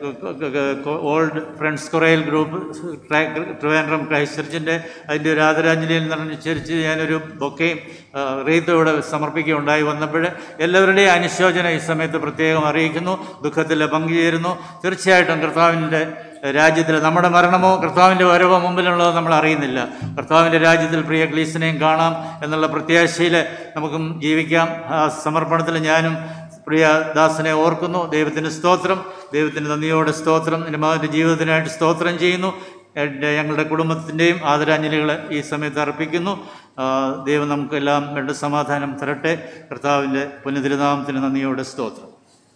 Speaker 4: old friends choral group Trivandrum Christ ചർച്ചിൻ്റെ അതിൻ്റെ ഒരു ആദരാഞ്ജലിയിൽ നിറഞ്ഞനുസരിച്ച് ഞാനൊരു ബൊക്കയും റീത്തോടെ സമർപ്പിക്കുകയുണ്ടായി വന്നപ്പോൾ എല്ലാവരുടെയും അനുശോചനം ഈ സമയത്ത് പ്രത്യേകം അറിയിക്കുന്നു ദുഃഖത്തിൽ പങ്കുചേരുന്നു തീർച്ചയായിട്ടും കർത്താവിൻ്റെ രാജ്യത്തിൽ നമ്മുടെ മരണമോ കർത്താവിൻ്റെ വരവോ മുമ്പിലുള്ളതോ നമ്മൾ അറിയുന്നില്ല കർത്താവിൻ്റെ രാജ്യത്തിൽ പ്രിയ ക്ലീസിനെയും കാണാം എന്നുള്ള പ്രത്യാശയിൽ നമുക്കും ജീവിക്കാം ആ സമർപ്പണത്തിൽ ഞാനും പ്രിയ ദാസനെ ഓർക്കുന്നു ദൈവത്തിന് സ്തോത്രം ദൈവത്തിന് നന്ദിയോടെ സ്തോത്രം എൻ്റെ മകൻ്റെ ജീവിതത്തിനായിട്ട് സ്തോത്രം ചെയ്യുന്നു എൻ്റെ ഞങ്ങളുടെ കുടുംബത്തിൻ്റെയും ആദരാഞ്ജലികൾ ഈ സമയത്ത് അർപ്പിക്കുന്നു ആ, ദൈവം നമുക്കെല്ലാം വേണ്ട സമാധാനം തരട്ടെ കർത്താവിൻ്റെ പുനതിരുനാമത്തിന് നന്ദിയോടെ സ്തോത്രം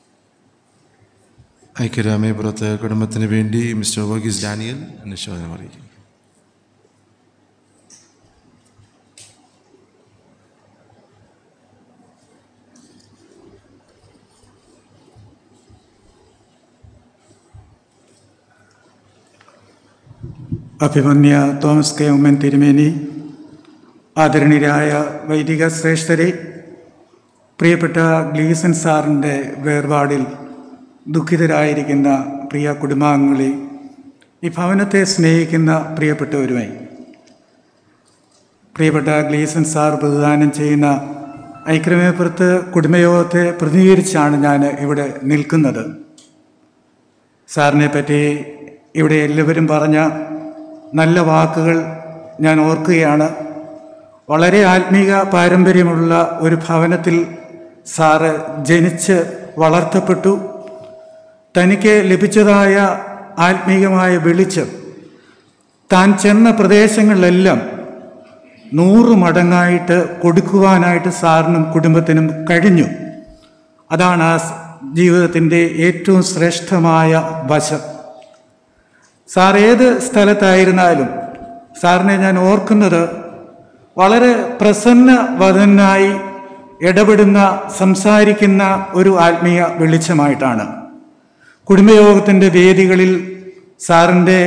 Speaker 16: ഐക്യരാമയപുരത്ത് കുടുംബത്തിന് വേണ്ടി മിസ്റ്റർ വർഗീസ് ഡാനിയൽ അനുശോചനം അറിയിക്കും
Speaker 7: അഭിമന്യ തോമസ് കെ ഉമ്മൻ തിരുമേനി ആദരണീയരായ വൈദിക ശ്രേഷ്ഠരെ പ്രിയപ്പെട്ട ഗ്ലീസൻ സാറിൻ്റെ വേർപാടിൽ ദുഃഖിതരായിരിക്കുന്ന പ്രിയ കുടുംബാംഗങ്ങളെ ഈ ഭവനത്തെ സ്നേഹിക്കുന്ന പ്രിയപ്പെട്ടവരുമായി പ്രിയപ്പെട്ട ഗ്ലീസൻ സാർ പ്രതിദാനം ചെയ്യുന്ന ഐക്യമേപ്പുറത്ത് കുടുംബയോഗത്തെ പ്രതിനിധീകരിച്ചാണ് ഞാൻ ഇവിടെ നിൽക്കുന്നത് സാറിനെ പറ്റി ഇവിടെ എല്ലാവരും പറഞ്ഞ നല്ല വാക്കുകൾ ഞാൻ ഓർക്കുകയാണ് വളരെ ആത്മീക പാരമ്പര്യമുള്ള ഒരു ഭവനത്തിൽ സാറ് ജനിച്ച് വളർത്തപ്പെട്ടു തനിക്ക് ലഭിച്ചതായ ആത്മീകമായ വെളിച്ചം താൻ ചെന്ന പ്രദേശങ്ങളിലെല്ലാം നൂറ് മടങ്ങായിട്ട് കൊടുക്കുവാനായിട്ട് സാറിനും കുടുംബത്തിനും കഴിഞ്ഞു അതാണ് ആ സ് ജീവിതത്തിൻ്റെ ഏറ്റവും ശ്രേഷ്ഠമായ വശം സാർ ഏത് സ്ഥലത്തായിരുന്നാലും സാറിനെ ഞാൻ ഓർക്കുന്നത് വളരെ പ്രസന്നവദനായി ഇടപെടുന്ന സംസാരിക്കുന്ന ഒരു ആത്മീയ വെളിച്ചമായിട്ടാണ് കുടുംബയോഗത്തിൻ്റെ വേദികളിൽ സാറിൻ്റെ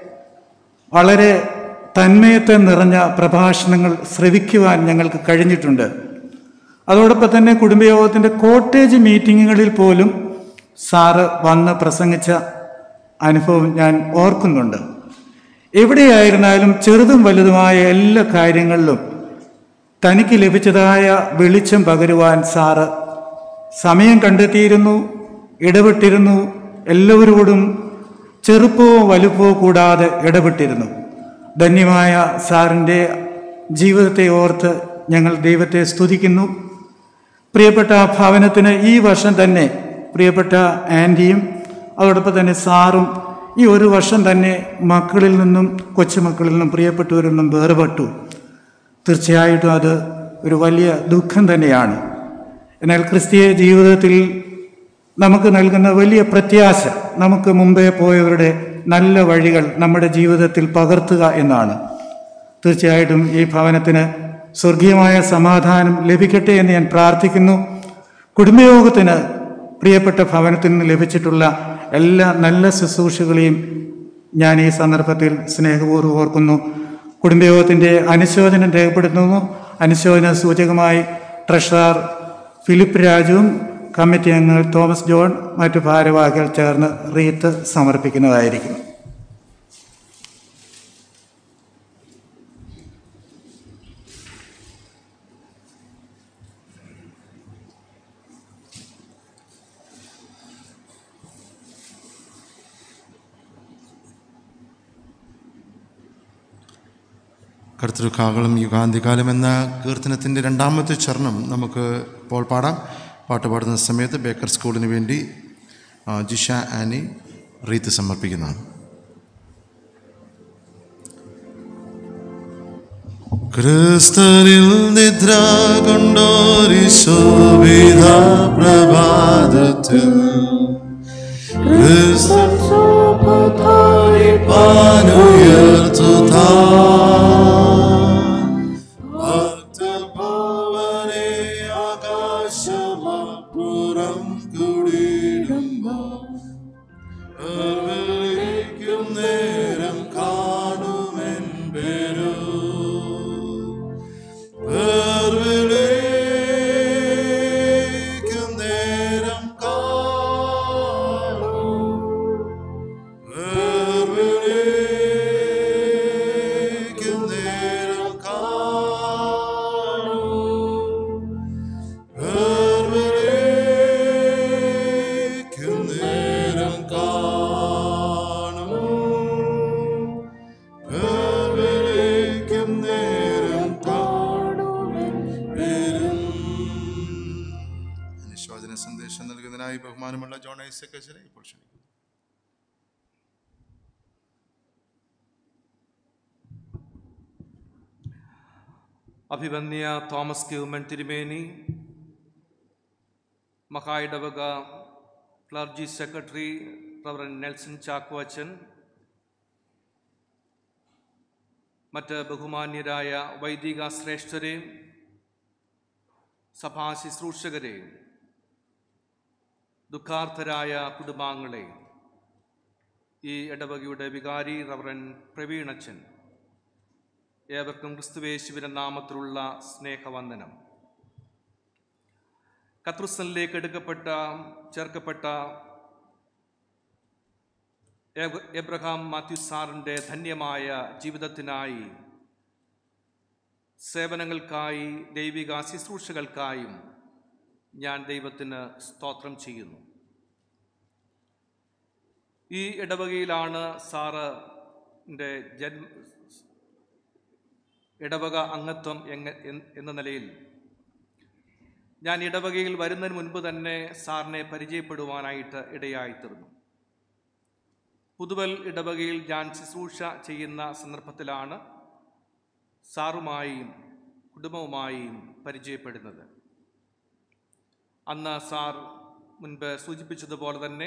Speaker 7: വളരെ തന്മയത്തെ നിറഞ്ഞ പ്രഭാഷണങ്ങൾ ശ്രവിക്കുവാൻ ഞങ്ങൾക്ക് കഴിഞ്ഞിട്ടുണ്ട് അതോടൊപ്പം തന്നെ കുടുംബയോഗത്തിൻ്റെ കോട്ടേജ് മീറ്റിങ്ങുകളിൽ പോലും സാറ് വന്ന് പ്രസംഗിച്ച അനുഭവം ഞാൻ ഓർക്കുന്നുണ്ട് എവിടെയായിരുന്നാലും ചെറുതും വലുതുമായ എല്ലാ കാര്യങ്ങളിലും തനിക്ക് ലഭിച്ചതായ വെളിച്ചം പകരുവാൻ സാറ് സമയം കണ്ടെത്തിയിരുന്നു ഇടപെട്ടിരുന്നു എല്ലാവരോടും ചെറുപ്പമോ വലുപ്പമോ കൂടാതെ ഇടപെട്ടിരുന്നു ധന്യമായ സാറിൻ്റെ ജീവിതത്തെ ഓർത്ത് ഞങ്ങൾ ദൈവത്തെ സ്തുതിക്കുന്നു പ്രിയപ്പെട്ട ഭവനത്തിന് ഈ വർഷം തന്നെ പ്രിയപ്പെട്ട ആൻറ്റിയും അതോടൊപ്പം തന്നെ സാറും ഈ ഒരു വർഷം തന്നെ മക്കളിൽ നിന്നും കൊച്ചുമക്കളിൽ നിന്നും പ്രിയപ്പെട്ടവരിൽ നിന്നും വേർപെട്ടു തീർച്ചയായിട്ടും അത് ഒരു വലിയ ദുഃഖം തന്നെയാണ് എന്നാൽ ക്രിസ്തീയ ജീവിതത്തിൽ നമുക്ക് നൽകുന്ന വലിയ പ്രത്യാശ നമുക്ക് മുമ്പേ പോയവരുടെ നല്ല വഴികൾ നമ്മുടെ ജീവിതത്തിൽ പകർത്തുക എന്നാണ് തീർച്ചയായിട്ടും ഈ ഭവനത്തിന് സ്വർഗീയമായ സമാധാനം ലഭിക്കട്ടെ എന്ന് ഞാൻ പ്രാർത്ഥിക്കുന്നു കുടുംബയോഗത്തിന് പ്രിയപ്പെട്ട ഭവനത്തിൽ നിന്ന് ലഭിച്ചിട്ടുള്ള എല്ലാ നല്ല ശുശ്രൂഷകളെയും ഞാൻ ഈ സന്ദർഭത്തിൽ സ്നേഹപൂർവ്വം ഓർക്കുന്നു കുടുംബയോഗത്തിൻ്റെ അനുശോചനം രേഖപ്പെടുത്തുന്നു അനുശോചന സൂചകമായി ട്രഷറർ ഫിലിപ്പ് രാജുവും കമ്മിറ്റി അംഗങ്ങൾ തോമസ് ജോൺ മറ്റു ഭാരവാഹികൾ ചേർന്ന് റീത്ത് സമർപ്പിക്കുന്നതായിരിക്കും
Speaker 16: കർത്തൃകാകളം യുഗാന്തികാലം എന്ന കീർത്തനത്തിൻ്റെ രണ്ടാമത്തെ ചരണം നമുക്ക് ഇപ്പോൾ പാടാം പാട്ട് പാടുന്ന സമയത്ത് ബേക്കർ സ്കൂളിന് വേണ്ടി ആ, ജിഷ ആനി റീത്ത് സമർപ്പിക്കുന്നതാണ് ക്രിസ്തനിൽ നിദ്ര കൊണ്ടോരി ശോഭിത പ്രഭാതത്തിൽ ക്രിസ്തൻ പാനുയർത്തു ഭക്തഭവനെ ആകാശമപ്പുറം കുടിയിടുമ്പോൾ വിളിക്കും നേരം കാണുമെൻ പേരു വിളിക്കും നേരം കാണും വിളിക്കും നേരം കാണും വിളിക്കും നേരം കാണും അനുശോചന സന്ദേശം നൽകുന്നതിനായി ബഹുമാനമുള്ള ജോൺ ഐസക് അച്ഛനെ ഇപ്പോൾ ക്ഷണിക്കുന്നു
Speaker 8: അഭിവന്യ തോമസ് ക്യൂമൻ തിരുമേനി മഹായിടവക clergy secretary reverend Nelson Chacko അച്ഛൻ മറ്റ് ബഹുമാന്യരായ വൈദിക ശ്രേഷ്ഠരെ സഭാ ശുശ്രൂഷകരെ ദുഃഖാർത്ഥരായ കുടുംബാംഗങ്ങളെ ഈ ഇടവകയുടെ വികാരി റവറൻ പ്രവീണച്ചൻ ഏവർക്കും ക്രിസ്തുവേശുവിന്റെ നാമത്തിലുള്ള സ്നേഹവന്ദനം കത്രുസനിലേക്ക് എടുക്കപ്പെട്ട ചേർക്കപ്പെട്ട എബ്- എബ്രഹാം മാത്യു സാറിൻ്റെ ധന്യമായ ജീവിതത്തിനായി സേവനങ്ങൾക്കായി ദൈവിക ശുശ്രൂഷകൾക്കായും ഞാൻ ദൈവത്തിന് സ്തോത്രം ചെയ്യുന്നു ഈ ഇടവകയിലാണ് സാറിൻ്റെ ജന്മ ഇടവക അംഗത്വം എങ്ങ എൻ- എന്ന നിലയിൽ ഞാൻ ഇടവകയിൽ വരുന്നതിന് മുൻപ് തന്നെ സാറിനെ പരിചയപ്പെടുവാനായിട്ട് ഇടയായിത്തീർന്നു പുതുവൽ ഇടവകയിൽ ഞാൻ ശുശ്രൂഷ ചെയ്യുന്ന സന്ദർഭത്തിലാണ് സാറുമായും കുടുംബവുമായും പരിചയപ്പെടുന്നത് അന്ന് സാർ മുൻപ് സൂചിപ്പിച്ചതുപോലെ തന്നെ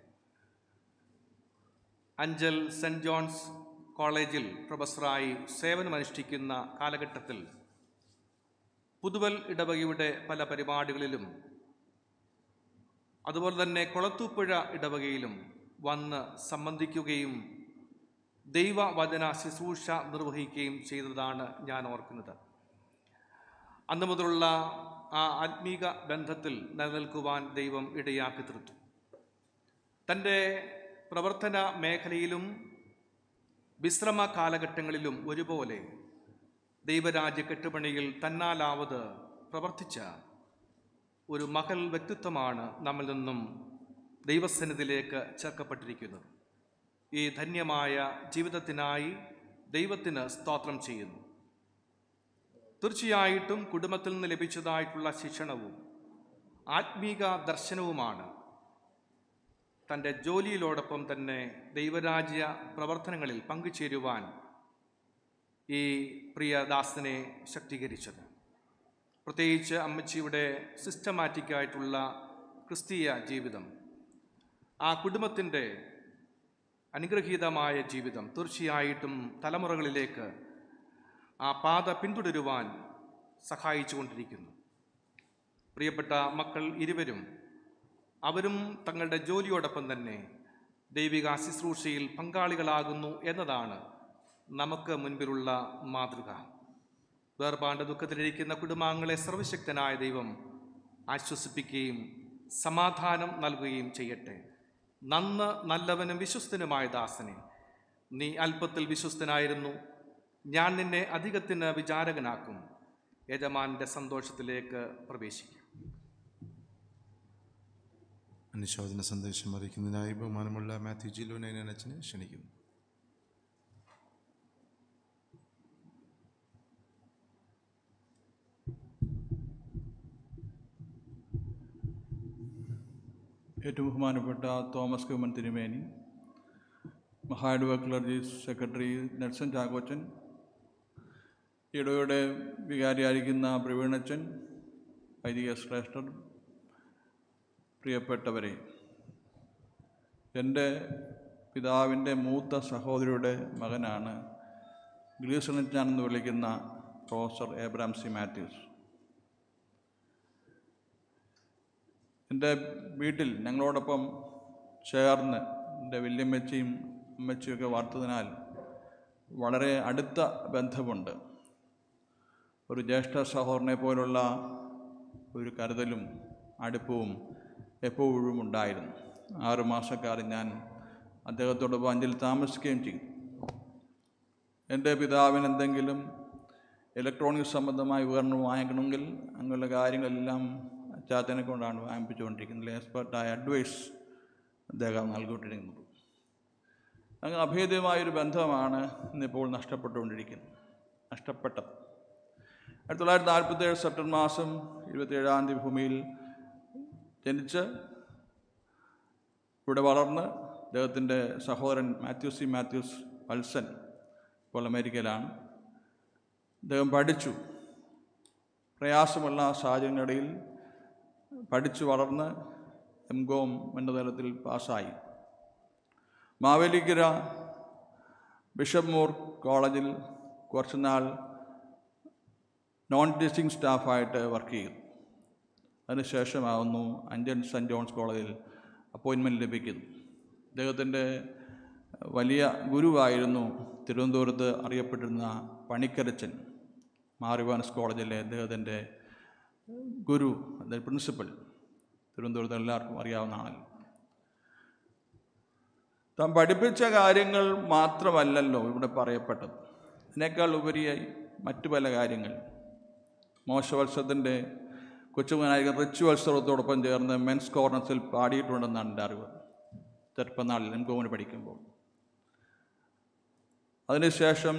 Speaker 8: അഞ്ചൽ സെൻറ് ജോൺസ് കോളേജിൽ പ്രൊഫസറായി സേവനമനുഷ്ഠിക്കുന്ന കാലഘട്ടത്തിൽ പുതുവൽ ഇടവകയുടെ പല പരിപാടികളിലും അതുപോലെ തന്നെ കുളത്തൂപ്പുഴ ഇടവകയിലും വന്ന് സംബന്ധിക്കുകയും ദൈവവചന ശുശ്രൂഷ നിർവഹിക്കുകയും ചെയ്തതാണ് ഞാൻ ഓർക്കുന്നത് അന്ന് മുതലുള്ള ആ ആത്മീക ബന്ധത്തിൽ നിലനിൽക്കുവാൻ ദൈവം ഇടയാക്കി തീർത്തു തൻ്റെ പ്രവർത്തന മേഖലയിലും വിശ്രമ കാലഘട്ടങ്ങളിലും ഒരുപോലെ ദൈവരാജ്യ കെട്ടുപണിയിൽ തന്നാലാവത് പ്രവർത്തിച്ച ഒരു മകൾ വ്യക്തിത്വമാണ് നമ്മിൽ നിന്നും ദൈവസന്നിധിയിലേക്ക് ചേർക്കപ്പെട്ടിരിക്കുന്നത് ഈ ധന്യമായ ജീവിതത്തിനായി ദൈവത്തിന് സ്തോത്രം ചെയ്യുന്നു തീർച്ചയായിട്ടും കുടുംബത്തിൽ നിന്ന് ലഭിച്ചതായിട്ടുള്ള ശിക്ഷണവും ആത്മീക ദർശനവുമാണ് തൻ്റെ ജോലിയിലോടൊപ്പം തന്നെ ദൈവരാജ്യ പ്രവർത്തനങ്ങളിൽ പങ്കുചേരുവാൻ ഈ പ്രിയദാസനെ ശക്തീകരിച്ചത് പ്രത്യേകിച്ച് അമ്മച്ചിയുടെ സിസ്റ്റമാറ്റിക് ആയിട്ടുള്ള ക്രിസ്തീയ ജീവിതം ആ കുടുംബത്തിൻ്റെ അനുഗ്രഹീതമായ ജീവിതം തീർച്ചയായിട്ടും തലമുറകളിലേക്ക് ആ പാത പിന്തുടരുവാൻ സഹായിച്ചുകൊണ്ടിരിക്കുന്നു പ്രിയപ്പെട്ട മക്കൾ ഇരുവരും അവരും തങ്ങളുടെ ജോലിയോടൊപ്പം തന്നെ ദൈവിക ശുശ്രൂഷയിൽ പങ്കാളികളാകുന്നു എന്നതാണ് നമുക്ക് മുൻപിലുള്ള മാതൃക വേർപാണ്ട ദുഃഖത്തിലിരിക്കുന്ന കുടുംബാംഗങ്ങളെ സർവശക്തനായ ദൈവം ആശ്വസിപ്പിക്കുകയും സമാധാനം നൽകുകയും ചെയ്യട്ടെ നന്ന് നല്ലവനും വിശ്വസ്തനുമായ ദാസനെ നീ അല്പത്തിൽ വിശ്വസ്തനായിരുന്നു ഞാൻ നിന്നെ അധികത്തിന് വിചാരകനാക്കും യജമാന്റെ സന്തോഷത്തിലേക്ക് പ്രവേശിക്കും
Speaker 16: അനുശോചന സന്ദേശം അറിയിക്കുന്നതിനായി ബഹുമാനമുള്ള മാത്യു ജി ലോനൈനൻ അച്ഛനെ ക്ഷണിക്കുന്നു
Speaker 3: ഏറ്റവും ബഹുമാനപ്പെട്ട തോമസ് കുമ്മൻ തിരുമേനി മഹായിടുവ ക്ലർജി സെക്രട്ടറി നെൽസൺ ചാക്കോച്ചൻ ഇടവയുടെ വികാരിയായിരിക്കുന്ന പ്രവീണച്ചൻ വൈദിക ശ്രേഷ്ഠർ പ്രിയപ്പെട്ടവരെ എൻ്റെ പിതാവിൻ്റെ മൂത്ത സഹോദരിയുടെ മകനാണ് ഗ്രീസണച്ചാൻ എന്ന് വിളിക്കുന്ന പ്രൊഫസർ ഏബ്രാം സി മാത്യൂസ് എൻ്റെ വീട്ടിൽ ഞങ്ങളോടൊപ്പം ചേർന്ന് എൻ്റെ വല്യമ്മച്ചിയും അമ്മച്ചിയൊക്കെ വാർത്തതിനാൽ വളരെ അടുത്ത ബന്ധമുണ്ട് ഒരു ജ്യേഷ്ഠ സഹോദരനെ പോലുള്ള ഒരു കരുതലും അടുപ്പവും എപ്പോഴും ഉണ്ടായിരുന്നു ആറ് മാസക്കാലം ഞാൻ അദ്ദേഹത്തോടൊപ്പം അഞ്ചിൽ താമസിക്കുകയും ചെയ്തു എൻ്റെ പിതാവിന് എന്തെങ്കിലും ഇലക്ട്രോണിക് സംബന്ധമായ ഉപകരണം വാങ്ങിക്കണമെങ്കിൽ അങ്ങനെയുള്ള കാര്യങ്ങളെല്ലാം അച്ചാച്ചനെ കൊണ്ടാണ് വാങ്ങിപ്പിച്ചുകൊണ്ടിരിക്കുന്നത് എക്സ്പെർട്ടായ അഡ്വൈസ് അദ്ദേഹം നൽകിക്കൊണ്ടിരിക്കുന്നത് അങ്ങനെ അഭേദ്യമായൊരു ബന്ധമാണ് ഇന്നിപ്പോൾ നഷ്ടപ്പെട്ടുകൊണ്ടിരിക്കുന്നത് നഷ്ടപ്പെട്ടത് ആയിരത്തി തൊള്ളായിരത്തി നാൽപ്പത്തേഴ് സെപ്റ്റംബർ മാസം ഇരുപത്തിയേഴാം തീയതി ഭൂമിയിൽ ജനിച്ച് ഇവിടെ വളർന്ന് അദ്ദേഹത്തിൻ്റെ സഹോദരൻ മാത്യൂസ് സി മാത്യൂസ് വത്സൻ ഇപ്പോൾ അമേരിക്കയിലാണ് അദ്ദേഹം പഠിച്ചു പ്രയാസമുള്ള സാഹചര്യങ്ങളിടയിൽ പഠിച്ചു വളർന്ന് എം കോം എന്ന തലത്തിൽ പാസ്സായി മാവേലിക്കര ബിഷപ്പ് മൂർ കോളേജിൽ കുറച്ചുനാൾ നോൺ ടീച്ചിങ് സ്റ്റാഫായിട്ട് വർക്ക് ചെയ്തു അതിനുശേഷമാകുന്നു അഞ്ചൻ സെൻറ്റ് ജോൺസ് കോളേജിൽ അപ്പോയിൻമെൻറ്റ് ലഭിക്കുന്നു അദ്ദേഹത്തിൻ്റെ വലിയ ഗുരുവായിരുന്നു തിരുവനന്തപുരത്ത് അറിയപ്പെട്ടിരുന്ന പണിക്കരച്ചൻ മാറിവാനസ് കോളേജിലെ അദ്ദേഹത്തിൻ്റെ ഗുരു അതായത് പ്രിൻസിപ്പൽ തിരുവനന്തപുരത്ത് എല്ലാവർക്കും അറിയാവുന്നതാണല്ലോ താൻ പഠിപ്പിച്ച കാര്യങ്ങൾ മാത്രമല്ലല്ലോ ഇവിടെ പറയപ്പെട്ടത് അതിനേക്കാൾ ഉപരിയായി മറ്റു പല കാര്യങ്ങൾ മോശവത്സവത്തിൻ്റെ കൊച്ചുമനായകൻ റിച്വത്സവത്തോടൊപ്പം ചേർന്ന് മെൻസ് കോർണസിൽ പാടിയിട്ടുണ്ടെന്നാണ് എൻ്റെ അറിവ് ചെറുപ്പനാളിൽ എം കോമിന് പഠിക്കുമ്പോൾ അതിനുശേഷം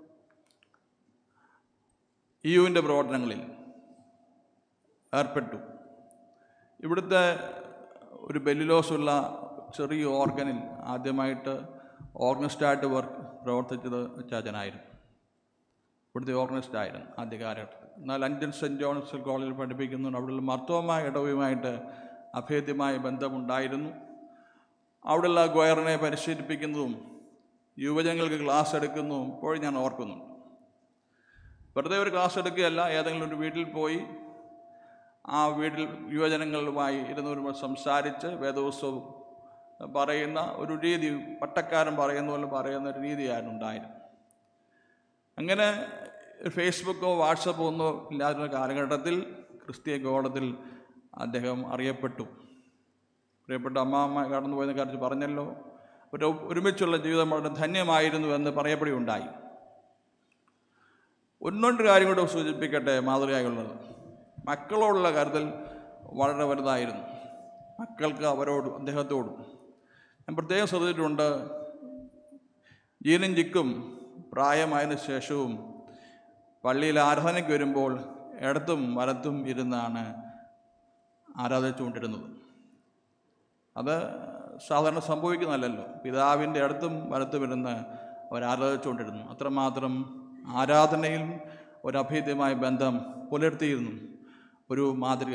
Speaker 3: ഇയുവിൻ്റെ പ്രവർത്തനങ്ങളിൽ ഏർപ്പെട്ടു ഇവിടുത്തെ ഒരു ബെല്ലിലോസുള്ള ചെറിയ ഓർഗനിൽ ആദ്യമായിട്ട് ഓർഗനിസ്റ്റായിട്ട് വർക്ക് പ്രവർത്തിച്ചത് ചാച്ചനായിരുന്നു ഇവിടുത്തെ ഓർഗനിസ്റ്റ് ആയിരുന്നു ആദ്യ കാലഘട്ടത്തിൽ എന്നാൽ അഞ്ചൻ സെൻറ്റ് ജോൺസ് കോളേജിൽ പഠിപ്പിക്കുന്നുണ്ട് അവിടെയുള്ള മർത്തോമായ ഇടവുമായിട്ട് അഭേദ്യമായ ബന്ധമുണ്ടായിരുന്നു അവിടെയുള്ള ഗോയറിനെ പരിശീലിപ്പിക്കുന്നതും യുവജനങ്ങൾക്ക് ക്ലാസ് എടുക്കുന്നതും ഇപ്പോഴും ഞാൻ ഓർക്കുന്നുണ്ട് വെറുതെ ഒരു ക്ലാസ് എടുക്കുകയല്ല ഏതെങ്കിലും ഒരു വീട്ടിൽ പോയി ആ വീട്ടിൽ യുവജനങ്ങളുമായി ഇരുന്നവരുമായി സംസാരിച്ച് വേദോത്സവം പറയുന്ന ഒരു രീതി പട്ടക്കാരൻ പറയുന്ന പോലെ പറയുന്ന ഒരു രീതിയായിരുന്നു ഉണ്ടായിരുന്നത് അങ്ങനെ ഫേസ്ബുക്കോ വാട്സപ്പോ ഒന്നോ ഇല്ലാത്ത കാലഘട്ടത്തിൽ ക്രിസ്തീയ ഗോളത്തിൽ അദ്ദേഹം അറിയപ്പെട്ടു പ്രിയപ്പെട്ട അമ്മാമ്മ കടന്നുപോയതിനെ കുറിച്ച് പറഞ്ഞല്ലോ ഒരു ഒരുമിച്ചുള്ള ജീവിതം വളരെ ധന്യമായിരുന്നു എന്ന് പറയപ്പെടുകയുണ്ടായി ഒന്നുകൊണ്ട് കാര്യം കൂടെ സൂചിപ്പിക്കട്ടെ മാതൃകയായുള്ളത് മക്കളോടുള്ള കരുതൽ വളരെ വലുതായിരുന്നു മക്കൾക്ക് അവരോടും അദ്ദേഹത്തോടും ഞാൻ പ്രത്യേകം ശ്രദ്ധിച്ചിട്ടുണ്ട് ജീനും ചിക്കും പ്രായമായതിനു ശേഷവും പള്ളിയിൽ ആരാധനയ്ക്ക് വരുമ്പോൾ ഇടത്തും വലത്തും ഇരുന്നാണ് ആരാധിച്ചുകൊണ്ടിരുന്നത് അത് സാധാരണ സംഭവിക്കുന്നതല്ലല്ലോ പിതാവിൻ്റെ അടുത്തും വലത്തും ഇരുന്ന് അവർ ആരാധിച്ചുകൊണ്ടിരുന്നു അത്രമാത്രം ആരാധനയിൽ ഒരു അഭേദ്യമായ ബന്ധം പുലർത്തിയിരുന്നു ഒരു മാതൃക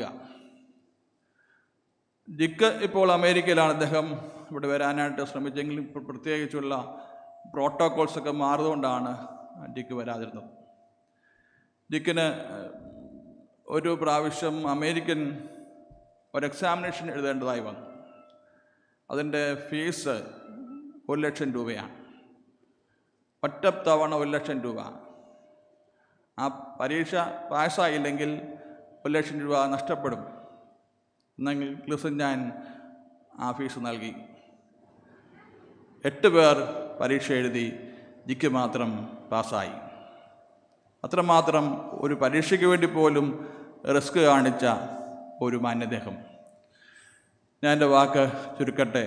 Speaker 3: ജിക്ക് ഇപ്പോൾ അമേരിക്കയിലാണ് അദ്ദേഹം ഇവിടെ വരാനായിട്ട് ശ്രമിച്ചെങ്കിലും ഇപ്പോൾ പ്രത്യേകിച്ചുള്ള പ്രോട്ടോകോൾസൊക്കെ മാറുന്നതുകൊണ്ടാണ് ജിക്ക് വരാതിരുന്നത് ജിക്കിന് ഒരു പ്രാവശ്യം അമേരിക്കൻ ഒരു എക്സാമിനേഷൻ എഴുതേണ്ടതായി വന്നു അതിൻ്റെ ഫീസ് ഒരു ലക്ഷം രൂപയാണ് ഒറ്റ തവണ ഒരു ലക്ഷം രൂപ ആ പരീക്ഷ പാസ്സായില്ലെങ്കിൽ ഒരു ലക്ഷം രൂപ നഷ്ടപ്പെടും എന്നെങ്കിൽ ക്ലിസും ഞാൻ ആ ഫീസ് നൽകി എട്ട് പേർ പരീക്ഷ എഴുതി ജിക്ക് മാത്രം പാസ്സായി അത്രമാത്രം ഒരു പരീക്ഷയ്ക്ക് വേണ്ടി പോലും റിസ്ക് കാണിച്ച ഒരു മാന്യദേഹം ഞാൻ എൻ്റെ വാക്ക് ചുരുക്കട്ടെ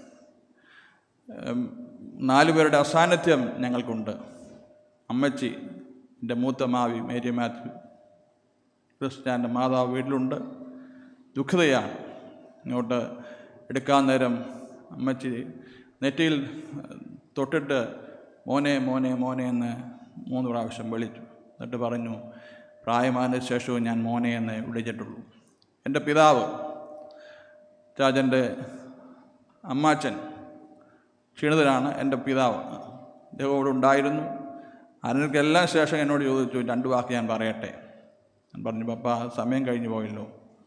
Speaker 3: നാലു പേരുടെ അസാന്നിധ്യം ഞങ്ങൾക്കുണ്ട് അമ്മച്ചി എൻ്റെ മൂത്ത മാവി മേരി മാത്യു ക്രിസ്ത്യാൻ്റെ മാതാവ് വീട്ടിലുണ്ട് ദുഃഖതയാണ് ഇങ്ങോട്ട് എടുക്കാൻ നേരം അമ്മച്ചി നെറ്റിയിൽ തൊട്ടിട്ട് മോനെ മോനെ മോനെ എന്ന് മൂന്ന് പ്രാവശ്യം വിളിച്ചു എന്നിട്ട് പറഞ്ഞു പ്രായമായതിനു ശേഷവും ഞാൻ മോനെ എന്ന് വിളിച്ചിട്ടുള്ളൂ എൻ്റെ പിതാവ് ചാച്ചൻ്റെ അമ്മാച്ചൻ ക്ഷീണിതനാണ് എൻ്റെ പിതാവ് അദ്ദേഹം ഇവിടെ ഉണ്ടായിരുന്നു അതിനൊക്കെല്ലാം ശേഷം എന്നോട് ചോദിച്ചു രണ്ട് വാക്ക് ഞാൻ പറയട്ടെ ഞാൻ പറഞ്ഞു പപ്പ സമയം കഴിഞ്ഞു പോയല്ലോ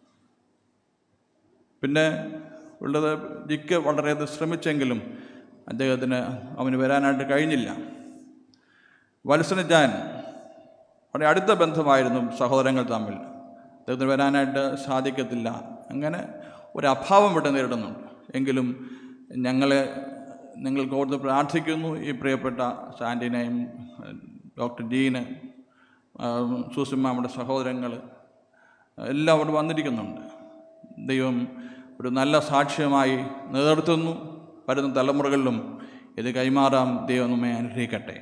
Speaker 3: പിന്നെ ഉള്ളത് ജിക്ക് വളരെയധികം ശ്രമിച്ചെങ്കിലും അദ്ദേഹത്തിന് അവന് വരാനായിട്ട് കഴിഞ്ഞില്ല വത്സനജാൻ വളരെ അടുത്ത ബന്ധമായിരുന്നു സഹോദരങ്ങൾ തമ്മിൽ അദ്ദേഹത്തിന് വരാനായിട്ട് സാധിക്കത്തില്ല അങ്ങനെ ഒരു അഭാവം ഇവിടെ നേരിടുന്നുണ്ട് എങ്കിലും ഞങ്ങളെ നിങ്ങൾക്ക് ഓർത്ത് പ്രാർത്ഥിക്കുന്നു ഈ പ്രിയപ്പെട്ട സാൻഡിനെയും ഡോക്ടർ ജീന് സൂസിമാമ്മയുടെ സഹോദരങ്ങൾ എല്ലാം അവിടെ വന്നിരിക്കുന്നുണ്ട് ദൈവം ഒരു നല്ല സാക്ഷ്യമായി നിലനിർത്തുന്നു വരുന്ന തലമുറകളിലും ഇത് കൈമാറാം ദൈവം നമ്മെ അനുഗ്രഹിക്കട്ടെ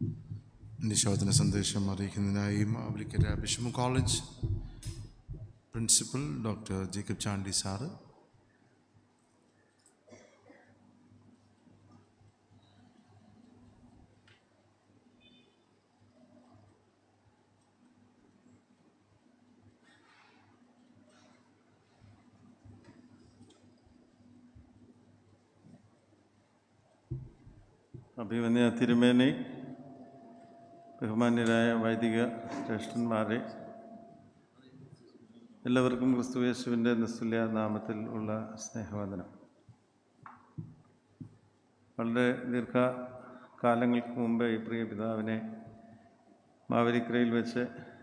Speaker 16: നിശോധന സന്ദേശം അറിയിക്കുന്നതിനായി Mavelikara bishop college principal doctor Jacob Chandy sir
Speaker 10: അഭിമന്യ തിരുമേനി ബഹുമാന്യരായ വൈദിക ശ്രേഷ്ഠന്മാരെ എല്ലാവർക്കും ക്രിസ്തുയേശുവിൻ്റെ നിസ്തുല്യ നാമത്തിൽ ഉള്ള സ്നേഹവന്ദനം വളരെ ദീർഘകാലങ്ങൾക്ക് മുമ്പ് ഈ പ്രിയ പിതാവിനെ മാവരിക്കരയിൽ വെച്ച്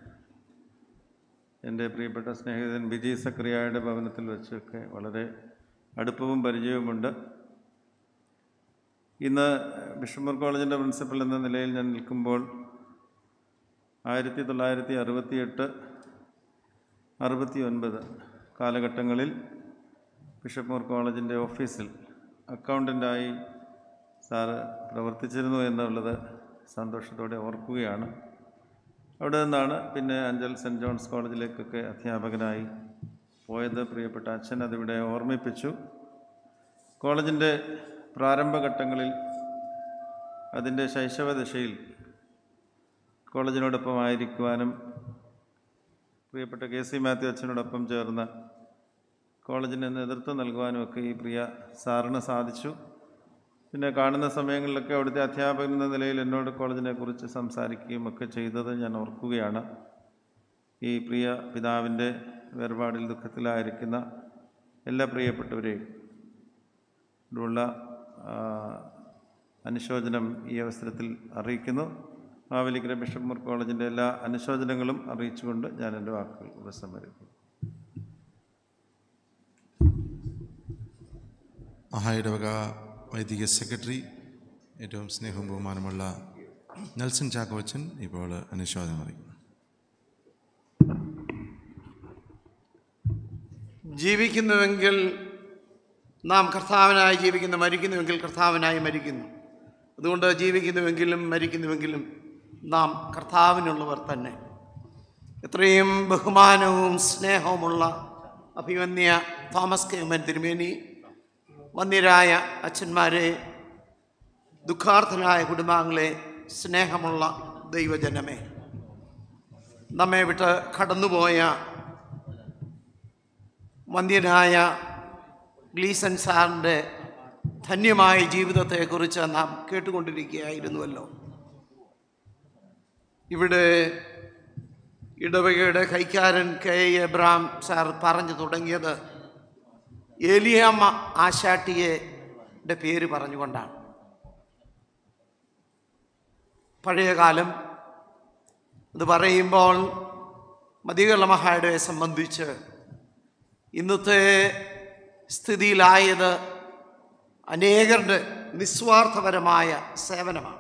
Speaker 10: എൻ്റെ പ്രിയപ്പെട്ട സ്നേഹിതൻ വിജയ് സക്രിയയുടെ ഭവനത്തിൽ വെച്ചൊക്കെ വളരെ അടുപ്പവും പരിചയവുമുണ്ട് ഇന്ന് ബിഷമർ കോളേജിൻ്റെ പ്രിൻസിപ്പൽ എന്ന നിലയിൽ ഞാൻ നിൽക്കുമ്പോൾ ആയിരത്തി തൊള്ളായിരത്തി അറുപത്തി എട്ട് അറുപത്തി ഒൻപത് കാലഘട്ടങ്ങളിൽ ബിഷപ്പ്മോർ കോളേജിൻ്റെ ഓഫീസിൽ അക്കൗണ്ടൻ്റായി സാറ് പ്രവർത്തിച്ചിരുന്നു എന്നുള്ളത് സന്തോഷത്തോടെ ഓർക്കുകയാണ് അവിടെ നിന്നാണ് പിന്നെ അഞ്ചൽ സെൻറ്റ് ജോൺസ് കോളേജിലേക്കൊക്കെ അധ്യാപകനായി പോയത് പ്രിയപ്പെട്ട അച്ഛൻ അതിവിടെ ഓർമ്മിപ്പിച്ചു കോളേജിൻ്റെ പ്രാരംഭഘട്ടങ്ങളിൽ അതിൻ്റെ ശൈശവദശയിൽ കോളേജിനോടൊപ്പം ആയിരിക്കുവാനും പ്രിയപ്പെട്ട കെ സി മാത്യു അച്ഛനോടൊപ്പം ചേർന്ന് കോളേജിന് നേതൃത്വം നൽകുവാനും ഒക്കെ ഈ പ്രിയ സാറിന് സാധിച്ചു പിന്നെ കാണുന്ന സമയങ്ങളിലൊക്കെ അവിടുത്തെ അധ്യാപകൻ എന്ന നിലയിൽ എന്നോട് കോളേജിനെ കുറിച്ച് സംസാരിക്കുകയും ഒക്കെ ചെയ്തത് ഞാൻ ഓർക്കുകയാണ് ഈ പ്രിയ പിതാവിൻ്റെ വേർപാടിൽ ദുഃഖത്തിലായിരിക്കുന്ന എല്ലാ പ്രിയപ്പെട്ടവരെയും ഉള്ള അനുശോചനം ഈ അവസരത്തിൽ അറിയിക്കുന്നു മാവേലിക്കര ബിഷപ്പ്മൂർ കോളേജിൻ്റെ എല്ലാ അനുശോചനങ്ങളും അറിയിച്ചുകൊണ്ട് ഞാൻ എൻ്റെ വാക്കുകൾ ഉപസംഹരിക്കുന്നു
Speaker 16: മഹായിടവക വൈദിക സെക്രട്ടറി ഏറ്റവും സ്നേഹവും ബഹുമാനമുള്ള നെൽസൺ ചാക്കോച്ചൻ ഇപ്പോൾ അനുശോചനം അറിയിക്കുന്നു
Speaker 14: ജീവിക്കുന്നുവെങ്കിൽ നാം കർത്താവിനായി ജീവിക്കുന്നു മരിക്കുന്നുവെങ്കിൽ കർത്താവിനായി മരിക്കുന്നു അതുകൊണ്ട് ജീവിക്കുന്നുവെങ്കിലും മരിക്കുന്നുവെങ്കിലും നാം കർത്താവിനുള്ളവർ തന്നെ എത്രയും ബഹുമാനവും സ്നേഹവുമുള്ള അഭിമന്യ തോമസ് കെ ഉമ്മൻ തിരുമേനി വന്യരായ അച്ഛന്മാരെ ദുഃഖാർത്ഥനായ കുടുംബാംഗങ്ങളെ സ്നേഹമുള്ള ദൈവജനമേ നമ്മെ വിട്ട് കടന്നുപോയ വന്യനായ ഗ്ലീസൻ സാറിൻ്റെ ധന്യമായ ജീവിതത്തെക്കുറിച്ച് നാം കേട്ടുകൊണ്ടിരിക്കുകയായിരുന്നുവല്ലോ ഇവിടെ ഇടവകയുടെ കൈക്കാരൻ കെ എബ്രാം സാർ പറഞ്ഞു തുടങ്ങിയത് ഏലിയാമ്മ ആശാട്ടിയുടെ പേര് പറഞ്ഞുകൊണ്ടാണ് പഴയകാലം ഇത് പറയുമ്പോൾ മതികളുടെ മഹായുടെ സംബന്ധിച്ച് ഇന്നത്തെ സ്ഥിതിയിലായത് അനേകരുടെ നിസ്വാർത്ഥപരമായ സേവനമാണ്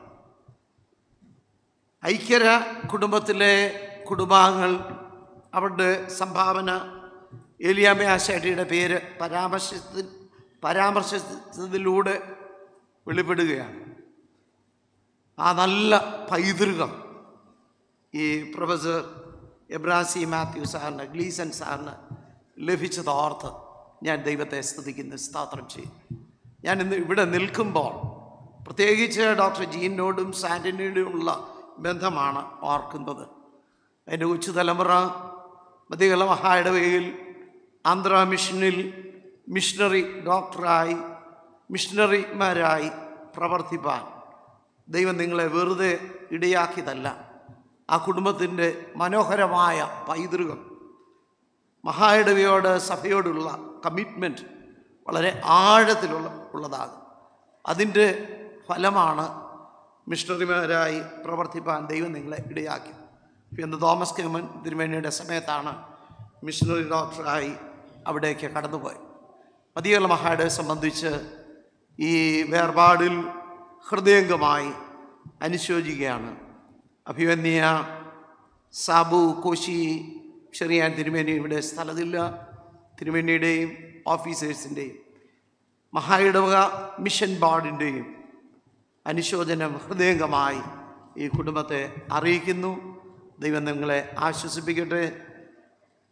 Speaker 14: ഐക്യര കുടുംബത്തിലെ കുടുംബാംഗങ്ങൾ അവരുടെ സംഭാവന ഏലിയാമ്മ ആശാട്ടിയുടെ പേര് പരാമർശിച്ച പരാമർശിച്ചതിലൂടെ വെളിപ്പെടുകയാണ് ആ നല്ല പൈതൃകം ഈ പ്രൊഫസർ എബ്രാസി മാത്യു സാറിന് ഗ്ലീസൻ സാറിന് ലഭിച്ചത് ഓർത്ത് ഞാൻ ദൈവത്തെ സ്തുതിക്കുന്നു സ്തോത്രം ചെയ്യും ഞാൻ ഇന്ന് ഇവിടെ നിൽക്കുമ്പോൾ പ്രത്യേകിച്ച് ഡോക്ടർ ജീനോടും സാൻറ്റനിയോടുമുള്ള ബന്ധമാണ് ഓർക്കുന്നത് അതിൻ്റെ ഉച്ചതലമുറ മധ്യകല മഹായിടവയിൽ ആന്ധ്ര മിഷനിൽ മിഷണറി ഡോക്ടറായി മിഷണറിമാരായി പ്രവർത്തിപ്പാൻ ദൈവം നിങ്ങളെ വെറുതെ ഇടയാക്കിയതല്ല ആ കുടുംബത്തിൻ്റെ മനോഹരമായ പൈതൃകം മഹായിടവയോട് സഭയോടുള്ള കമ്മിറ്റ്മെൻറ്റ് വളരെ ആഴത്തിലുള്ള ഉള്ളതാകും അതിൻ്റെ ഫലമാണ് മിഷണറിമാരായി പ്രവർത്തിപ്പാൻ ദൈവം നിങ്ങളെ ഇടയാക്കി എന്ന് തോമസ് കെമൻ തിരുമേനിയുടെ സമയത്താണ് മിഷണറി ഡോക്ടറായി അവിടേക്ക് കടന്നുപോയത് മതിയുള്ള മഹായുടെ സംബന്ധിച്ച് ഈ വേർപാടിൽ ഹൃദയംഗമായി അനുശോചിക്കുകയാണ് അഭിവന്യ സാബു കോശി ചെറിയാൻ തിരുമേനി ഇവിടെ സ്ഥലത്തില്ല തിരുമേനിയുടെയും ഓഫീസേഴ്സിൻ്റെയും മഹായിടവക മിഷൻ ബോർഡിൻ്റെയും അനുശോചനം ഹൃദയംഗമായി ഈ കുടുംബത്തെ അറിയിക്കുന്നു ദൈവം നിങ്ങളെ ആശ്വസിപ്പിക്കട്ടെ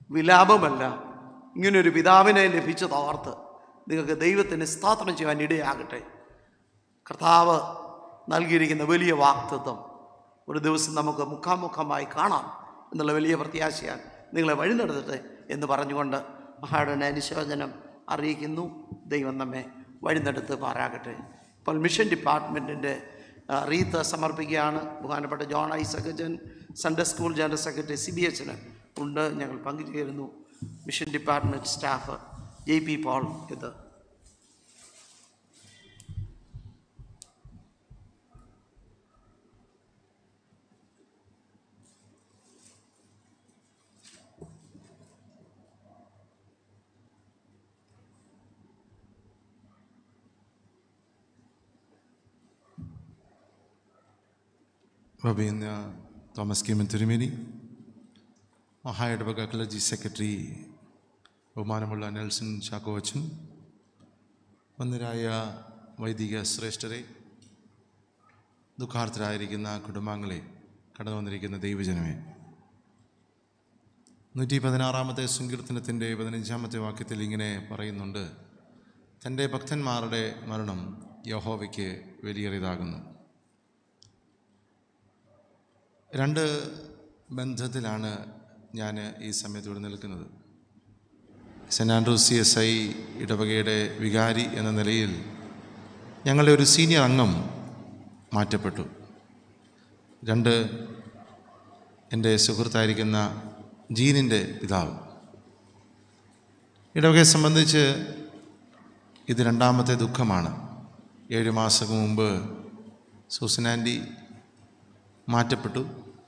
Speaker 14: വിലാപമല്ല ഇങ്ങനൊരു പിതാവിനെ ലഭിച്ചത് ഓർത്ത് നിങ്ങൾക്ക് ദൈവത്തിന് സ്തോത്രം ചെയ്യാൻ ഇടയാകട്ടെ കർത്താവ് നൽകിയിരിക്കുന്ന വലിയ വാക്തത്വം ഒരു ദിവസം നമുക്ക് മുഖാമുഖമായി കാണാം എന്നുള്ള വലിയ പ്രത്യാശയാൽ നിങ്ങളെ വഴി നടത്തട്ടെ എന്ന് പറഞ്ഞുകൊണ്ട് മഹാടന അനുശോചനം അറിയിക്കുന്നു ദൈവം നമ്മെ വഴി നടത്ത് പാരാകട്ടെ ഇപ്പോൾ മിഷൻ ഡിപ്പാർട്ട്മെൻറ്റിൻ്റെ റീത്ത് സമർപ്പിക്കുകയാണ് ബഹുമാനപ്പെട്ട ജോൺ ഐസക്കച്ചൻ Sunday school general secretary C B എച്ചിന് ഉണ്ട് ഞങ്ങൾ പങ്കുചേരുന്നു mission department staff J P Paul ഇത്
Speaker 16: റബീന തോമസ് കീമൻ തിരുമേനി മഹായിടവക ക്ലർജി സെക്രട്ടറി ബഹുമാനമുള്ള നെൽസൺ ചാക്കോവച്ചൻ വന്നിരായ വൈദിക ശ്രേഷ്ഠരെ ദുഃഖാർത്ഥരായിരിക്കുന്ന കുടുംബാംഗങ്ങളെ കടന്നു വന്നിരിക്കുന്ന ദൈവജനമേ നൂറ്റി പതിനാറാമത്തെ സങ്കീർത്തനത്തിൻ്റെ പതിനഞ്ചാമത്തെ വാക്യത്തിൽ ഇങ്ങനെ പറയുന്നുണ്ട് തൻ്റെ ഭക്തന്മാരുടെ മരണം യഹോവയ്ക്ക് വലിയേറിയതാകുന്നു രണ്ട് ബന്ധത്തിലാണ് ഞാൻ ഈ സമയത്ത് ഇവിടെ നിൽക്കുന്നത് Saint Andrew's C S I ഇടവകയുടെ വികാരി എന്ന നിലയിൽ ഞങ്ങളുടെ ഒരു സീനിയർ അംഗം മാറ്റപ്പെട്ടു രണ്ട് എൻ്റെ സുഹൃത്തായിരിക്കുന്ന ജീനിൻ്റെ പിതാവ് ഇടവകയെ സംബന്ധിച്ച് ഇത് രണ്ടാമത്തെ ദുഃഖമാണ് ഏഴ് മാസം മുമ്പ് സൂസൻ ആൻറ്റി മാറ്റപ്പെട്ടു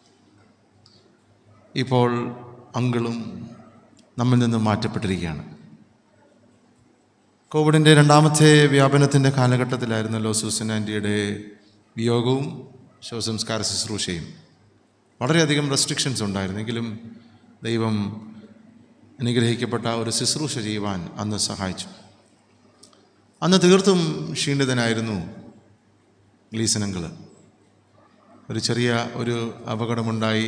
Speaker 16: ഇപ്പോൾ അങ്കിളും നമ്മിൽ നിന്നും മാറ്റപ്പെട്ടിരിക്കുകയാണ് കോവിഡിൻ്റെ രണ്ടാമത്തെ വ്യാപനത്തിൻ്റെ കാലഘട്ടത്തിലായിരുന്നല്ലോ സൂസൻ ആൻറ്റിയുടെ വിയോഗവും ശവസംസ്കാര ശുശ്രൂഷയും വളരെയധികം റെസ്ട്രിക്ഷൻസ് ഉണ്ടായിരുന്നെങ്കിലും ദൈവം അനുഗ്രഹിക്കപ്പെട്ട ഒരു ശുശ്രൂഷ ചെയ്യുവാൻ അന്ന് സഹായിച്ചു അന്ന് തീർത്തും ക്ഷീണിതനായിരുന്നു ഗ്ലീസനങ്കിള് ഒരു ചെറിയ ഒരു അപകടമുണ്ടായി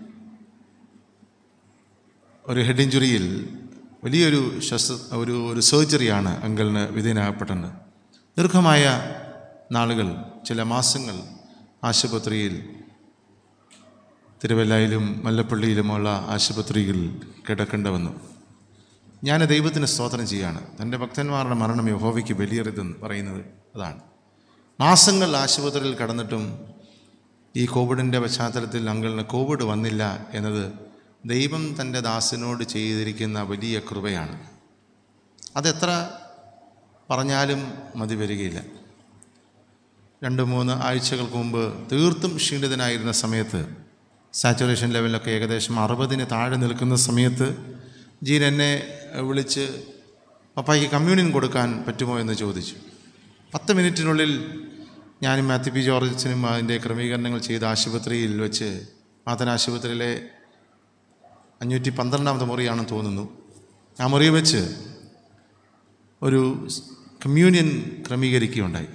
Speaker 16: ഒരു ഹെഡ് ഇഞ്ചുറിയിൽ വലിയൊരു ശസ്ത്ര ഒരു ഒരു സർജറിയാണ് അങ്കിളിന് വിധേയനാകപ്പെട്ടത് ദീർഘമായ നാളുകൾ ചില മാസങ്ങൾ ആശുപത്രിയിൽ തിരുവല്ലയിലും മല്ലപ്പള്ളിയിലുമുള്ള ആശുപത്രിയിൽ കിടക്കേണ്ട വന്നു ഞാൻ ദൈവത്തിന് സ്തോത്രം ചെയ്യാണ് തൻ്റെ ഭക്തന്മാരുടെ മരണം യഹോവയ്ക്ക് വലിയേറിയതെന്ന് പറയുന്നത് അതാണ് മാസങ്ങൾ ആശുപത്രിയിൽ കടന്നിട്ടും ഈ കോവിഡിൻ്റെ പശ്ചാത്തലത്തിൽ അങ്കിളിന് കോവിഡ് വന്നില്ല എന്നത് ദൈവം തൻ്റെ ദാസനോട് ചെയ്തിരിക്കുന്ന വലിയ കൃപയാണ് അതെത്ര പറഞ്ഞാലും മതി വരികയില്ല രണ്ട് മൂന്ന് ആഴ്ചകൾക്ക് മുമ്പ് തീർത്തും ക്ഷീണിതനായിരുന്ന സമയത്ത് സാച്ചുറേഷൻ ലെവലൊക്കെ ഏകദേശം അറുപതിന് താഴെ നിൽക്കുന്ന സമയത്ത് ജീൻ എന്നെ വിളിച്ച് പപ്പായ്ക്ക് കമ്മ്യൂണിയൻ കൊടുക്കാൻ പറ്റുമോ എന്ന് ചോദിച്ചു പത്ത് മിനിറ്റിനുള്ളിൽ ഞാനും മാത്യു പി ജോർജസിനും അതിൻ്റെ ക്രമീകരണങ്ങൾ ചെയ്ത ആശുപത്രിയിൽ വെച്ച് മാത്തൻ ആശുപത്രിയിലെ അഞ്ഞൂറ്റി പന്ത്രണ്ടാമത്തെ മുറിയാണെന്ന് തോന്നുന്നു ആ മുറി വെച്ച് ഒരു കമ്മ്യൂണിയൻ ക്രമീകരിക്കുകയുണ്ടായി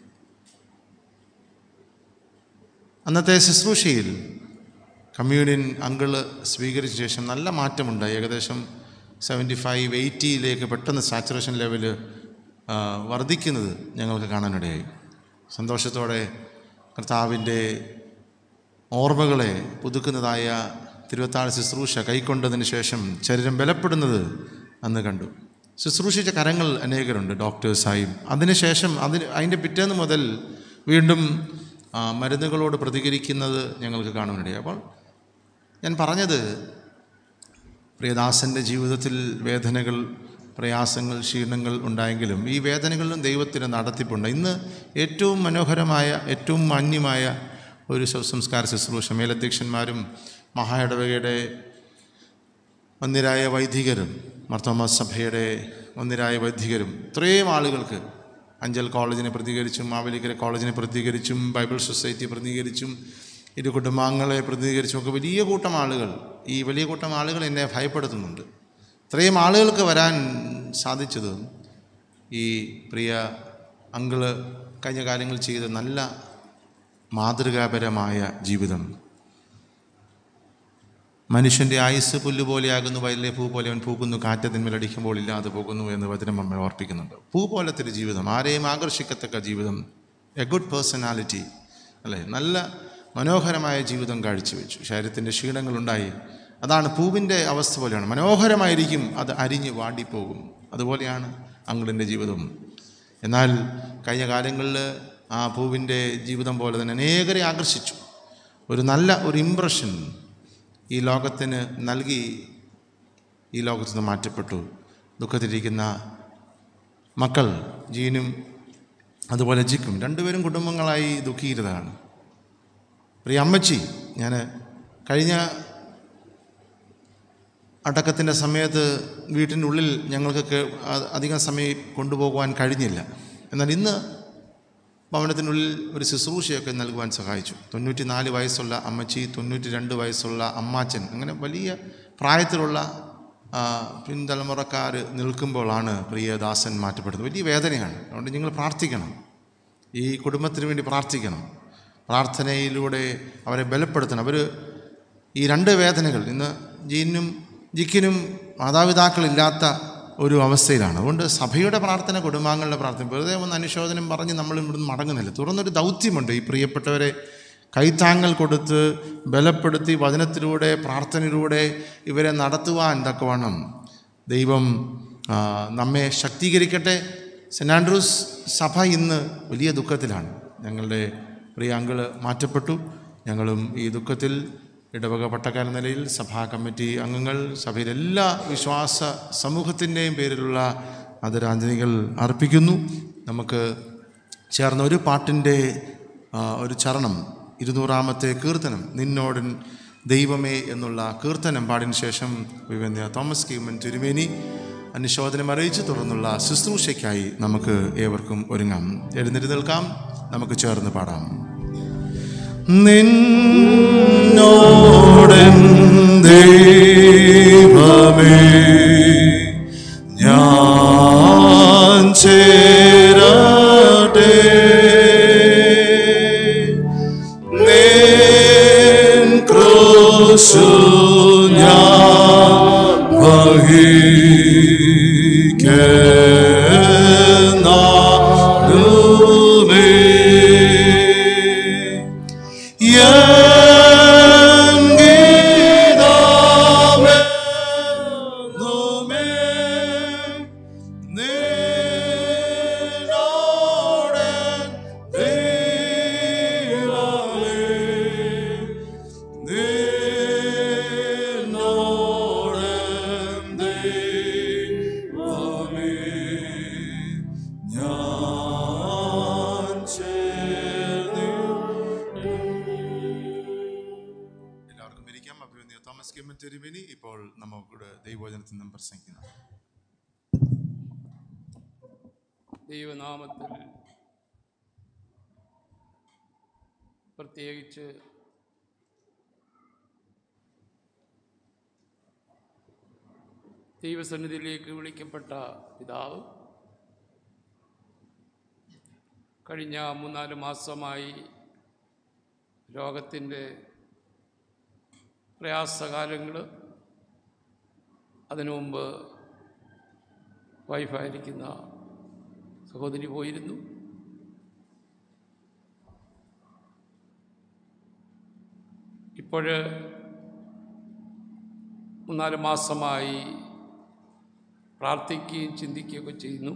Speaker 16: അന്നത്തെ ശുശ്രൂഷയിൽ കമ്മ്യൂണിയൻ അങ്കിള് സ്വീകരിച്ച ശേഷം നല്ല മാറ്റമുണ്ടായി ഏകദേശം സെവൻറ്റി ഫൈവ് എയ്റ്റിയിലേക്ക് പെട്ടെന്ന് സാച്ചുറേഷൻ ലെവൽ വർദ്ധിക്കുന്നത് ഞങ്ങൾക്ക് കാണാനിടയായി സന്തോഷത്തോടെ കർത്താവിൻ്റെ ഓർമ്മകളെ പുതുക്കുന്നതായ തിരുവത്താഴ് ശുശ്രൂഷ കൈക്കൊണ്ടതിന് ശേഷം ശരീരം ബലപ്പെടുന്നത് അന്ന് കണ്ടു ശുശ്രൂഷിച്ച കരങ്ങൾ അനേകരുണ്ട് ഡോക്ടേഴ്സായും അതിനുശേഷം അതിന് അതിൻ്റെ പിറ്റേന്ന് മുതൽ വീണ്ടും ആ, മരുന്നുകളോട് പ്രതികരിക്കുന്നത് ഞങ്ങൾക്ക് കാണാനിടയായി അപ്പോൾ ഞാൻ പറഞ്ഞത് പ്രിയദാസൻ്റെ ജീവിതത്തിൽ വേദനകൾ പ്രയാസങ്ങൾ ക്ഷീണങ്ങൾ ഉണ്ടായെങ്കിലും ഈ വേദനകളിലും ദൈവത്തിന് നടത്തിപ്പുണ്ട് ഇന്ന് ഏറ്റവും മനോഹരമായ ഏറ്റവും മാന്യമായ ഒരു ശവസംസ്കാര ശുശ്രൂഷ മേലധ്യക്ഷന്മാരും മഹായിടവകയുടെ ഒന്നിരായ വൈദികരും മർത്തോമ സഭയുടെ ഒന്നിരായ വൈദികരും ഇത്രയും ആളുകൾക്ക് അഞ്ചൽ കോളേജിനെ പ്രതികരിച്ചും മാവേലിക്കര കോളേജിനെ പ്രതികരിച്ചും ബൈബിൾ സൊസൈറ്റി പ്രതികരിച്ചും ഇരു കുടുംബാംഗങ്ങളെ പ്രതികരിച്ചും ഒക്കെ വലിയ കൂട്ടം ആളുകൾ ഈ വലിയ കൂട്ടം ആളുകൾ എന്നെ ഭയപ്പെടുത്തുന്നുണ്ട് ഇത്രയും ആളുകൾക്ക് വരാൻ സാധിച്ചത് ഈ പ്രിയ അങ്കിള് കഴിഞ്ഞ കാലങ്ങളിൽ ചെയ്ത നല്ല മാതൃകാപരമായ ജീവിതം മനുഷ്യൻ്റെ ആയുസ് പുല്ലുപോലെയാകുന്നു വയലിലെ പൂ പോലെ അവൻ പൂക്കുന്നു കാറ്റത്തിന്മേലടിക്കുമ്പോൾ ഇല്ലാതെ പോകുന്നു എന്ന് വചനം നമ്മെ ഓർപ്പിക്കുന്നുണ്ട് പൂ പോലത്തെ ഒരു ജീവിതം ആരെയും ആകർഷിക്കത്തക്ക ജീവിതം എ ഗുഡ് പേഴ്സണാലിറ്റി അല്ലേ നല്ല മനോഹരമായ ജീവിതം കാഴ്ചവെച്ചു ശരീരത്തിൻ്റെ ക്ഷീണങ്ങളുണ്ടായി അതാണ് പൂവിൻ്റെ അവസ്ഥ പോലെയാണ് മനോഹരമായിരിക്കും അത് അരിഞ്ഞ് വാടിപ്പോകും അതുപോലെയാണ് അങ്കിളിൻ്റെ ജീവിതം എന്നാൽ കഴിഞ്ഞ കാലങ്ങളിൽ ആ പൂവിൻ്റെ ജീവിതം പോലെ തന്നെ അനേകരെ ആകർഷിച്ചു ഒരു നല്ല ഒരു ഇമ്പ്രഷൻ ഈ ലോകത്തിന് നൽകി ഈ ലോകത്ത് നിന്ന് മാറ്റപ്പെട്ടു ദുഃഖത്തിരിക്കുന്ന മക്കൾ ജീനും അതുപോലെ ജിക്കും രണ്ടുപേരും കുടുംബങ്ങളായി ദുഃഖീകൃതമാണ് പ്രിയ അമ്മച്ചി ഞാൻ കഴിഞ്ഞ അടക്കത്തിൻ്റെ സമയത്ത് വീട്ടിനുള്ളിൽ ഞങ്ങൾക്ക് അധികം സമയം കൊണ്ടുപോകുവാൻ കഴിഞ്ഞില്ല എന്നാൽ ഇന്ന് ഭവനത്തിനുള്ളിൽ ഒരു ശുശ്രൂഷയൊക്കെ നൽകുവാൻ സഹായിച്ചു തൊണ്ണൂറ്റി നാല് വയസ്സുള്ള അമ്മച്ചി തൊണ്ണൂറ്റി രണ്ട് വയസ്സുള്ള അമ്മാച്ചൻ അങ്ങനെ വലിയ പ്രായത്തിലുള്ള ആ, പിൻതലമുറക്കാർ നിൽക്കുമ്പോഴാണ് പ്രിയദാസൻ മാറ്റപ്പെടുന്നത് വലിയ വേദനയാണ് അതുകൊണ്ട് നിങ്ങൾ പ്രാർത്ഥിക്കണം ഈ കുടുംബത്തിന് വേണ്ടി പ്രാർത്ഥിക്കണം പ്രാർത്ഥനയിലൂടെ അവരെ ബലപ്പെടുത്തണം അവർ ഈ രണ്ട് വേദനകൾ ഇന്ന് ജീനും ജിക്കിനും മാതാപിതാക്കളില്ലാത്ത ഒരു അവസ്ഥയിലാണ് അതുകൊണ്ട് സഭയുടെ പ്രാർത്ഥന കുടുംബാംഗങ്ങളുടെ പ്രാർത്ഥന വെറുതെ ഒന്ന് അനുശോചനം പറഞ്ഞ് നമ്മൾ ഇവിടുന്ന് മടങ്ങുന്നില്ല തുറന്നൊരു ദൗത്യമുണ്ട് ഈ പ്രിയപ്പെട്ടവരെ കൈത്താങ്ങൽ കൊടുത്ത് ബലപ്പെടുത്തി വചനത്തിലൂടെ പ്രാർത്ഥനയിലൂടെ ഇവരെ നടത്തുവാൻ തക്കവണ്ണം ദൈവം ആ, നമ്മെ ശക്തീകരിക്കട്ടെ സെൻറ്റ് ആൻഡ്രൂസ് സഭ ഇന്ന് വലിയ ദുഃഖത്തിലാണ് ഞങ്ങളുടെ പ്രിയ അങ്കിള് മാറ്റപ്പെട്ടു ഞങ്ങളും ഈ ദുഃഖത്തിൽ ഇടവക പട്ടക്കാര നിലയിൽ സഭാ കമ്മിറ്റി അംഗങ്ങൾ സഭയിലെ എല്ലാ വിശ്വാസ സമൂഹത്തിൻ്റെയും പേരിലുള്ള ആദരാഞ്ജലികൾ അർപ്പിക്കുന്നു നമുക്ക് ചേർന്ന ഒരു പാട്ടിൻ്റെ ആ, ഒരു ചരണം ഇരുന്നൂറാമത്തെ കീർത്തനം നിന്നോടൻ ദൈവമേ എന്നുള്ള കീർത്തനം പാടിന് ശേഷം വിവന്യ തോമസ് കീമൻ തിരുമേനി അനുശോചനം അറിയിച്ച് തുടർന്നുള്ള ശുശ്രൂഷയ്ക്കായി നമുക്ക് ഏവർക്കും ഒരുങ്ങാം എഴുന്നേറ്റ് നിൽക്കാം നമുക്ക് ചേർന്ന് പാടാം നിന്നോടൻ ദൈവമേ ഞാൻ ചേരട്ടെ നിൻ ക്രൂശു ഞാൻ വഹിക്കുന്നാലുമേ എൻ ഗീതമേ നുമേ നിന്നോടൻ ദൈവമേ നിന്നോടൻ ദൈവമേ ഞാൻ ചേർന്നു എല്ലാവർക്കും ഇരിക്കാം അഭിനന്ദ തോമസ് കെമ്മൻ തെരുവിനി ഇപ്പോൾ നമുക്കിവിടെ ദൈവവചനത്തിൽ നിന്നും പ്രസംഗിക്കുന്നു
Speaker 2: ദൈവനാമത്തിൽ പ്രത്യേകിച്ച് ദൈവസന്നിധിയിലേക്ക് വിളിക്കപ്പെട്ട പിതാവ് കഴിഞ്ഞ മൂന്നാല് മാസമായി രോഗത്തിൻ്റെ പ്രയാസകാലങ്ങൾ അതിനു മുമ്പ് വൈഫായിരിക്കുന്ന സഹോദരി പോയിരുന്നു ഇപ്പോഴ് മൂന്നാല് മാസമായി പ്രാർത്ഥിക്കുകയും ചിന്തിക്കുകയൊക്കെ ചെയ്യുന്നു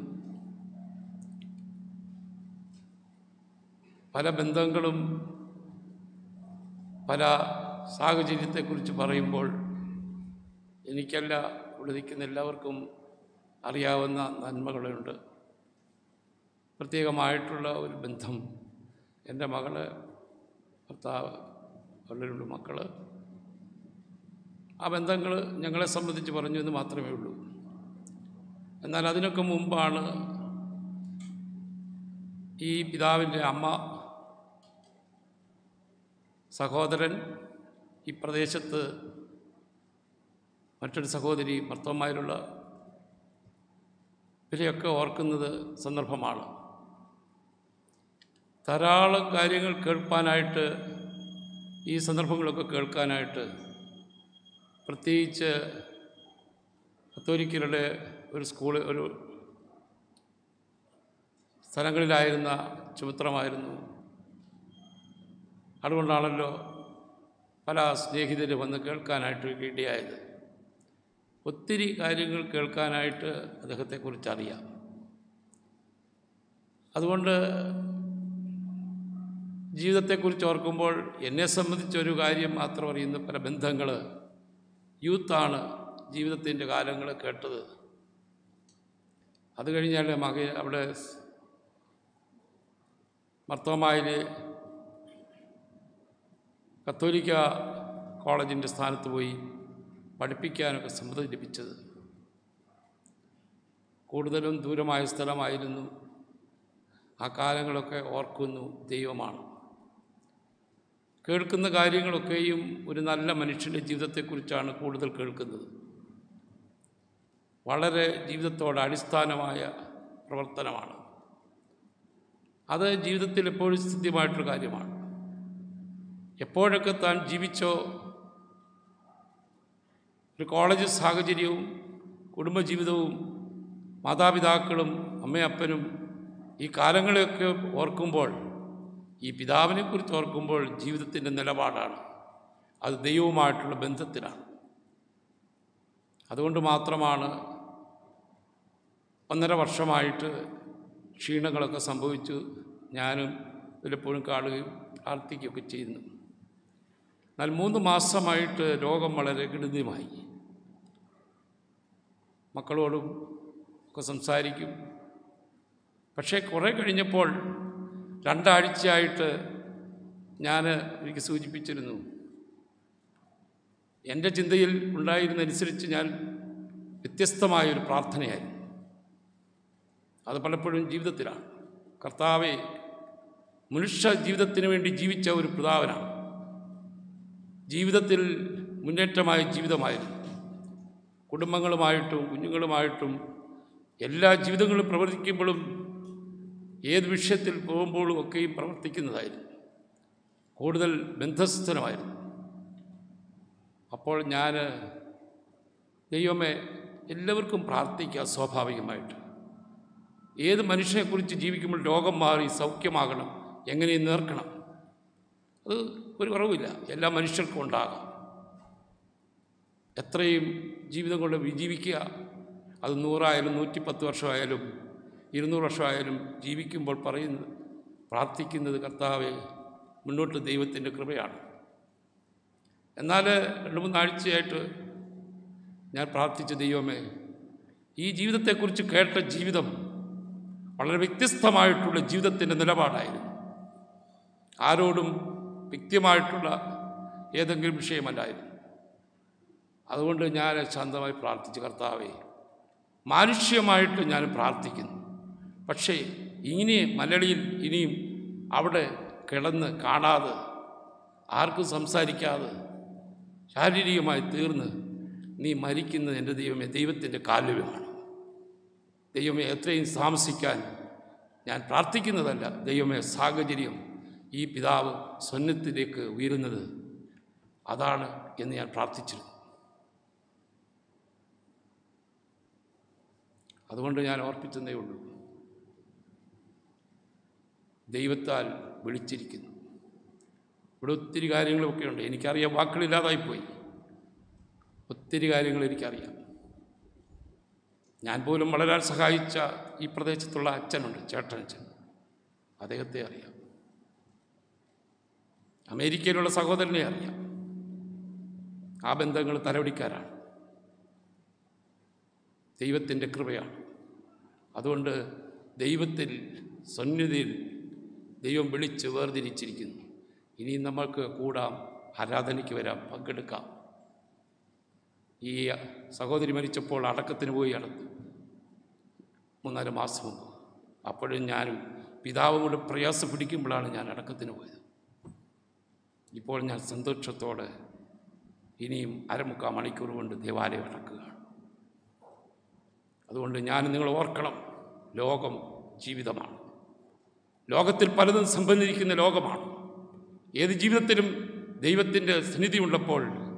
Speaker 2: പല ബന്ധങ്ങളും പല സാഹചര്യത്തെക്കുറിച്ച് പറയുമ്പോൾ എനിക്കല്ല ഇവിടെ നിൽക്കുന്ന എല്ലാവർക്കും അറിയാവുന്ന നന്മകളുണ്ട് പ്രത്യേകമായിട്ടുള്ള ഒരു ബന്ധം എൻ്റെ മകള് ഭർത്താവ് അവരുടെ മക്കൾ ആ ബന്ധങ്ങൾ ഞങ്ങളെ സംബന്ധിച്ച് പറഞ്ഞു എന്ന് മാത്രമേ ഉള്ളൂ എന്നാൽ അതിനൊക്കെ മുമ്പാണ് ഈ പിതാവിൻ്റെ അമ്മ സഹോദരൻ ഈ പ്രദേശത്ത് മറ്റൊരു സഹോദരി ഭർത്തന്മാരുള്ള ഇവരെയൊക്കെ ഓർക്കുന്നത് സന്ദർഭമാണ് ധാരാളം കാര്യങ്ങൾ കേൾപ്പാനായിട്ട് ഈ സന്ദർഭങ്ങളൊക്കെ കേൾക്കാനായിട്ട് പ്രത്യേകിച്ച് കത്തോലിക്കരുടെ ഒരു സ്കൂൾ ഒരു സ്ഥലങ്ങളിലായിരുന്ന ചുമത്രമായിരുന്നു അതുകൊണ്ടാണല്ലോ പല സ്നേഹിതർ വന്ന് കേൾക്കാനായിട്ട് ഇടയായത് ഒത്തിരി കാര്യങ്ങൾ കേൾക്കാനായിട്ട് അദ്ദേഹത്തെക്കുറിച്ച് അറിയാം അതുകൊണ്ട് ജീവിതത്തെക്കുറിച്ച് ഓർക്കുമ്പോൾ എന്നെ സംബന്ധിച്ചൊരു കാര്യം മാത്രം അറിയുന്ന പല ബന്ധങ്ങൾ യൂത്താണ് ജീവിതത്തിൻ്റെ കാലങ്ങൾ കേട്ടത് അത് കഴിഞ്ഞാൽ മക അവിടെ മർത്തോമായിൽ കത്തോലിക്ക കോളേജിൻ്റെ സ്ഥാനത്ത് പോയി പഠിപ്പിക്കാനൊക്കെ സമ്മതം ലഭിച്ചത് കൂടുതലും ദൂരമായ സ്ഥലമായിരുന്നു ആ കാലങ്ങളൊക്കെ ഓർക്കുന്നു ദൈവമാണ് കേൾക്കുന്ന കാര്യങ്ങളൊക്കെയും ഒരു നല്ല മനുഷ്യൻ്റെ ജീവിതത്തെക്കുറിച്ചാണ് കൂടുതൽ കേൾക്കുന്നത് വളരെ ജീവിതത്തോട് അടിസ്ഥാനമായ പ്രവർത്തനമാണ് അത് ജീവിതത്തിൽ എപ്പോഴും സിദ്ധ്യമായിട്ടൊരു കാര്യമാണ് എപ്പോഴൊക്കെ താൻ ജീവിച്ചോ ഒരു കോളേജ് സാഹചര്യവും കുടുംബജീവിതവും മാതാപിതാക്കളും അമ്മയപ്പനും ഈ കാലങ്ങളെയൊക്കെ ഓർക്കുമ്പോൾ ഈ പിതാവിനെക്കുറിച്ച് ഓർക്കുമ്പോൾ ജീവിതത്തിൻ്റെ നിലപാടാണ് അത് ദൈവവുമായിട്ടുള്ള ബന്ധത്തിലാണ് അതുകൊണ്ട് മാത്രമാണ് ഒന്നര വർഷമായിട്ട് ക്ഷീണങ്ങളൊക്കെ സംഭവിച്ചു ഞാനും ഇതിലെപ്പോഴും കാണുകയും പ്രാർത്ഥിക്കുകയൊക്കെ ചെയ്യുന്നു എന്നാൽ മൂന്ന് മാസമായിട്ട് രോഗം വളരെ ഗണിതമായി മക്കളോടും ഒക്കെ സംസാരിക്കും പക്ഷേ കുറേ കഴിഞ്ഞപ്പോൾ രണ്ടാഴ്ചയായിട്ട് ഞാൻ എനിക്ക് സൂചിപ്പിച്ചിരുന്നു എൻ്റെ ചിന്തയിൽ ഉണ്ടായിരുന്നനുസരിച്ച് ഞാൻ വ്യത്യസ്തമായൊരു പ്രാർത്ഥനയായിരുന്നു അത് പലപ്പോഴും ജീവിതത്തിലാണ് കർത്താവെ മനുഷ്യ ജീവിതത്തിന് വേണ്ടി ജീവിച്ച ഒരു പിതാവിനാണ് ജീവിതത്തിൽ മുന്നേറ്റമായ ജീവിതമായിരുന്നു കുടുംബങ്ങളുമായിട്ടും കുഞ്ഞുങ്ങളുമായിട്ടും എല്ലാ ജീവിതങ്ങളും പ്രവർത്തിക്കുമ്പോഴും ഏത് വിഷയത്തിൽ പോകുമ്പോഴും ഒക്കെയും പ്രവർത്തിക്കുന്നതായിരുന്നു കൂടുതൽ ബന്ധസ്ഥനമായിരുന്നു അപ്പോൾ ഞാൻ ദൈവമേ എല്ലാവർക്കും പ്രാർത്ഥിക്കുക സ്വാഭാവികമായിട്ട് ഏത് മനുഷ്യനെക്കുറിച്ച് ജീവിക്കുമ്പോൾ രോഗം മാറി സൗഖ്യമാകണം എങ്ങനെ നേർക്കണം അത് ഒരു കുറവില്ല എല്ലാ മനുഷ്യർക്കും ഉണ്ടാകാം എത്രയും ജീവിതം കൊണ്ട് വിജീവിക്കുക അത് നൂറായാലും നൂറ്റിപ്പത്ത് വർഷമായാലും ഇരുന്നൂറ് വർഷമായാലും ജീവിക്കുമ്പോൾ പറയുന്നത് പ്രാർത്ഥിക്കുന്നത് കർത്താവെ മുന്നോട്ട് ദൈവത്തിൻ്റെ കൃപയാണ് എന്നാൽ രണ്ട് മൂന്നാഴ്ചയായിട്ട് ഞാൻ പ്രാർത്ഥിച്ച ദൈവമേ ഈ ജീവിതത്തെക്കുറിച്ച് കേട്ട ജീവിതം വളരെ വ്യത്യസ്തമായിട്ടുള്ള ജീവിതത്തിൻ്റെ നിലപാടായിരുന്നു ആരോടും വ്യക്തിയമായിട്ടുള്ള ഏതെങ്കിലും വിഷയമല്ലായിരുന്നു അതുകൊണ്ട് ഞാൻ ശാന്തമായി പ്രാർത്ഥിച്ചു കർത്താവെ മാനുഷ്യമായിട്ട് ഞാൻ പ്രാർത്ഥിക്കുന്നു പക്ഷേ ഇങ്ങനെ മലയാളിയിൽ ഇനിയും അവിടെ കിടന്ന് കാണാതെ ആർക്കും സംസാരിക്കാതെ ശാരീരികമായി തീർന്ന് നീ മരിക്കുന്നത് എൻ്റെ ദൈവമേ ദൈവത്തിൻ്റെ കാലുവ്യമാണ് ദൈവമേ എത്രയും താമസിക്കാൻ ഞാൻ പ്രാർത്ഥിക്കുന്നതല്ല ദൈവമേ സാഹചര്യം ഈ പിതാവ് സ്വന്നത്തിലേക്ക് ഉയരുന്നത് അതാണ് എന്ന് ഞാൻ പ്രാർത്ഥിച്ചിരുന്നു അതുകൊണ്ട് ഞാൻ ഓർപ്പിച്ചതേ ഉള്ളൂ ദൈവത്താൽ വിളിച്ചിരിക്കുന്നു ഇവിടെ ഒത്തിരി കാര്യങ്ങളൊക്കെ ഉണ്ട് എനിക്കറിയാം വാക്കുകളില്ലാതായിപ്പോയി ഒത്തിരി കാര്യങ്ങൾ എനിക്കറിയാം ഞാൻ പോലും വളരാൻ സഹായിച്ച ഈ പ്രദേശത്തുള്ള അച്ഛനുണ്ട് ചേട്ടനച്ഛൻ അദ്ദേഹത്തെ അറിയാം അമേരിക്കയിലുള്ള സഹോദരനെ അറിയാം ആ ബന്ധങ്ങൾ തലവടിക്കാരാണ് ദൈവത്തിൻ്റെ കൃപയാണ് അതുകൊണ്ട് ദൈവത്തിൽ സന്നിധിയിൽ ദൈവം വിളിച്ച് വേർതിരിച്ചിരിക്കുന്നു ഇനിയും നമ്മൾക്ക് കൂടാം ആരാധനയ്ക്ക് വരാം പങ്കെടുക്കാം ഈ സഹോദരി മരിച്ചപ്പോൾ അടക്കത്തിന് പോയി അടത്ത് മൂന്നാല് മാസം മുമ്പ് അപ്പോഴും ഞാനും പിതാവും കൂടെ പ്രയാസം പിടിക്കുമ്പോഴാണ് ഞാൻ അടക്കത്തിന് പോയത് ഇപ്പോൾ ഞാൻ സന്തോഷത്തോടെ ഇനിയും അരമുക്കാൽ മണിക്കൂർ കൊണ്ട് ദേവാലയം അടക്കുകയാണ് അതുകൊണ്ട് ഞാൻ നിങ്ങൾ ഓർക്കണം ലോകം ജീവിതമാണ് ലോകത്തിൽ പലതും സംബന്ധിക്കുന്ന ലോകമാണ് ഏത് ജീവിതത്തിലും ദൈവത്തിൻ്റെ സന്നിധി ഉള്ളപ്പോൾ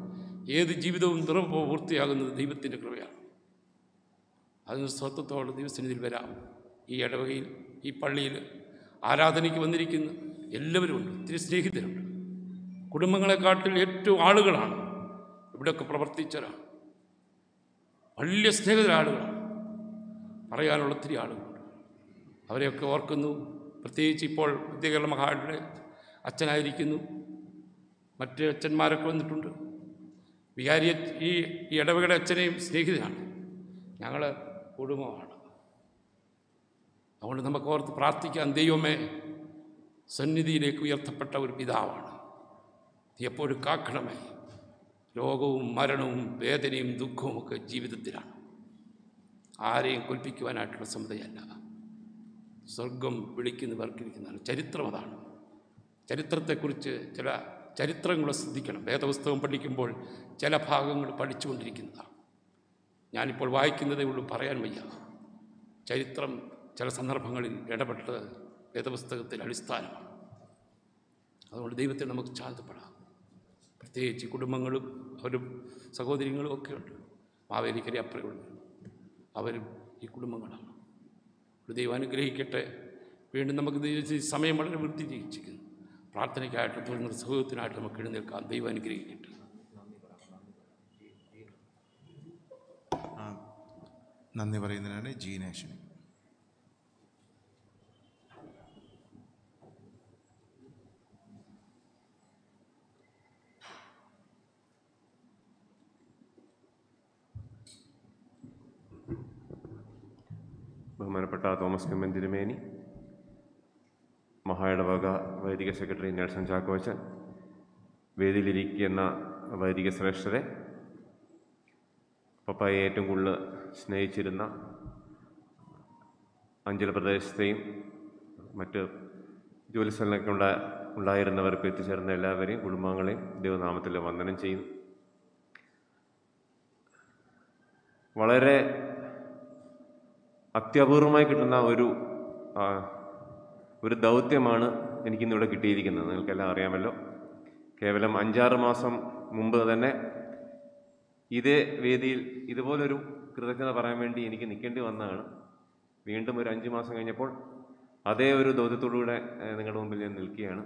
Speaker 2: ഏത് ജീവിതവും നിറവ് പൂർത്തിയാകുന്നത് ദൈവത്തിൻ്റെ കൃപയാണ് അതിന് സ്വത്വത്തോടെ ദൈവസന്നിധിയിൽ വരാം ഈ ഇടവകയിൽ ഈ പള്ളിയിൽ ആരാധനയ്ക്ക് വന്നിരിക്കുന്ന എല്ലാവരുമുണ്ട് ഒത്തിരി സ്നേഹിതരുണ്ട് കുടുംബങ്ങളെക്കാട്ടിൽ ഏറ്റവും ആളുകളാണ് ഇവിടെയൊക്കെ പ്രവർത്തിച്ചവരാണ് വലിയ സ്നേഹിതരാളുകളാണ് പറയാനുള്ള ഒത്തിരി ആളുകളുണ്ട് അവരെയൊക്കെ ഓർക്കുന്നു പ്രത്യേകിച്ച് ഇപ്പോൾ വിദ്യാകേരള മഹായുടെ അച്ഛനായിരിക്കുന്നു മറ്റ് അച്ഛന്മാരൊക്കെ വന്നിട്ടുണ്ട് വികാരി ഈ ഈ ഇടവകയുടെ അച്ഛനെയും സ്നേഹിതനാണ് ഞങ്ങൾ കുടുംബമാണ് അതുകൊണ്ട് നമുക്ക് ഓർത്ത് പ്രാർത്ഥിക്കാം ദൈവമേ സന്നിധിയിലേക്ക് ഉയർത്തപ്പെട്ട ഒരു പിതാവാണ് നീ എപ്പോഴും കാക്കണമേ രോഗവും മരണവും വേദനയും ദുഃഖവും ഒക്കെ ജീവിതത്തിലാണ് ആരെയും കൊൽപ്പിക്കുവാനായിട്ടുള്ള സമ്മതയല്ല സ്വർഗം വിളിക്കുന്നവർക്കിരിക്കുന്നതാണ് ചരിത്രം അതാണ് ചരിത്രത്തെക്കുറിച്ച് ചില ചരിത്രങ്ങൾ ശ്രദ്ധിക്കണം വേദപുസ്തകം പഠിക്കുമ്പോൾ ചില ഭാഗങ്ങൾ പഠിച്ചുകൊണ്ടിരിക്കുന്നതാണ് ഞാനിപ്പോൾ വായിക്കുന്നതേ ഉള്ളൂ പറയാൻ വയ്യ ചരിത്രം ചില സന്ദർഭങ്ങളിൽ ഇടപെട്ടത് വേദപുസ്തകത്തിൽ അടിസ്ഥാനമാണ് അതുകൊണ്ട് ദൈവത്തെ നമുക്ക് ശാന്തപ്പെടാം പ്രത്യേകിച്ച് കുടുംബങ്ങളും അവരും സഹോദരികളും ഒക്കെ ഉണ്ട് മാവേലിക്കരി അപ്പുറമുണ്ട് അവരും ഈ കുടുംബങ്ങളാണ് ദൈവം അനുഗ്രഹിക്കട്ടെ വീണ്ടും നമുക്ക് ദൈവ സമയം വളരെ വൃത്തി ജീവിച്ചിരിക്കുന്നു പ്രാർത്ഥനയ്ക്കായിട്ട് തുടർന്ന് സുഖത്തിനായിട്ട് നമുക്ക് എഴുന്നേൽക്കാം ദൈവം അനുഗ്രഹിക്കട്ടെ
Speaker 16: നന്ദി പറയുന്നതിനാണ് ജീനേഷൻ
Speaker 9: ബഹുമാനപ്പെട്ട തോമസ് കമ്മൻ തിരുമേനി മഹായിടവക വൈദിക സെക്രട്ടറി നെൽസൺ ചാക്കോച്ചൻ വേദിയിലിരിക്കുന്ന വൈദിക ശ്രേഷ്ഠരെ പപ്പായെ ഏറ്റവും കൂടുതൽ സ്നേഹിച്ചിരുന്ന അഞ്ചൽ പ്രദേശത്തെയും മറ്റ് ജോലി സ്ഥലങ്ങളൊക്കെ ഉണ്ട ഉണ്ടായിരുന്നവർക്ക് എത്തിച്ചേർന്ന എല്ലാവരെയും കുടുംബാംഗങ്ങളെയും ദൈവനാമത്തിൽ വന്ദനം ചെയ്യുന്നു വളരെ അത്യപൂർവമായി കിട്ടുന്ന ഒരു ആ, ഒരു ദൗത്യമാണ് എനിക്കിന്നിവിടെ കിട്ടിയിരിക്കുന്നത് നിങ്ങൾക്കെല്ലാം അറിയാമല്ലോ കേവലം അഞ്ചാറ് മാസം മുമ്പ് തന്നെ ഇതേ വേദിയിൽ ഇതുപോലൊരു കൃതജ്ഞത പറയാൻ വേണ്ടി എനിക്ക് നിൽക്കേണ്ടി വന്നതാണ് വീണ്ടും ഒരു അഞ്ച് മാസം കഴിഞ്ഞപ്പോൾ അതേ ഒരു ദൗത്യത്തോടുകൂടെ ഏഹ്, നിങ്ങളുടെ മുമ്പിൽ ഞാൻ നിൽക്കുകയാണ്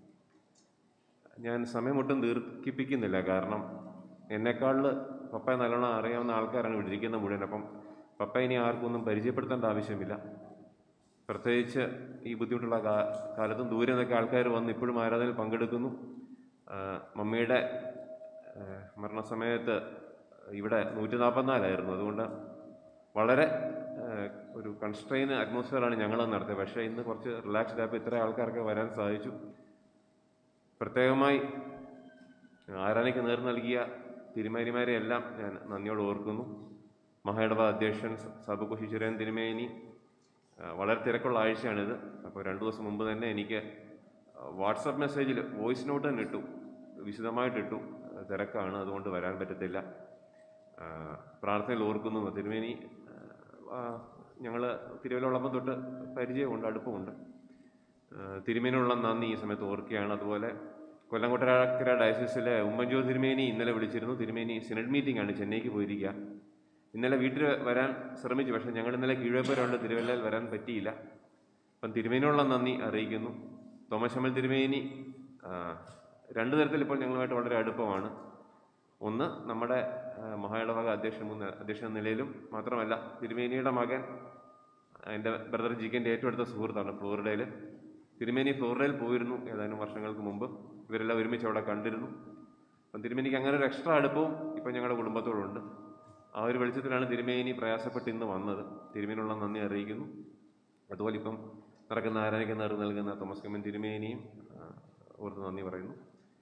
Speaker 9: ഞാൻ സമയമൊട്ടും ദീർഘിപ്പിക്കുന്നില്ല കാരണം എന്നെക്കാളിൽ പപ്പയെ നല്ലോണം അറിയാവുന്ന ആൾക്കാരാണ് ഇവിടെ ഇരിക്കുന്നത് മുഴുവൻ അപ്പം പപ്പ ഇനി ആർക്കും ഒന്നും പരിചയപ്പെടുത്തേണ്ട ആവശ്യമില്ല പ്രത്യേകിച്ച് ഈ ബുദ്ധിമുട്ടുള്ള കാ കാലത്തും ദൂരെ നിന്നൊക്കെ ആൾക്കാർ വന്ന് ഇപ്പോഴും ആരാധനയിൽ പങ്കെടുക്കുന്നു ആ, മമ്മിയുടെ ആ, മരണസമയത്ത് ഇവിടെ നൂറ്റി നാൽപ്പത്തിനാലായിരുന്നു അതുകൊണ്ട് വളരെ ആ, ഒരു കൺസ്ട്രെയിൻ അറ്റ്മോസ്ഫിയറാണ് ഞങ്ങൾ നടത്തിയത് പക്ഷേ ഇന്ന് കുറച്ച് റിലാക്സ്ഡ് ആയപ്പോൾ ഇത്ര ആൾക്കാർക്ക് വരാൻ സാധിച്ചു പ്രത്യേകമായി ആരാധനയ്ക്ക് നേർ നൽകിയ തിരുമേനിമാരെ എല്ലാം ഞാൻ നന്ദിയോട് ഓർക്കുന്നു മഹായിടവ അധ്യക്ഷൻ സബുകുശി ചിരൻ തിരുമേനി ആ, വളരെ തിരക്കുള്ള ആഴ്ചയാണിത് അപ്പോൾ രണ്ട് ദിവസം മുമ്പ് തന്നെ എനിക്ക് വാട്സപ്പ് മെസ്സേജിൽ വോയിസ് നോട്ട് തന്നെ ഇട്ടു വിശദമായിട്ട് ഇട്ടു ആ, തിരക്കാണ് അതുകൊണ്ട് വരാൻ പറ്റത്തില്ല ആ, പ്രാർത്ഥനയിൽ ഓർക്കുന്നു തിരുമേനി ഞങ്ങൾ തിരുവല്ലോളപ്പം തൊട്ട് പരിചയമുണ്ട് അടുപ്പമുണ്ട് ആ, തിരുമേനിയുള്ള നന്ദി ഈ സമയത്ത് ഓർക്കുകയാണ് അതുപോലെ കൊല്ലംകൊട്ടരാക്കര ഡയസിസിലെ ഉമ്മൻജോ തിരുമേനി ഇന്നലെ വിളിച്ചിരുന്നു തിരുമേനി സിനഡ് മീറ്റിംഗ് ആണ് ചെന്നൈക്ക് പോയിരിക്കുക ഇന്നലെ വീട്ടിൽ വരാൻ ശ്രമിച്ചു പക്ഷേ ഞങ്ങൾ ഇന്നലെ കീഴപ്പുരമുണ്ട് തിരുവല്ലയിൽ വരാൻ പറ്റിയില്ല അപ്പം തിരുമേനിയുള്ള നന്ദി അറിയിക്കുന്നു തോമസ് അമ്മൽ തിരുമേനി ആ, രണ്ട് തരത്തിൽ ഇപ്പോൾ ഞങ്ങളുമായിട്ട് വളരെ അടുപ്പമാണ് ഒന്ന് നമ്മുടെ ആ, മഹായിടവക അധ്യക്ഷൻ മുൻ അധ്യക്ഷൻ എന്ന നിലയിലും മാത്രമല്ല തിരുമേനിയുടെ മകൻ എൻ്റെ ബ്രദർ ജിക്കൻ്റെ ഏറ്റവും അടുത്ത സുഹൃത്താണ് ഫ്ലോറിഡയിൽ തിരുമേനി ഫ്ലോറിഡയിൽ പോയിരുന്നു ഏതാനും വർഷങ്ങൾക്ക് മുമ്പ് ഇവരെല്ലാം ഒരുമിച്ച് അവിടെ കണ്ടിരുന്നു അപ്പം തിരുമേനിക്ക് അങ്ങനെ ഒരു എക്സ്ട്രാ അടുപ്പവും ഇപ്പം ഞങ്ങളുടെ കുടുംബത്തോടുണ്ട് ആ ഒരു വെളിച്ചത്തിലാണ് തിരുമേനി പ്രയാസപ്പെട്ട് ഇന്ന് വന്നത് തിരുമേനുള്ള നന്ദി അറിയിക്കുന്നു അതുപോലെ ഇപ്പം നടക്കുന്ന ആരാധനയ്ക്ക് നേർ നൽകുന്ന തോമസ് കമ്മൻ തിരുമേനിയും ആ, ഓർത്ത് നന്ദി പറയുന്നു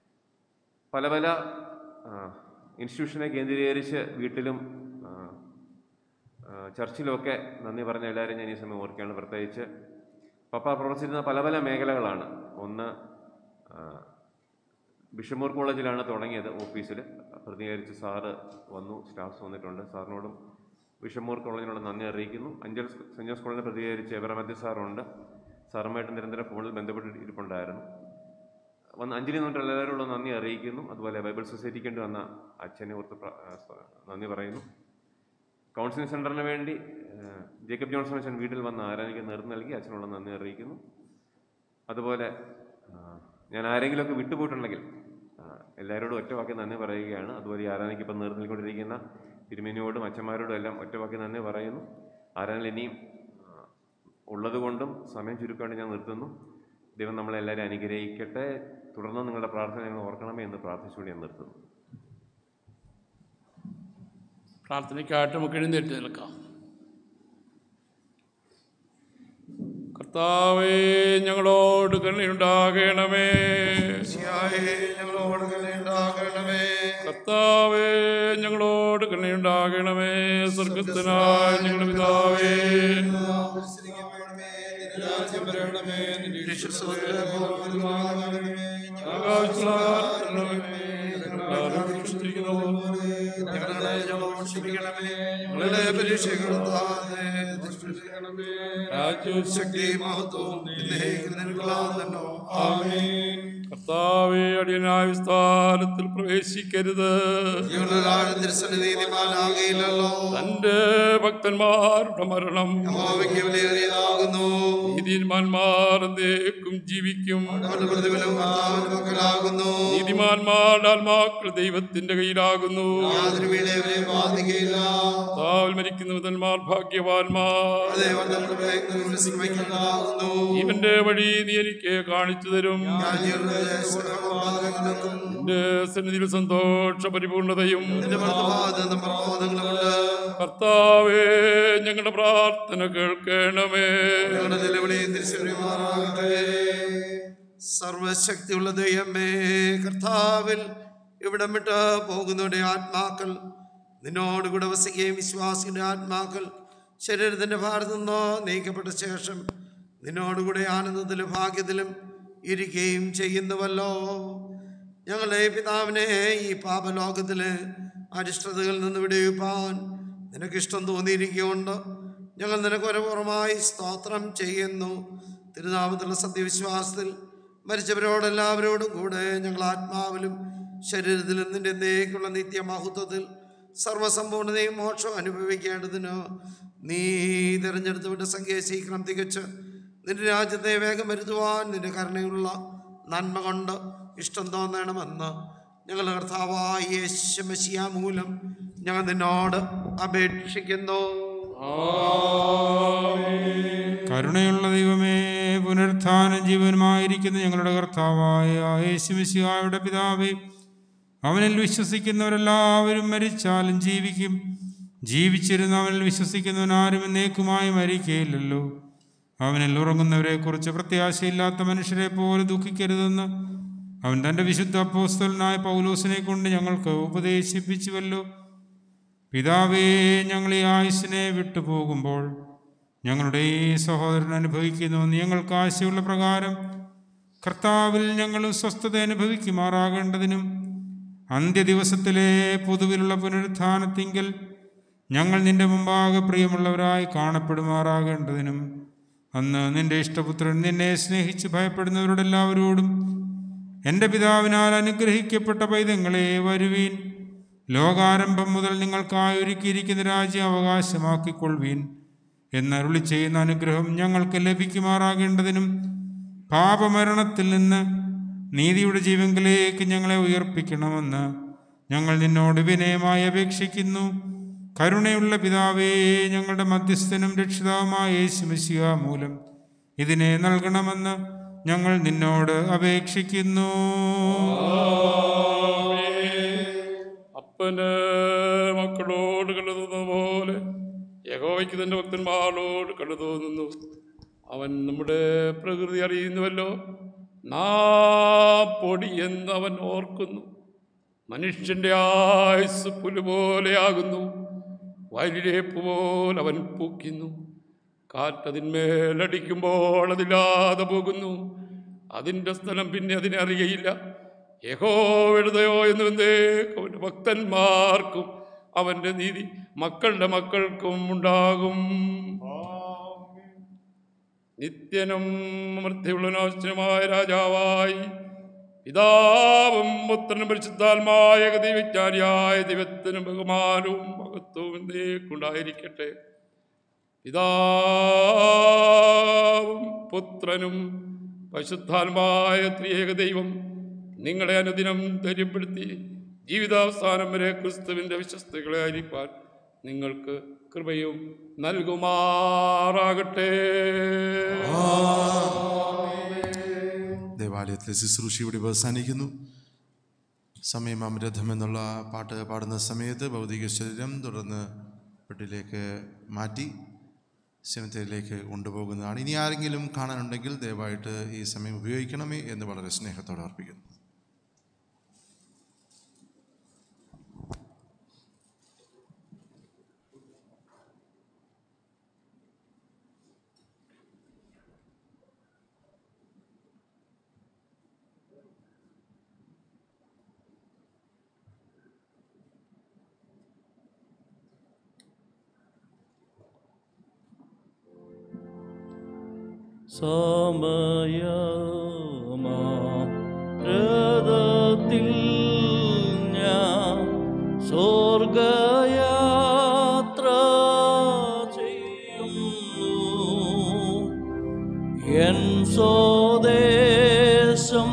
Speaker 9: പല പല ആ, ഇൻസ്റ്റിറ്റ്യൂഷനെ കേന്ദ്രീകരിച്ച് വീട്ടിലും ആ, ആ, ചർച്ചിലുമൊക്കെ നന്ദി പറഞ്ഞ എല്ലാവരും ഞാൻ ഈ സമയം ഓർക്കുകയാണ് പ്രത്യേകിച്ച് പപ്പ പ്രവർത്തിച്ചിരുന്ന പല പല മേഖലകളാണ് ഒന്ന് ആ, ബിഷമൂർ കോളേജിലാണ് തുടങ്ങിയത് ഓഫീസിൽ പ്രതികരിച്ച് സാറ് വന്നു സ്റ്റാഫ്സ് വന്നിട്ടുണ്ട് സാറിനോടും ബിഷമൂർ കോളേജിനോട് നന്ദി അറിയിക്കുന്നു അഞ്ചൽ സെൻറ് ജോസ് കോളേജിനെ പ്രതികരിച്ച് എവറമധ്യ സാറുണ്ട് സാറുമായിട്ട് നിരന്തരം ഫോണിൽ ബന്ധപ്പെട്ട് ഇരിപ്പുണ്ടായിരുന്നു വന്ന് അഞ്ജലി എന്നിട്ട് എല്ലാവരോടുള്ള നന്ദി അറിയിക്കുന്നു അതുപോലെ ബൈബിൾ സൊസൈറ്റിക്ക് വേണ്ടി വന്ന അച്ഛനെ ഓർത്ത് പ്ര- ആ, സ്വ- നന്ദി പറയുന്നു കൗൺസിലിംഗ് സെൻറ്ററിന് വേണ്ടി ആ, ജേക്കബ് ജോൺസൺ അച്ഛൻ വീട്ടിൽ വന്ന് ആരാധിക്കാൻ നേതൃത്വം നൽകി അച്ഛനുള്ള നന്ദി അറിയിക്കുന്നു അതുപോലെ ആ, ഞാൻ ആരെങ്കിലുമൊക്കെ വിട്ടുപോയിട്ടുണ്ടെങ്കിൽ ആ, എല്ലാവരോടും ഒറ്റവാക്കി നന്ദി പറയുകയാണ് അതുപോലെ ഈ ആരാധനയ്ക്ക് ഇപ്പം നേതൃത്വം നൽകിക്കൊണ്ടിരിക്കുന്ന തിരുമേനിയോടും അച്ഛന്മാരോടും എല്ലാം ഒറ്റവാക്കി നന്ദി പറയുന്നു ആരാധന ഇനിയും ആ, ഉള്ളതുകൊണ്ടും സമയം ചുരുക്കാണ്ട് ഞാൻ നിർത്തുന്നു ദൈവം നമ്മളെല്ലാവരും അനുഗ്രഹിക്കട്ടെ തുടർന്ന് നിങ്ങളുടെ പ്രാർത്ഥന ഞങ്ങൾ ഓർക്കണമേ എന്ന് പ്രാർത്ഥിച്ചുകൊണ്ട് ഞാൻ നിർത്തുന്നു
Speaker 2: പ്രാർത്ഥനയ്ക്കായിട്ട് നമുക്ക് എഴുന്നേറ്റ് നിൽക്കാം കർത്താവേ ഞങ്ങളോട് കരുണയുണ്ടാകണമേ
Speaker 14: ഞങ്ങളോട് കരുണയുണ്ടാകണമേ
Speaker 2: കർത്താവേ ഞങ്ങളോട് കരുണയുണ്ടാകണമേ സ്വർഗത്തിനായ ഞങ്ങളുടെ പിതാവേ
Speaker 14: രാജ്യം വരണമേ നിന്റെ വിശ്വസത്തിലെ ഞങ്ങളെ ഞങ്ങളോട് ക്ഷമിക്കണമേ ഞങ്ങളെ പരീക്ഷകളെ രാജ്യവും ശക്തി മഹത്വവും നിന്നോ ആമേൻ
Speaker 2: കർത്താവേ അടിയനായ വിസ്താരത്തിൽ പ്രവേശിക്കരുത്
Speaker 14: നീതിമാനാകയില്ലല്ലോ
Speaker 2: തന്റെ ഭക്തന്മാരുടെ മരണം
Speaker 14: യഹോവയ്ക്ക് വിലയേറിയതാകുന്നു
Speaker 2: നീതിമാന്മാർ എന്തേക്കും ജീവിക്കും
Speaker 14: പ്രതിഫലം കർത്താവിന്റെ മക്കളാകുന്നു
Speaker 2: നീതിമാന്മാരുടെ ആത്മാക്കൾ ദൈവത്തിന്റെ കയ്യിലാകുന്നു
Speaker 14: യാതൊരു വീണവരെ ബാധിക്കയില്ല
Speaker 2: കർത്താവിൽ മരിക്കുന്ന വിധന്മാർ ഭാഗ്യവാന്മാർ
Speaker 14: ദൈവം നമ്മുടെ പ്രയത്നം വിസ്മയിക്കുന്നതാകുന്നു
Speaker 2: ഇവന്റെ വഴി നീ എനിക്ക് കാണിച്ചു തരും നിന്റെ സന്നിധിയിൽ സന്തോഷ പരിപൂർണതയും കർത്താവേ ഞങ്ങളുടെ പ്രാർത്ഥന കേൾക്കണമേ
Speaker 14: ഞങ്ങളുടെ നിലവിളി തിരിച്ചറിയുമാറാകട്ടെ സർവശക്തിയുള്ള ദൈവമേ കർത്താവിൽ ഇവിടം വിട്ട് പോകുന്നവരുടെ ആത്മാക്കൾ നിന്നോട് കൂടെ വസിക്കുകയും വിശ്വാസിയുടെ ആത്മാക്കൾ ശരീരത്തിൻ്റെ ഭാരത്തിൽ നിന്നോ നീക്കപ്പെട്ട ശേഷം നിന്നോടുകൂടെ ആനന്ദത്തിലും ഭാഗ്യത്തിലും ഇരിക്കുകയും ചെയ്യുന്നുവല്ലോ ഞങ്ങളുടെ പിതാവിനെ ഈ പാപലോകത്തിലെ അരിഷ്ടതകളിൽ നിന്ന് വിടുവിപ്പാൻ നിനക്കിഷ്ടം തോന്നിയിരിക്കുകൊണ്ട് ഞങ്ങൾ നിനക്ക് ഒരുപുറമായി സ്തോത്രം ചെയ്യുന്നു തിരുനാമത്തിലുള്ള സത്യവിശ്വാസത്തിൽ മരിച്ചവരോടെല്ലാവരോടും കൂടെ ഞങ്ങൾ ആത്മാവിലും ശരീരത്തിലും നിന്റെ എന്നേക്കുള്ള നിത്യമഹത്വത്തിൽ സർവസമ്പൂർണതയും മോക്ഷം അനുഭവിക്കേണ്ടതിന് നീ തിരഞ്ഞെടുത്ത് വിട്ട സംഖ്യ ശീഘ്രം തികച്ച് നിന്റെ രാജ്യത്തെ വേഗം വരുത്തുവാൻ നിന്റെ കരുണയുള്ള നന്മ കൊണ്ട് ഇഷ്ടം തോന്നണമെന്ന് ഞങ്ങളുടെ കർത്താവായ യേശുമശിയ മൂലം ഞങ്ങൾ നിന്നോട് അപേക്ഷിക്കുന്നു
Speaker 5: കരുണയുള്ള ദൈവമേ പുനരുത്ഥാനം ജീവനുമായിരിക്കുന്ന ഞങ്ങളുടെ കർത്താവായ യേശുമിശിഹായുടെ പിതാവേ അവനിൽ വിശ്വസിക്കുന്നവരെല്ലാവരും മരിച്ചാലും ജീവിക്കും ജീവിച്ചിരുന്ന അവനിൽ വിശ്വസിക്കുന്നവനാരും എന്നേക്കുമായി മരിക്കുകയില്ലല്ലോ അവനിൽ ഉറങ്ങുന്നവരെക്കുറിച്ച് പ്രത്യാശയില്ലാത്ത മനുഷ്യരെ പോലെ ദുഃഖിക്കരുതെന്ന് അവൻ തൻ്റെ വിശുദ്ധ അപ്പോസ്തലനായ പൗലോസിനെ കൊണ്ട് ഞങ്ങൾക്ക് ഉപദേശിപ്പിച്ചുവല്ലോ പിതാവേ ഞങ്ങൾ ഈ ആയുസ്സിനെ വിട്ടുപോകുമ്പോൾ ഞങ്ങളുടെ ഈ സഹോദരൻ അനുഭവിക്കുന്നുവെന്ന് ഞങ്ങൾക്ക് ആശയുള്ള പ്രകാരം കർത്താവിൽ ഞങ്ങളും സ്വസ്ഥത അനുഭവിക്കുമാറാകേണ്ടതിനും അന്ത്യദിവസത്തിലെ പൊതുവിലുള്ള പുനരുത്ഥാനത്തിങ്കൽ ഞങ്ങൾ നിന്റെ മുമ്പാകെ പ്രിയമുള്ളവരായി കാണപ്പെടുമാറാകേണ്ടതിനും അന്ന് നിന്റെ ഇഷ്ടപുത്രൻ നിന്നെ സ്നേഹിച്ച് ഭയപ്പെടുന്നവരോട് എല്ലാവരോടും എൻ്റെ പിതാവിനാൽ അനുഗ്രഹിക്കപ്പെട്ട പൈതങ്ങളെ വരുവീൻ ലോകാരംഭം മുതൽ നിങ്ങൾക്കായി ഒരുക്കിയിരിക്കുന്ന രാജ്യം അവകാശമാക്കിക്കൊള്ളുവീൻ എന്നരുളി ചെയ്യുന്ന അനുഗ്രഹം ഞങ്ങൾക്ക് ലഭിക്കുമാറാകേണ്ടതിനും പാപമരണത്തിൽ നിന്ന് നീതിയുടെ ജീവങ്കിലേക്ക് ഞങ്ങളെ ഉയർപ്പിക്കണമെന്ന് ഞങ്ങൾ നിന്നോട് വിനയമായി അപേക്ഷിക്കുന്നു കരുണയുള്ള പിതാവേ ഞങ്ങളുടെ മധ്യസ്ഥനും രക്ഷിതാവുമായ യേശുമിശിഹ മൂലം ഇതിനെ നൽകണമെന്ന് ഞങ്ങൾ നിന്നോട് അപേക്ഷിക്കുന്നു
Speaker 2: അപ്പന് മക്കളോട് കണ്ടതുന്ന പോലെ യഹോവയ്ക്ക് തൻ്റെ ഭക്തന്മാരോട് കണ്ടു തോന്നുന്നു അവൻ നമ്മുടെ പ്രകൃതി അറിയുന്നുവല്ലോ നാ പൊടി എന്ന് അവൻ ഓർക്കുന്നു മനുഷ്യൻ്റെ ആയുസ് പുലുപോലെയാകുന്നു വയലിലേപ്പ് പോലെ അവൻ പൂക്കുന്നു കാറ്റതിന്മേലടിക്കുമ്പോൾ അതില്ലാതെ പോകുന്നു അതിൻ്റെ സ്ഥലം പിന്നെ അതിനെ അറിയയില്ല യഹോ എഴുതയോ എന്ന് എന്തേക്കും അവൻ്റെ ഭക്തന്മാർക്കും അവൻ്റെ നീതി മക്കളുടെ മക്കൾക്കും ഉണ്ടാകും നിത്യനും മൃത്യുള്ളനാശനമായ രാജാവായി പിതാവും പുത്രനും പരിശുദ്ധാത്മായ ദൈവജ്ഞാനിയായ ദൈവത്തിനും ബഹുമാനവും മഹത്വവും എന്നേക്കുണ്ടായിരിക്കട്ടെ പിതാവും പുത്രനും പരിശുദ്ധാത്മായ ത്രിയേക ദൈവം നിങ്ങളെ അനുദിനം ധൈര്യപ്പെടുത്തി ജീവിതാവസാനം വരെ ക്രിസ്തുവിൻ്റെ വിശ്വസ്തകളെ ആയിരിക്കാൻ നിങ്ങൾക്ക് കൃപയും നൽകുമാറാകട്ടെ
Speaker 16: ദേവാലയത്തിലെ ശുശ്രൂഷ ഇവിടെ അവസാനിക്കുന്നു സമയം അമൃതം എന്നുള്ള പാട്ട് പാടുന്ന സമയത്ത് ഭൗതിക ശരീരം തുടർന്ന് വീട്ടിലേക്ക് മാറ്റി സെമിത്തേരിയിലേക്ക് കൊണ്ടുപോകുന്നതാണ് ഇനി ആരെങ്കിലും കാണാനുണ്ടെങ്കിൽ ദയവായിട്ട് ഈ സമയം ഉപയോഗിക്കണമേ എന്ന് വളരെ സ്നേഹത്തോടെ അർപ്പിക്കുന്നു
Speaker 12: സമയമാരഥത്തിൽ ഞാൻ സ്വർഗയാത്ര ചെയ്യുന്നു എൻ സ്വദേശം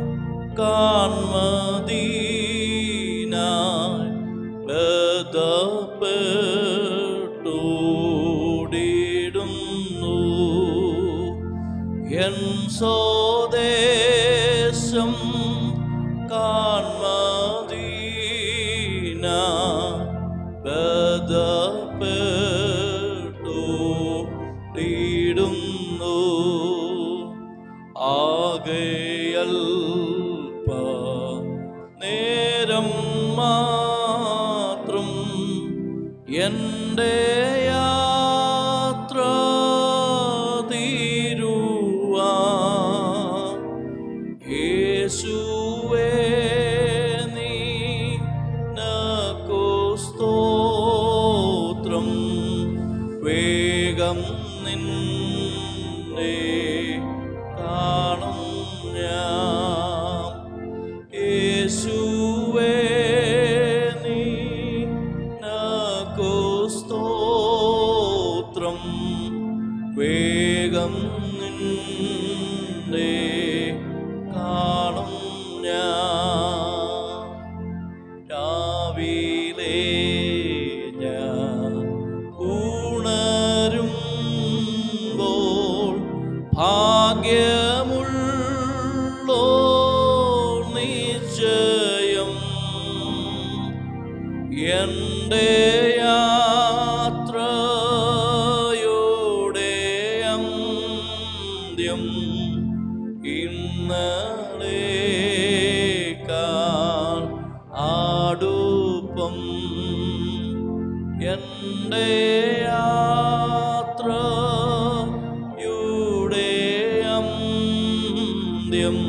Speaker 12: കാൺമദീനായി ബന്ധപ്പെട്ടോടിടുന്നു എൻ സ്വദേശം കാൺമദീന ബന്ധപ്പെട്ടോടിടുന്നു ആകയൽപ്പ നേരം മാത്രം എൻ്റെ യാത്ര തീരുവാ യേശുവേ നീ നക്കു സ്തോത്രം വേഗം നിന്നെ കാണും ഞാൻ യേശുവേ നീ നക്കു സ്തോത്രം വേഗം നിന്നെ കാണും ഞാൻ രാവിലെ ഞാൻ ഉണരുമ്പോൾ ഭാഗ്യമുള്ളോ നിശ്ചയം എൻ്റെ യാത്രയുടെ അന്ത്യം ഇന്നലേക്കാൾ ആടുപ്പം എൻ്റെ യാത്രയുടെ അന്ത്യം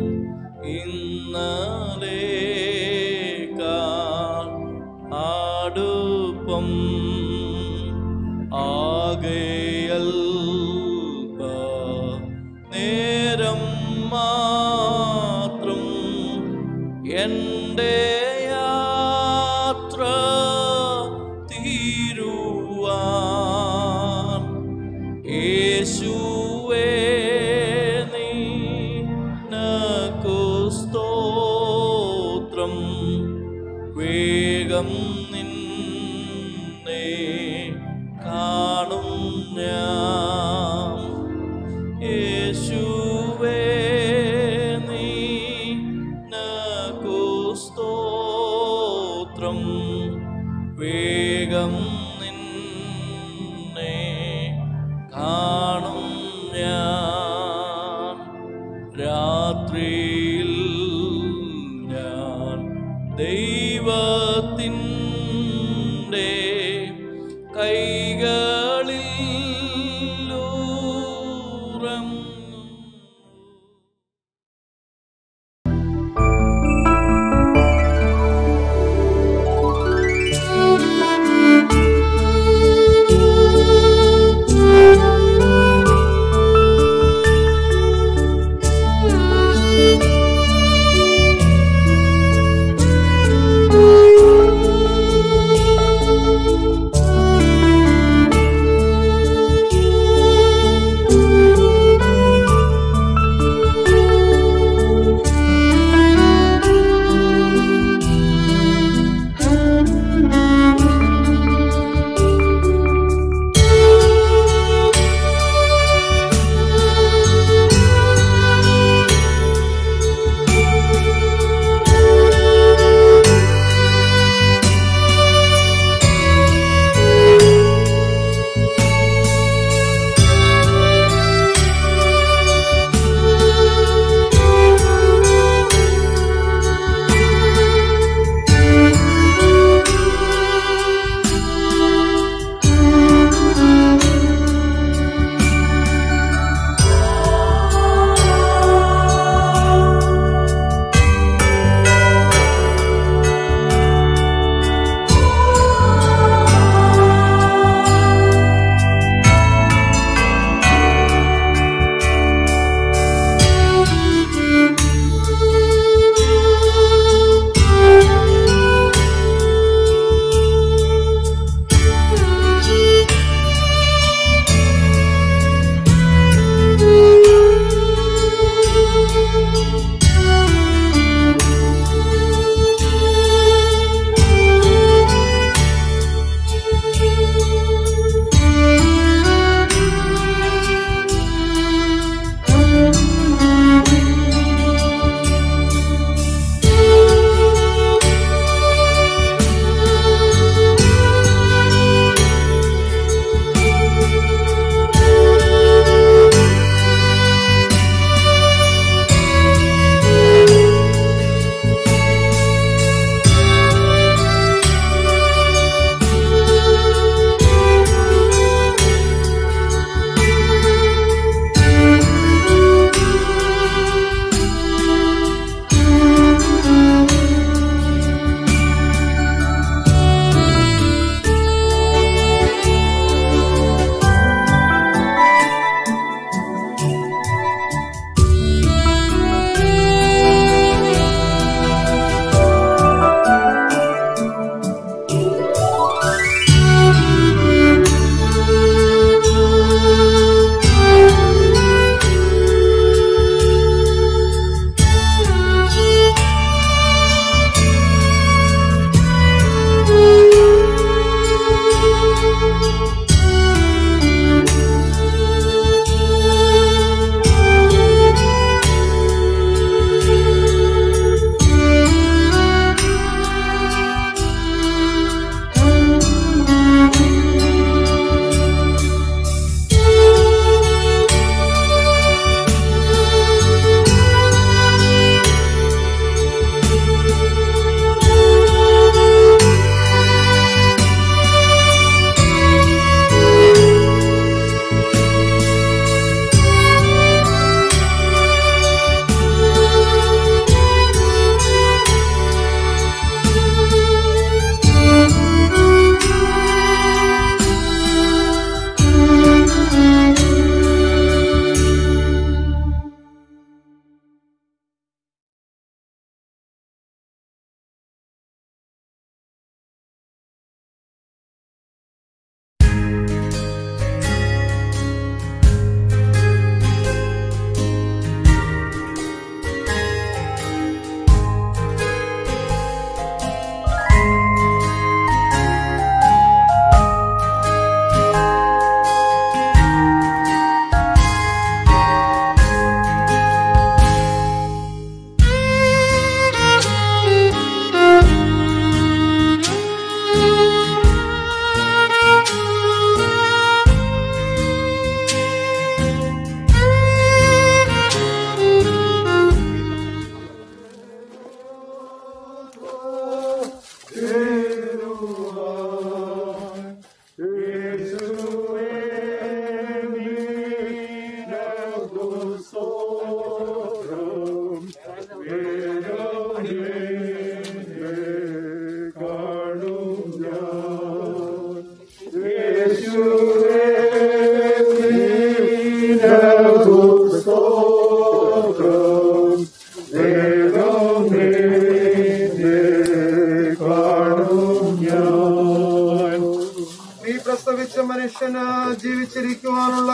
Speaker 12: ഇന്നലേക്കാൾ ആടുപ്പം ആകയൽപ്പ നേരം മാത്രം എൻ്റെ യാത്ര തീരുവാൻ യേശുവേ നീ നക്കു സ്തോത്രം വേഗം നിന്നെ കാണും ഞാൻ യേശുവേ നീ നക്കു സ്തോത്രം വേഗം നിന്നെ കാണും ഞാൻ രാത്രിയിൽ ഞാൻ ദൈവത്തിൻ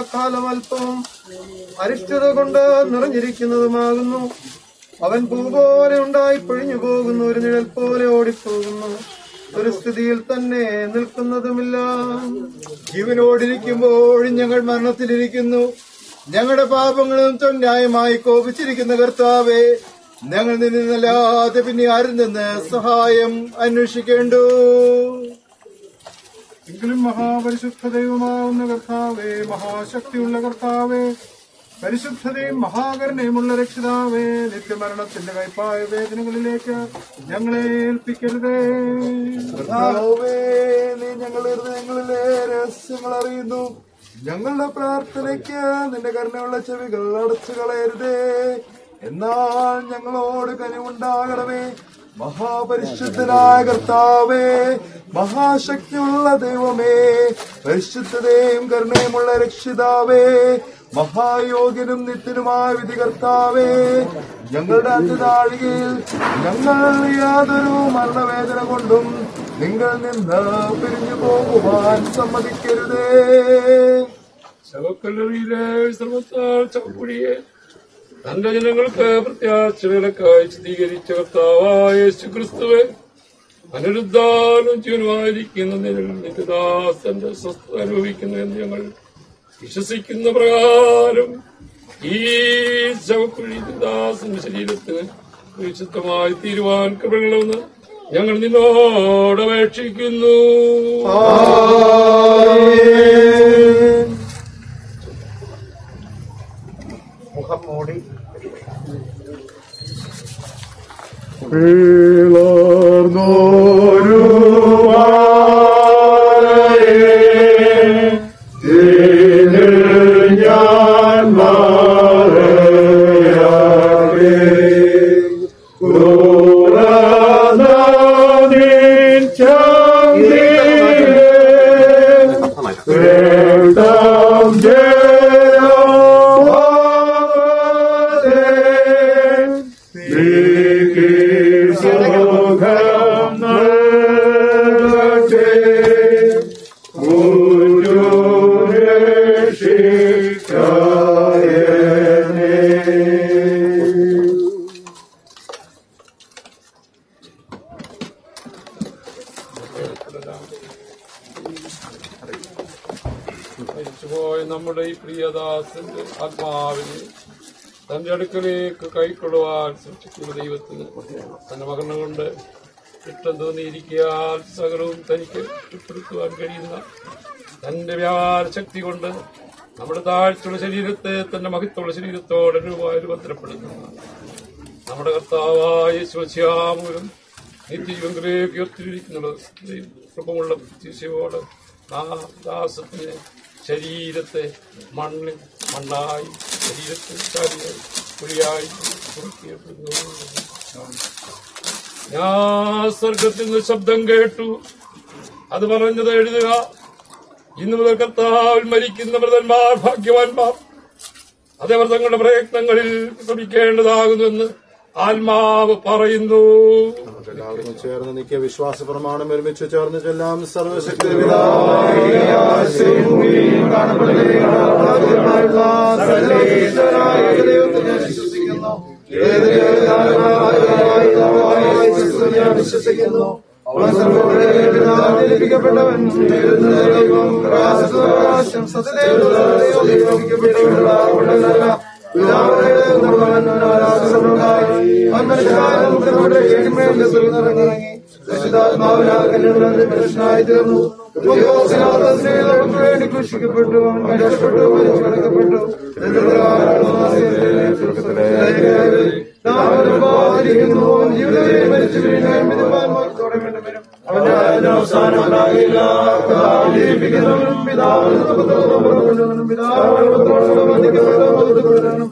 Speaker 11: കാലം അല്പവും അരിഷ്ടത കൊണ്ട് നിറഞ്ഞിരിക്കുന്നതുമാകുന്നു അവൻ പൂ പോലെ ഉണ്ടായി പൊഴിഞ്ഞു പോകുന്നു ഒരു നിഴൽ പോലെ ഓടിപ്പോകുന്നു ഒരു സ്ഥിതിയിൽ തന്നെ നിൽക്കുന്നതുമില്ല
Speaker 22: ജീവനോടിരിക്കുമ്പോൾ ഞങ്ങൾ മരണത്തിലിരിക്കുന്നു ഞങ്ങളുടെ പാപങ്ങളും ന്യായമായി കോപിച്ചിരിക്കുന്ന കർത്താവേ ഞങ്ങൾ നിന്നല്ലാതെ പിന്നെ ആരിൽ നിന്ന് സഹായം അന്വേഷിക്കേണ്ടു
Speaker 11: എങ്കിലും മഹാപരിശുദ്ധ ദൈവമാവുന്ന കർത്താവേ മഹാശക്തിയുള്ള കർത്താവേ പരിശുദ്ധതയും മഹാകരുണയുമുള്ള രക്ഷിതാവേ നിത്യമരണത്തിന്റെ കൈപ്പായ വേദനകളിലേക്ക് ഞങ്ങളെ ഏൽപ്പിക്കരുതേ
Speaker 22: കർത്താവേ, നീ ഞങ്ങളുടെ ഹൃദയങ്ങളിലെ രഹസ്യങ്ങൾ അറിയുന്നു ഞങ്ങളുടെ പ്രാർത്ഥനയ്ക്ക് നിന്റെ കരുണയുള്ള ചെവികൾ അടച്ചു കളയരുതേ എന്നാൽ ഞങ്ങളോട് കനിവുണ്ടാകണമേ മഹാപരിശുദ്ധനായ കർത്താവേ മഹാശക്തിയുള്ള ദൈവമേ പരിശുദ്ധതയും കരുണയുമുള്ള രക്ഷിതാവേ മഹായോഗ്യനും നിത്യനുമായ വിധി കർത്താവേ ഞങ്ങളുടെ അന്ത്യനാഴികയിൽ ഞങ്ങൾ യാതൊരു മരണവേദന കൊണ്ടും നിങ്ങൾ നിന്ന് പിരിഞ്ഞു പോകുവാൻ സമ്മതിക്കരുതേ
Speaker 2: ശവക്കല്ലറിയിലെ വിശ്രമത്താൽ ചവക്കുഴിയെ തന്റെ ജനങ്ങൾക്ക് പ്രത്യാശകളൊക്കെ സ്ഥിരീകരിച്ച കർത്താവായ യേശു ക്രിസ്തുവെ അനിരുദ്ധാനും ജീവനുമായിരിക്കുന്ന നിഴൽ നിത്യദാസന്റെ സ്വസ്ഥത അനുഭവിക്കുന്നു എന്ന് ഞങ്ങൾ വിശ്വസിക്കുന്ന പ്രകാരം ഈ ശവക്കുഴി ദാസന്റെ ശരീരത്തിന് വിശുദ്ധമായി തീരുവാൻ കൃപകളെന്ന് ഞങ്ങൾ നിന്നോട് അപേക്ഷിക്കുന്നു
Speaker 11: മുഖം മൂടി
Speaker 2: മരിച്ചുപോയ നമ്മുടെ ഈ പ്രിയദാസന്റെ ആത്മാവിനെ തന്റെ അടുക്കലേക്ക് കൈക്കൊള്ളുവാൻ സൃഷ്ടിക്കുന്ന ദൈവത്തിന് തന്റെ മകനെ കൊണ്ട് ഇഷ്ടം തോന്നിയിരിക്കാൻ സകലവും തനിക്ക് ഉൾപ്പെടുത്തുവാൻ കഴിയുന്ന തന്റെ വ്യാപാര ശക്തി കൊണ്ട് നമ്മുടെ താഴ്ചയുള്ള ശരീരത്തെ തന്റെ മഹിത്തുള്ള ശരീരത്തോട് രൂപമായി രൂപാന്തരപ്പെടുന്നു നമ്മുടെ കർത്താവായ ശിവശ്യാമൂലം നിത്യജീവനിലേക്ക് ഉയർത്തിരിക്കുന്ന കൃപമുള്ള ശിശുവോട് ആ ദാസത്തിന് ശരീരത്തെ മണ്ണിൽ മണ്ണായി ശരീരത്തിൽ ചാരിയായി കുഴിയായി കുറുക്കിയപ്പെടുന്നു ഞാൻ സ്വർഗത്തിൽ നിന്ന് ശബ്ദം കേട്ടു അത് പറഞ്ഞത് എഴുതുക ഇന്നു മുതൽ കർത്താവിൽ മരിക്കുന്ന വ്രതന്മാർ ഭാഗ്യവാന്മാർ അതേവർ തങ്ങളുടെ പ്രയത്നങ്ങളിൽ ശ്രമിക്കേണ്ടതാകുന്നുവെന്ന് ആത്മാവ് പറയുന്നു
Speaker 6: എല്ലാവർക്കും ചേർന്ന് നിൽക്കിയ വിശ്വാസ പ്രമാണം ഒരുമിച്ച് ചേർന്ന് ചെല്ലാം സർവശക്തി
Speaker 11: വിശ്വസിക്കുന്നു ലഭിക്കപ്പെട്ടവൻ മനുഷ്യനായി തീർന്നു വേണ്ടി കൃഷിക്കപ്പെട്ടു അവൻ കഷ്ടപ്പെട്ടു വലിച്ചു കിടക്കപ്പെട്ടു ജീവിതത്തെ മരിച്ചു അവന്റെ അവസാനം ഉണ്ടാകില്ല ജീവിക്കുന്നവനും പിതാവിനും പുത്രനും പിതാവിനും പുത്രനും വന്ദിക്കപ്പെട്ടവനും വന്ദിക്കപ്പെടണം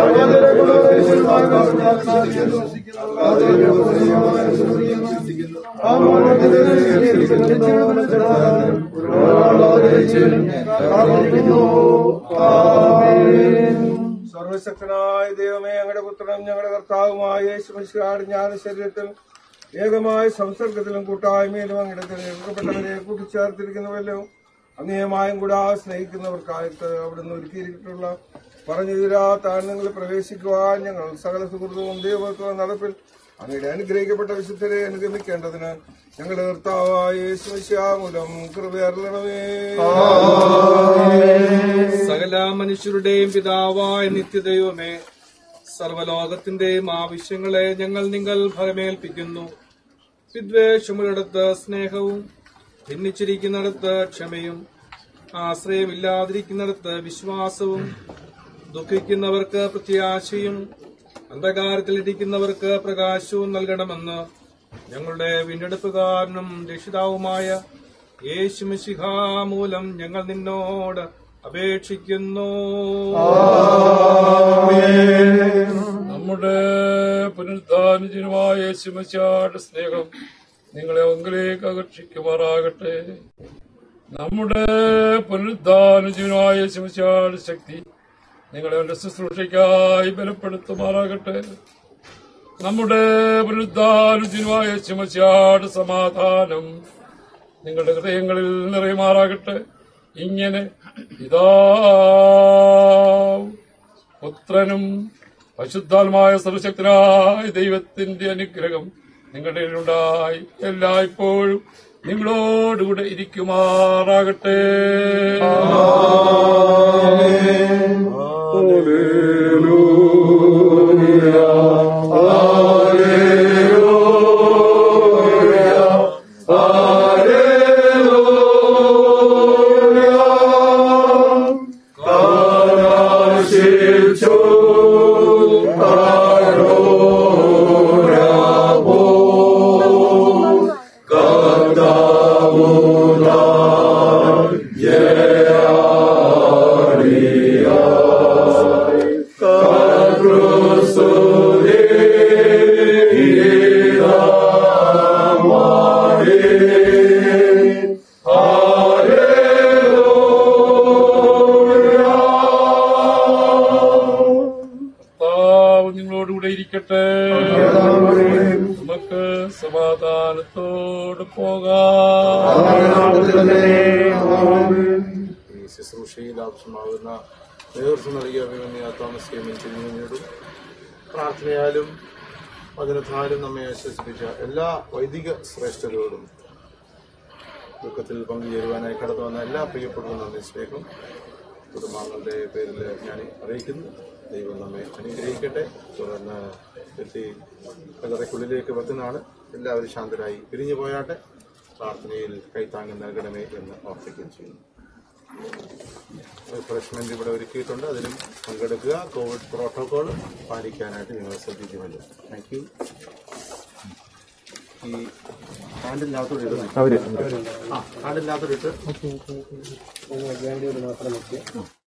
Speaker 11: സർവശക്തനായ ദൈവമേ ഞങ്ങളുടെ പുത്രനും ഞങ്ങളുടെ കർത്താവുമായ യേശുമനുഷ്യാട് ജ്ഞാന ശരീരത്തിൽ ഏകമായ സംസർഗത്തിലും കൂട്ടായ്മയിലും അങ്ങിടത്തിൽ നിർക്കപ്പെട്ടവരെ കൂട്ടിച്ചേർത്തിരിക്കുന്നുവല്ലോ
Speaker 22: അങ്ങേയമായും കൂടെ സ്നേഹിക്കുന്നവർക്കായിട്ട് അവിടുന്ന് ഒരുക്കിയിരിച്ചിട്ടുള്ള പറഞ്ഞു തീരാ താഴ്ന്നങ്ങളിൽ പ്രവേശിക്കുവാൻ ഞങ്ങൾ സകല സുഹൃത്തുവും ദൈവത്വ നടപ്പിൽ അങ്ങയുടെ അനുഗ്രഹിക്കപ്പെട്ട വിശുദ്ധരെ അനുഗമിക്കേണ്ടതിന് ഞങ്ങളുടെ കർത്താവായ യേശുമിശിഹാമൂലം കൃപയറിയണമേ
Speaker 8: സകല മനുഷ്യരുടെയും പിതാവായ നിത്യദൈവമേ സർവലോകത്തിന്റെയും ആവശ്യങ്ങളെ ഞങ്ങൾ നിങ്ങൾ ഫലമേൽപ്പിക്കുന്നു വിദ്വേഷമുള്ളിടത്ത് സ്നേഹവും ഭിന്നിച്ചിരിക്കുന്നിടത്ത് ക്ഷമയും ആശ്രയമില്ലാതിരിക്കുന്നിടത്ത് വിശ്വാസവും ദുഃഖിക്കുന്നവർക്ക് പ്രത്യാശയും അന്ധകാരത്തിലിരിക്കുന്നവർക്ക് പ്രകാശവും നൽകണമെന്ന് ഞങ്ങളുടെ വീണ്ടെടുപ്പുകാരനും രക്ഷിതാവുമായ യേശുമിശിഹ മൂലം ഞങ്ങൾ നിന്നോട് അപേക്ഷിക്കുന്നു
Speaker 2: നമ്മുടെ പുനരുദ്ധാനജനമായ യേശുമശായുടെ സ്നേഹം നിങ്ങളെ ഒന്നിലേക്ക് ആകർഷിക്കുമാറാകട്ടെ നമ്മുടെ പുനരുദ്ധാനജനമായ യേശുമശായുടെ ശക്തി നിങ്ങളെ അവന്റെ ശുശ്രൂഷയ്ക്കായി ബലപ്പെടുത്തുമാറാകട്ടെ നമ്മുടെ പുനരുദ്ധാനജനമായ യേശുമശായുടെ സമാധാനം നിങ്ങളുടെ ഹൃദയങ്ങളിൽ നിറയുമാറാകട്ടെ ഇങ്ങനെ പിതാവും പുത്രനും അശുദ്ധാത്മായ സർവശക്തനായ ദൈവത്തിന്റെ അനുഗ്രഹം നിങ്ങളുടെ ഉണ്ടായി എല്ലായ്പ്പോഴും നിങ്ങളോടുകൂടെ ഇരിക്കുമാറാകട്ടെ കർത്താവ് നിങ്ങളോടുകൂടെ ഇരിക്കട്ടെ നമുക്ക് സമാധാനത്തോട് പോകാം
Speaker 22: ഈ ശുശ്രൂഷയിൽ ആവശ്യമാകുന്ന നേതൃത്വം നൽകിയ അഭിമന്യ തോമസ് നേടും പ്രാർത്ഥനയാലും വചനത്താലും നമ്മെ ആശ്വസിപ്പിച്ച എല്ലാ വൈദിക ശ്രേഷ്ഠരോടും ദുഃഖത്തിൽ പങ്കുചേരുവാനായി കടന്നു വന്ന എല്ലാ പ്രിയപ്പെട്ടവരും നന്ദി സ്നേഹം കുടുംബാംഗങ്ങളുടെ പേരിൽ ഞാൻ അറിയിക്കുന്നു ദൈവം നമ്മെ അനുഗ്രഹിക്കട്ടെ തുടർന്ന് എത്തി കല്ലറയ്ക്കുള്ളിലേക്ക് വെക്കുന്നതാണ് എല്ലാവരും ശാന്തരായി പിരിഞ്ഞു പോയാട്ടെ പ്രാർത്ഥനയിൽ കൈത്താങ്ങി നൽകണമേ എന്ന് ഓർപ്പിക്കുകയും ചെയ്യുന്നു റിഫ്രഷ്മെന്റ് ഇവിടെ ഒരുക്കിയിട്ടുണ്ട് അതിലും പങ്കെടുക്കുക കോവിഡ് പ്രോട്ടോകോൾ പാലിക്കാനായിട്ട് നിങ്ങൾ ശ്രദ്ധിക്കുമല്ലോ താങ്ക് യു ഈ ഹാൻഡില്ലാത്തോട് ഇടുന്നു
Speaker 11: അവര്.
Speaker 22: ആ ഹാൻഡില്ലാത്തോട് ഇട്ട്
Speaker 11: മാത്രം നോക്കിയാൽ